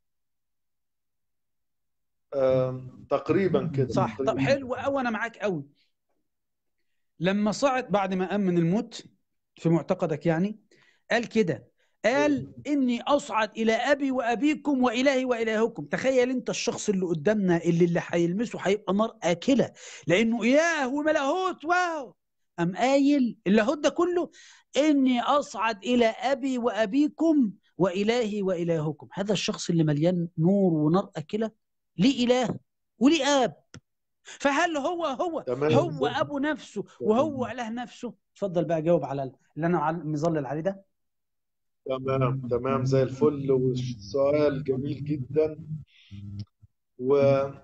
آم، تقريبا كده صح طب تقريباً. حلو قوي انا معاك قوي لما صعد بعد ما قام من الموت في معتقدك يعني قال كده قال اني اصعد الى ابي وابيكم والهي والهكم تخيل انت الشخص اللي قدامنا اللي اللي هيلمسه هيبقى نار اكله لانه اله وملاهوت واو قام قايل اللاهوت ده كله اني اصعد الى ابي وابيكم والهي والهكم هذا الشخص اللي مليان نور ونار اكله ليه اله وليه اب فهل هو هو تمام هو ابو نفسه وهو اله نفسه اتفضل بقى جاوب على اللي انا عل- مظلل عليه ده تمام تمام زي الفل والسؤال جميل جدا و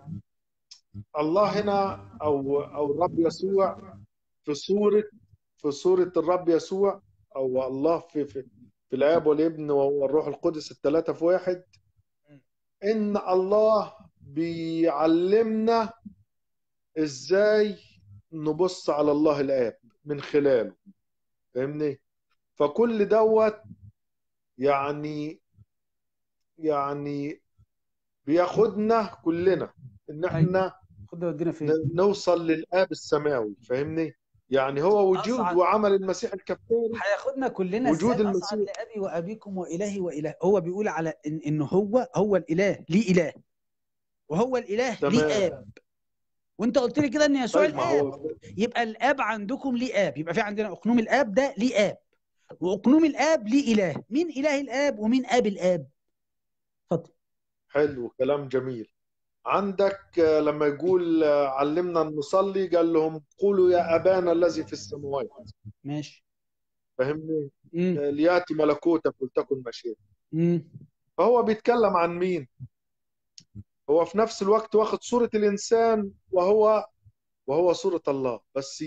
الله هنا او او الرب يسوع في صورة في صورة الرب يسوع او الله في في في الاب والابن والروح القدس الثلاثة في واحد ان الله بيعلمنا ازاي نبص على الله الاب من خلاله فاهمني فكل دوت يعني يعني بياخدنا كلنا ان احنا خد ده ودينا فين ن- نوصل للاب السماوي فاهمني يعني هو وجود أصعد. وعمل المسيح الكفاري هياخدنا كلنا وجود ازاي المسيح. اصعد لابي وابيكم والهي واله هو بيقول على ان, إن هو هو الاله ليه اله وهو الاله ليه تمام اب وانت قلت لي كده ان يسوع طيب ما الاب هو يبقى الاب عندكم ليه اب يبقى في عندنا اقنوم الاب ده ليه اب واقنوم الاب ليه اله مين اله الاب ومين اب الاب اتفضل حلو كلام جميل عندك آه، لما يقول آه، علمنا ان نصلي قال لهم قولوا يا ابانا الذي في السماوات ماشي فاهمني امم آه، لياتي ملكوتك ولتكن مشيئتك امم فهو بيتكلم عن مين هو في نفس الوقت واخد صورة الإنسان وهو وهو صورة الله بس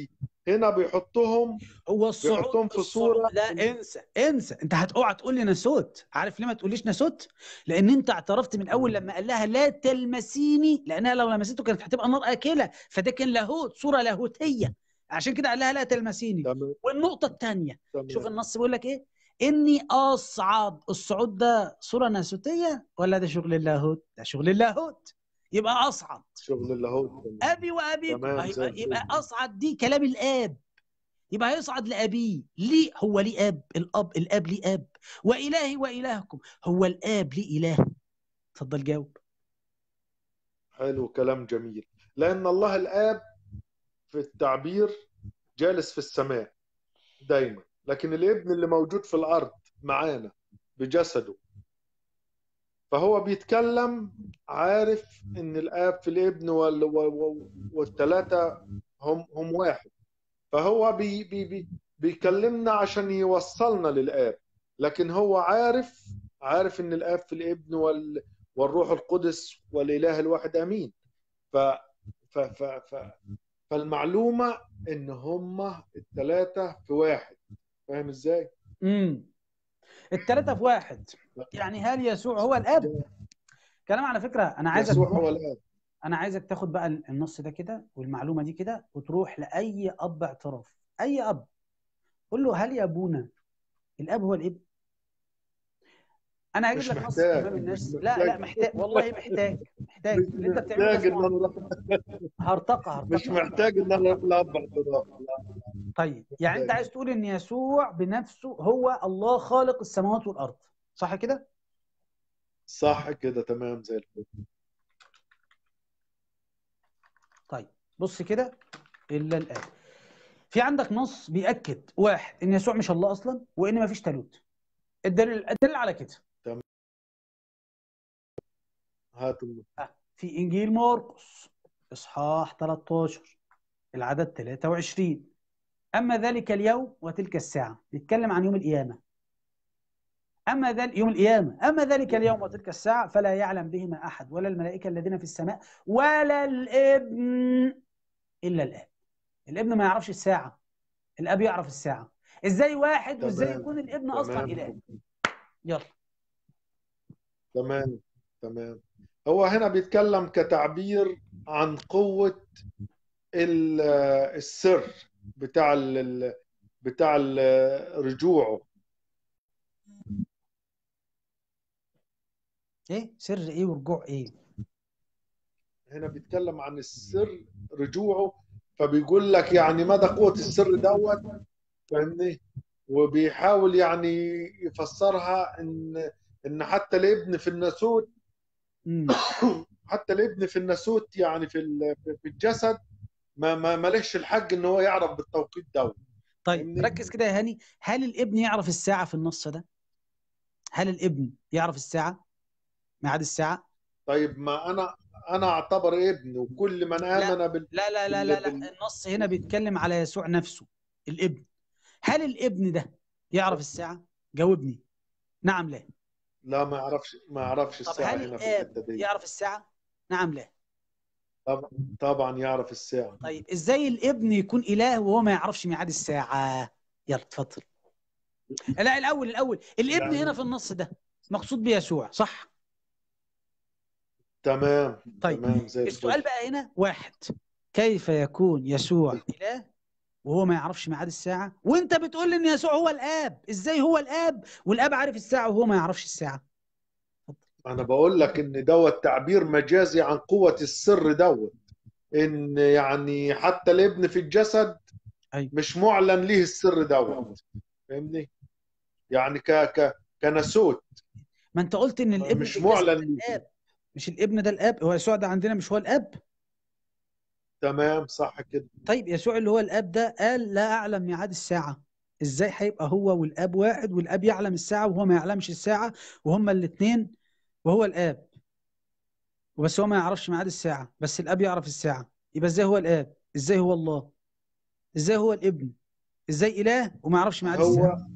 هنا بيحطهم هو الصعود بيحطهم في الصعود- صورة- لا انسى انسى انت هتقع تقول لي ناسوت عارف ليه ما تقوليش ناسوت لان انت اعترفت من اول لما قال لها لا تلمسيني لانها لو لمسته كانت هتبقى نار اكله فده كان لاهوت صوره لاهوتيه عشان كده قال لها لا تلمسيني تمام والنقطه الثانيه تمام شوف النص بيقول لك ايه اني اصعد الصعود ده صوره ناسوتيه ولا ده شغل اللاهوت ده شغل اللاهوت يبقى اصعد شغل اللاهوت تمام. ابي وابيكم تمام، زي يبقى, الفل. يبقى اصعد دي كلام الاب يبقى هيصعد لابيه ليه هو ليه اب الاب الاب ليه اب والهي والهكم هو الاب ليه اله اتفضل جاوب حلو كلام جميل لأن الله الآب في التعبير جالس في السماء دايما لكن الابن اللي موجود في الأرض معانا بجسده فهو بيتكلم عارف ان الاب في الابن وال- و- و- والثلاثه هم هم واحد فهو بي بي بي بيكلمنا عشان يوصلنا للاب لكن هو عارف عارف ان الاب في الابن وال والروح القدس والاله الواحد امين ف ف ف ف فالمعلومه ان هم الثلاثه في واحد فاهم ازاي؟ امم الثلاثه في واحد يعني هل يسوع هو الاب كلام على فكره انا عايزك يسوع تروح هو الاب انا عايزك تاخد بقى النص ده كده والمعلومه دي كده وتروح لاي اب اعتراف اي اب قول له هل يا ابونا الاب هو الابن انا هجيب مش لك نص محتاج، امام الناس مش لا لا محتاج. محتاج والله محتاج محتاج مش اللي انت بتعمله محتاج ده ان اسمه انا هرطقه هرطقه مش محتاج ان انا اروح لاب اعتراف طيب يعني انت محتاج. عايز تقول ان يسوع بنفسه هو الله خالق السماوات والارض صح كده صح كده تمام زي الفل طيب بص كده الا الان في عندك نص بيأكد واحد ان يسوع مش الله اصلا وان ما فيش تالوت الدليل الدليل على كده هات الم- في انجيل مرقس اصحاح 13 العدد 23 اما ذلك اليوم وتلك الساعه بيتكلم عن يوم القيامه اما ذلك يوم القيامه اما ذلك اليوم وتلك الساعه فلا يعلم بهما احد ولا الملائكه الذين في السماء ولا الابن الا الاب الابن ما يعرفش الساعه الاب يعرف الساعه ازاي واحد وازاي تمام. يكون الابن اصلا تمام. اله يلا تمام تمام هو هنا بيتكلم كتعبير عن قوة ال- السر بتاع ال بتاع ال- رجوعه ايه سر ايه ورجوع ايه هنا بيتكلم عن السر رجوعه فبيقول لك يعني مدى قوة السر دوت فاهمني وبيحاول يعني يفسرها ان ان حتى الابن في الناسوت مم. حتى الابن في الناسوت يعني في ال- في الجسد ما ما مالكش الحق ان هو يعرف بالتوقيت دوت طيب فاهمني؟ ركز كده يا هاني هل الابن يعرف الساعة في النص ده؟ هل الابن يعرف الساعة؟ ميعاد الساعة؟ طيب ما انا انا اعتبر ابن وكل من امن بال لا لا لا لا, بال- لا. النص هنا بيتكلم على يسوع نفسه الابن هل الابن ده يعرف الساعة؟ جاوبني نعم لا لا ما اعرفش ما اعرفش طب الساعه هل هنا في الاب الحته دي يعرف الساعة؟ نعم لا طبعا طبعا يعرف الساعه طيب ازاي الابن يكون اله وهو ما يعرفش ميعاد الساعة؟ يلا اتفضل لا الاول الاول الابن يعني- هنا في النص ده مقصود بيسوع صح؟ تمام طيب تمام زي السؤال الفل بقى هنا واحد كيف يكون يسوع إله وهو ما يعرفش ميعاد الساعة وانت بتقول لي ان يسوع هو الآب ازاي هو الآب والآب عارف الساعة وهو ما يعرفش الساعة انا بقول لك ان دوت تعبير مجازي عن قوه السر دوت ان يعني حتى الابن في الجسد أيوة. مش معلن ليه السر دوت فاهمني يعني ك ك كناسوت ما انت قلت ان الابن مش في الجسد معلن ده ليه الآب مش الابن ده الآب هو يسوع ده عندنا مش هو الآب تمام صح كده طيب يسوع اللي هو الآب ده قال لا أعلم ميعاد الساعة ازاي هيبقى هو والآب واحد والآب يعلم الساعة وهو ما يعلمش الساعة وهما الاثنين وهو الآب وبس هو ما يعرفش ميعاد الساعة بس الآب يعرف الساعة يبقى ازاي هو الآب ازاي هو الله ازاي هو الابن ازاي إله وما يعرفش ميعاد الساعة هو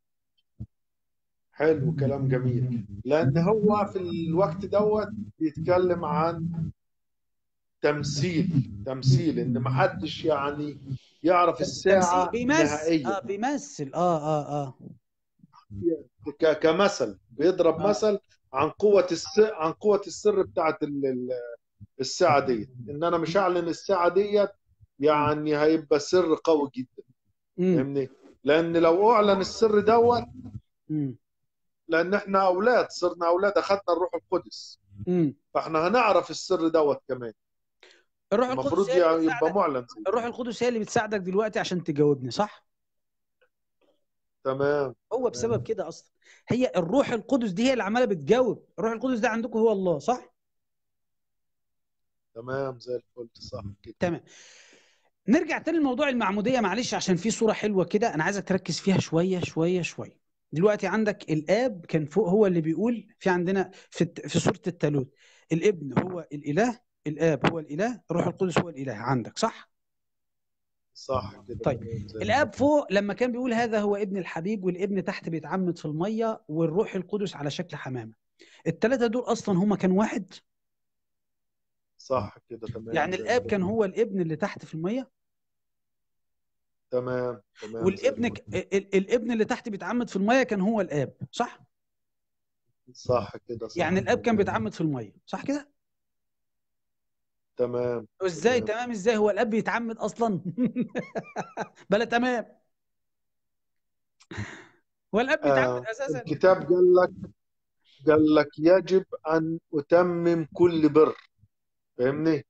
حلو كلام جميل لان هو في الوقت دوت بيتكلم عن تمثيل تمثيل ان ما حدش يعني يعرف الساعه تمثيل بيمثل نهائيا اه بيمثل اه اه اه ك- كمثل بيضرب آه. مثل عن قوه السر عن قوه السر بتاعت ال- ال- الساعه ديت ان انا مش هعلن الساعه ديت يعني هيبقى سر قوي جدا مم. فاهمني لان لو اعلن السر دوت مم. لان احنا اولاد صرنا اولاد اخذنا الروح القدس مم. فاحنا هنعرف السر دوت كمان الروح المفروض القدس هي اللي يبقى بتساعدك معلن زي الروح القدس هي اللي بتساعدك دلوقتي عشان تجاوبني صح؟ تمام هو بسبب كده اصلا هي الروح القدس دي هي اللي عماله بتجاوب الروح القدس ده عندكم هو الله صح؟ تمام زي الفل صح كده تمام نرجع تاني لموضوع المعموديه معلش عشان في صوره حلوه كده انا عايزك تركز فيها شويه شويه شويه دلوقتي عندك الاب كان فوق هو اللي بيقول في عندنا في الت- في سوره التالوت الابن هو الاله الاب هو الاله الروح القدس هو الاله عندك صح صح كده طيب. تمام زي الاب فوق لما كان بيقول هذا هو ابن الحبيب والابن تحت بيتعمد في الميه والروح القدس على شكل حمامه الثلاثه دول اصلا هما كانوا واحد صح كده تمام يعني زي الاب الفل. كان هو الابن اللي تحت في الميه تمام تمام زي والابن الفل. ك... ال- الابن اللي تحت بيتعمد في الميه كان هو الاب صح صح كده صح يعني الاب كان بيتعمد في الميه صح كده تمام ازاي تمام. تمام ازاي هو الاب بيتعمد اصلا بلا تمام هو الاب بيتعمد آه اساسا الكتاب قال لك قال لك يجب ان اتمم كل بر فاهمني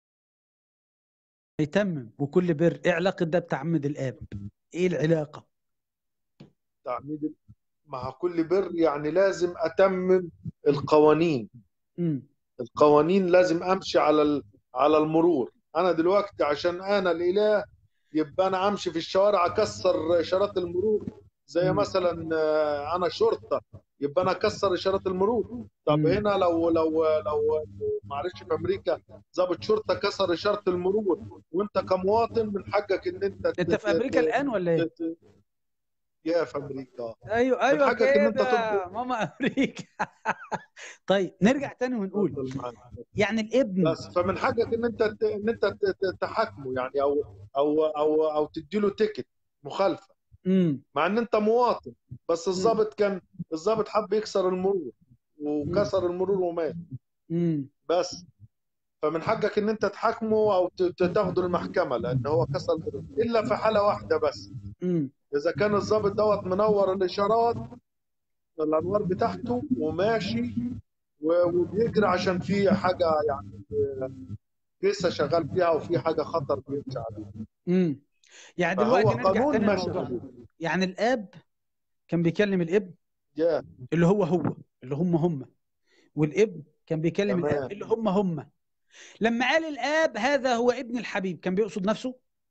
يتمم وكل بر ايه علاقه ده بتعمد الاب ايه العلاقه تعميد مع كل بر يعني لازم اتمم القوانين امم القوانين لازم امشي على ال- على المرور انا دلوقتي عشان انا الاله يبقى انا امشي في الشوارع اكسر اشارات المرور زي مم. مثلا آه، انا شرطه يبقى انا اكسر اشارات المرور طب مم. هنا لو لو لو معلش في امريكا ضابط شرطه كسر اشاره المرور وانت كمواطن من حقك ان انت انت في امريكا الان ولا ايه ت- يا في امريكا ايوه ايوه حقك إن أنت كده تطلب. ماما امريكا طيب نرجع تاني ونقول اتفضل معاك. يعني الابن بس فمن حقك ان انت ان انت ت- ت- تحاكمه يعني او او او او تديله تيكت مخالفه امم مع ان انت مواطن بس الضابط كان الضابط حب يكسر المرور وكسر المرور ومات امم بس فمن حقك ان انت تحاكمه او ت- ت- تاخده المحكمه لان هو كسر المرور الا في حاله واحده بس امم اذا كان الضابط دوت منور الاشارات الانوار بتاعته وماشي و- وبيجري عشان في حاجه يعني لسه شغال فيها وفي حاجه خطر بيمشي عليها امم يعني فهو دلوقتي نرجع قانون تاني ماشي للموضوع عليه يعني الاب كان بيكلم الابن يا اللي هو هو اللي هم هم والابن كان بيكلم تمام. الاب اللي هم هم لما قال الاب هذا هو ابن الحبيب كان بيقصد نفسه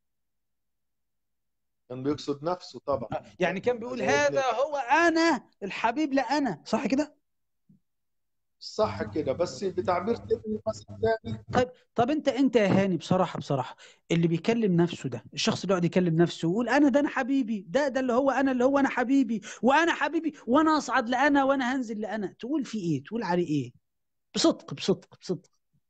كان بيقصد نفسه طبعا يعني كان بيقول هذا ابن هذا هو انا الحبيب لا انا صح كده صح كده بس بتعبير تاني مثلا تاني طيب طب انت انت يا هاني بصراحه بصراحه اللي بيكلم نفسه ده الشخص اللي يقعد يكلم نفسه ويقول انا ده انا حبيبي ده ده اللي هو انا اللي هو انا حبيبي وانا حبيبي وانا اصعد لانا وانا هنزل لانا تقول في ايه تقول عليه ايه بصدق بصدق بصدق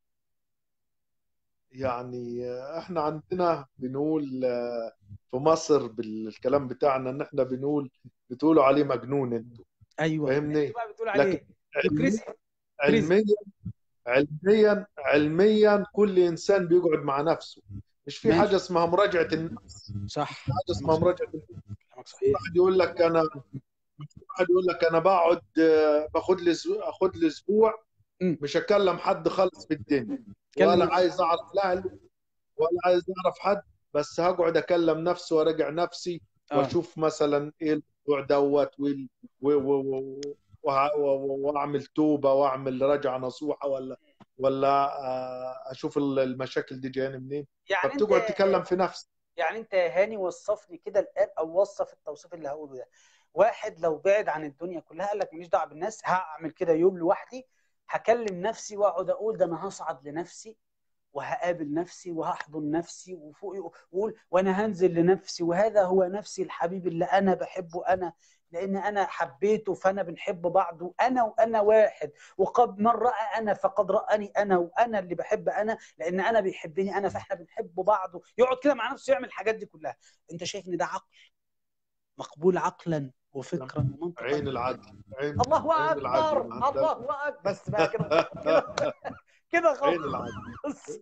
يعني احنا عندنا بنقول آه، في مصر بالكلام بتاعنا ان احنا بنقول بتقولوا عليه مجنون انتوا ايوه فاهمني؟ انت بقى بتقول عليه لكن إيه؟ كريس علميا علميا علميا كل انسان بيقعد مع نفسه مش في ماشي. حاجه اسمها مراجعه النفس صح حاجه اسمها مراجعه النفس كلامك في صحيح واحد يقول لك انا في واحد يقول لك انا بقعد آه، باخد لي أسبوع- اخد لي اسبوع مم. مش اكلم حد خالص في الدنيا كلم ولا نفسك. عايز اعرف لا ولا عايز اعرف حد بس هقعد اكلم نفسي وراجع نفسي آه. واشوف مثلا ايه الموضوع دوت وال- و- و- و- وه- و- واعمل توبه واعمل رجعه نصوحه ولا ولا آه، اشوف ال- المشاكل دي جايه منين يعني فبتقعد انت تتكلم في نفسك يعني انت يا هاني وصف لي كده الاب او وصف التوصيف اللي هقوله ده واحد لو بعد عن الدنيا كلها قال لك ماليش دعوه بالناس هعمل كده يوم لوحدي هكلم نفسي واقعد اقول ده انا هصعد لنفسي وهقابل نفسي وهحضن نفسي وفوق واقول وانا هنزل لنفسي وهذا هو نفسي الحبيب اللي انا بحبه انا لان انا حبيته فانا بنحب بعض وانا وانا واحد وقد من راى انا فقد راني انا وانا اللي بحب انا لان انا بيحبني انا فاحنا بنحب بعض يقعد كده مع نفسه يعمل الحاجات دي كلها انت شايف ان ده عقل مقبول عقلا وفكرا ومنطقا عين العدل عين الله عين اكبر العدل الله اكبر بس بقى كده كده كده عين خلاص العدل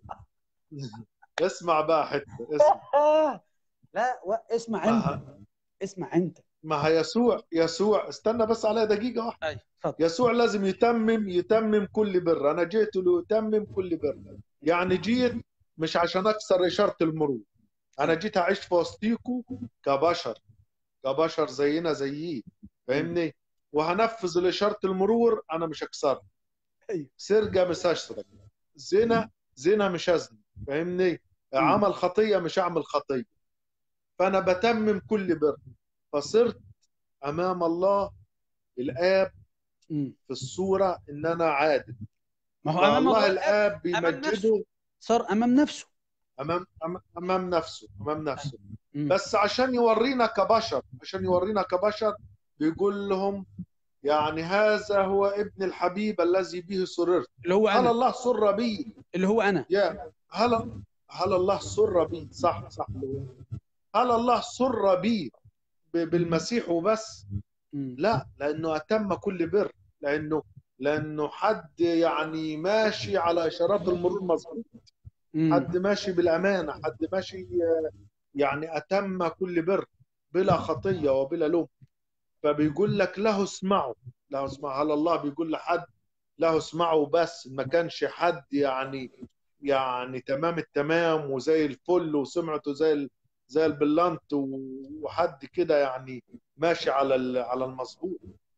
اسمع بقى حته اسمع لا و... اسمع انت ما, اسمع انت ما يسوع يسوع استنى بس عليها دقيقه واحده ايوه اتفضل يسوع لازم يتمم يتمم كل بر انا جيت له يتمم كل بر يعني جيت مش عشان اكسر اشاره المرور انا جيت اعيش في وسطيكم كبشر كبشر زينا زيي فاهمني وهنفذ الاشاره المرور انا مش هكسرها ايوه سرقه مش هسرق زنا زنا مش هزني فاهمني عمل خطيه مش هعمل خطيه فانا بتمم كل بر فصرت امام الله الاب مم. في الصوره ان انا عادل ما هو امام الله الله الآب الاب أمام بيمجده صار امام نفسه امام أمام- امام نفسه امام نفسه مم. بس عشان يورينا كبشر عشان يورينا كبشر بيقول لهم يعني هذا هو ابن الحبيب الذي به سررت اللي هو هل انا الله سر بي اللي هو انا يا هل هل الله سر بي صح صح هل الله سر بي ب- بالمسيح وبس مم. لا لانه اتم كل بر لانه لانه حد يعني ماشي على اشارات المرور مظبوط مم. حد ماشي بالامانه حد ماشي آه، يعني اتم كل بر بلا خطيه وبلا لوم فبيقول لك له اسمعوا له اسمعوا هل الله بيقول لحد له اسمعوا بس ما كانش حد يعني يعني تمام التمام وزي الفل وسمعته زي ال- زي البلانت وحد كده يعني ماشي على ال- على المظبوط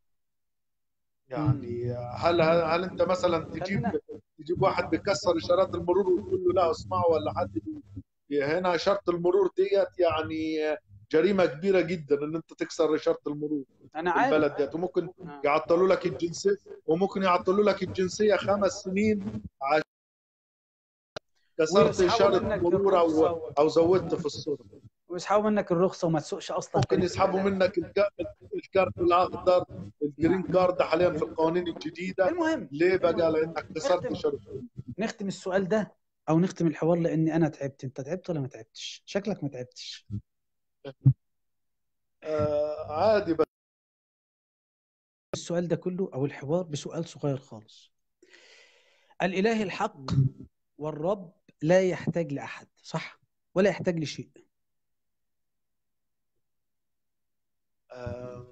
يعني هل هل, هل انت مثلا تجيب خلينا- تجيب واحد بيكسر اشارات المرور وتقول له لا اسمعوا ولا حد بي- هنا اشاره المرور ديت يعني جريمه كبيره جدا ان انت تكسر اشاره المرور انا في عارف البلد ديت وممكن آه. يعطلوا لك الجنسيه وممكن يعطلوا لك الجنسيه خمس سنين عشان كسرت ويسحبوا اشاره منك مرور او الرخصة. او زودت في الصوره ويسحبوا منك الرخصه وما تسوقش اصلا ممكن يسحبوا منك الك- الكارت الاخضر الجرين كارد حاليا في القوانين الجديده المهم ليه بقى لانك كسرت نختم. اشاره المرور. نختم السؤال ده او نختم الحوار لاني انا تعبت انت تعبت ولا ما تعبتش شكلك ما تعبتش آه عادي بس السؤال ده كله او الحوار بسؤال صغير خالص الاله الحق والرب لا يحتاج لاحد صح ولا يحتاج لشيء آه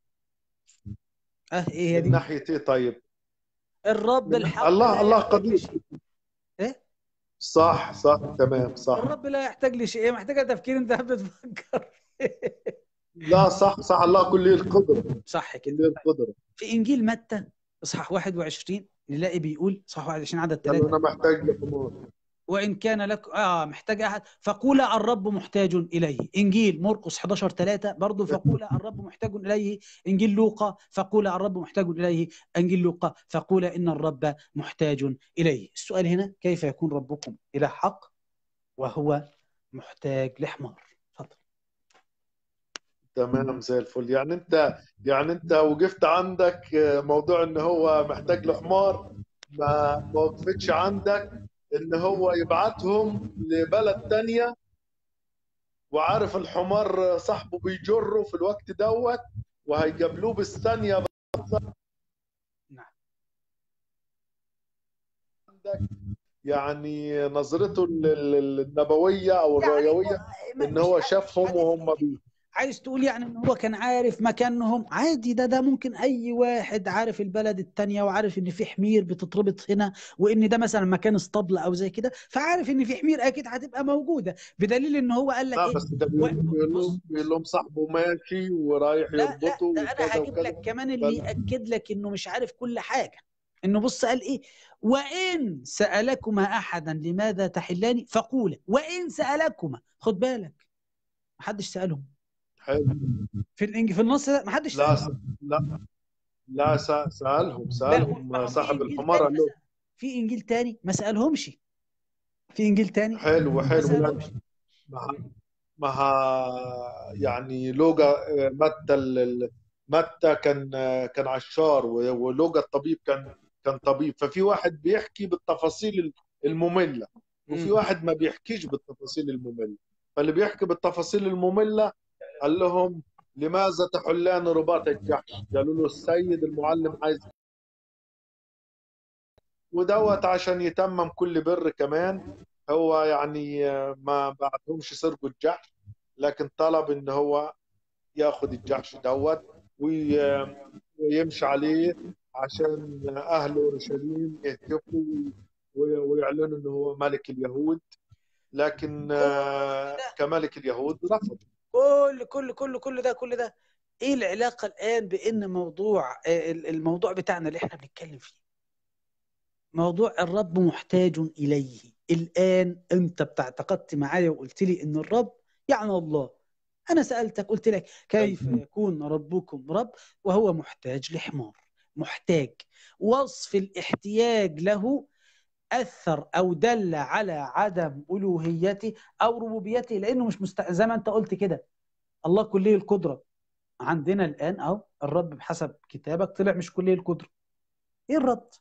اه ايه هي من دي ناحيه ايه طيب الرب من- الحق الله- لا الله يحتاج قدير. لشيء. ايه صح صح تمام صح الرب لا يحتاج لشيء هي محتاجه تفكير انت بتفكر لا صح صح الله كل القدره صح كده كل القدره في انجيل متى اصحاح 21 نلاقي بيقول صح 21 عدد قال له 3 انا محتاج لامور وان كان لك اه محتاج احد فقولا الرب محتاج اليه انجيل مرقس 11 3 برضه فقولا الرب محتاج اليه انجيل لوقا فقولا الرب محتاج اليه انجيل لوقا فقولا ان الرب محتاج اليه السؤال هنا كيف يكون ربكم اله حق وهو محتاج لحمار اتفضل تمام زي الفل يعني انت يعني انت وقفت عندك موضوع ان هو محتاج لحمار ما ما وقفتش عندك ان هو يبعتهم لبلد تانية وعارف الحمار صاحبه بيجره في الوقت دوت وهيقابلوه بالثانية نعم. عندك يعني نظرته ال- ال- النبوية او الرؤيوية ان هو شافهم وهم بيه عايز تقول يعني ان هو كان عارف مكانهم عادي ده ده ممكن اي واحد عارف البلد التانية وعارف ان في حمير بتتربط هنا وان ده مثلا مكان اسطبل او زي كده فعارف ان في حمير اكيد هتبقى موجودة بدليل ان هو قال لك لا ايه بس ده بيقول و- بيقول بص- لهم بيقول لهم صاحبه ماشي ورايح لا لا يربطه ده انا وكذا هجيب وكذا لك كمان اللي بل- ياكد لك انه مش عارف كل حاجه انه بص قال ايه وان سالكما احدا لماذا تحلان فقولا وان سالكما خد بالك محدش سالهم حلو في الإنج... في النص ده محدش لا سالهم س- لا لا س- سألهم لا، ما سألهم هو في صاحب إنجيل الحمار تاني قال له مثلا- في انجيل تاني ما سالهمش في انجيل تاني حلو ما حلو سالوش ما ها- ما ها- يعني لوجا متى ال- ال- متى كان كان عشار و- ولوجا الطبيب كان كان طبيب ففي واحد بيحكي بالتفاصيل المملة وفي مم. واحد ما بيحكيش بالتفاصيل المملة فاللي بيحكي بالتفاصيل المملة قال لهم لماذا تحلان رباط الجحش قالوا له السيد المعلم عايز ودوت عشان يتمم كل بر كمان هو يعني ما بعتهمش سرقوا الجحش لكن طلب ان هو ياخد الجحش دوت وي- ويمشي عليه عشان اهل اورشليم يهتفوا وي- ويعلنوا انه هو ملك اليهود لكن آه، كملك اليهود رفض كل كل كل كل ده كل ده ايه العلاقه الان بان موضوع آه، ال- الموضوع بتاعنا اللي احنا بنتكلم فيه موضوع الرب محتاج اليه الان انت بتعتقدت معايا وقلت لي ان الرب يعني الله انا سالتك قلت لك كيف يكون ربكم رب وهو محتاج لحمار محتاج وصف الاحتياج له اثر او دل على عدم الوهيته او ربوبيته لانه مش مست... زي ما انت قلت كده الله كلي القدره عندنا الان اهو الرب بحسب كتابك طلع مش كلي القدره ايه الرد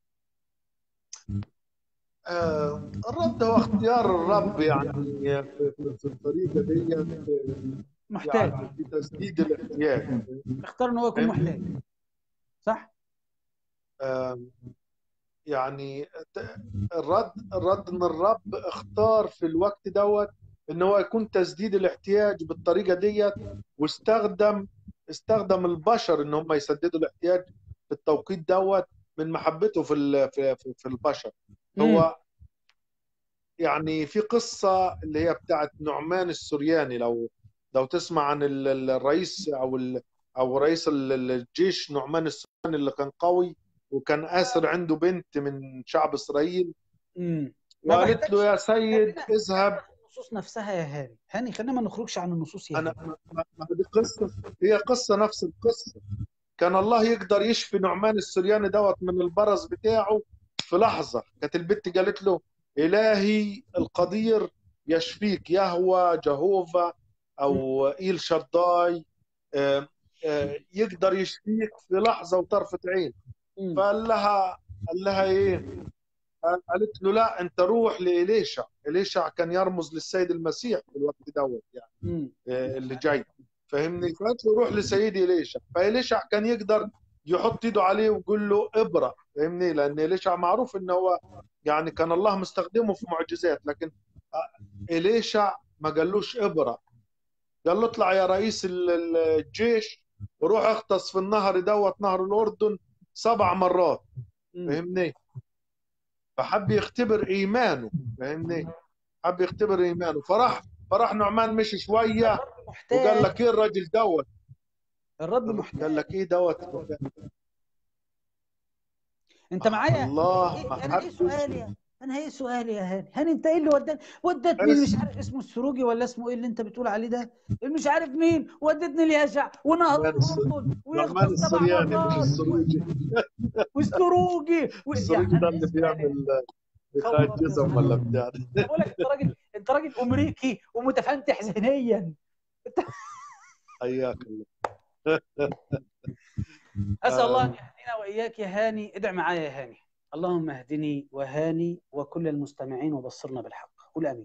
آه، الرد هو اختيار الرب يعني في في- في الطريقه ديت محتاج يعني في تسديد الاحتياج اختار ان هو يكون محتاج صح آه، يعني ت- الرد الرد ان الرب اختار في الوقت دوت ان هو يكون تسديد الاحتياج بالطريقه ديت واستخدم استخدم البشر ان هم يسددوا الاحتياج في التوقيت دوت من محبته في ال- في في- في البشر هو يعني في قصة اللي هي بتاعت نعمان السورياني لو لو تسمع عن ال- ال- الرئيس أو ال أو رئيس ال- ال- الجيش نعمان السورياني اللي كان قوي وكان آسر عنده بنت من شعب إسرائيل امم ما وقالت له يا سيد خلينا- اذهب النصوص نفسها يا هاني هاني خلينا ما نخرجش عن النصوص يا أنا هاني. ما- ما ما دي قصة هي قصة نفس القصة كان الله يقدر يشفي نعمان السورياني دوت من البرص بتاعه في لحظة كانت البت قالت له إلهي القدير يشفيك يهوى جهوفا أو إيل شداي آه، آه، يقدر يشفيك في لحظة وطرفة عين مم. فقال لها قال لها إيه قالت له لا أنت روح لإليشع إليشع كان يرمز للسيد المسيح في الوقت دوت يعني مم. اللي جاي فاهمني فقالت له روح لسيدي إليشع فإليشع كان يقدر يحط ايده عليه ويقول له ابرأ فاهمني لان إليشع معروف ان هو يعني كان الله مستخدمه في معجزات لكن إليشع ما قالوش ابرأ قال له اطلع يا رئيس ال- ال- الجيش وروح اغطس في النهر دوت نهر الأردن سبع مرات مم. فاهمني فحب يختبر إيمانه فاهمني حب يختبر إيمانه فراح فراح نعمان مشي شوية الرب وقال محتاج لك ايه الراجل دوت الرب قال محتاج لك ايه دوت انت معايا الله إيه ما انا ايه حدش سؤالي يا انا ايه سؤالي يا هاني هاني انت ايه اللي وداني ودتني اللي مش عارف اسمه السروجي ولا اسمه ايه اللي انت بتقول عليه ده اللي مش عارف مين ودتني ليشع ونهر نعمان الس- الاردن نعمان ويغطس سبع السرياني مش مرات السروجي والسروجي و- السروجي يعني ده أنا اللي إيه سؤالي؟ بيعمل بتاع الجزم ولا بتاع أنا بقول لك انت راجل انت راجل امريكي ومتفتح ذهنيا حياك الله اسال الله ان آم. يهدينا واياك يا هاني ادع معايا يا هاني اللهم اهدني وهاني وكل المستمعين وبصرنا بالحق قول امين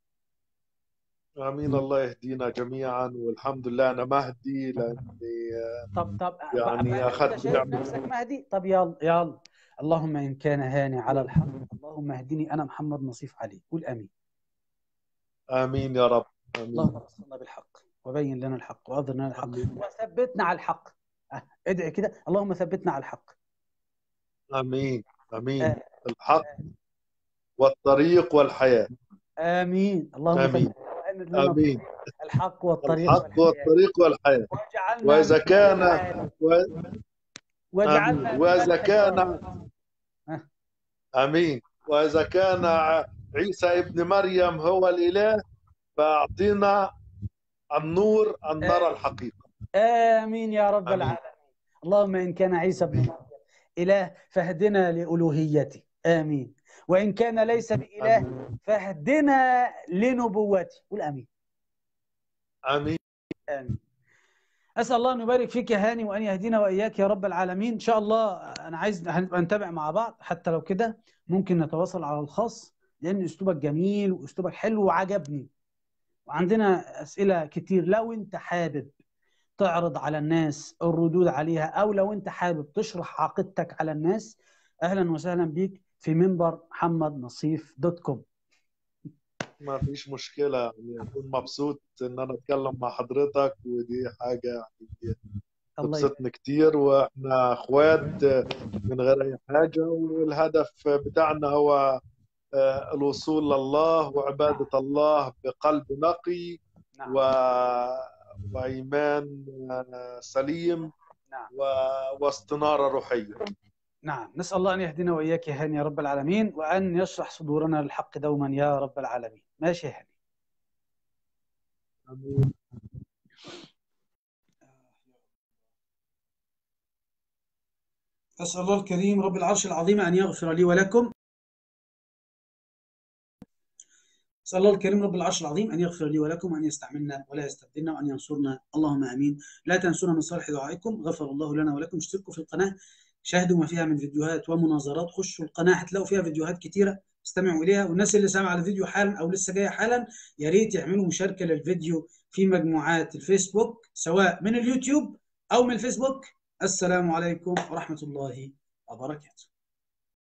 امين الله يهدينا جميعا والحمد لله انا مهدي لاني طب طب يعني بقى- بقى أخذت انت شايف نعمة. نفسك مهدي طب يلا يلا اللهم ان كان هاني على الحق اللهم اهدني انا محمد نصيف عليه قول امين امين يا رب امين اللهم بصرنا بالحق وبين لنا الحق واظهر لنا الحق آمين. وثبتنا على الحق أه، ادعي كده اللهم ثبتنا على الحق امين امين آه. الحق والطريق والحياه امين اللهم آمين. ثبتنا وأمر لنا امين الحق والطريق الحق والحياة. والطريق والحياه واجعلنا واذا من كان العالم. و... واجعلنا آمين. من واذا فتح كان الأرض. امين واذا كان ع- عيسى ابن مريم هو الاله فاعطينا النور ان نرى الحقيقه آمين يا رب آمين. العالمين اللهم إن كان عيسى ابن مريم إله فاهدنا لألوهيته آمين وإن كان ليس بإله فاهدنا لنبوته قول آمين امين آمين أسأل الله أن يبارك فيك يا هاني وأن يهدينا وإياك يا رب العالمين إن شاء الله أنا عايز هنبقى نتابع مع بعض حتى لو كده ممكن نتواصل على الخاص لأن أسلوبك جميل وأسلوبك حلو وعجبني وعندنا أسئلة كتير لو أنت حابب تعرض على الناس الردود عليها أو لو أنت حابب تشرح عقيدتك على الناس أهلا وسهلا بيك في منبر محمد نصيف دوت كوم ما فيش مشكله يعني اكون مبسوط ان انا اتكلم مع حضرتك ودي حاجه يعني الله يبارك تبسطني كتير واحنا اخوات من غير اي حاجه والهدف بتاعنا هو آه، الوصول لله وعباده الله بقلب نقي نعم و... وايمان آه، سليم نعم و... واستناره روحيه نعم نسأل الله أن يهدينا وإياك يا هاني يا رب العالمين وأن يشرح صدورنا للحق دوما يا رب العالمين ماشي يا هاني أسأل الله الكريم رب العرش العظيم أن يغفر لي ولكم أسأل الله الكريم رب العرش العظيم أن يغفر لي ولكم وأن يستعملنا ولا يستبدلنا وأن ينصرنا اللهم آمين لا تنسونا من صالح دعائكم غفر الله لنا ولكم اشتركوا في القناة شاهدوا ما فيها من فيديوهات ومناظرات خشوا القناة هتلاقوا فيها فيديوهات كتيرة استمعوا إليها والناس اللي سامعة الفيديو حالا أو لسه جاية حالا يا ريت يعملوا مشاركة للفيديو في مجموعات الفيسبوك سواء من اليوتيوب أو من الفيسبوك السلام عليكم ورحمة الله وبركاته